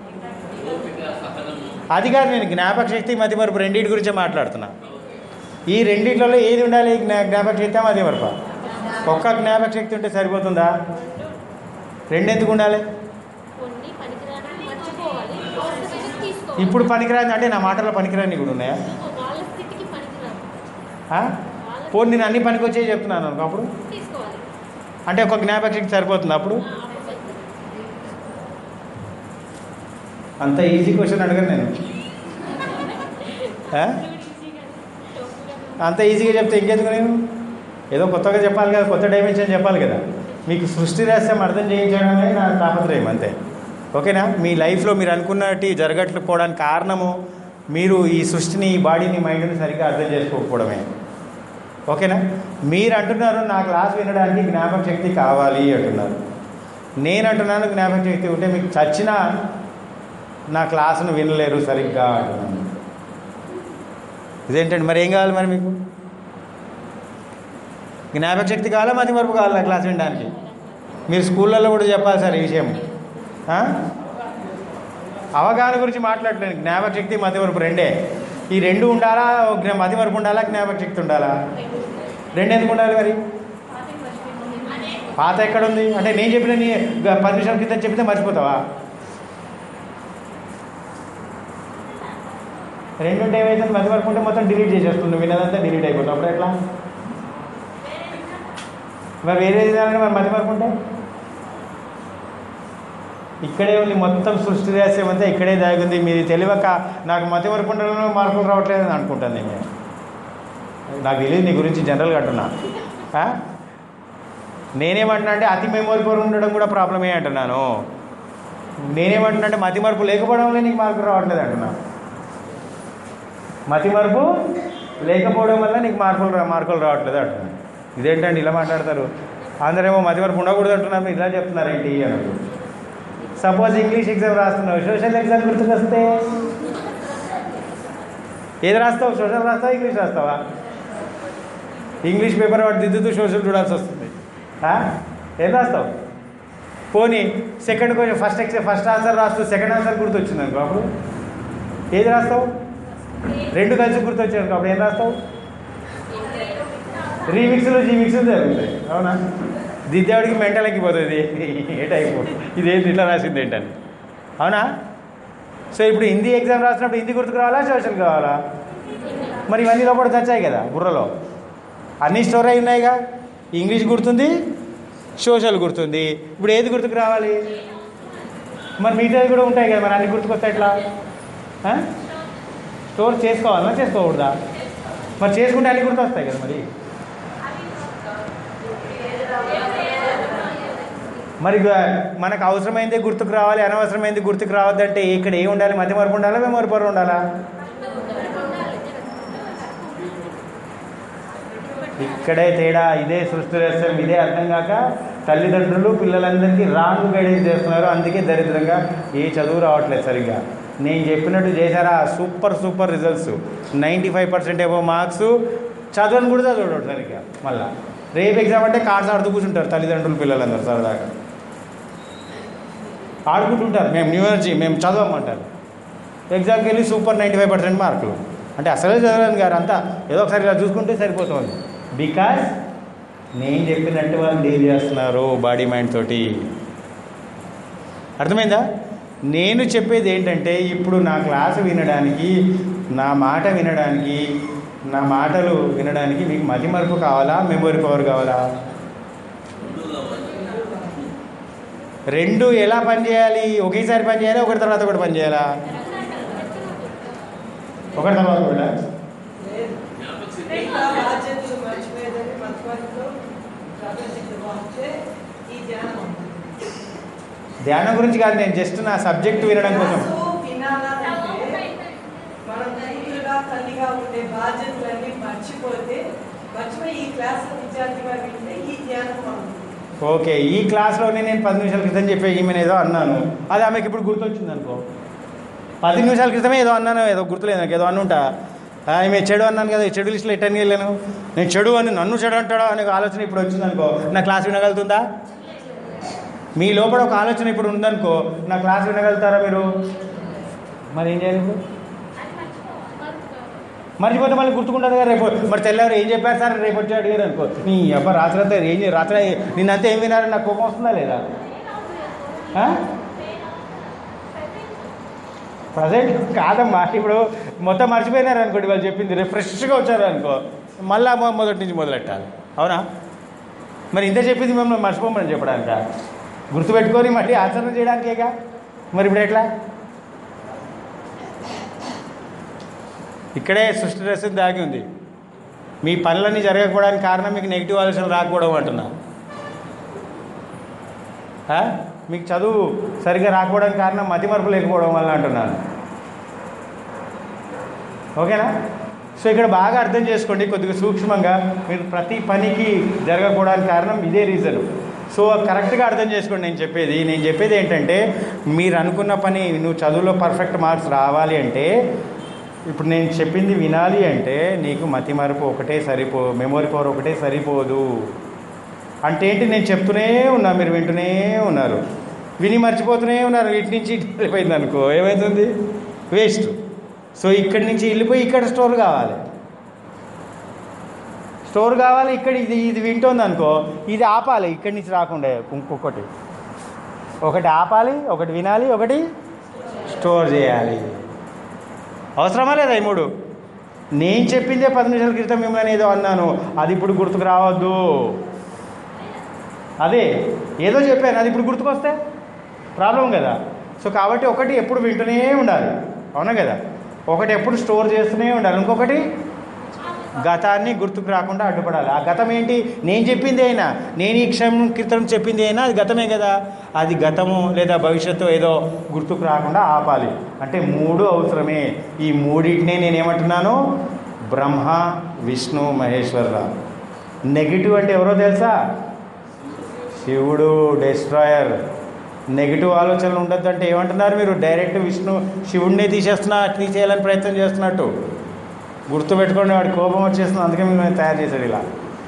అది కాదు నేను జ్ఞాపక శక్తి మతిమరుపు రెండింటి గురించే మాట్లాడుతున్నా ఈ రెండిట్లలో ఏది ఉండాలి జ్ఞా జ్ఞాపక శక్తి మతిమరుప ఒక్క జ్ఞాపక శక్తి ఉంటే సరిపోతుందా రెండెందుకు ఉండాలి కొన్ని పనికిరాని మర్చిపోవాలి అవసరమైనది తీసుకోవాలి ఇప్పుడు పనికిరాని అంటే నా మాటలో పనికిరాని కూడా ఉన్నాయా వాళ్ళ స్థితికి పనికిరాదు ఆ? పోనీ నేను అన్ని పనికొచ్చే చెప్తున్నాను అనుకో అప్పుడు తీసుకోవాలి అంటే ఒక జ్ఞాపక శక్తి సరిపోతుంది అప్పుడు ఆ, అప్పుడు సరిపోతుంది. అంత ఈజీ క్వశ్చన్ అడగను నేను ఆ? అంత ఈజీగా చెప్తే ఇంకెందుకు నేను ఏదో కొత్తగా చెప్పాలి కదా కొత్త డైమెన్షన్ చెప్పాలి కదా మీకు సృష్టి రహస్యం అర్థం చేయించడమే నా తాపత్రయం అంతే ఓకేనా మీ లైఫ్లో మీరు అనుకున్నట్టు జరగట్లేకపోవడానికి కారణము మీరు ఈ సృష్టిని ఈ బాడీని మైండ్ని సరిగ్గా అర్థం చేసుకోకపోవడమే ఓకేనా మీరు అంటున్నారు నా క్లాస్ వినడానికి జ్ఞాపక శక్తి కావాలి అంటున్నారు నేను అంటున్నాను జ్ఞాపక శక్తి ఉంటే మీకు చచ్చినా నా క్లాసును వినలేరు సరిగ్గా అంటున్నాను ఇదేంటండి మరి ఏం కావాలి మరి మీకు జ్ఞాపక శక్తి కావాలా మతి మరుపు కావాలా క్లాస్ వినడానికి మీరు స్కూళ్ళల్లో కూడా చెప్పాలి సార్ ఈ విషయం ఆ? అవగాహన గురించి మాట్లాడలేదు జ్ఞాపక శక్తి మతి మరుపు రెండే ఈ రెండు ఉండాలా ఓ జ్ఞా- మతి మరుపు ఉండాలా జ్ఞాపక శక్తి ఉండాలా రెండు ఎందుకు ఉండాలి మరి పాత ఎక్కడ ఉంది అంటే నేను చెప్పిన నీ గ- పది నిమిషాల క్రితం చెప్తే మర్చిపోతావా రెండు ఉంటే ఏమైతుంది మధ్య వరకు ఉంటే మొత్తం డిలీట్ చేసేస్తుంది విన్నదంతా డిలీట్ అయిపోతుంది అప్పుడు ఎట్లా మరి వేరే విధానంగా మరి మధ్య వరకు ఉంటే ఇక్కడే ఉంది మొత్తం సృష్టి రహస్యం అంతా ఇక్కడే దాగుంది మీది తెలియక నాకు మధ్య వరకు ఉండడంలో మార్పులు రావట్లేదు అని అనుకుంటాను నేను నాకు తెలియదు నీ గురించి జనరల్గా అంటున్నా ఆ? నేనేమంటున్నా అంటే అతి మెమొరీ పవర్ ఉండడం కూడా ప్రాబ్లమే అంటున్నాను నేనేమంటున్నా అంటే మతి మార్పు లేకపోవడం వల్ల నీకు మార్పులు రావట్లేదు అంటున్నా మతి మార్పు లేకపోవడం వల్ల నీకు మార్పులు రా మార్కులు రావట్లేదు అంటున్నాను ఇదేంటండి ఇలా మాట్లాడతారు అందరేమో మతి మార్పు ఉండకూడదు అంటున్నారు మీరు ఇలా చెప్తున్నారు ఏంటి అని సపోజ్ ఇంగ్లీష్ ఎగ్జామ్ రాస్తున్నావు సోషల్ ఎగ్జామ్ గుర్తుకొస్తే ఏది రాస్తావు సోషల్ రాస్తావా ఇంగ్లీష్ రాస్తావా ఇంగ్లీష్ పేపర్ వాడు దిద్దుతూ సోషల్ చూడాల్సి వస్తుంది ఆ? ఏం రాస్తావు పోనీ సెకండ్ క్వశ్చన్ ఫస్ట్ ఎక్స్ ఫస్ట్ ఆన్సర్ రాస్తూ సెకండ్ ఆన్సర్ గుర్తొచ్చింది అనుకో అప్పుడు ఏది రాస్తావు రెండు కలిసి గుర్తొచ్చాయి అనుకో అప్పుడు ఏం రాస్తావు రీమిక్స్లు జీమిక్స్లు జరుగుతాయి అవునా దిద్దేవాడికి మెంటల్ ఎక్కిపోతుంది ఏ టైపు ఇదేంటి ఇట్లా రాసింది ఏంటని అవునా సో ఇప్పుడు హిందీ ఎగ్జామ్ రాసినప్పుడు హిందీ గుర్తుకు రావాలా సోషల్ కావాలా మరి ఇవన్నీ లోపల చచ్చాయి కదా బుర్రలో అన్నీ స్టోర్ అయి ఉన్నాయిగా ఇంగ్లీష్ గుర్తుంది సోషల్ గుర్తుంది ఇప్పుడు ఏది గుర్తుకు రావాలి మరి మిగతాది కూడా ఉంటాయి కదా మరి అన్ని గుర్తుకొస్తాయి ఎట్లా ఆ? స్టోర్ చేసుకోవాలా చేసుకోకూడదా మరి చేసుకుంటే అన్ని గుర్తొస్తాయి కదా మరి మరి గ- మనకు అవసరమైందే గుర్తుకు రావాలి అనవసరమైంది గుర్తుకు రావద్దంటే ఇక్కడ ఏం ఉండాలి మధ్య మరపు ఉండాలా మెమొరీ పవర్ ఉండాలా ఇక్కడే తేడా ఇదే సృష్టి రహస్యం ఇదే అర్థం కాక తల్లిదండ్రులు పిల్లలందరికీ రాంగ్ గైడెన్స్ చేస్తున్నారు అందుకే దరిద్రంగా ఏ చదువు రావట్లేదు సరిగ్గా నేను చెప్పినట్టు చేశారా super super results ninety five percent ఏవో మార్క్స్ చదవని కూడా చదవడు సరిగ్గా మళ్ళా రేపు ఎగ్జామ్ అంటే కార్డ్స్ ఆడుతూ కూర్చుంటారు తల్లిదండ్రులు పిల్లలందరూ సరదాగా ఆడుకుంటుంటారు మేము న్యూ ఎనర్జీ మేము చదవమంటారు ఎగ్జామ్కి వెళ్ళి సూపర్ నైంటీ ఫైవ్ పర్సెంట్ మార్కులు అంటే అసలే చదవలేదు గారు అంతా ఏదో ఒకసారి ఇలా చూసుకుంటే సరిపోతుంది బికాస్ నేను చెప్పినట్టు వాళ్ళు డీల్ చేస్తున్నారు బాడీ మైండ్ తోటి అర్థమైందా నేను చెప్పేది ఏంటంటే ఇప్పుడు నా క్లాసు వినడానికి నా మాట వినడానికి నా మాటలు వినడానికి మీకు మతి మరుపు కావాలా మెమొరీ పవర్ కావాలా రెండు ఎలా పనిచేయాలి ఒకేసారి పనిచేయాలా ఒకటి తర్వాత ఒకటి పనిచేయాలా ఒకటి తర్వాత ఒకటి ఇంకా బాధ్యతలు మర్చిపోయేదని మధ్యవర్తిలో ప్రాపంచిక వాస్తే ఈ ధ్యానం ఉంటుంది. ధ్యానం గురించి కాదు నేను జస్ట్ నా సబ్జెక్ట్ వినడం కోసం క్లాసు వినాలంటే మనం కూతురుగా తల్లిగా ఉండే బాధ్యతలన్నీ మర్చిపోతే మర్చిపోయి ఈ క్లాస్ విద్యార్థిగా వింటే ఈ ధ్యానం అవుతుంది ఓకే ఈ క్లాస్లోనే నేను పది నిమిషాల క్రితం చెప్పే ఈమెను ఏదో అన్నాను అది ఆమెకి ఇప్పుడు గుర్తొచ్చింది అనుకో పది నిమిషాల క్రితమే ఏదో అన్నాను ఏదో గుర్తులేదు నాకు ఏదో అనుంటా ఆమె చెడు అన్నాను కదా ఈ చెడు లిస్టులో ఎట్టని వెళ్ళాను నేను చెడు అని నన్ను చెడు అంటాడా అనే ఒక ఆలోచన ఇప్పుడు వచ్చింది అనుకో నా క్లాస్ వినగలుగుతుందా మీ లోపల ఒక ఆలోచన ఇప్పుడు ఉందనుకో నా క్లాస్ వినగలుగుతారా మీరు మరి ఏం చేయాలి ఇప్పుడు మర్చిపోతే మళ్ళీ గుర్తుకుంటుంది కదా రేపు మరి తెల్లవారు ఏం చెప్పారు సార్ రేపు వచ్చి అడిగారు అనుకో నీ అబ్బా రాత్రి అంతా ఏం చే- రాత్రి నిన్నంతా ఏం వినారని నాకు కోపం వస్తుందా లేదా ప్రజెంట్ కాదమ్మా ఇప్పుడు మొత్తం మర్చిపోయినారు అనుకోండి వాళ్ళు చెప్పింది రేపు ఫ్రెష్గా వచ్చారు అనుకో మళ్ళా మొ- మొదటి నుంచి మొదలెట్టాలి అవునా మరి ఇంత చెప్పింది మిమ్మల్ని మర్చిపోమని చెప్పడానిక గుర్తుపెట్టుకొని మళ్ళీ ఆచరణ చేయడానికేగా మరి ఇప్పుడు ఎట్లా ఇక్కడే సృష్టి రసం దాగి ఉంది మీ పనులన్నీ జరగకపోవడానికి కారణం మీకు నెగిటివ్ ఆలోచనలు రాకపోవడం అంటున్నా ఆ? మీకు చదువు సరిగ్గా రాకపోవడానికి కారణం మతి మరుపు లేకపోవడం వల్ల అంటున్నాను ఓకేనా సో ఇక్కడ బాగా అర్థం చేసుకోండి కొద్దిగా సూక్ష్మంగా మీరు ప్రతి పనికి జరగకపోవడానికి కారణం ఇదే రీజన్ సో కరెక్ట్గా అర్థం చేసుకోండి నేను చెప్పేది నేను చెప్పేది ఏంటంటే మీరు అనుకున్న పని నువ్వు చదువులో పర్ఫెక్ట్ మార్క్స్ రావాలి అంటే ఇప్పుడు నేను చెప్పింది వినాలి అంటే నీకు మతి మరుపు ఒకటే సరిపో మెమొరీ పవర్ ఒకటే సరిపోదు అంటే ఏంటి నేను చెప్తూనే ఉన్నా మీరు వింటూనే ఉన్నారు విని మర్చిపోతూనే ఉన్నారు ఇటు నుంచి ఇటు వెళ్ళిపోయింది అనుకో ఏమవుతుంది వేస్ట్ సో ఇక్కడి నుంచి వెళ్ళిపోయి ఇక్కడ స్టోర్ కావాలి స్టోర్ కావాలి ఇక్కడ ఇది ఇది వింటోంది అనుకో ఇది ఆపాలి ఇక్కడి నుంచి రాకుండా ఇంకొకటి ఒకటి ఆపాలి ఒకటి వినాలి ఒకటి స్టోర్ చేయాలి అవసరమా లేదా ఈ మూడు నేను చెప్పిందే పది నిమిషాల క్రితం మిమ్మల్ని ఏదో అన్నాను అది ఇప్పుడు గుర్తుకు రావద్దు అదే ఏదో చెప్పాను అది ఇప్పుడు గుర్తుకొస్తే ప్రాబ్లం కదా సో కాబట్టి ఒకటి ఎప్పుడు వింటూనే ఉండాలి అవునా కదా ఒకటి ఎప్పుడు స్టోర్ చేస్తూనే ఉండాలి ఇంకొకటి గతాన్ని గుర్తుకు రాకుండా అడ్డుపడాలి ఆ గతం ఏంటి నేను చెప్పింది అయినా నేను ఈ క్షణం క్రితం చెప్పింది అయినా అది గతమే కదా అది గతము లేదా భవిష్యత్తు ఏదో గుర్తుకు రాకుండా ఆపాలి అంటే మూడు అవసరమే ఈ మూడింటినే నేను ఏమంటున్నాను బ్రహ్మ విష్ణు మహేశ్వరరావు నెగిటివ్ అంటే ఎవరో తెలుసా శివుడు డెస్ట్రాయర్ నెగిటివ్ ఆలోచనలు ఉండొద్దు అంటే ఏమంటున్నారు మీరు డైరెక్ట్ విష్ణు శివుడినే తీసేస్తున్నా తీసేయాలని ప్రయత్నం చేస్తున్నట్టు గుర్తుపెట్టుకోండి వాడి కోపం వచ్చేస్తుంది అందుకే మిమ్మల్ని తయారు చేశాడు ఇలా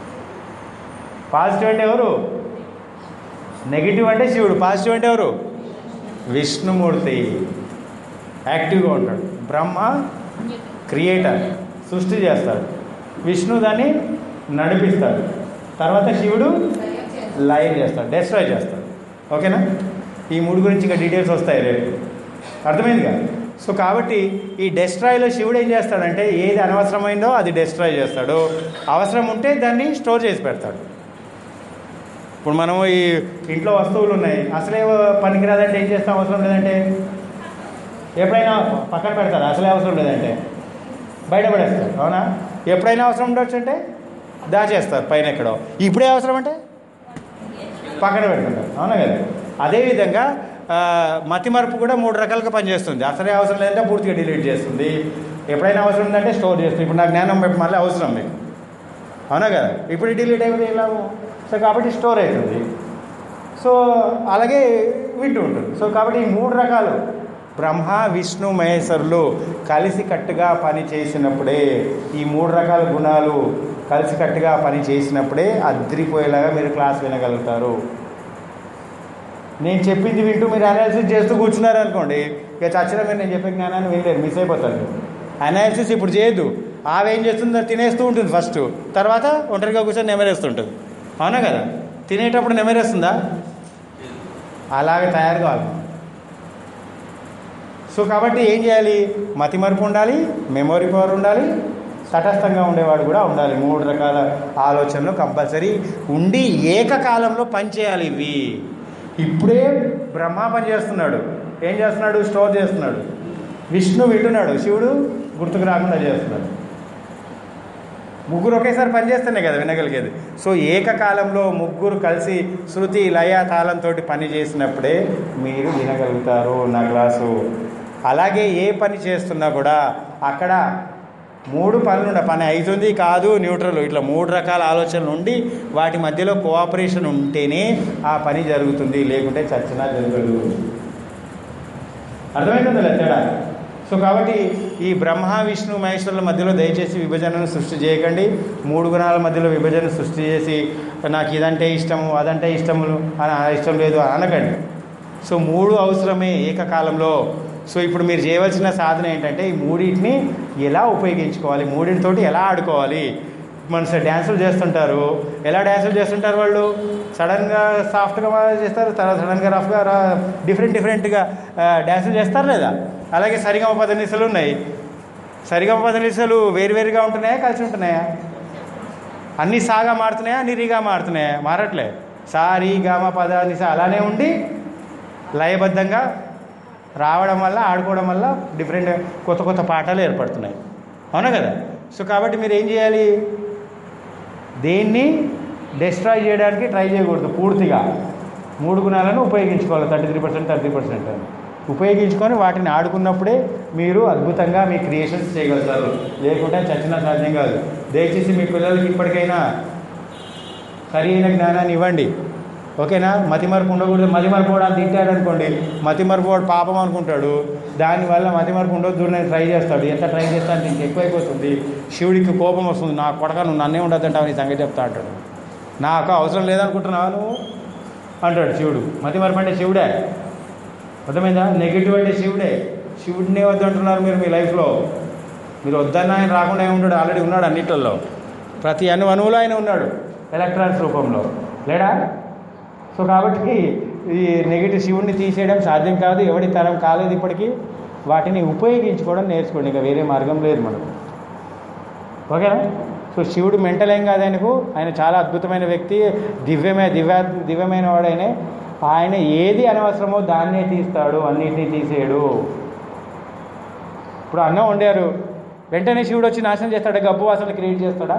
పాజిటివ్ అంటే ఎవరు నెగిటివ్ అంటే శివుడు పాజిటివ్ అంటే ఎవరు విష్ణుమూర్తి యాక్టివ్గా ఉంటాడు బ్రహ్మ క్రియేటర్ సృష్టి చేస్తాడు విష్ణు దాన్ని నడిపిస్తాడు తర్వాత శివుడు లైవ్ చేస్తాడు డెస్ట్రాయ్ చేస్తాడు ఓకేనా ఈ మూడు గురించి ఇంకా డీటెయిల్స్ వస్తాయి రేపు అర్థమైందిగా సో కాబట్టి ఈ డెస్ట్రాయ్లో శివుడు ఏం చేస్తాడంటే ఏది అనవసరమైందో అది డెస్ట్రాయ్ చేస్తాడు అవసరం ఉంటే దాన్ని స్టోర్ చేసి పెడతాడు ఇప్పుడు మనం ఈ ఇంట్లో వస్తువులు ఉన్నాయి అసలే పనికిరాదంటే ఏం చేస్తాం అవసరం లేదంటే ఎప్పుడైనా పక్కన పెడతారు అసలే అవసరం లేదంటే బయట పడేస్తారు అవునా ఎప్పుడైనా అవసరం ఉండొచ్చు అంటే దాచేస్తారు పైన ఎక్కడో ఇప్పుడే అవసరం అంటే పక్కన పెట్టుకుంటారు అవునా కదా అదేవిధంగా ఆ, మతి మరుపు కూడా మూడు రకాలుగా పనిచేస్తుంది అసలే అవసరం లేదంటే పూర్తిగా డిలీట్ చేస్తుంది ఎప్పుడైనా అవసరం ఉందంటే స్టోర్ చేస్తుంది ఇప్పుడు నా జ్ఞానం పెట్టి మళ్ళీ అవసరం మీకు అవునా కదా ఇప్పుడు డిలీట్ అయిపోతే ఎలా సో కాబట్టి స్టోర్ అవుతుంది సో అలాగే వింటూ ఉంటుంది సో కాబట్టి ఈ మూడు రకాలు బ్రహ్మ విష్ణు మహేశ్వరులు కలిసి కట్టుగా పని చేసినప్పుడే ఈ మూడు రకాల గుణాలు కలిసి కట్టుగా పని చేసినప్పుడే అద్రిపోయేలాగా మీరు క్లాస్ వినగలుగుతారు నేను చెప్పింది వింటూ మీరు అనాలిసిస్ చేస్తూ కూర్చున్నారు అనుకోండి ఇక చచ్చిన మీరు నేను చెప్పే జ్ఞానాన్ని వినలేరు మిస్ అయిపోతారు అనాలిసిస్ ఇప్పుడు చేయొద్దు ఆమె ఏం చేస్తుందో తినేస్తూ ఉంటుంది ఫస్ట్ తర్వాత ఒంటరిగా కూర్చొని నెమరేస్తుంటుంది అవునా కదా తినేటప్పుడు నెమరేస్తుందా అలాగే తయారు కావాలి సో కాబట్టి ఏం చేయాలి మతిమరుపు ఉండాలి మెమొరీ పవర్ ఉండాలి తటస్థంగా ఉండేవాడు కూడా ఉండాలి మూడు రకాల ఆలోచనలు కంపల్సరీ ఉండి ఏకకాలంలో పనిచేయాలి ఇవి ఇప్పుడే బ్రహ్మ పని చేస్తున్నాడు ఏం చేస్తున్నాడు స్టోర్ చేస్తున్నాడు విష్ణు వింటున్నాడు శివుడు గుర్తుకు రాకుండా చేస్తున్నాడు ముగ్గురు ఒకేసారి పనిచేస్తేనే కదా వినగలిగేది సో ఏకకాలంలో ముగ్గురు కలిసి శృతి లయ తాళంతో పని చేసినప్పుడే మీరు వినగలుగుతారు నా క్లాసు అలాగే ఏ పని చేస్తున్నా కూడా అక్కడ మూడు పనులు ఉండ పని అవుతుంది కాదు న్యూట్రల్ ఇట్లా మూడు రకాల ఆలోచనలు ఉండి వాటి మధ్యలో కోఆపరేషన్ ఉంటేనే ఆ పని జరుగుతుంది లేకుంటే చచ్చినా జరగదు అర్థమైందా తేడా సో కాబట్టి ఈ బ్రహ్మ విష్ణు మహేశ్వరుల మధ్యలో దయచేసి విభజనను సృష్టి చేయకండి మూడు గుణాల మధ్యలో విభజన సృష్టి చేసి నాకు ఇదంటే ఇష్టము అదంటే ఇష్టములు అని ఆ ఇష్టం లేదు అని అనకండి సో మూడు అవసరమే ఏకకాలంలో సో ఇప్పుడు మీరు చేయవలసిన సాధన ఏంటంటే ఈ మూడింటిని ఎలా ఉపయోగించుకోవాలి మూడింటితోటి ఎలా ఆడుకోవాలి మన డ్యాన్సులు చేస్తుంటారు ఎలా డ్యాన్సులు చేస్తుంటారు వాళ్ళు సడన్గా సాఫ్ట్గా చేస్తారు తర్వాత సడన్గా రఫ్గా డిఫరెంట్ డిఫరెంట్గా డ్యాన్సులు చేస్తారు లేదా అలాగే సరిగమ పదనిసలు ఉన్నాయి సరిగమ పదనిసలు వేరువేరుగా ఉంటున్నాయా కలిసి ఉంటున్నాయా అన్ని సాగా మారుతున్నాయా అన్ని రీగా మారుతున్నాయా మారట్లే సా రీ గామ పద నిస అలానే ఉండి లయబద్ధంగా రావడం వల్ల ఆడుకోవడం వల్ల డిఫరెంట్ కొత్త కొత్త పాఠాలు ఏర్పడుతున్నాయి అవునా కదా సో కాబట్టి మీరు ఏం చేయాలి దేన్ని డిస్ట్రాయ్ చేయడానికి ట్రై చేయకూడదు పూర్తిగా మూడు గుణాలను ఉపయోగించుకోవాలి thirty three percent thirty percent ఉపయోగించుకొని వాటిని ఆడుకున్నప్పుడే మీరు అద్భుతంగా మీ క్రియేషన్స్ చేయగలుగుతారు లేకుంటే చచ్చిన సాధ్యం కాదు దయచేసి మీ పిల్లలకి ఇప్పటికైనా సరి అయిన జ్ఞానాన్ని ఇవ్వండి ఓకేనా మతిమరుపు ఉండకూడదు మతిమరుపు కూడా తిట్టాడు అనుకోండి మతిమరుపు వాడు పాపం అనుకుంటాడు దానివల్ల మతిమరుపు ఉండొద్దు నేను ట్రై చేస్తాడు ఎంత ట్రై చేస్తా అంటే ఇంక ఎక్కువైపోతుంది శివుడికి కోపం వస్తుంది నా కొడక నువ్వు నన్నే ఉండద్దంటావు నీ సంగతి చెప్తా అంటాడు నాకు అవసరం లేదనుకుంటున్నావా నువ్వు అంటాడు శివుడు మతిమరుపు అంటే శివుడే అర్థమైందా నెగిటివ్ అంటే శివుడే శివుడినే వద్దంటున్నారు మీరు మీ లైఫ్లో మీరు వద్దన్న ఆయన రాకుండా ఏమి ఉంటాడు ఆల్రెడీ ఉన్నాడు అన్నిట్లలో ప్రతి అణు అణువులో ఆయన ఉన్నాడు ఎలక్ట్రాన్స్ రూపంలో లేడా సో కాబట్టి ఈ నెగిటివ్ శివుడిని తీసేయడం సాధ్యం కాదు ఎవడి తరం కాలేదు ఇప్పటికీ వాటిని ఉపయోగించుకోవడం నేర్చుకోండి ఇంకా వేరే మార్గం లేదు మనకు ఓకేనా సో శివుడు మెంటల్ ఏం కాదు ఆయనకు ఆయన చాలా అద్భుతమైన వ్యక్తి దివ్యమే దివ్య దివ్యమైన వాడైనే ఆయన ఏది అనవసరమో దాన్నే తీస్తాడు అన్నిటినీ తీసేయడు ఇప్పుడు అన్నం వండారు వెంటనే శివుడు వచ్చి నాశనం చేస్తాడా గబ్బు వాసన క్రియేట్ చేస్తాడా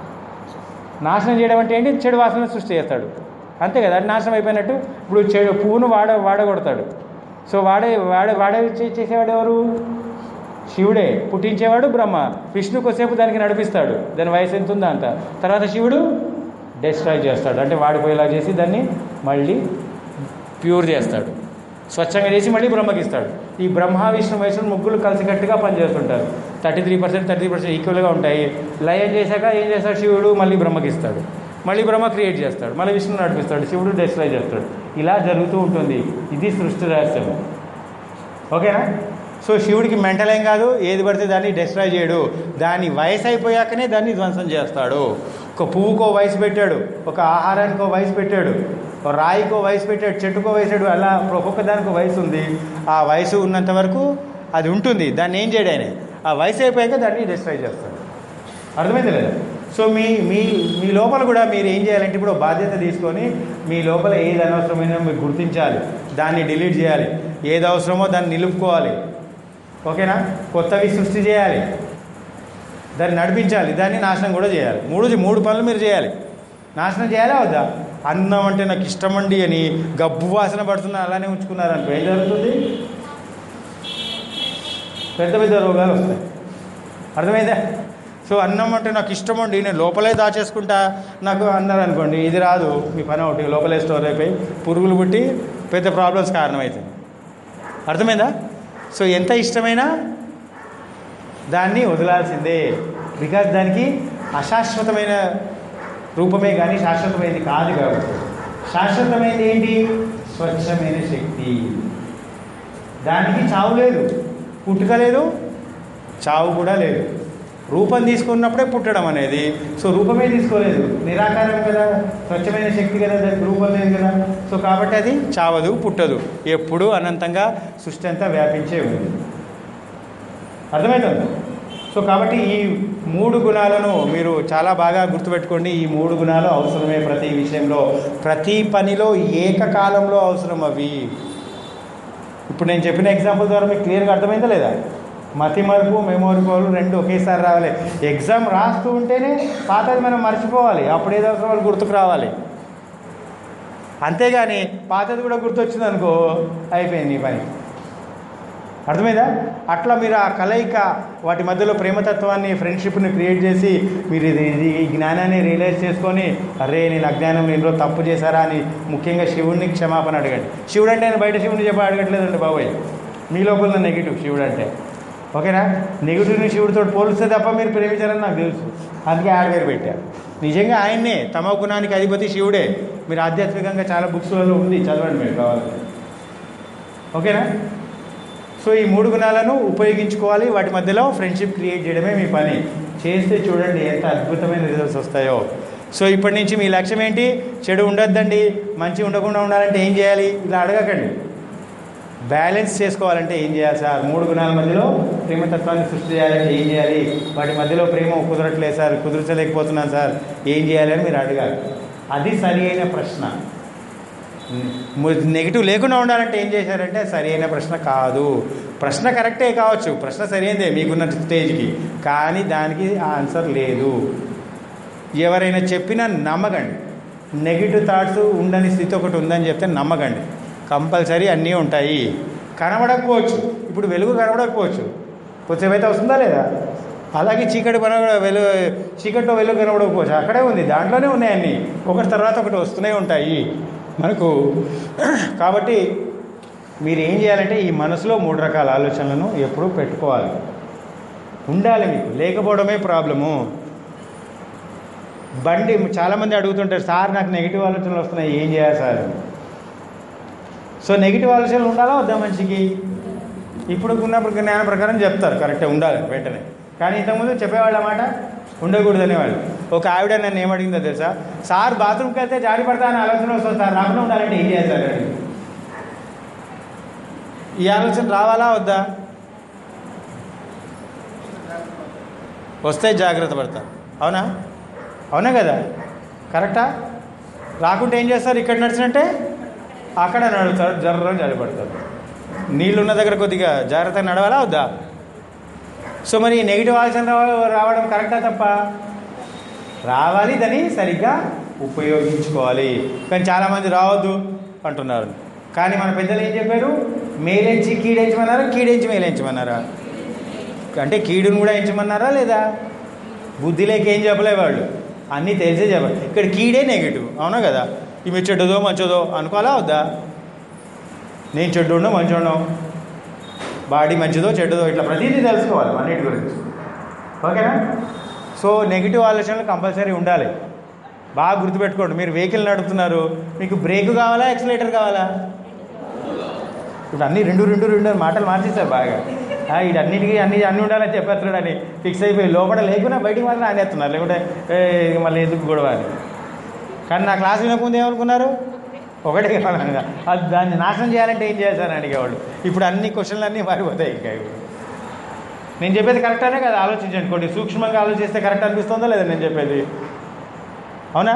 నాశనం చేయడం అంటే ఏంటి చెడు వాసన సృష్టి చేస్తాడు అంతే కదా అది నాశనం అయిపోయినట్టు ఇప్పుడు చెడు పువ్వును వాడ వాడగొడతాడు సో వాడే వాడే వాడే చే- చేసేవాడు ఎవరు శివుడే పుట్టించేవాడు బ్రహ్మ విష్ణు కొద్దిసేపు దానికి నడిపిస్తాడు దాని వయసు ఎంత ఉందో అంత తర్వాత శివుడు డిస్ట్రాయ్ చేస్తాడు అంటే వాడిపోయేలా చేసి దాన్ని మళ్ళీ ప్యూర్ చేస్తాడు స్వచ్ఛంగా చేసి మళ్ళీ బ్రహ్మకి ఇస్తాడు ఈ బ్రహ్మ విష్ణు మహేశ్వరుడు ముగ్గురు కలిసికట్టుగా పనిచేస్తుంటారు thirty three percent thirty percent ఈక్వల్గా ఉంటాయి లయం చేశాక ఏం చేస్తాడు శివుడు మళ్ళీ బ్రహ్మకి ఇస్తాడు మళ్ళీ బ్రహ్మ క్రియేట్ చేస్తాడు మళ్ళీ విష్ణు నడిపిస్తాడు శివుడు డిస్ట్రాయ్ చేస్తాడు ఇలా జరుగుతూ ఉంటుంది ఇది సృష్టి రహస్యం ఓకేనా సో శివుడికి మెంటల్ ఏం కాదు ఏది పడితే దాన్ని డిస్ట్రాయ్ చేయడు దాని వయసు అయిపోయాకనే దాన్ని ధ్వంసం చేస్తాడు ఒక పువ్వుకో వయసు పెట్టాడు ఒక ఆహారానికో వయసు పెట్టాడు ఒక రాయికో వయసు పెట్టాడు చెట్టుకో వయసు పెట్టాడు అలా ఒక్కొక్క దానికి వయసు ఉంది ఆ వయసు ఉన్నంత వరకు అది ఉంటుంది దాన్ని ఏం చేయడు ఆయన ఆ వయసు అయిపోయాక దాన్ని డిస్ట్రాయ్ చేస్తాడు అర్థమైంది లేదా సో మీ మీ మీ లోపల కూడా మీరు ఏం చేయాలంటే ఇప్పుడు ఒక బాధ్యత తీసుకొని మీ లోపల ఏది అనవసరమైనా మీరు గుర్తించాలి దాన్ని డిలీట్ చేయాలి ఏది అవసరమో దాన్ని నిలుపుకోవాలి ఓకేనా కొత్తవి సృష్టి చేయాలి దాన్ని నడిపించాలి దాన్ని నాశనం కూడా చేయాలి మూడు మూడు పనులు మీరు చేయాలి నాశనం చేయాలా వద్దా అన్నం అంటే నాకు ఇష్టమండి అని గబ్బు వాసన పడుతున్నా అలానే ఉంచుకున్నారు అనుకో ఏం జరుగుతుంది పెద్ద పెద్ద రోగాలు వస్తాయి అర్థమైందా సో అన్నం అంటే నాకు ఇష్టం అండి నేను లోపలే దాచేసుకుంటా నాకు అన్నారు అనుకోండి ఇది రాదు మీ పని ఒకటి లోపలే స్టోర్ అయిపోయి పురుగులు పుట్టి పెద్ద ప్రాబ్లమ్స్ కారణమవుతుంది అర్థమైందా సో ఎంత ఇష్టమైనా దాన్ని వదలాల్సిందే బికాజ్ దానికి అశాశ్వతమైన రూపమే కానీ శాశ్వతమైనది కాదు కాబట్టి శాశ్వతమైనది ఏంటి స్వచ్ఛమైన శక్తి దానికి చావు లేదు పుట్టుక లేదు చావు కూడా లేదు రూపం తీసుకున్నప్పుడే పుట్టడం అనేది సో రూపమే తీసుకోలేదు నిరాకారం కదా స్వచ్ఛమైన శక్తి కదా దానికి రూపం లేదు కదా సో కాబట్టి అది చావదు పుట్టదు ఎప్పుడు అనంతంగా సృష్టి అంతా వ్యాపించే ఉంది అర్థమవుతుంది సో కాబట్టి ఈ మూడు గుణాలను మీరు చాలా బాగా గుర్తుపెట్టుకోండి ఈ మూడు గుణాలు అవసరమే ప్రతి విషయంలో ప్రతి పనిలో ఏకకాలంలో అవసరం అవి ఇప్పుడు నేను చెప్పిన ఎగ్జాంపుల్ ద్వారా మీకు క్లియర్గా అర్థమైందా లేదా మతి మరుపు మెమోరీ పవర్ రెండు ఒకేసారి రావాలి ఎగ్జామ్ రాస్తూ ఉంటేనే పాతది మనం మర్చిపోవాలి అప్పుడు ఏదో అవసరం వాళ్ళు గుర్తుకు రావాలి అంతేగాని పాతది కూడా గుర్తొచ్చింది అనుకో అయిపోయింది ఈ పని అర్థమైందా అట్లా మీరు ఆ కలయిక వాటి మధ్యలో ప్రేమతత్వాన్ని ఫ్రెండ్షిప్ని క్రియేట్ చేసి మీరు ఇది ఇది ఈ జ్ఞానాన్ని రియలైజ్ చేసుకొని అరే నేను అజ్ఞానం నేను తప్పు చేశారా అని ముఖ్యంగా శివుడిని క్షమాపణ అడగండి శివుడు అంటే ఆయన బయట శివుడిని చెప్పి అడగట్లేదండి బాబాయ్ మీ లోపల నెగిటివ్ శివుడు అంటే ఓకేనా నెగిటివ్ని శివుడితో పోలిస్తే తప్ప మీరు ప్రేమించారని నాకు తెలుసు అందుకే ఆడ పేరు పెట్టారు నిజంగా ఆయన్నే తమ గుణానికి అధిపతి శివుడే మీరు ఆధ్యాత్మికంగా చాలా బుక్స్లలో ఉంది చదవండి మీరు కావాలంటే ఓకేనా సో ఈ మూడు గుణాలను ఉపయోగించుకోవాలి వాటి మధ్యలో ఫ్రెండ్షిప్ క్రియేట్ చేయడమే మీ పని చేస్తే చూడండి ఎంత అద్భుతమైన రిజల్ట్స్ వస్తాయో సో ఇప్పటి నుంచి మీ లక్ష్యం ఏంటి చెడు ఉండొద్దండి మంచి ఉండకుండా ఉండాలంటే ఏం చేయాలి ఇలా అడగకండి బ్యాలెన్స్ చేసుకోవాలంటే ఏం చేయాలి సార్ మూడు గుణాల మధ్యలో ప్రేమతత్వాన్ని సృష్టి చేయాలంటే ఏం చేయాలి వాటి మధ్యలో ప్రేమ కుదరట్లేదు సార్ కుదర్చలేకపోతున్నాను సార్ ఏం చేయాలి అని మీరు అడగాలి అది సరి అయిన ప్రశ్న నెగిటివ్ లేకుండా ఉండాలంటే ఏం చేశారంటే సరి అయిన ప్రశ్న కాదు ప్రశ్న కరెక్టే కావచ్చు ప్రశ్న సరైనదే మీకున్న స్టేజ్కి కానీ దానికి ఆన్సర్ లేదు ఎవరైనా చెప్పినా నమ్మకండి నెగిటివ్ థాట్స్ ఉండని స్థితి ఒకటి ఉందని చెప్తే నమ్మకండి కంపల్సరీ అన్నీ ఉంటాయి కనబడకపోవచ్చు ఇప్పుడు వెలుగు కనబడకపోవచ్చు కొద్దిసేపు అయితే వస్తుందా లేదా అలాగే చీకటి పన వెలుగు చీకటిలో వెలుగు కనబడకపోవచ్చు అక్కడే ఉంది దాంట్లోనే ఉన్నాయి అన్నీ ఒకటి తర్వాత ఒకటి వస్తూనే ఉంటాయి మనకు కాబట్టి మీరు ఏం చేయాలంటే ఈ మనసులో మూడు రకాల ఆలోచనలను ఎప్పుడూ పెట్టుకోవాలి ఉండాలి మీకు లేకపోవడమే ప్రాబ్లము బండి చాలామంది అడుగుతుంటారు సార్ నాకు నెగిటివ్ ఆలోచనలు వస్తున్నాయి ఏం చేయాలి సార్ సో నెగిటివ్ ఆలోచనలు ఉండాలా వద్దా మనిషికి ఇప్పుడు ఉన్నప్పుడు జ్ఞానం ప్రకారం చెప్తారు కరెక్టే ఉండాలి వెంటనే కానీ ఇంతకుముందు చెప్పేవాళ్ళ మాట ఉండకూడదు అనేవాళ్ళు ఒక ఆవిడ నన్ను ఏమడిగిందో తెలుసా సార్ బాత్రూమ్కి వెళ్తే జాడి పడతా అని ఆలోచన వస్తుంది సార్ రాకుండా ఉండాలంటే ఏం చేయాలి సార్ అని. ఈ ఆలోచన రావాలా వద్దా వస్తే జాగ్రత్త పడతారు అవునా అవునా కదా కరెక్టా రాకుంటే ఏం చేస్తారు ఇక్కడ నడిచినట్టే అక్కడ నడుస్తారు జర్రం జారిపడతారు నీళ్ళున్న దగ్గర కొద్దిగా జాగ్రత్తగా నడవాలా వద్దా సో మరి నెగిటివ్ ఆలోచన రావ- రావడం కరెక్టా తప్ప రావాలి దాన్ని సరిగ్గా ఉపయోగించుకోవాలి కానీ చాలామంది రావద్దు అంటున్నారు కానీ మన పెద్దలు ఏం చెప్పారు మేలెంచి కీడెంచమన్నారా కీడెంచి మేలెంచమన్నారా అంటే కీడును కూడా ఎంచమన్నారా లేదా బుద్ధి లేక ఏం చెప్పలే వాళ్ళు అన్నీ తెలిసే చెప్పాలి ఇక్కడ కీడే నెగిటివ్ అవునా కదా ఇవి చెడ్డదో మంచిదో అనుకోవాలా వద్దా నేను చెడ్డు ఉండో మంచి ఉండో బాడీ మంచిదో చెడ్డదో ఇట్లా ప్రతిదీ తెలుసుకోవాలి అన్నిటి గురించి ఓకేనా సో నెగిటివ్ ఆలోచనలు కంపల్సరీ ఉండాలి బాగా గుర్తుపెట్టుకోండి మీరు వెహికల్ నడుపుతున్నారు మీకు బ్రేక్ కావాలా ఎక్సలేటర్ కావాలా ఇప్పుడు అన్ని రెండు రెండు రెండు అని మాటలు మార్చేస్తారు బాగా ఆ, వీటన్నిటికీ అన్ని అన్ని ఉండాలని చెప్పేస్తున్నాడు అని ఫిక్స్ అయిపోయి లోపల లేకున్నా బయటికి మాత్రం ఆనేస్తున్నారు లేకుంటే ఏ, ఇక మళ్ళీ ఎందుకు గొడవ అని కానీ నా క్లాస్ వినకముందు ఏమనుకున్నారు ఒకటే కావాలన్నా అది దాన్ని నాశనం చేయాలంటే ఏం చేశారని అడిగేవాళ్ళు ఇప్పుడు అన్ని క్వశ్చన్లు అన్నీ మారిపోతాయి ఇంకా ఇప్పుడు నేను చెప్పేది కరెక్ట్ అనే కదా ఆలోచించండి కొన్ని సూక్ష్మంగా ఆలోచిస్తే కరెక్ట్ అనిపిస్తుందా లేదా నేను చెప్పేది అవునా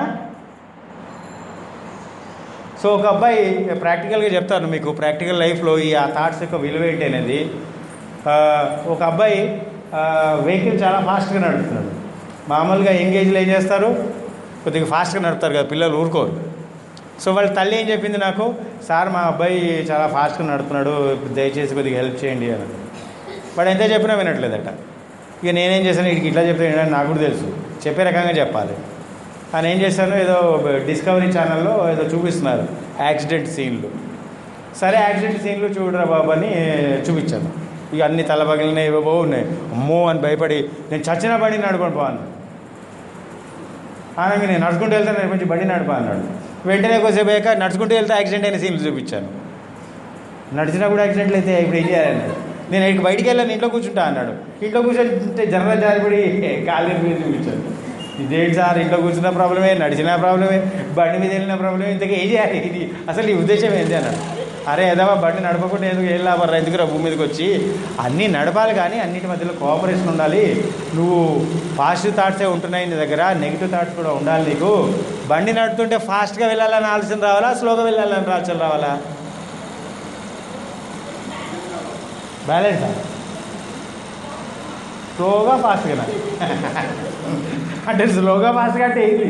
సో ఒక అబ్బాయి ప్రాక్టికల్గా చెప్తాను మీకు ప్రాక్టికల్ లైఫ్లో ఈ ఆ థాట్స్ యొక్క విలువ ఏంటి అనేది ఆ, ఒక అబ్బాయి వెహికల్ చాలా ఫాస్ట్గా నడుపుతున్నాడు మామూలుగా ఎంగేజ్లో ఏం చేస్తారు కొద్దిగా ఫాస్ట్గా నడుపుతారు కదా పిల్లలు ఊరుకోరు సో వాళ్ళ తల్లి ఏం చెప్పింది నాకు సార్ మా అబ్బాయి చాలా ఫాస్ట్గా నడుపుతున్నాడు దయచేసి కొద్దిగా హెల్ప్ చేయండి అని వాడు ఎంత చెప్పినా వినట్లేదట ఇక నేనేం చేశాను వీడికి ఇట్లా చెప్తే వినడానికి నాకు కూడా తెలుసు చెప్పే రకంగా చెప్పాలి అని ఏం చేశాను ఏదో డిస్కవరీ ఛానల్లో ఏదో చూపిస్తున్నారు యాక్సిడెంట్ సీన్లు సరే యాక్సిడెంట్ సీన్లు చూడరా బాబు అని చూపించాను ఇక అన్ని తలబగిలినాయి ఏవో ఉన్నాయి అమ్మో అని భయపడి నేను చచ్చిన బండి నడుకొని పోను అనగా నేను నడుచుకుంటూ వెళ్తాను నేను కొంచెం బండి నడిపా అన్నాడు వెంటనే కొద్దిసేపు అయ్యాక నడుచుకుంటూ వెళ్తే యాక్సిడెంట్ అయిన సీన్లు చూపించాను నడిచినా కూడా యాక్సిడెంట్లు అయితే ఇప్పుడు ఏం చేయాలన్నాడు నేను ఇక బయటికి వెళ్ళాను ఇంట్లో కూర్చుంటా అన్నాడు ఇంట్లో కూర్చుంటే జనరల్ జారిపడి కాలు మీద చూపించాను ఇదేంటి సార్ ఇంట్లో కూర్చున్న ప్రాబ్లమే నడిచిన ప్రాబ్లమే బండి మీద వెళ్ళిన ప్రాబ్లమే ఇంతకీ ఏం చేయాలి ఇది అసలు ఈ ఉద్దేశం ఏంటి అన్నాడు అరే ఏదమ్మా బండి నడపకుండా ఎందుకు ఏం లాభం రా ఎందుకు భూమి మీదకి వచ్చి అన్నీ నడపాలి కానీ అన్నిటి మధ్యలో కోఆపరేషన్ ఉండాలి నువ్వు పాజిటివ్ థాట్సే ఉంటున్నాయి నీ దగ్గర నెగిటివ్ థాట్స్ కూడా ఉండాలి నీకు బండి నడుపుతుంటే ఫాస్ట్గా వెళ్ళాలని ఆలోచన రావాలా స్లోగా వెళ్ళాలని ఆలోచన రావాలా బ్యాలెన్స్ స్లోగా ఫాస్ట్గా అంటే స్లోగా ఫాస్ట్గా అంటే ఏంటి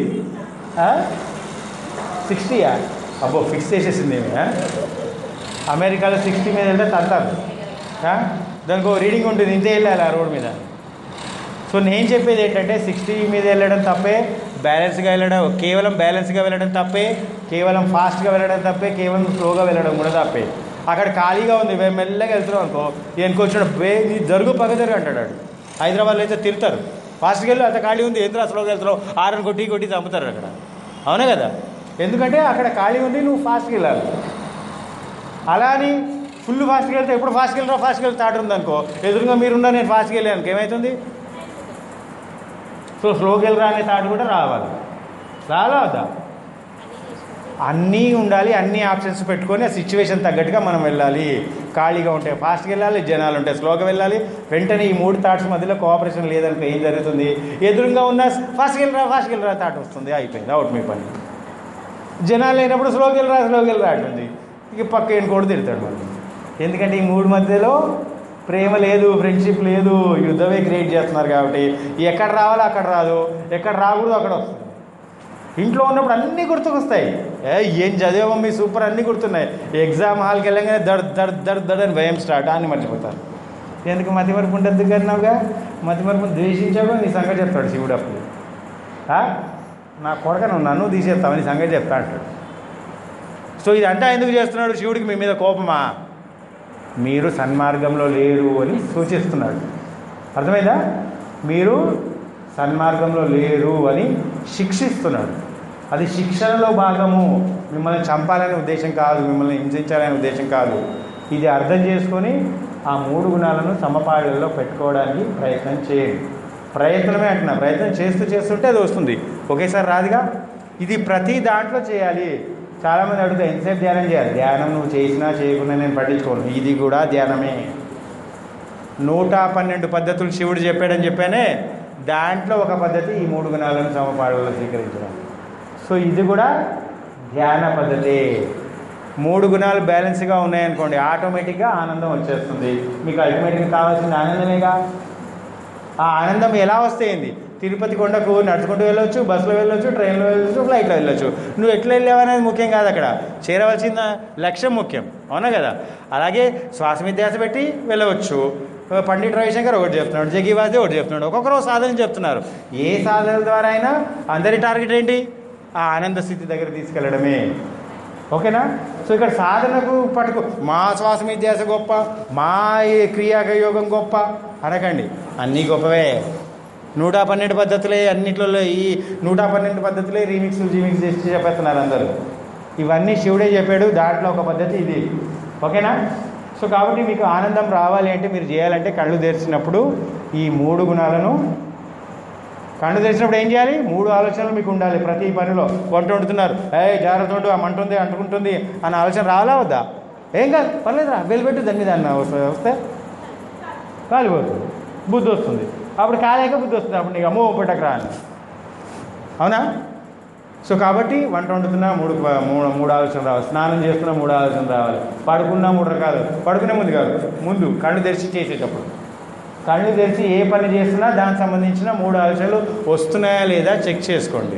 సిక్స్టీయా అబ్బో ఫిక్స్ చేసేసింది ఏమి, ఆ? అమెరికాలో సిక్స్టీ మీద వెళ్తే తంటారు ఆ? దానికి ఒక రీడింగ్ ఉంటుంది ఇంతే వెళ్ళాలి ఆ రోడ్ మీద సో నేను చెప్పేది ఏంటంటే సిక్స్టీ మీద వెళ్ళడం తప్పే బ్యాలెన్స్గా వెళ్ళడం కేవలం బ్యాలెన్స్గా వెళ్ళడం తప్పే కేవలం ఫాస్ట్గా వెళ్ళడం తప్పే కేవలం స్లోగా వెళ్ళడం కూడా తప్పే అక్కడ ఖాళీగా ఉంది మేము మెల్లగా వెళ్తున్నాం అనుకో వెనుక వచ్చిన బే నీ జరుగు పగ జరుగు అంటాడు వాడు. హైదరాబాద్లో అయితే తిరుతారు ఫాస్ట్గా వెళ్ళి అంత ఖాళీ ఉంది ఎందుకు స్లోగా వెళ్తున్నావు ఆరని కొట్టి కొట్టి చంపుతారు అక్కడ అవునా కదా ఎందుకంటే అక్కడ ఖాళీ ఉంది నువ్వు ఫాస్ట్గా వెళ్ళాలి అలా అని ఫుల్ ఫాస్ట్గా వెళ్తే ఎప్పుడు ఫాస్ట్గా వెళ్ళరా ఫాస్ట్గా వెళ్తే తాడు ఉందనుకో ఎదురుగా మీరున్నా నేను ఫాస్ట్గా వెళ్ళాను ఏమవుతుంది సో స్లోకి వెళ్ళరా అనే థాట్ కూడా రావాలి రాలా వద్దా అన్నీ ఉండాలి అన్ని ఆప్షన్స్ పెట్టుకొని ఆ సిచ్యువేషన్ తగ్గట్టుగా మనం వెళ్ళాలి ఖాళీగా ఉంటే ఫాస్ట్గా వెళ్ళాలి జనాలు ఉంటే స్లోగా వెళ్ళాలి వెంటనే ఈ మూడు థాట్స్ మధ్యలో కోఆపరేషన్ లేదనుకో ఏం జరుగుతుంది ఎదురుగా ఉన్న ఫాస్ట్గా వెళ్ళరా ఫాస్ట్గా వెళ్ళరా థాట్ వస్తుంది అయిపోయింది అవుట్ మీ పని జనాలు లేనప్పుడు స్లోకి వెళ్ళరా స్లోకి వెళ్ళరా అంటుంది ఇక పక్క ఎన్నుకోడు తిడతాడు మళ్ళీ ఎందుకంటే ఈ మూడు మధ్యలో ప్రేమ లేదు ఫ్రెండ్షిప్ లేదు యుద్ధమే క్రియేట్ చేస్తున్నారు కాబట్టి ఎక్కడ రావాలో అక్కడ రాదు ఎక్కడ రాకూడదు అక్కడ వస్తుంది ఇంట్లో ఉన్నప్పుడు అన్నీ గుర్తుకొస్తాయి ఏ ఏం చదివా మమ్మీ సూపర్ అన్నీ గుర్తున్నాయి ఎగ్జామ్ హాల్కి వెళ్ళగానే దడ్ దడ్ దడ్ దడ్ అని భయం స్టార్ట్ అని మర్చిపోతారు ఎందుకు మతిమరుపు ఉండద్దు కన్నావుగా మతిమరుపు ద్వేషించావు నీ సంగతి చెప్తాడు శివుడు అప్పుడు ఆ? నా కొడక నువ్వు నన్ను తీసేస్తావు నీ సంగతి చెప్తా అంటాడు సో ఇదంతా ఎందుకు చేస్తున్నాడు శివుడికి మీ మీద కోపమా మీరు సన్మార్గంలో లేరు అని సూచిస్తున్నాడు అర్థమైందా మీరు సన్మార్గంలో లేరు అని శిక్షిస్తున్నాడు అది శిక్షణలో భాగము మిమ్మల్ని చంపాలనే ఉద్దేశం కాదు మిమ్మల్ని హింసించాలనే ఉద్దేశం కాదు ఇది అర్థం చేసుకొని ఆ మూడు గుణాలను సమపాడుల్లో పెట్టుకోవడానికి ప్రయత్నం చేయండి ప్రయత్నమే అంటున్నా ప్రయత్నం చేస్తూ చేస్తుంటే అది వస్తుంది ఒకేసారి రాదుగా ఇది ప్రతి దాంట్లో చేయాలి చాలామంది అడుగుతారు ఎంతసేపు ధ్యానం చేయాలి ధ్యానం నువ్వు చేసినా చేయకుండా నేను పట్టించుకోను ఇది కూడా ధ్యానమే నూట పన్నెండు పద్ధతులు శివుడు చెప్పాడని చెప్పానే దాంట్లో ఒక పద్ధతి ఈ మూడు గుణాలను సమపాడులో స్వీకరించడం సో ఇది కూడా ధ్యాన పద్ధతి మూడు గుణాలు బ్యాలెన్స్గా ఉన్నాయనుకోండి ఆటోమేటిక్గా ఆనందం వచ్చేస్తుంది మీకు అల్టిమేట్గా కావాల్సిన ఆనందమేగా ఆ ఆనందం ఎలా వస్తేంది తిరుపతి కొండకు నడుచుకుంటూ వెళ్ళొచ్చు బస్సులో వెళ్ళొచ్చు ట్రైన్లో వెళ్ళొచ్చు ఫ్లైట్లో వెళ్ళొచ్చు నువ్వు ఎట్లా వెళ్ళావు అనేది ముఖ్యం కాదు అక్కడ చేరవలసిన లక్ష్యం ముఖ్యం అవునా కదా అలాగే శ్వాస మీద ధ్యాస పెట్టి వెళ్ళవచ్చు పండిట్ రవిశంకర్ ఒకటి చెప్తున్నాడు జగీవాది ఒకటి చెప్తున్నాడు ఒక్కొక్కరు ఒక సాధన చెప్తున్నారు ఏ సాధన ద్వారా అయినా అందరి టార్గెట్ ఏంటి ఆ ఆనంద స్థితి దగ్గర తీసుకెళ్ళడమే ఓకేనా సో ఇక్కడ సాధనకు పట్టుకు మా శ్వాస మీద ధ్యాస గొప్ప మా ఈ క్రియాక యోగం గొప్ప అనకండి అన్నీ గొప్పవే నూట పన్నెండు పద్ధతులే అన్నిట్లలో ఈ నూట పన్నెండు పద్ధతులే రీమిక్స్ జీమిక్స్ చేసి చెప్పేస్తున్నారు అందరూ ఇవన్నీ శివుడే చెప్పాడు దాంట్లో ఒక పద్ధతి ఇది ఓకేనా సో కాబట్టి మీకు ఆనందం రావాలి అంటే మీరు చేయాలంటే కళ్ళు తెరిచినప్పుడు ఈ మూడు గుణాలను కళ్ళు తెరిచినప్పుడు ఏం చేయాలి మూడు ఆలోచనలు మీకు ఉండాలి ప్రతి పనిలో వంట వండుతున్నారు ఏ జాగ్రత్త ఉండు ఆ మంట ఉంది అంటుకుంటుంది అన్న ఆలోచన రావాలా వద్దా ఏం కాదు పర్లేదురా వెలుపెట్టు దాని మీద అన్న వస్తే వస్తే కాలిపోతుంది బుద్ధి వస్తుంది అప్పుడు కాలేక బుద్ధి వస్తుంది అప్పుడు నీకు అమ్మో పెట్టకరా అని అవునా సో కాబట్టి వంట వండుతున్నా మూడు మూడు మూడు ఆలోచన రావాలి స్నానం చేస్తున్నా మూడు ఆలోచన రావాలి పడుకున్నా మూడు రకాలు పడుకునే ముందు కాదు ముందు కళ్ళు తెరిచి చేసేటప్పుడు కళ్ళు తెరిచి ఏ పని చేస్తున్నా దానికి సంబంధించిన మూడు ఆలోచనలు వస్తున్నాయా లేదా చెక్ చేసుకోండి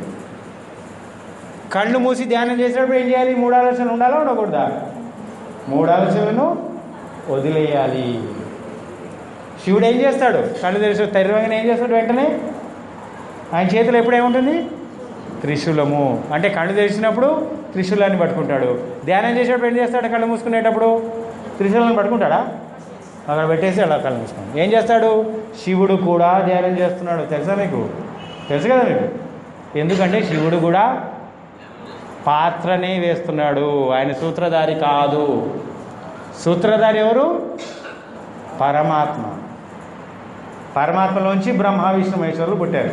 కళ్ళు మూసి ధ్యానం చేసేటప్పుడు ఏం చేయాలి మూడు ఆలోచనలు ఉండాలా ఉండకూడదా మూడు ఆలోచనలను వదిలేయాలి శివుడు ఏం చేస్తాడు కళ్ళు తెరిచి తెరవగానే ఏం చేస్తాడు వెంటనే ఆయన చేతిలో ఎప్పుడు ఏముంటుంది త్రిశూలము అంటే కళ్ళు తెరిచినప్పుడు త్రిశూలాన్ని పట్టుకుంటాడు ధ్యానం చేసేటప్పుడు ఏం చేస్తాడు కళ్ళు మూసుకునేటప్పుడు త్రిశూలాన్ని పట్టుకుంటాడా అక్కడ పెట్టేసి అలా కళ్ళు మూసుకున్నాడు ఏం చేస్తాడు శివుడు కూడా ధ్యానం చేస్తున్నాడు తెలుసా మీకు తెలుసు కదా మీకు ఎందుకంటే శివుడు కూడా పాత్రనే వేస్తున్నాడు ఆయన సూత్రధారి కాదు సూత్రధారి ఎవరు పరమాత్మ పరమాత్మలోంచి బ్రహ్మ విష్ణు మహేశ్వరులు పుట్టారు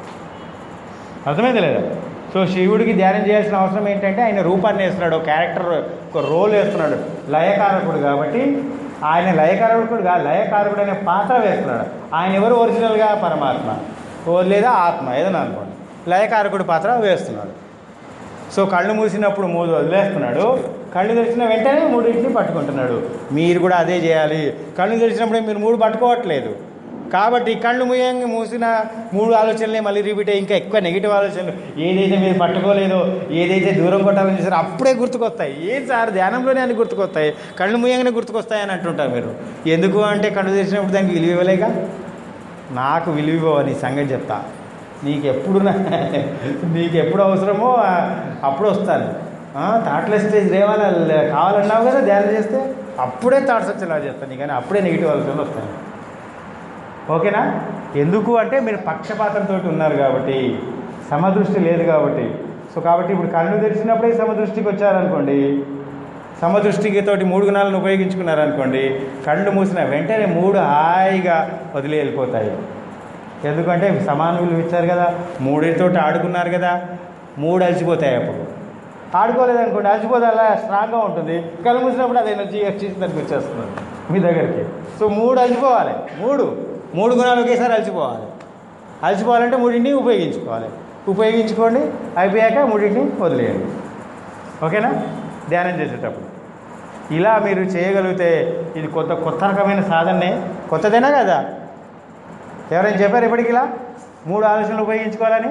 అర్థమైంది లేదా సో శివుడికి ధ్యానం చేయాల్సిన అవసరం ఏంటంటే ఆయన రూపాన్ని వేస్తున్నాడు ఒక క్యారెక్టర్ ఒక రోల్ వేస్తున్నాడు లయకారకుడు కాబట్టి ఆయన లయకారకుడు కాదు లయకారకుడు అనే పాత్ర వేస్తున్నాడు ఆయన ఎవరు ఒరిజినల్గా పరమాత్మ ఓ లేదా ఆత్మ ఏదైనా అనుకోండి లయకారకుడు పాత్ర వేస్తున్నాడు సో కళ్ళు మూసినప్పుడు మూడు వదిలేస్తున్నాడు కళ్ళు తెరిచిన వెంటనే మూడింటిని పట్టుకుంటున్నాడు మీరు కూడా అదే చేయాలి కళ్ళు తెరిచినప్పుడే మీరు మూడు పట్టుకోవట్లేదు కాబట్టి కళ్ళు మూయంగా మూసిన మూడు ఆలోచనలే మళ్ళీ రిపీట్ అయ్యి ఇంకా ఎక్కువ నెగిటివ్ ఆలోచనలు ఏదైతే మీరు పట్టుకోలేదో ఏదైతే దూరం కొట్టాలని చేశారో అప్పుడే గుర్తుకొస్తాయి ఏం సార్ ధ్యానంలోనే అని గుర్తుకొస్తాయి కళ్ళు మూయంగానే గుర్తుకొస్తాయి అని అంటుంటారు మీరు ఎందుకు అంటే కళ్ళు తెరిచినప్పుడు దానికి విలువ ఇవ్వలేక నాకు విలువ ఇవ్వని సంగతి చెప్తా నీకు ఎప్పుడు నా- నీకు ఎప్పుడు అవసరమో ఆ- అప్పుడు వస్తాను థాట్లెస్ స్టేజ్ రేవాల కావాలన్నావు కదా ధ్యానం చేస్తే అప్పుడే థాట్స్ వచ్చేలా చేస్తాను నీకు కానీ అప్పుడే నెగిటివ్ ఆలోచనలు వస్తాయి ఓకేనా ఎందుకు అంటే మీరు పక్షపాతంతో ఉన్నారు కాబట్టి సమదృష్టి లేదు కాబట్టి సో కాబట్టి ఇప్పుడు కళ్ళు తెరిచినప్పుడే సమదృష్టికి వచ్చారనుకోండి సమదృష్టికి తోటి మూడు గుణాలను ఉపయోగించుకున్నారనుకోండి కళ్ళు మూసిన వెంటనే మూడు హాయిగా వదిలి వెళ్ళిపోతాయి ఎందుకంటే సమాన విలువ ఇచ్చారు కదా మూడింటితోటి ఆడుకున్నారు కదా మూడు అలసిపోతాయి అప్పుడు ఆడుకోలేదనుకోండి అలసిపోతే అలా స్ట్రాంగ్గా ఉంటుంది కళ్ళు మూసినప్పుడు అది ఎనర్జీ వచ్చేసి దానికి వచ్చేస్తుంది మీ దగ్గరికి సో మూడు అలసిపోవాలి మూడు మూడు గుణాలు ఒకేసారి అలసిపోవాలి అలసిపోవాలంటే మూడింటిని ఉపయోగించుకోవాలి ఉపయోగించుకోండి అయిపోయాక మూడింటిని వదిలేయండి ఓకేనా ధ్యానం చేసేటప్పుడు ఇలా మీరు చేయగలిగితే ఇది కొత్త కొత్త రకమైన సాధనే కొత్తదేనా కదా ఎవరైనా చెప్పారు ఇప్పటికి ఇలా మూడు ఆలోచనలు ఉపయోగించుకోవాలని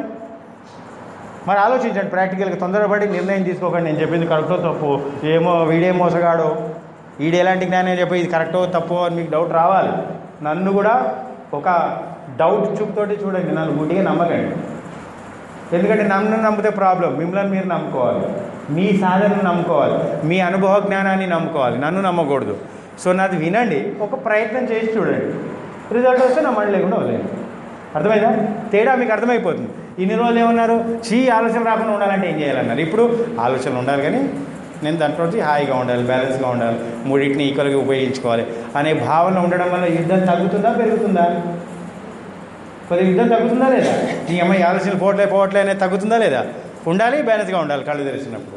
మరి ఆలోచించండి ప్రాక్టికల్గా తొందరపడి నిర్ణయం తీసుకోకండి నేను చెప్పింది కరెక్టో తప్పు ఏమో వీడే మోసగాడు వీడు ఎలాంటి జ్ఞానం చెప్పి ఇది కరెక్టో తప్పో అని మీకు డౌట్ రావాలి నన్ను కూడా ఒక డౌట్ చూపుతోటి చూడండి నన్ను గుడ్డిగా నమ్మకండి ఎందుకంటే నన్ను నమ్మితే ప్రాబ్లం మిమ్మల్ని మీరు నమ్ముకోవాలి మీ సాధనను నమ్ముకోవాలి మీ అనుభవ జ్ఞానాన్ని నమ్ముకోవాలి నన్ను నమ్మకూడదు సో నాది వినండి ఒక ప్రయత్నం చేసి చూడండి రిజల్ట్ వస్తే నమ్మండి లేకుండా వదిలేయండి అర్థమైందా తేడా మీకు అర్థమైపోతుంది ఇన్ని రోజులు ఏమన్నారు చీ ఆలోచన రాకుండా ఉండాలంటే ఏం చేయాలన్నారు ఇప్పుడు ఆలోచనలు ఉండాలి కానీ నేను దాంట్లో నుంచి హాయిగా ఉండాలి బ్యాలెన్స్గా ఉండాలి మూడింటిని ఈక్వల్గా ఉపయోగించుకోవాలి అనే భావన ఉండడం వల్ల యుద్ధం తగ్గుతుందా పెరుగుతుందా కొద్దిగా యుద్ధం తగ్గుతుందా లేదా నీ అమ్మాయి ఆలోచనలు పోవట్లే పోవట్లే అనేది తగ్గుతుందా లేదా ఉండాలి బ్యాలెన్స్గా ఉండాలి కళ్ళు తెరిచినప్పుడు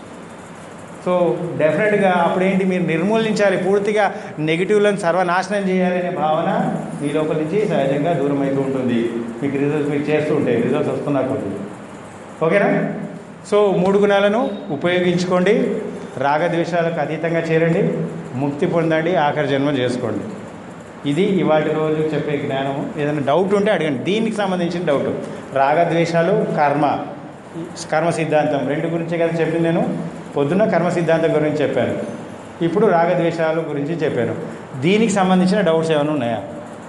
సో డెఫినెట్గా అప్పుడేంటి మీరు నిర్మూలించాలి పూర్తిగా నెగిటివ్లను సర్వనాశనం చేయాలి అనే భావన మీ లోపల నుంచి సహజంగా దూరం అవుతూ ఉంటుంది మీకు రిజల్ట్స్ మీకు చేస్తూ ఉంటాయి రిజల్ట్స్ వస్తున్నా కొద్ది ఓకేనా సో మూడు గుణాలను ఉపయోగించుకోండి రాగద్వేషాలకు అతీతంగా చేరండి ముక్తి పొందండి ఆఖరి జన్మ చేసుకోండి ఇది ఇవాటి రోజు చెప్పే జ్ఞానము ఏదైనా డౌట్ ఉంటే అడగండి దీనికి సంబంధించిన డౌట్ రాగద్వేషాలు కర్మ కర్మ సిద్ధాంతం రెండు గురించే కదా చెప్పింది నేను పొద్దున్న కర్మ సిద్ధాంతం గురించి చెప్పాను ఇప్పుడు రాగద్వేషాలు గురించి చెప్పాను దీనికి సంబంధించిన డౌట్స్ ఏమైనా ఉన్నాయా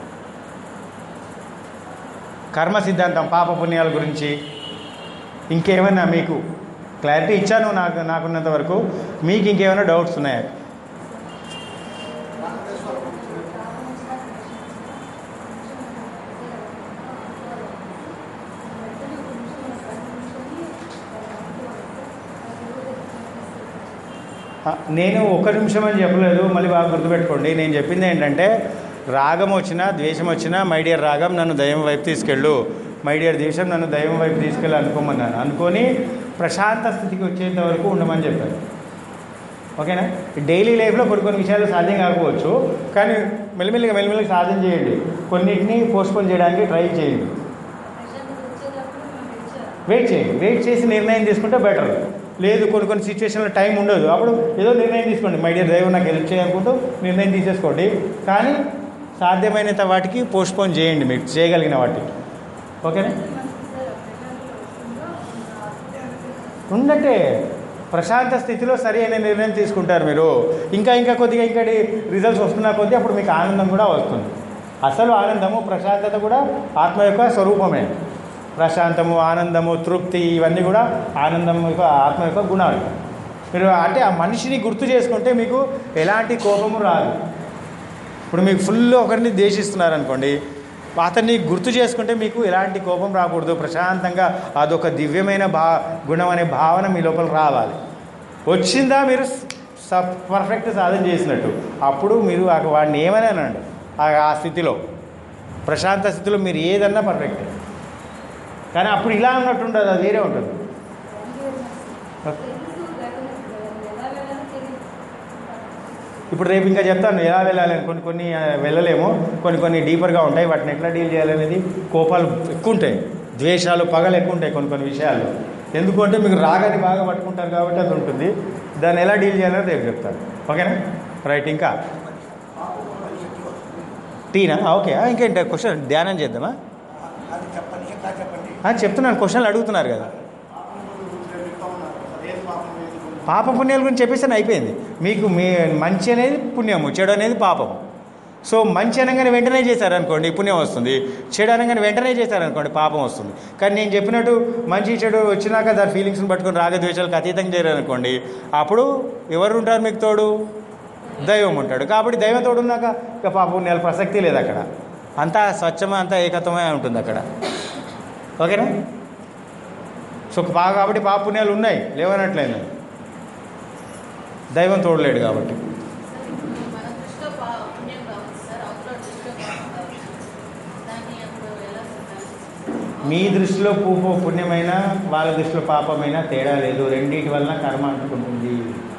కర్మ సిద్ధాంతం పాప పుణ్యాల గురించి ఇంకేమైనా మీకు క్లారిటీ ఇచ్చాను నాకు నాకున్నంత వరకు మీకు ఇంకేమైనా డౌట్స్ ఉన్నాయా ఆ, నేను ఒక నిమిషం అని చెప్పలేదు మళ్ళీ బాగా గుర్తుపెట్టుకోండి నేను చెప్పింది ఏంటంటే రాగం వచ్చినా ద్వేషం వచ్చినా మై డియర్ రాగం నన్ను దైవం వైపు తీసుకెళ్ళు మై డియర్ ద్వేషం నన్ను దైవం వైపు తీసుకెళ్ళి అనుకోమన్నాను అనుకొని ప్రశాంత స్థితికి వచ్చేంత వరకు ఉండమని చెప్పాను ఓకేనా డైలీ లైఫ్లో కొన్ని కొన్ని విషయాలు సాధ్యం కాకపోవచ్చు కానీ మెల్లిమెల్లిగా మెల్లిమెల్లిగా సాధన చేయండి కొన్నిటిని పోస్ట్పోన్ చేయడానికి ట్రై చేయండి వెయిట్ చేయండి వెయిట్ చేసి నిర్ణయం తీసుకుంటే బెటర్ లేదు కొన్ని కొన్ని సిచ్యువేషన్లో టైం ఉండదు అప్పుడు ఏదో నిర్ణయం తీసుకోండి మై డియర్ దైవం నాకు హెల్ప్ చేయాలనుకుంటూ నిర్ణయం తీసేసుకోండి కానీ సాధ్యమైనంత వాటికి పోస్ట్పోన్ చేయండి మీకు చేయగలిగిన వాటికి ఓకేనా ఉండటే ప్రశాంత స్థితిలో సరి అయిన నిర్ణయం తీసుకుంటారు మీరు ఇంకా ఇంకా కొద్దిగా ఇంకా రిజల్ట్స్ వస్తున్న కొద్దీ అప్పుడు మీకు ఆనందం కూడా వస్తుంది అసలు ఆనందము ప్రశాంతత కూడా ఆత్మ యొక్క స్వరూపమే ప్రశాంతము ఆనందము తృప్తి ఇవన్నీ కూడా ఆనందం యొక్క ఆత్మ యొక్క గుణాలు మీరు అంటే ఆ మనిషిని గుర్తు చేసుకుంటే మీకు ఎలాంటి కోపము రాదు ఇప్పుడు మీకు ఫుల్ ఒకరిని ద్వేషిస్తున్నారు అనుకోండి అతన్ని గుర్తు చేసుకుంటే మీకు ఎలాంటి కోపం రాకూడదు ప్రశాంతంగా అదొక దివ్యమైన భా గుణం అనే భావన మీ లోపల రావాలి వచ్చిందా మీరు స పర్ఫెక్ట్ సాధన చేసినట్టు అప్పుడు మీరు ఆ వాడిని ఏమని అనండి ఆ- ఆ స్థితిలో ప్రశాంత స్థితిలో మీరు ఏదన్నా పర్ఫెక్ట్ కానీ అప్పుడు ఇలా ఉన్నట్టు ఉండదు అది వేరే ఉంటుంది ఇప్పుడు రేపు ఇంకా చెప్తాను ఎలా వెళ్ళాలని కొన్ని కొన్ని ఆ, వెళ్ళలేము కొన్ని కొన్ని డీపర్గా ఉంటాయి వాటిని ఎట్లా డీల్ చేయాలనేది కోపాలు ఎక్కువ ఉంటాయి ద్వేషాలు పగలు ఎక్కువ ఉంటాయి కొన్ని కొన్ని విషయాలు ఎందుకంటే మీకు రాగాన్ని బాగా పట్టుకుంటారు కాబట్టి అది ఉంటుంది దాన్ని ఎలా డీల్ చేయాలో రేపు చెప్తాను ఓకేనా రైట్ ఇంకా టీనా ఓకే ఆ, ఇంకేంటి క్వశ్చన్ ధ్యానం చేద్దామా అది చెప్పండి ఇంకా చెప్పండి ఆ, చెప్తున్నాను క్వశ్చన్లు అడుగుతున్నారు కదా ఏం పాపం లేదు పాప పుణ్యాల గురించి చెప్పేసాను అయిపోయింది మీకు మీ మంచి అనేది పుణ్యము చెడు అనేది పాపము సో మంచి అనగానే వెంటనే చేశారనుకోండి పుణ్యం వస్తుంది చెడు అనగానే వెంటనే చేశారనుకోండి పాపం వస్తుంది కానీ నేను చెప్పినట్టు మంచి చెడు వచ్చినాక దాని ఫీలింగ్స్ని పట్టుకొని రాగద్వేషాలకు అతీతంగా చేరారనుకోండి అప్పుడు ఎవరు ఉంటారు మీకు తోడు దైవం ఉంటాడు కాబట్టి దైవం తోడు ఉన్నాక ఇక పాప పుణ్యాల ప్రసక్తి లేదు అక్కడ అంతా స్వచ్ఛమే అంతా ఏకత్వమే ఉంటుంది అక్కడ ఓకేనా సో బాగా కాబట్టి పాప పుణ్యాలు ఉన్నాయి లేవనట్లేదు దైవం తోడలేడు కాబట్టి మన దృష్టిలో పా- పుణ్యం కావచ్చు సార్ అవతల దృష్టిలో పాపం కావచ్చు దాన్ని అప్పుడు ఎలా సార్ మీ దృష్టిలో పూప పుణ్యమైన వాళ్ళ దృష్టిలో పాపమైన తేడా లేదు రెండింటి వలన కర్మ అంటుకుంటుంది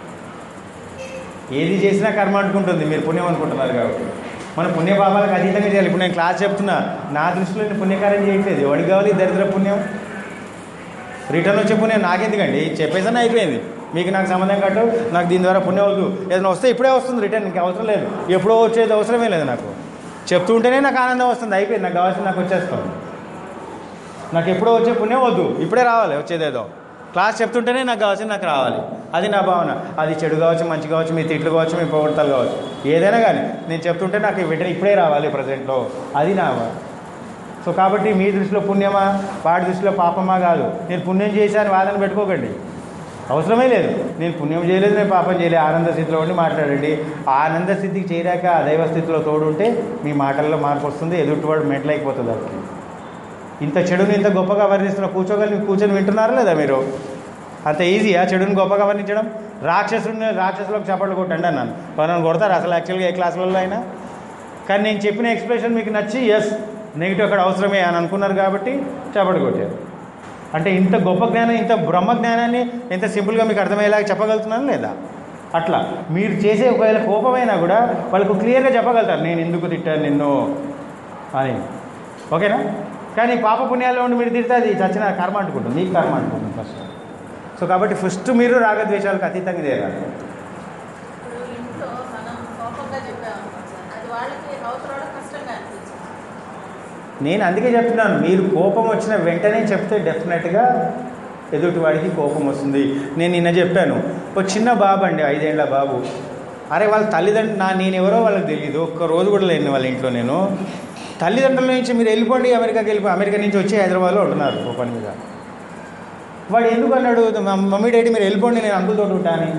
ఏది చేసినా కర్మ అంటుకుంటుంది మీరు పుణ్యం అనుకుంటున్నారు కాబట్టి మన పుణ్య పాపాలకు అతీతంగా చేయాలి ఇప్పుడు నేను క్లాస్ చెప్తున్నా నా దృష్టిలో నేను పుణ్యకార్యం చేయట్లేదు ఎవడికి కావాలి దరిద్ర పుణ్యం రిటర్న్ వచ్చే పుణ్యం నాకెందుకండి చెప్పేసానే అయిపోయింది మీకు నాకు సంబంధం కట్టు నాకు దీని ద్వారా పుణ్యం వద్దు ఏదైనా వస్తే ఇప్పుడే వస్తుంది రిటర్న్ ఇంకా అవసరం లేదు ఎప్పుడో వచ్చేది అవసరమే లేదు నాకు చెప్తూ ఉంటేనే నాకు ఆనందం వస్తుంది అయిపోయింది నాకు కావాల్సింది నాకు వచ్చేస్తాను నాకు ఎప్పుడో వచ్చే పుణ్యం వద్దు ఇప్పుడే రావాలి వచ్చేదేదో క్లాస్ చెప్తుంటేనే నాకు కావాల్సింది నాకు రావాలి అది నా భావన అది చెడు కావచ్చు మంచి కావచ్చు మీ తిట్లు కావచ్చు మీ పొగడతలు కావచ్చు ఏదైనా కానీ నేను చెప్తుంటే నాకు వెంటనే ఇప్పుడే రావాలి ప్రజెంట్లో అది నా భావన సో కాబట్టి మీ దృష్టిలో పుణ్యమా వాడి దృష్టిలో పాపమా కాదు నేను పుణ్యం చేశాను వాదన పెట్టుకోకండి అవసరమే లేదు నేను పుణ్యం చేయలేదు నేను పాపం చేయలేదు ఆనంద స్థితిలో ఉండి మాట్లాడండి ఆ ఆనంద స్థితికి చేరాక ఆ దైవ స్థితిలో తోడుంటే మీ మాటల్లో మార్పు వస్తుంది ఎదుటివాడు మెంటలైపోతుంది దానికి ఇంత చెడుని ఇంత గొప్పగా వర్ణిస్తున్న కూర్చోగలి కూర్చొని వింటున్నారా లేదా మీరు అంత ఈజీయా చెడుని గొప్పగా వర్ణించడం రాక్షసుని రాక్షసులకు చప్పట్లు కొట్టండి అన్నాను వాళ్ళని కొడతారు అసలు యాక్చువల్గా ఏ క్లాసులలో అయినా కానీ నేను చెప్పిన ఎక్స్ప్రెషన్ మీకు నచ్చి ఎస్ నెగిటివ్ అక్కడ అవసరమే అని అనుకున్నారు కాబట్టి చప్పట్లు కొట్టారు అంటే ఇంత గొప్ప జ్ఞానం ఇంత బ్రహ్మ జ్ఞానాన్ని ఎంత సింపుల్గా మీకు అర్థమయ్యేలాగా చెప్పగలుగుతున్నాను లేదా అట్లా మీరు చేసే ఒకవేళ కోపమైనా కూడా వాళ్ళకు క్లియర్గా చెప్పగలుగుతారు నేను ఎందుకు తిట్టాను నిన్ను అని ఓకేనా కానీ పాప పుణ్యాల్లో ఉండి మీరు తిడితే అది చచ్చిన కర్మ అంటుకుంటుంది మీకు కర్మ అంటుకుంటుంది ఫస్ట్ సో కాబట్టి ఫస్ట్ మీరు రాగద్వేషాలకు అతీతంగా చేరాలి ఇప్పుడు ఇంట్లో మనం కోపంగా చెప్పామనుకో సార్ అది వాళ్ళకి అవతల వాళ్ళకి కష్టంగా అనిపించింది నేను అందుకే చెప్తున్నాను మీరు కోపం వచ్చిన వెంటనే చెప్తే డెఫినెట్గా ఎదుటివాడికి కోపం వస్తుంది నేను నిన్న చెప్పాను ఒక చిన్న బాబు అండి ఐదేళ్ల బాబు అరే వాళ్ళ తల్లిదండ్రులు నా నేను ఎవరో వాళ్ళకి తెలియదు ఒక్క రోజు కూడా లేని వాళ్ళ ఇంట్లో నేను తల్లిదండ్రుల నుంచి మీరు వెళ్ళిపోండి అమెరికాకి వెళ్ళిపో అమెరికా నుంచి వచ్చి హైదరాబాద్లో ఉంటున్నారు ఓ పని మీద వాడు ఎందుకు అన్నాడు "మా మమ్మీ డాడీ మీరు వెళ్ళిపోండి నేను అంకుల్తో ఉంటా అని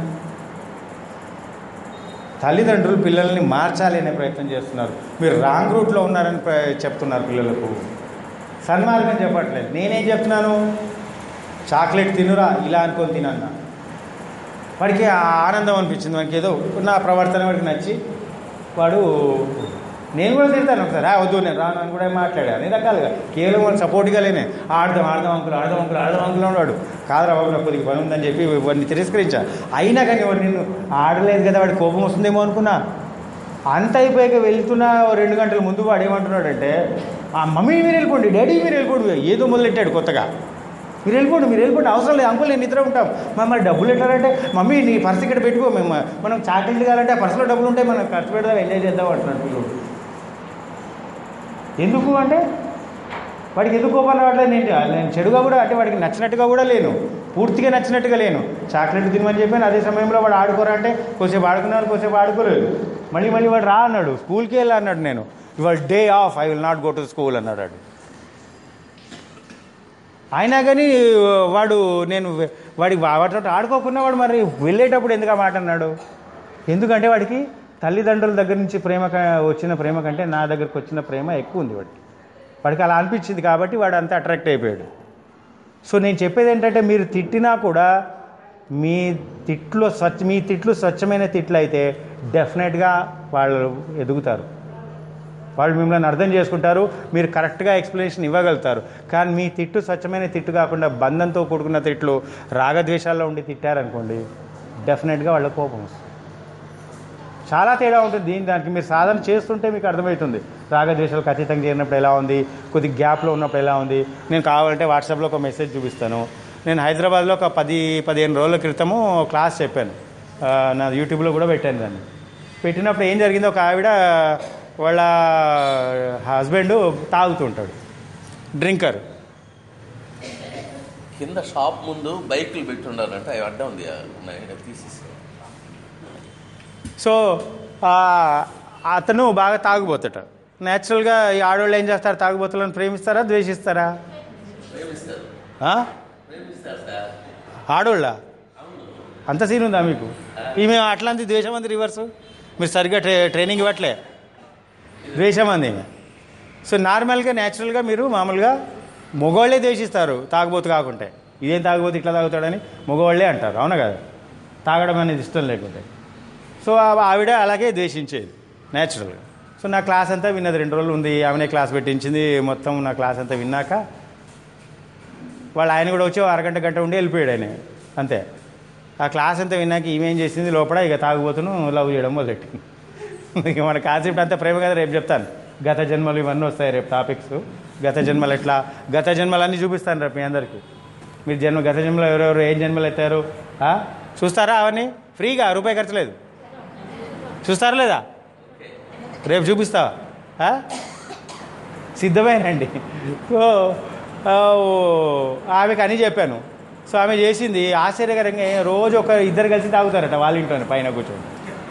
తల్లిదండ్రులు పిల్లల్ని మార్చాలి అనే ప్రయత్నం చేస్తున్నారు మీరు రాంగ్ రూట్లో ఉన్నారని ప్ర- చెప్తున్నారు పిల్లలకు సన్మార్గం చెప్పట్లేదు నేనేం చెప్తున్నాను చాక్లెట్ తినురా ఇలా అనుకొని తినన్నా వాడికి ఆ ఆనందం అనిపించింది వాడికి ఏదో నా ప్రవర్తన వాడికి నచ్చి వాడు నేను కూడా తిడతాను ఒకసారి "ఆ, వద్దు నేను రాను అని కూడా మాట్లాడాను అన్ని రకాలుగా కేవలం వాడు సపోర్ట్గా లేనే ఆడదాం ఆడదాం అంకులు ఆడదాం అంకులు ఆడదాం అంకులు అన్నాడు కాదురా బాబు నాకు కొద్దిగా పని ఉందని చెప్పి వాడిని తిరస్కరించా అయినా కానీ వాడు నిన్ను ఆడలేదు కదా వాడి కోపం వస్తుందేమో అనుకున్నా అంత అయిపోయాక వెళ్తున్న ఓ రెండు గంటల ముందు వాడు ఏమంటున్నాడంటే ఆ మమ్మీ మీరు వెళ్ళిపోండి డాడీ మీరు వెళ్ళిపోండి ఏదో మొదలెట్టాడు కొత్తగా మీరు వెళ్ళిపోండి మీరు వెళ్ళిపోండి అవసరం లేదు అంకుల్ నేను ఇద్దరే ఉంటాం మా మరి డబ్బులు ఎట్లారంటే మమ్మీ నీ పర్స్ ఇక్కడ పెట్టుకో మేము మనం చాక్లెట్లు కావాలంటే ఆ పర్సులో డబ్బులు ఉంటాయి మనం ఖర్చు పెడదాం ఎంజాయ్ చేద్దాం అంటున్నాడు పిల్లడు ఎందుకు అంటే వాడికి ఎందుకు కోపాలు రావట్లేదు నేను నేను చెడుగా కూడా అంటే వాడికి నచ్చినట్టుగా కూడా లేను పూర్తిగా నచ్చినట్టుగా లేను చాక్లెట్ తినమని చెప్పాను అదే సమయంలో వాడు ఆడుకోరా అంటే కొద్దిసేపు ఆడుకున్నాడు కొద్దిసేపు ఆడుకోలేదు మళ్ళీ మళ్ళీ వాడు రా అన్నాడు స్కూల్కి వెళ్ళా అన్నాడు నేను ఇవాళ day off I will not go to school అన్నాడు వాడు అయినా కానీ వాడు నేను వాడికి వాటితో ఆడుకోకున్నా వాడు మరి వెళ్ళేటప్పుడు ఎందుకు ఆ మాట అన్నాడు ఎందుకంటే వాడికి తల్లిదండ్రుల దగ్గర నుంచి ప్రేమ క- వచ్చిన ప్రేమ కంటే నా దగ్గరకు వచ్చిన ప్రేమ ఎక్కువ ఉంది వాడికి వాడికి అలా అనిపించింది కాబట్టి వాడు అంతా అట్రాక్ట్ అయిపోయాడు సో నేను చెప్పేది ఏంటంటే మీరు తిట్టినా కూడా మీ తిట్లు స్వచ్ఛ మీ తిట్లు స్వచ్ఛమైన తిట్లు అయితే డెఫినెట్గా వాళ్ళు ఎదుగుతారు వాళ్ళు మిమ్మల్ని అర్థం చేసుకుంటారు మీరు కరెక్ట్గా ఎక్స్ప్లెనేషన్ ఇవ్వగలుగుతారు కానీ మీ తిట్టు స్వచ్ఛమైన తిట్టు కాకుండా బంధంతో కూడుకున్న తిట్లు రాగద్వేషాల్లో ఉండి తిట్టారనుకోండి డెఫినెట్గా వాళ్ళ కోపం వస్తుంది చాలా తేడా ఉంటుంది దీని దానికి మీరు సాధన చేస్తుంటే మీకు అర్థమవుతుంది రాగద్వేషాలకు అతీతంగా చేరినప్పుడు ఎలా ఉంది కొద్ది గ్యాప్లో ఉన్నప్పుడు ఎలా ఉంది నేను కావాలంటే వాట్సాప్లో ఒక మెసేజ్ చూపిస్తాను నేను హైదరాబాద్లో ఒక పది పదిహేను రోజుల క్రితము క్లాస్ చెప్పాను ఆ, నా యూట్యూబ్లో కూడా పెట్టాను దాన్ని పెట్టినప్పుడు ఏం జరిగిందో ఒక ఆవిడ వాళ్ళ హస్బెండ్ తాగుతుంటాడు డ్రింకర్ కింద షాప్ ముందు బైకులు పెట్టి ఉండాలంటే అవి అడ్డం ఉంది ఉన్నాయి తీసేసి సో ఆ, అతను బాగా తాగుబోతట న్యాచురల్గా ఈ ఆడవాళ్ళు ఏం చేస్తారు తాగుబోతులను ప్రేమిస్తారా ద్వేషిస్తారా ప్రేమిస్తారు ఆ? ప్రేమిస్తారు సార్ ఆడోళ్ళ అంత సీన్ ఉందా మీకు ఈమె అట్లాంటి ద్వేషం అంది రివర్స్ మీరు సరిగ్గా ట్రే ట్రైనింగ్ ఇవ్వట్లే ద్వేషం అంది ఈమె. సో నార్మల్గా న్యాచురల్గా మీరు మామూలుగా మగవాళ్ళే ద్వేషిస్తారు తాగుబోతు కాకుంటే ఇదేం తాగుబోతు ఇట్లా తాగుతాడని మగవాళ్ళే అంటారు అవునా కదా తాగడం అనేది ఇష్టం లేకుంటే సో ఆ- ఆవిడ అలాగే ద్వేషించేది న్యాచురల్గా సో నా క్లాస్ అంతా విన్నది రెండు రోజులు ఉంది ఆమెనే క్లాస్ పెట్టించింది మొత్తం నా క్లాస్ అంతా విన్నాక వాళ్ళు ఆయన కూడా వచ్చి ఓ అరగంట గంట ఉండి వెళ్ళిపోయాడు ఆయన అంతే ఆ క్లాస్ అంతా విన్నాక ఈమెం చేసింది లోపల ఇక తాగుబోతును లవ్ చేయడం మొదలెట్టింది ఇక మన కాన్సెప్ట్ అంతా ప్రేమ కదా రేపు చెప్తాను గత జన్మలు ఇవన్నీ వస్తాయి రేపు టాపిక్స్ గత జన్మలు ఎట్లా గత జన్మలు అన్నీ చూపిస్తాను రేపు మీ అందరికీ మీరు జన్మ గత జన్మలో ఎవరెవరు ఏం జన్మలు ఎత్తారు ఆ? చూస్తారా అవన్నీ ఫ్రీగా రూపాయి ఖర్చు లేదు చూస్తారా లేదా రేపు చూపిస్తావా ఆ? సిద్ధమేనండి సో ఆ, ఓ, ఆమెకు అని చెప్పాను సో ఆమె చేసింది ఆశ్చర్యకరంగా రోజు ఒక ఇద్దరు కలిసి తాగుతారట వాళ్ళ ఇంట్లోనే పైన కూర్చొని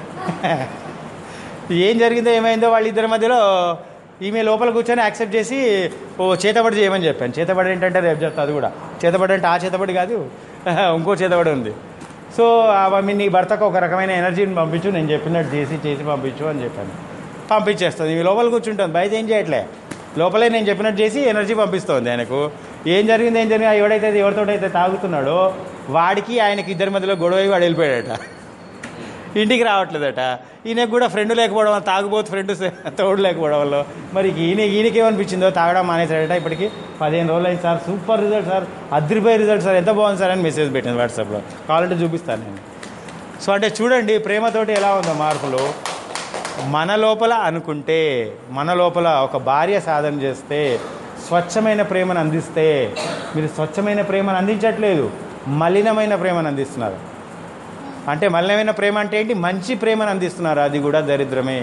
ఏం జరిగిందో ఏమైందో వాళ్ళిద్దరి మధ్యలో ఈమె లోపల కూర్చొని యాక్సెప్ట్ చేసి ఓ చేతబడి చేయమని చెప్పాను చేతబడి ఏంటంటే రేపు చెప్తా అది కూడా చేతబడి అంటే ఆ చేతబడి కాదు ఇంకో చేతబడి ఉంది సో ఆమె నీ భర్తకు ఒక రకమైన ఎనర్జీని పంపించు నేను చెప్పినట్టు చేసి చేసి పంపించు అని చెప్పాను పంపించేస్తుంది ఈమె లోపల కూర్చుంటుంది బయట ఏం చేయట్లే లోపలే నేను చెప్పినట్టు చేసి ఎనర్జీ పంపిస్తోంది ఆయనకు ఏం జరిగింది ఏం జరిగింది ఎవడైతే ఎవరితోటైతే తాగుతున్నాడో వాడికి ఆయనకి ఇద్దరి మధ్యలో గొడవ అయ్యి వాడు వెళ్ళిపోయాడట ఇంటికి రావట్లేదట ఈయనకు కూడా ఫ్రెండ్ లేకపోవడం వల్ల తాగుబోతు ఫ్రెండ్ తోడు లేకపోవడం వల్ల మరి ఈయన ఈయనకి ఏమనిపించిందో తాగడం మానేశాడట ఇప్పటికి పదిహేను రోజులు అయింది సార్ సూపర్ రిజల్ట్ సార్ అదిరిపోయే రిజల్ట్ సార్ ఎంత బాగుంది సార్ అని మెసేజ్ పెట్టింది వాట్సాప్లో కావాలంటే చూపిస్తాను నేను సో అంటే చూడండి ప్రేమతోటి ఎలా ఉందో మార్పులు మన లోపల అనుకుంటే మన లోపల ఒక భార్య సాధన చేస్తే స్వచ్ఛమైన ప్రేమను అందిస్తే మీరు స్వచ్ఛమైన ప్రేమను అందించట్లేదు మలినమైన ప్రేమను అందిస్తున్నారు అంటే మలినమైన ప్రేమ అంటే ఏంటి మంచి ప్రేమను అందిస్తున్నారు అది కూడా దరిద్రమే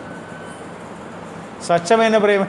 స్వచ్ఛమైన ప్రేమ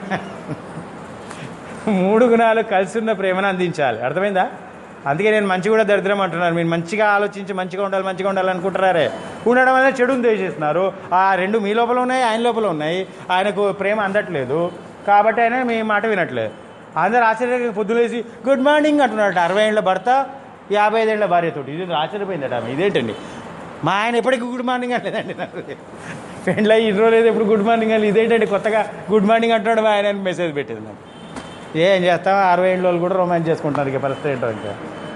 మూడు గుణాలు కలిసి ఉన్న ప్రేమను అందించాలి అర్థమైందా అందుకే నేను మంచి కూడా దరిద్రం అంటున్నారు మీరు మంచిగా ఆలోచించి మంచిగా ఉండాలి మంచిగా ఉండాలి అనుకుంటున్నారే ఉండడం వల్ల చెడుని చేసేస్తున్నారు ఆ రెండు మీ లోపల ఉన్నాయి ఆయన లోపల ఉన్నాయి ఆయనకు ప్రేమ అందట్లేదు కాబట్టి ఆయన మీ మాట వినట్లేదు అందరు ఆశ్చర్యంగా పొద్దులేసి గుడ్ మార్నింగ్ అంటున్నాడు అరవై ఏళ్ళ భర్త యాభై ఐదేళ్ల భార్యతోటి ఇది ఆశ్చర్యపోయిందట ఆమె ఇదేంటండి మా ఆయన ఎప్పటికీ గుడ్ మార్నింగ్ అంటలేదండి నాకు ఫ్రెండ్లో ఇన్ని రోజులు ఎప్పుడు గుడ్ మార్నింగ్ అని ఇదేంటండి కొత్తగా గుడ్ మార్నింగ్ అంటున్నాడు మా ఆయన అని మెసేజ్ పెట్టింది నాకు ఏం చేస్తాం అరవై ఏళ్ళ వాళ్ళు కూడా రొమాన్స్ చేసుకుంటారు ఇక పరిస్థితి ఏంటో ఇంకా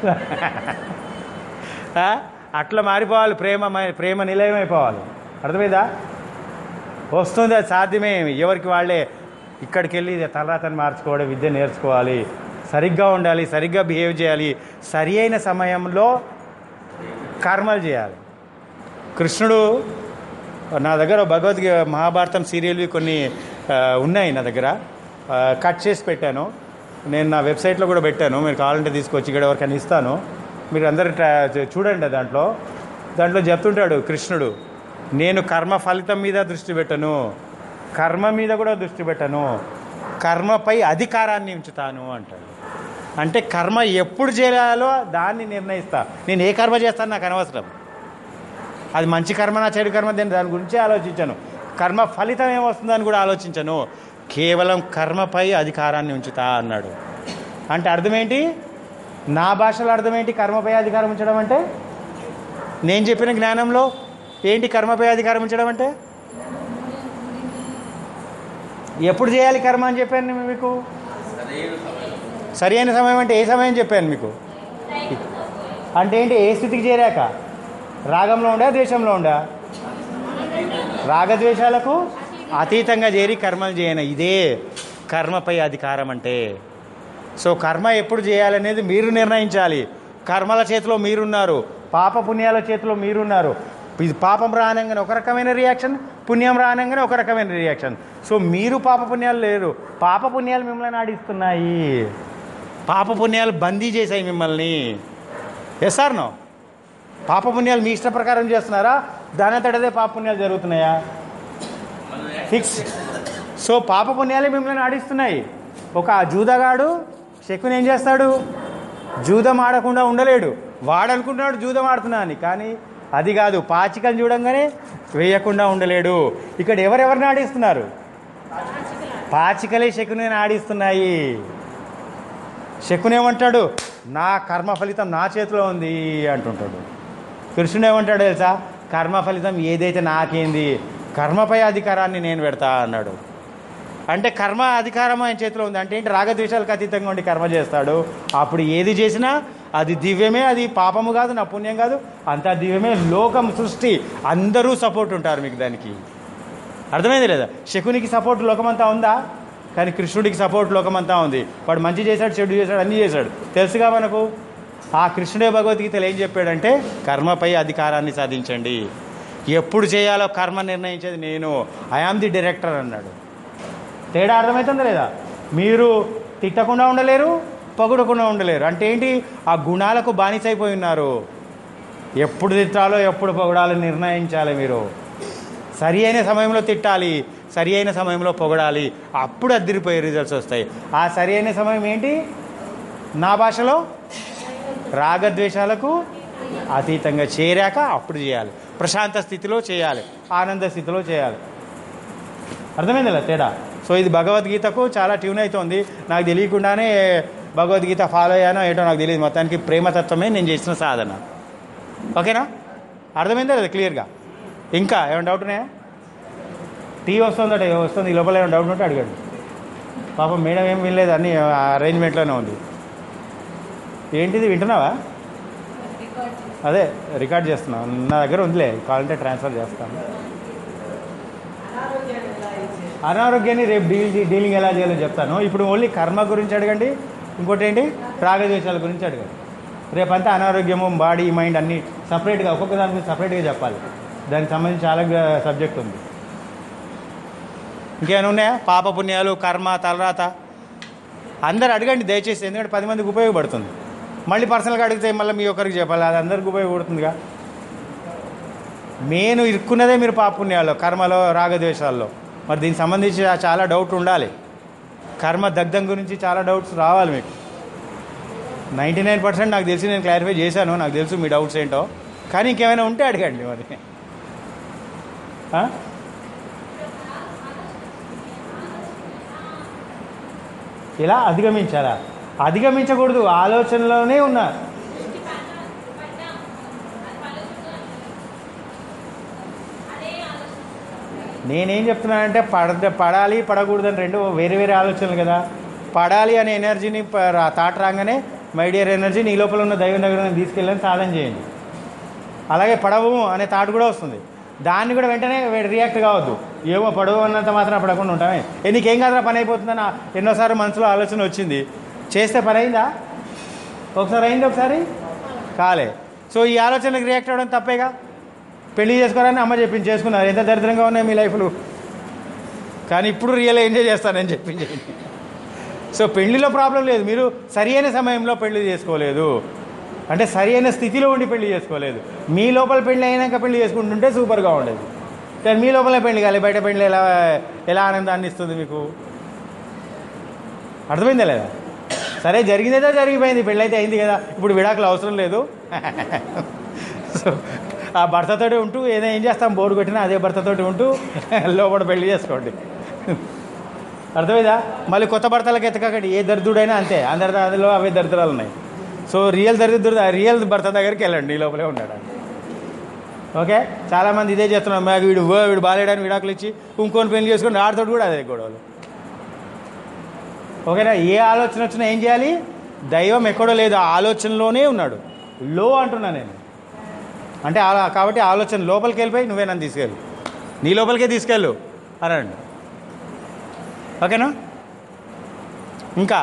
ఆ? అట్లా మారిపోవాలి ప్రేమ మ- ప్రేమ నిలయం అయిపోవాలి అర్థమైందా వస్తుంది అది సాధ్యమే ఎవరికి వాళ్ళే ఇక్కడికి వెళ్ళి తలరాతని మార్చుకోవడం విద్య నేర్చుకోవాలి సరిగ్గా ఉండాలి సరిగ్గా బిహేవ్ చేయాలి సరి అయిన సమయంలో కర్మలు చేయాలి కృష్ణుడు నా దగ్గర భగవద్గీ మహాభారతం సీరియల్వి కొన్ని ఆ, ఉన్నాయి నా దగ్గర ఆ, కట్ చేసి పెట్టాను నేను నా వెబ్సైట్లో కూడా పెట్టాను మీరు కావాలంటే తీసుకొచ్చి ఇక్కడ ఎవరికైనా ఇస్తాను మీరు అందరు ట్రా- చూడండి దాంట్లో దాంట్లో చెప్తుంటాడు కృష్ణుడు నేను కర్మ ఫలితం మీద దృష్టి పెట్టను కర్మ మీద కూడా దృష్టి పెట్టను కర్మపై అధికారాన్ని ఉంచుతాను అంటాడు అంటే కర్మ ఎప్పుడు చేయాలో దాన్ని నిర్ణయిస్తా నేను ఏ కర్మ చేస్తాను నాకు అనవసరం అది మంచి కర్మ నా చెడు కర్మ నేను దాని గురించి ఆలోచించాను కర్మ ఫలితం ఏమొస్తుందని కూడా ఆలోచించను కేవలం కర్మపై అధికారాన్ని ఉంచుతా అన్నాడు అంటే అర్థం ఏంటి నా భాషలో అర్థం ఏంటి కర్మపై అధికారం ఉంచడం అంటే నేను చెప్పిన జ్ఞానంలో ఏంటి కర్మపై అధికారం ఉంచడం అంటే ఎప్పుడు చేయాలి కర్మ అని చెప్పాను నేను మీకు సరైన సమయం సరి అయిన సమయం అంటే ఏ సమయం చెప్పాను మీకు అంటే ఏంటి ఏ స్థితికి చేరాక రాగంలో ఉండా ద్వేషంలో ఉండా రాగద్వేషాలకు అతీతంగా చేరి కర్మలు చేయను ఇదే కర్మపై అధికారం అంటే సో కర్మ ఎప్పుడు చేయాలనేది మీరు నిర్ణయించాలి కర్మల చేతిలో మీరున్నారు పాప పుణ్యాల చేతిలో మీరున్నారు ఇది పాపం రానంగానే ఒక రకమైన రియాక్షన్ పుణ్యం రానంగానే ఒక రకమైన రియాక్షన్ సో మీరు పాప పుణ్యాలు లేరు పాప పుణ్యాలు మిమ్మల్ని ఆడిస్తున్నాయి పాప పుణ్యాలు బందీ చేశాయి మిమ్మల్ని ఎస్ సార్ నో పాప పుణ్యాలు మీ ఇష్ట ప్రకారం చేస్తున్నారా దానంతటదే పాప పుణ్యాలు జరుగుతున్నాయా ఫిక్స్ సో పాప పుణ్యాలే మిమ్మల్ని ఆడిస్తున్నాయి ఒక జూదగాడు శకుని ఏం చేస్తాడు జూదం ఆడకుండా ఉండలేడు వాడనుకుంటున్నాడు జూదం ఆడుతున్నా అని కానీ అది కాదు పాచికలు చూడంగానే వేయకుండా ఉండలేడు ఇక్కడ ఎవరెవరిని ఆడిస్తున్నారు పాచికలే శకుని ఆడిస్తున్నాయి శకుని ఏమంటాడు నా కర్మ ఫలితం నా చేతిలో ఉంది అంటుంటాడు కృష్ణుడు ఏమంటాడు తెలుసా కర్మ ఫలితం ఏదైతే నాకేంది కర్మపై అధికారాన్ని నేను పెడతా అన్నాడు అంటే కర్మ అధికారం ఆయన చేతిలో ఉంది అంటే ఏంటి రాగద్వేషాలకు అతీతంగా ఉండి కర్మ చేస్తాడు అప్పుడు ఏది చేసినా అది దివ్యమే అది పాపము కాదు నా పుణ్యం కాదు అంతా దివ్యమే లోకం సృష్టి అందరూ సపోర్ట్ ఉంటారు మీకు దానికి అర్థమైంది లేదా శకునికి సపోర్ట్ లోకమంతా ఉందా కానీ కృష్ణుడికి సపోర్ట్ లోకమంతా ఉంది వాడు మంచి చేశాడు చెడు చేశాడు అన్నీ చేశాడు తెలుసుగా మనకు ఆ కృష్ణుడే భగవద్గీతలు ఏం చెప్పాడంటే కర్మపై అధికారాన్ని సాధించండి ఎప్పుడు చేయాలో కర్మ నిర్ణయించేది నేను ఐఆమ్ ది డైరెక్టర్ అన్నాడు తేడా అర్థమవుతుందా లేదా మీరు తిట్టకుండా ఉండలేరు పొగడకుండా ఉండలేరు అంటే ఏంటి ఆ గుణాలకు బానిసైపోయి ఉన్నారు ఎప్పుడు తిట్టాలో ఎప్పుడు పొగడాలో నిర్ణయించాలి మీరు సరి అయిన సమయంలో తిట్టాలి సరి అయిన సమయంలో పొగడాలి అప్పుడు అద్దరిపోయే రిజల్ట్స్ వస్తాయి ఆ సరి అయిన సమయం ఏంటి నా భాషలో రాగద్వేషాలకు అతీతంగా చేరాక అప్పుడు చేయాలి ప్రశాంత స్థితిలో చేయాలి ఆనంద స్థితిలో చేయాలి అర్థమైంది ఇలా తేడా సో ఇది భగవద్గీతకు చాలా ట్యూన్ అవుతుంది నాకు తెలియకుండానే భగవద్గీత ఫాలో అయ్యానో ఏంటో నాకు తెలియదు మొత్తానికి ప్రేమతత్వమే నేను చేసిన సాధన ఓకేనా అర్థమైందా లేదా క్లియర్గా ఇంకా ఏమైనా డౌట్ ఉన్నాయా టీ వస్తుందట ఏ వస్తుంది ఈ లోపల ఏమైనా డౌట్ ఉంటే అడిగాడు పాపం మేడం ఏం వినలేదు అన్ని అరేంజ్మెంట్లోనే ఉంది ఏంటిది వింటున్నావా అదే రికార్డ్ చేస్తున్నావు నా దగ్గర ఉందిలే కావాలంటే ట్రాన్స్ఫర్ చేస్తాను అనారోగ్యాన్ని ఎలా ఇచ్చేది అనారోగ్యాన్ని రేపు డీల్ డీలింగ్ ఎలా చేయాలో చెప్తాను ఇప్పుడు ఓన్లీ కర్మ గురించి అడగండి ఇంకోటి ఏంటి రాగద్వేషాల గురించి అడగండి రేపంతా అనారోగ్యము బాడీ మైండ్ అన్నీ సపరేట్గా ఒక్కొక్క దాని గురించి సపరేట్గా చెప్పాలి దానికి సంబంధించి చాలా సబ్జెక్ట్ ఉంది ఇంకేమైనా ఉన్నాయా పాప పుణ్యాలు కర్మ తలరాత అందరు అడగండి దయచేసి ఎందుకంటే పది మందికి ఉపయోగపడుతుంది మళ్ళీ పర్సనల్గా అడిగితే మళ్ళీ మీ ఒక్కరికి చెప్పాలి అది అందరికి ఉపయోగపడుతుందిగా నేను ఇరుక్కున్నదే మీరు పాపుణ్యాల్లో కర్మలో రాగద్వేషాల్లో మరి దీనికి సంబంధించి చాలా డౌట్ ఉండాలి కర్మ దగ్ధం గురించి చాలా డౌట్స్ రావాలి మీకు నైంటీ నైన్ పర్సెంట్ నాకు తెలిసి నేను క్లారిఫై చేశాను నాకు తెలుసు మీ డౌట్స్ ఏంటో కానీ ఇంకేమైనా ఉంటే అడగండి మరి ఆ? ఇలా అధిగమించాలా అధిగమించకూడదు ఆలోచనలోనే ఉన్నా నేనేం చెప్తున్నానంటే పడ పడాలి పడకూడదని రెండు వేరే వేరే ఆలోచనలు కదా పడాలి అనే ఎనర్జీని ప- రా- తాట రాగానే మై డియర్ ఎనర్జీ నీ లోపల ఉన్న దైవం దగ్గర తీసుకెళ్ళని సాధన చేయండి అలాగే పడవు అనే థాట్ కూడా వస్తుంది దాన్ని కూడా వెంటనే రియాక్ట్ కావద్దు ఏమో పడవు అన్నంత మాత్రం పడకుండా ఉంటామే ఏ నీకేం కాదురా పని అయిపోతుందని ఆ- ఎన్నోసార్లు మనసులో ఆలోచన వచ్చింది చేస్తే పని అయిందా ఒకసారి అయింది ఒకసారి కాలే సో ఈ ఆలోచనలకు రియాక్ట్ అవ్వడం తప్పేగా పెళ్లి చేసుకోరని అమ్మ చెప్పింది చేసుకున్నారు ఎంత దరిద్రంగా ఉన్నాయి మీ లైఫ్లు కానీ ఇప్పుడు రియల్ ఎంజాయ్ చేస్తానని చెప్పింది సో పెళ్లిలో ప్రాబ్లం లేదు మీరు సరి అయిన సమయంలో పెళ్లి చేసుకోలేదు అంటే సరి అయిన స్థితిలో ఉండి పెళ్లి చేసుకోలేదు మీ లోపల పెళ్లి అయినాక పెళ్లి చేసుకుంటుంటే సూపర్గా ఉండేది కానీ మీ లోపల పెళ్లి కాలే బయట పెళ్లి ఎలా ఎలా ఆనందాన్ని ఇస్తుంది మీకు అర్థమైందా లేదా సరే జరిగిందేదో జరిగిపోయింది పెళ్ళి అయితే అయింది కదా ఇప్పుడు విడాకులు అవసరం లేదు సో ఆ భర్తతోటి ఉంటూ ఏదో ఏం చేస్తాం బోర్డు కొట్టినా అదే భర్తతోటి ఉంటూ లోపల పెళ్లి చేసుకోండి అర్థమైందా మళ్ళీ కొత్త భర్తలకు ఎత్తకండి ఏ దరిద్రుడైనా అంతే అందరి అందులో అవే దరిద్రాలు ఉన్నాయి సో రియల్ దరిద్రుడు రియల్ భర్త దగ్గరికి వెళ్ళండి ఈ లోపలే ఉన్నాడు ఓకే చాలామంది ఇదే చేస్తున్నారు మాకు వీడు ఓ వీడు బాగాలేడని విడాకులు ఇచ్చి ఇంకొని పెళ్లి చేసుకుని ఆడితోటి కూడా అదే గొడవలు ఓకేనా ఏ ఆలోచన వచ్చినా ఏం చేయాలి దైవం ఎక్కడో లేదు ఆ ఆలోచనలోనే ఉన్నాడు లో అంటున్నా నేను అంటే అలా కాబట్టి ఆలోచన లోపలికి వెళ్ళిపోయి నువ్వే నన్ను తీసుకెళ్ళు నీ లోపలికే తీసుకెళ్ళు అనండి ఓకేనా ఇంకా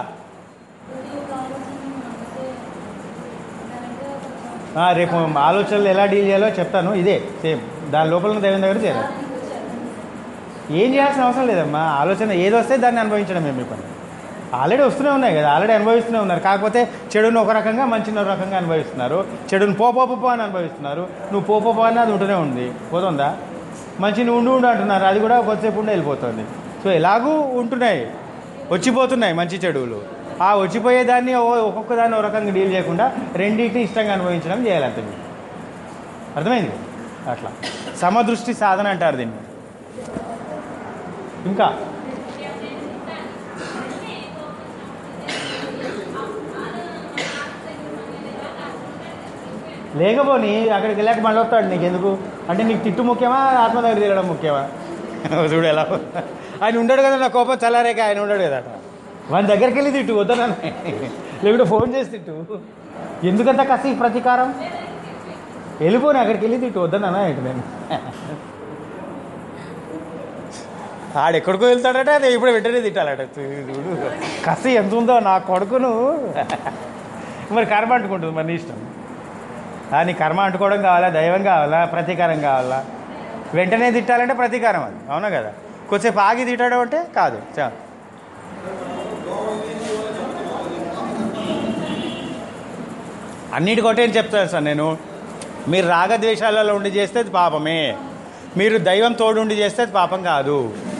ఆ, రేపు ఆలోచనలు ఎలా డీల్ చేయాలో చెప్తాను ఇదే సేమ్ దాని లోపల ఉన్న దైవం దగ్గర చేయాలి ఏం చేయాల్సిన అవసరం లేదమ్మా ఆలోచన ఏది వస్తే దాన్ని అనుభవించడం మీ పని ఆల్రెడీ వస్తూనే ఉన్నాయి కదా ఆల్రెడీ అనుభవిస్తూనే ఉన్నారు కాకపోతే చెడును ఒక రకంగా మంచిని ఒక రకంగా అనుభవిస్తున్నారు చెడును పో పో పో పో అని అనుభవిస్తున్నారు నువ్వు పో పో పో అని అది ఉంటూనే ఉంది పోతుందా మంచిని ఉండు ఉండు అంటున్నారు అది కూడా కొద్దిసేపు ఉండి వెళ్ళిపోతుంది సో ఎలాగూ ఉంటున్నాయి వచ్చిపోతున్నాయి మంచి చెడువులు ఆ వచ్చిపోయే దాన్ని ఓ- ఒక్కొక్క దాన్ని ఒక రకంగా డీల్ చేయకుండా రెండింటిని ఇష్టంగా అనుభవించడం చేయాలంతే మీరు అర్థమైంది అట్లా సమదృష్టి సాధన అంటారు దీన్ని ఇంకా లేకపోని అక్కడికి వెళ్ళాక మళ్ళీ వస్తాడు నీకు ఎందుకు అంటే నీకు తిట్టు ముఖ్యమా ఆత్మ దగ్గర తిరగడం ముఖ్యమా చూడు ఎలా ఉందో. ఆయన ఉండడు కదా నా కోపం చల్లారేక ఆయన ఉండడు కదా వాని దగ్గరికి వెళ్ళి తిట్టు వద్దనని లేకుంటే ఫోన్ చేసి తిట్టు ఎందుకంత కసి ప్రతీకారం వెళ్ళిపోని అక్కడికి వెళ్ళి తిట్టు వద్దనన్నా ఏంటి నేను ఆడెక్కడికో వెళ్తాడట అది ఇప్పుడు వెంటనే తిట్టాలట చూడు కసి ఎంత ఉందో నా కొడుకును మరి కర్మ అంటుకుంటుంది మరి నీ ఇష్టం ఆ, నీ కర్మ అంటుకోవడం కావాలా దైవం కావాలా ప్రతీకారం కావాలా వెంటనే తిట్టాలంటే ప్రతీకారం అది అవునా కదా కొద్దిసేపు ఆగి తిట్టడం అంటే కాదు చా అన్నిటికొటే ఏం చెప్తాను సార్ నేను మీరు రాగద్వేషాలలో ఉండి చేస్తే అది పాపమే మీరు దైవం తోడుండి చేస్తే అది పాపం కాదు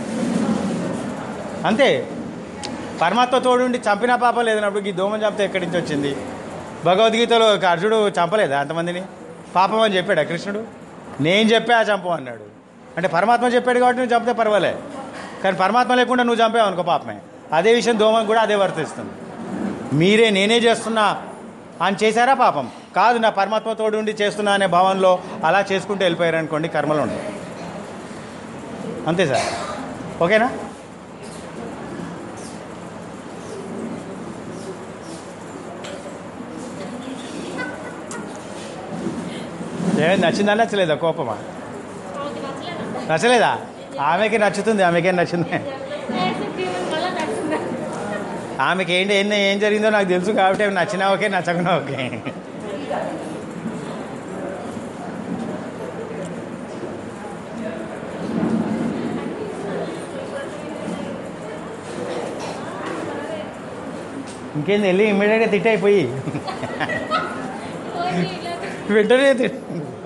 అంతే పరమాత్మ తోడుండి చంపిన పాపం లేదన్నప్పుడు ఈ దోమం చంపితే ఎక్కడి నుంచి వచ్చింది భగవద్గీతలో ఒక అర్జుడు చంపలేదా అంతమందిని పాపం అని చెప్పాడా కృష్ణుడు నేను చెప్పా చంపు అన్నాడు అంటే పరమాత్మ చెప్పాడు కాబట్టి నువ్వు చంపితే పర్వాలే కానీ పరమాత్మ లేకుండా నువ్వు చంపావు అనుకో పాపమే అదే విషయం దోమకు కూడా అదే వర్తిస్తుంది మీరే నేనే చేస్తున్నా అని చేశారా పాపం కాదు నా పరమాత్మ తోడు ఉండి చేస్తున్నా అనే భావనలో అలా చేసుకుంటూ వెళ్ళిపోయారు అనుకోండి కర్మలు ఉండవు అంతే సార్ ఓకేనా ఏమైంది నచ్చిందా నచ్చలేదా కోపమా నచ్చలేదా ఆమెకి నచ్చుతుంది ఆమెకేం నచ్చింది ఆమెకి ఏంటి ఏం ఏం జరిగిందో నాకు తెలుసు కాబట్టి అవి నచ్చినా ఓకే నచ్చకున్నా ఓకే ఇంకేంది వెళ్ళి ఇమ్మీడియట్గా తిట్టయిపోయి వెంటనే తిట్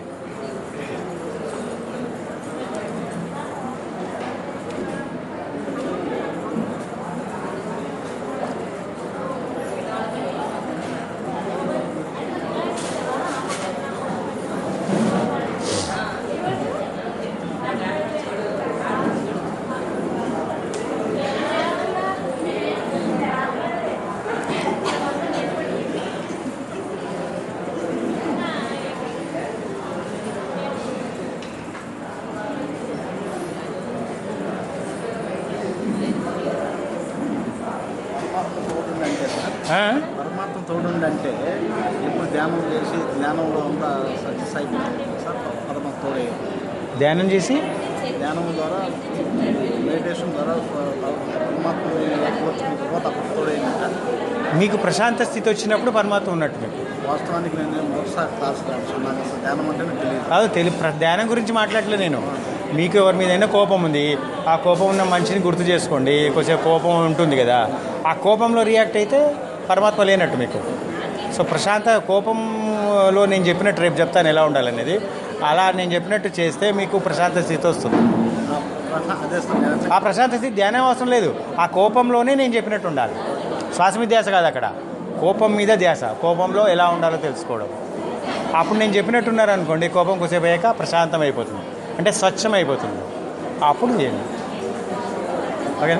పరమాత్మ తోడుండంటే సార్ ఆ? పరమాత్మ తోడుండంటే ఇప్పుడు ధ్యానం చేసి ధ్యానంలో అంతా సక్సెస్ అయిపోయింది సార్ పరమాత్మ తోడే ధ్యానం చేసి ధ్యానం ద్వారా మెడిటేషన్ ద్వారా పరమాత్మ వచ్చిన తర్వాత అప్పుడు తోడైందంట మీకు ప్రశాంత స్థితి వచ్చినప్పుడు పరమాత్మ ఉన్నట్టు మీకు వాస్తవానికి నేను మొదటిసారి క్లాస్ రాస్తున్నాను అసలు ధ్యానం అంటే నాకు తెలియదు కాదు తెలి ప్ర- ధ్యానం గురించి మాట్లాడలేదు నేను మీకు ఎవరి మీదైనా కోపం ఉంది ఆ కోపం ఉన్న మనిషిని గుర్తు చేసుకోండి కొంచెం కోపం ఉంటుంది కదా ఆ కోపంలో రియాక్ట్ అయితే పరమాత్మ లేనట్టు మీకు సో ప్రశాంత కోపంలో నేను చెప్పినట్టు రేపు చెప్తాను ఎలా ఉండాలనేది అలా నేను చెప్పినట్టు చేస్తే మీకు ప్రశాంత స్థితి వస్తుంది ఆ ప్రశా- అదే సార్ నేను ఆ ప్రశాంత స్థితి ధ్యానం అవసరం లేదు ఆ కోపంలోనే నేను చెప్పినట్టు ఉండాలి శ్వాస మీద ధ్యాస కాదు అక్కడ కోపం మీద ధ్యాస కోపంలో ఎలా ఉండాలో తెలుసుకోవడం అప్పుడు నేను చెప్పినట్టున్నారు అనుకోండి కోపం కొద్దిసేపు అయ్యాక ప్రశాంతం అయిపోతుంది అంటే స్వచ్ఛం అయిపోతుంది అప్పుడు చేయండి ఓకేనా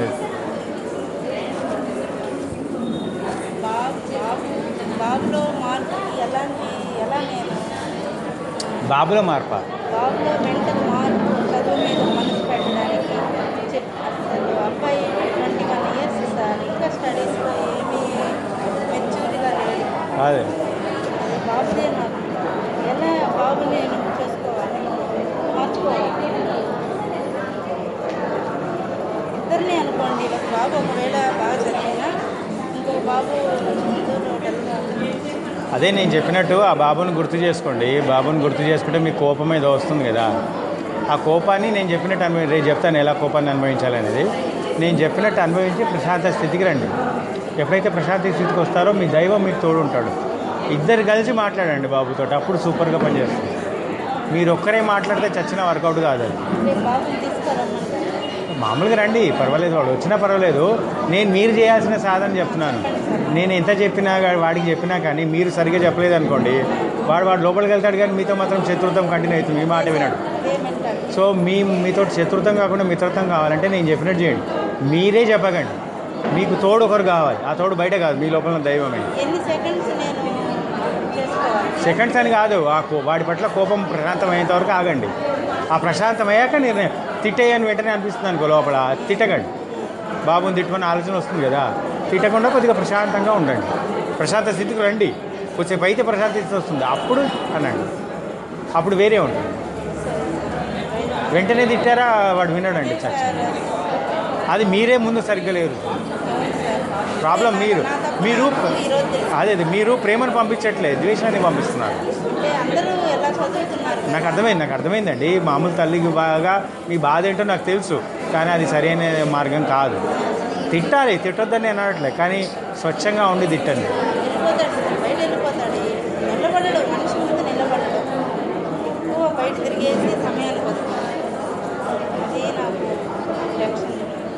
బాబు బాబు బాబులో మార్పు ఎలాంటి ఎలా నేను బాబులో మార్ప బాబులో మెంటల్ మార్పు చదువు మీద మనసు పెట్టడానికి చెప్ అసలు అబ్బాయి ట్వంటీ వన్ ఇయర్స్ సార్ ఇంకా స్టడీస్లో ఏమీ మెచ్యూరిగా లేదు అదే అది బాబుదే నాకు ఎలా బాబుని నేను చేసుకోవాలి మార్చుకోవాలి చూడండి ఒక బాబు ఒకవేళ బాగా చదివినా ఇంకో బాబు ముందు టోటల్గా అదే నేను చెప్పినట్టు ఆ బాబుని గుర్తు చేసుకోండి బాబుని గుర్తు చేసుకుంటే మీ కోపం ఏదో వస్తుంది కదా ఆ కోపాన్ని నేను చెప్పినట్టు అనుభవి రేపు చెప్తాను ఎలా కోపాన్ని అనుభవించాలనేది నేను చెప్పినట్టు అనుభవించి ప్రశాంత స్థితికి రండి ఎప్పుడైతే ప్రశాంత స్థితికి వస్తారో మీ దైవం మీకు తోడు ఉంటాడు ఇద్దరు కలిసి మాట్లాడండి బాబుతో అప్పుడు సూపర్గా పనిచేస్తుంది మీరు ఒక్కరే మాట్లాడితే చచ్చిన వర్కౌట్ కాదు అది రేపు బాబుని తీసుకురమ్మంటారు మామూలుగా రండి పర్వాలేదు వాడు వచ్చినా పర్వాలేదు నేను మీరు చేయాల్సిన సాధన చెప్తున్నాను నేను ఎంత చెప్పినా గా- వాడికి చెప్పినా కానీ మీరు సరిగ్గా చెప్పలేదు అనుకోండి వాడు వాడు లోపలికి వెళ్తాడు కానీ మీతో మాత్రం శత్రుత్వం కంటిన్యూ అవుతుంది మీ మాట వినాడు అదే మెంటల్ సో మీ మీతో శత్రుత్వం కాకుండా మిత్రత్వం కావాలంటే నేను చెప్పినట్టు చేయండి మీరే చెప్పకండి మీకు తోడు ఒకరు కావాలి ఆ తోడు బయట కాదు మీ లోపల ఉన్న దైవమే ఎన్ని సెకండ్స్ నేను చేసుకోవాలి సెకండ్స్ అని కాదు ఆ కో- వాడి పట్ల కోపం ప్రశాంతమయ్యేంత వరకు ఆగండి ఆ ప్రశాంతమయ్యాక నిర్ణయం తిట్టేయని వెంటనే అనిపిస్తుంది అనుకో లోపల తిట్టకండి బాబుని తిట్టమని ఆలోచన వస్తుంది కదా తిట్టకుండా కొద్దిగా ప్రశాంతంగా ఉండండి ప్రశాంత స్థితికి రండి కొద్దిసేపు అయితే ప్రశాంత స్థితి వస్తుంది అప్పుడు అనండి అప్పుడు వేరే ఉంటుంది వెంటనే తిట్టారా వాడు వినడండి చచ్చి అది మీరే ముందు సరిగ్గా లేరు ప్రాబ్లం మీరు మీరు అదే అదే మీరు ప్రేమను పంపించట్లేదు ద్వేషాన్ని పంపిస్తున్నారు అంటే అందరూ ఎలా చదువుతున్నారు నాకు అర్థమైంది నాకు అర్థమైందండి మామూలు తల్లికి బాగా మీ బాధ ఏంటో నాకు తెలుసు కానీ అది సరైన మార్గం కాదు తిట్టాలి తిట్టొద్దని నేను అనట్లే కానీ స్వచ్ఛంగా ఉండి తిట్టండి వెళ్ళిపోతాడు సార్ బయట వెళ్ళిపోతాడు నిలబడడు మనిషి ముందు నిలబడడు ఎక్కువ బయట తిరిగేసి సమయానికి వస్తాడు అది నాకు టెన్షన్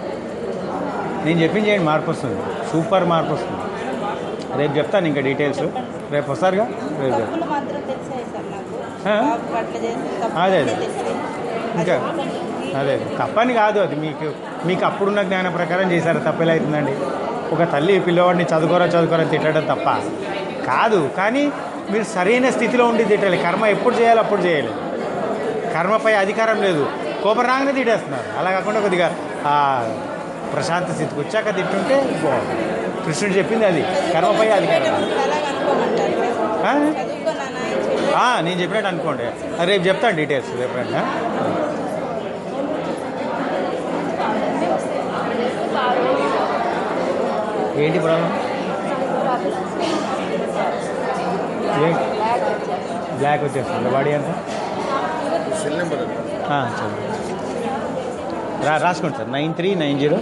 నేను చెప్పింది చేయండి మార్పు వస్తుంది సూపర్ మార్పు వస్తుంది రేపు చెప్తాను ఇంకా డీటెయిల్స్ రేపు వస్తారుగా రేపు చెప్తాను తప్పులు మాత్రం తెలిసాయి సార్ నాకు ఆ? బాబు అట్లా చేసిన అదే, తప్పులు అదే. తెలిసాయి ఇంకా అదే తప్పని కాదు అది మీకు మీకు అప్పుడున్న జ్ఞానం ప్రకారం చేశారు తప్పు ఎలా అవుతుందండి ఒక తల్లి పిల్లవాడిని చదువుకోరా చదువుకోరా అని తిట్టడం తప్ప కాదు కానీ మీరు సరైన స్థితిలో ఉండి తిట్టాలి కర్మ ఎప్పుడు చేయాలి అప్పుడు చేయాలి కర్మపై అధికారం లేదు కోపం రాగానే తిట్టేస్తున్నారు అలా కాకుండా కొద్దిగా ఆ ప్రశాంత స్థితికి వచ్చాక తిట్టుంటే బాగుంటుంది కృష్ణుడు చెప్పింది అది కర్మపై అధికారం చదివేటప్పుడు అలాగ అనుకోమంటారు ఆ? చదువుకోనా అని చెప్పి ఆ, నేను చెప్పినట్టు అనుకోండి రేపు చెప్తాను డీటెయిల్స్ రేపు రండి, ఆ? ఏంటి ప్రాబ్లం ఏంటి బ్లాక్ వచ్చేస్తుంది బాడీ ఎంత సెల్ నెంబర్ అది ఆ, చదువు రా రాసుకోండి sir nine three nine zero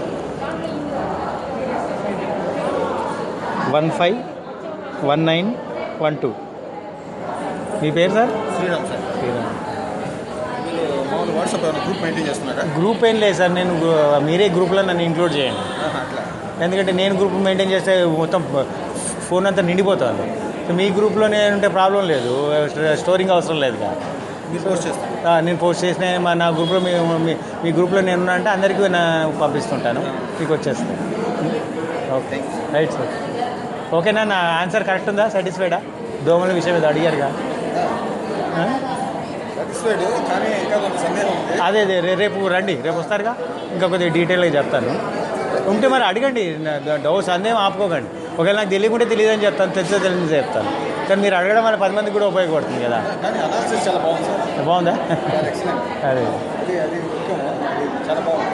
one five one nine one two మీ పేరు సార్ శ్రీరామ్ సార్ శ్రీరామ్. మీరు మామూలు వాట్సాప్ ఏమైనా గ్రూప్ మెయింటైన్ చేస్తున్నారా గ్రూప్ ఏం లేదు సార్ నేను గ్రూ- మీరే గ్రూప్లో నన్ను ఇంక్లూడ్ చేయండి ఆహా, అట్లా ఎందుకంటే నేను గ్రూప్ మెయింటైన్ చేస్తే మొత్తం ఫోన్ అంతా నిండిపోతుంది సో మీ గ్రూప్లో నేను ఉంటే ప్రాబ్లం లేదు స్టోరింగ్ అవసరం లేదు కదా మీరు పోస్ట్ చేస్తారు ఆ, నేను పోస్ట్ చేసిన మా నా గ్రూప్లో మీ మీ- మీ గ్రూప్లో నేను ఉన్నా అంటే అందరికీ నా పంపిస్తుంటాను మీకు వచ్చేస్తాను ఓకే రైట్ సార్ ఓకేనా నా ఆన్సర్ కరెక్ట్ ఉందా సాటిస్ఫైడా దోమల విషయం ఏదో అడిగారుగా ఆ? సాటిస్ఫైడ్ కానీ ఇంకా కొంత సందేహం ఉంది అదే అదే రే- రేపు రండి రేపు వస్తారుగా ఇంకా కొద్దిగా డీటెయిల్గా చెప్తాను ఉంటే మరి అడగండి డౌట్ సందేహం ఆపుకోకండి ఒకవేళ నాకు తెలియకుంటే తెలియదని చెప్తాను తెలిసే తెలియదు చెప్తాను కానీ మీరు అడగడం వల్ల పది మందికి కూడా ఉపయోగపడుతుంది కదా కానీ అనాలిసిస్ చాలా బాగుంది సార్ బాగుందా చాలా ఎక్సలెంట్ అదే అది అది ముఖ్యం అది చాలా బాగుంది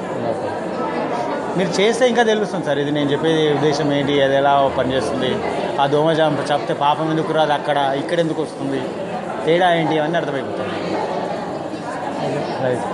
మీరు చేస్తే ఇంకా తెలుస్తుంది సార్ ఇది నేను చెప్పేది ఉద్దేశం ఏంటి అది ఎలా పనిచేస్తుంది ఆ దోమజాం చెప్తే పాపం ఎందుకు రాదు అక్కడ ఇక్కడ ఎందుకు వస్తుంది తేడా ఏంటి అవన్నీ అర్థమైపోతాయి రైట్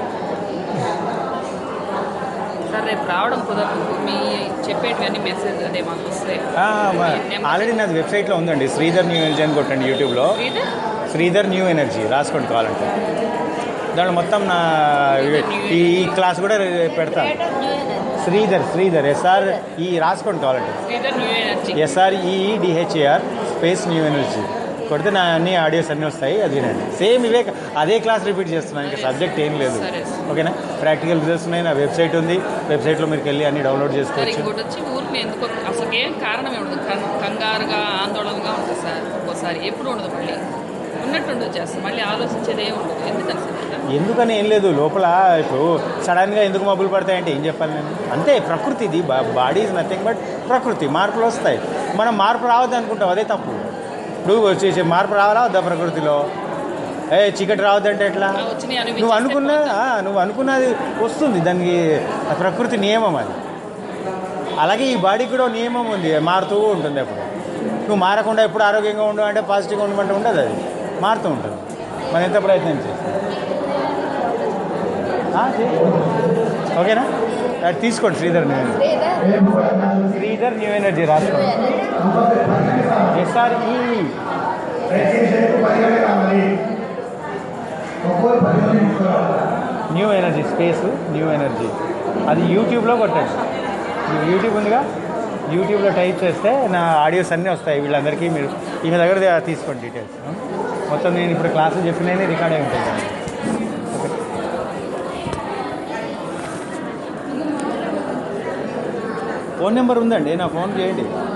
సార్ రేపు రావడం కుదరదు మీ చెప్పేటివన్నీ మెసేజ్ అదే మాకు వస్తాయి ఆల్రెడీ నాది వెబ్సైట్లో ఉందండి శ్రీధర్ న్యూ ఎనర్జీ అని కొట్టండి యూట్యూబ్లో ఇది శ్రీధర్ న్యూ ఎనర్జీ రాసుకోండి కావాలంటే దాంట్లో మొత్తం నా ఈ ఈ క్లాస్ కూడా పెడతాను శ్రీధర్ శ్రీధర్ ఎస్ఆర్ ఈ రాసుకోండి కావాలంటే Sridhar new energy ఎస్ఆర్ఈఈడిహెచ్ఏఆర్ space new energy కొడితే నా అన్ని ఆడియోస్ అన్నీ వస్తాయి అది వినండి సేమ్ ఇవే అదే క్లాస్ రిపీట్ చేస్తున్నాను ఇంకా సబ్జెక్ట్ ఏం లేదు సరే. ఓకేనా ప్రాక్టికల్ రిజల్ట్స్ ఉన్నాయి నా వెబ్సైట్ ఉంది వెబ్సైట్లో మీరు వెళ్ళి అన్ని డౌన్లోడ్ సార్ చేసుకోవచ్చు ఇంకోటి వచ్చి ఊరికి ఎందుకు అసలు ఏం కారణం ఏముండదు కం- కంగారుగా ఆందోళనగా ఉంటుంది సార్ ఒక్కోసారి ఎప్పుడు ఉండదు మళ్ళీ ఉన్నట్టుండి వచ్చేస్తాం మళ్ళీ ఆలోచించేది ఏమి ఉండదు ఎందుకని సార్ ఇట్లా? ఎందుకని ఏం లేదు లోపల ఇప్పుడు సడన్గా ఎందుకు మబ్బులు పడతాయంటే ఏం చెప్పాలి నేను అంతే ప్రకృతి ఇది బాడీ ఈజ్ నథింగ్ బట్ ప్రకృతి మార్పులు వస్తాయి మనం మార్పు రావద్దు అనుకుంటాం అదే తప్పు ఇప్పుడు వచ్చేసి మార్పు రావాలా వద్దా ప్రకృతిలో ఏ చీకటి రావద్దంటే ఎట్లా ఆ వచ్చినాయి నువ్వు అనిపించేస్తే అనుకున్నా ఆ, నువ్వు అనుకున్నది వస్తుంది దానికి ఆ ప్రకృతి నియమం అది అలాగే ఈ బాడీకి కూడా ఓ నియమం ఉంది మారుతూ ఉంటుంది అప్పుడు నువ్వు మారకుండా ఎప్పుడు ఆరోగ్యంగా ఉండు అంటే పాజిటివ్గా ఉండమంటే ఉండదు అది మారుతూ ఉంటుంది మనం ఎంత ప్రయత్నం చేస్తాం ఆ, చేయి. ఓకేనా అది తీసుకోండి Sridhar new energy Sridhar new energy రాసుకోండి S R E new energy space new energy అది యూట్యూబ్లో కొట్టండి మీకు యూట్యూబ్ ఉందిగా యూట్యూబ్లో టైప్ చేస్తే నా ఆడియోస్ అన్నీ వస్తాయి వీళ్ళందరికీ మీరు ఈమె దగ్గర దే- తీసుకోండి డీటెయిల్స్ మొత్తం నేను ఇప్పుడు క్లాసులు చెప్పినవి రికార్డ్ అయి ఉంటుంది ఓకే. ఫోన్ నెంబర్ ఉందండి నా ఫోన్ చేయండి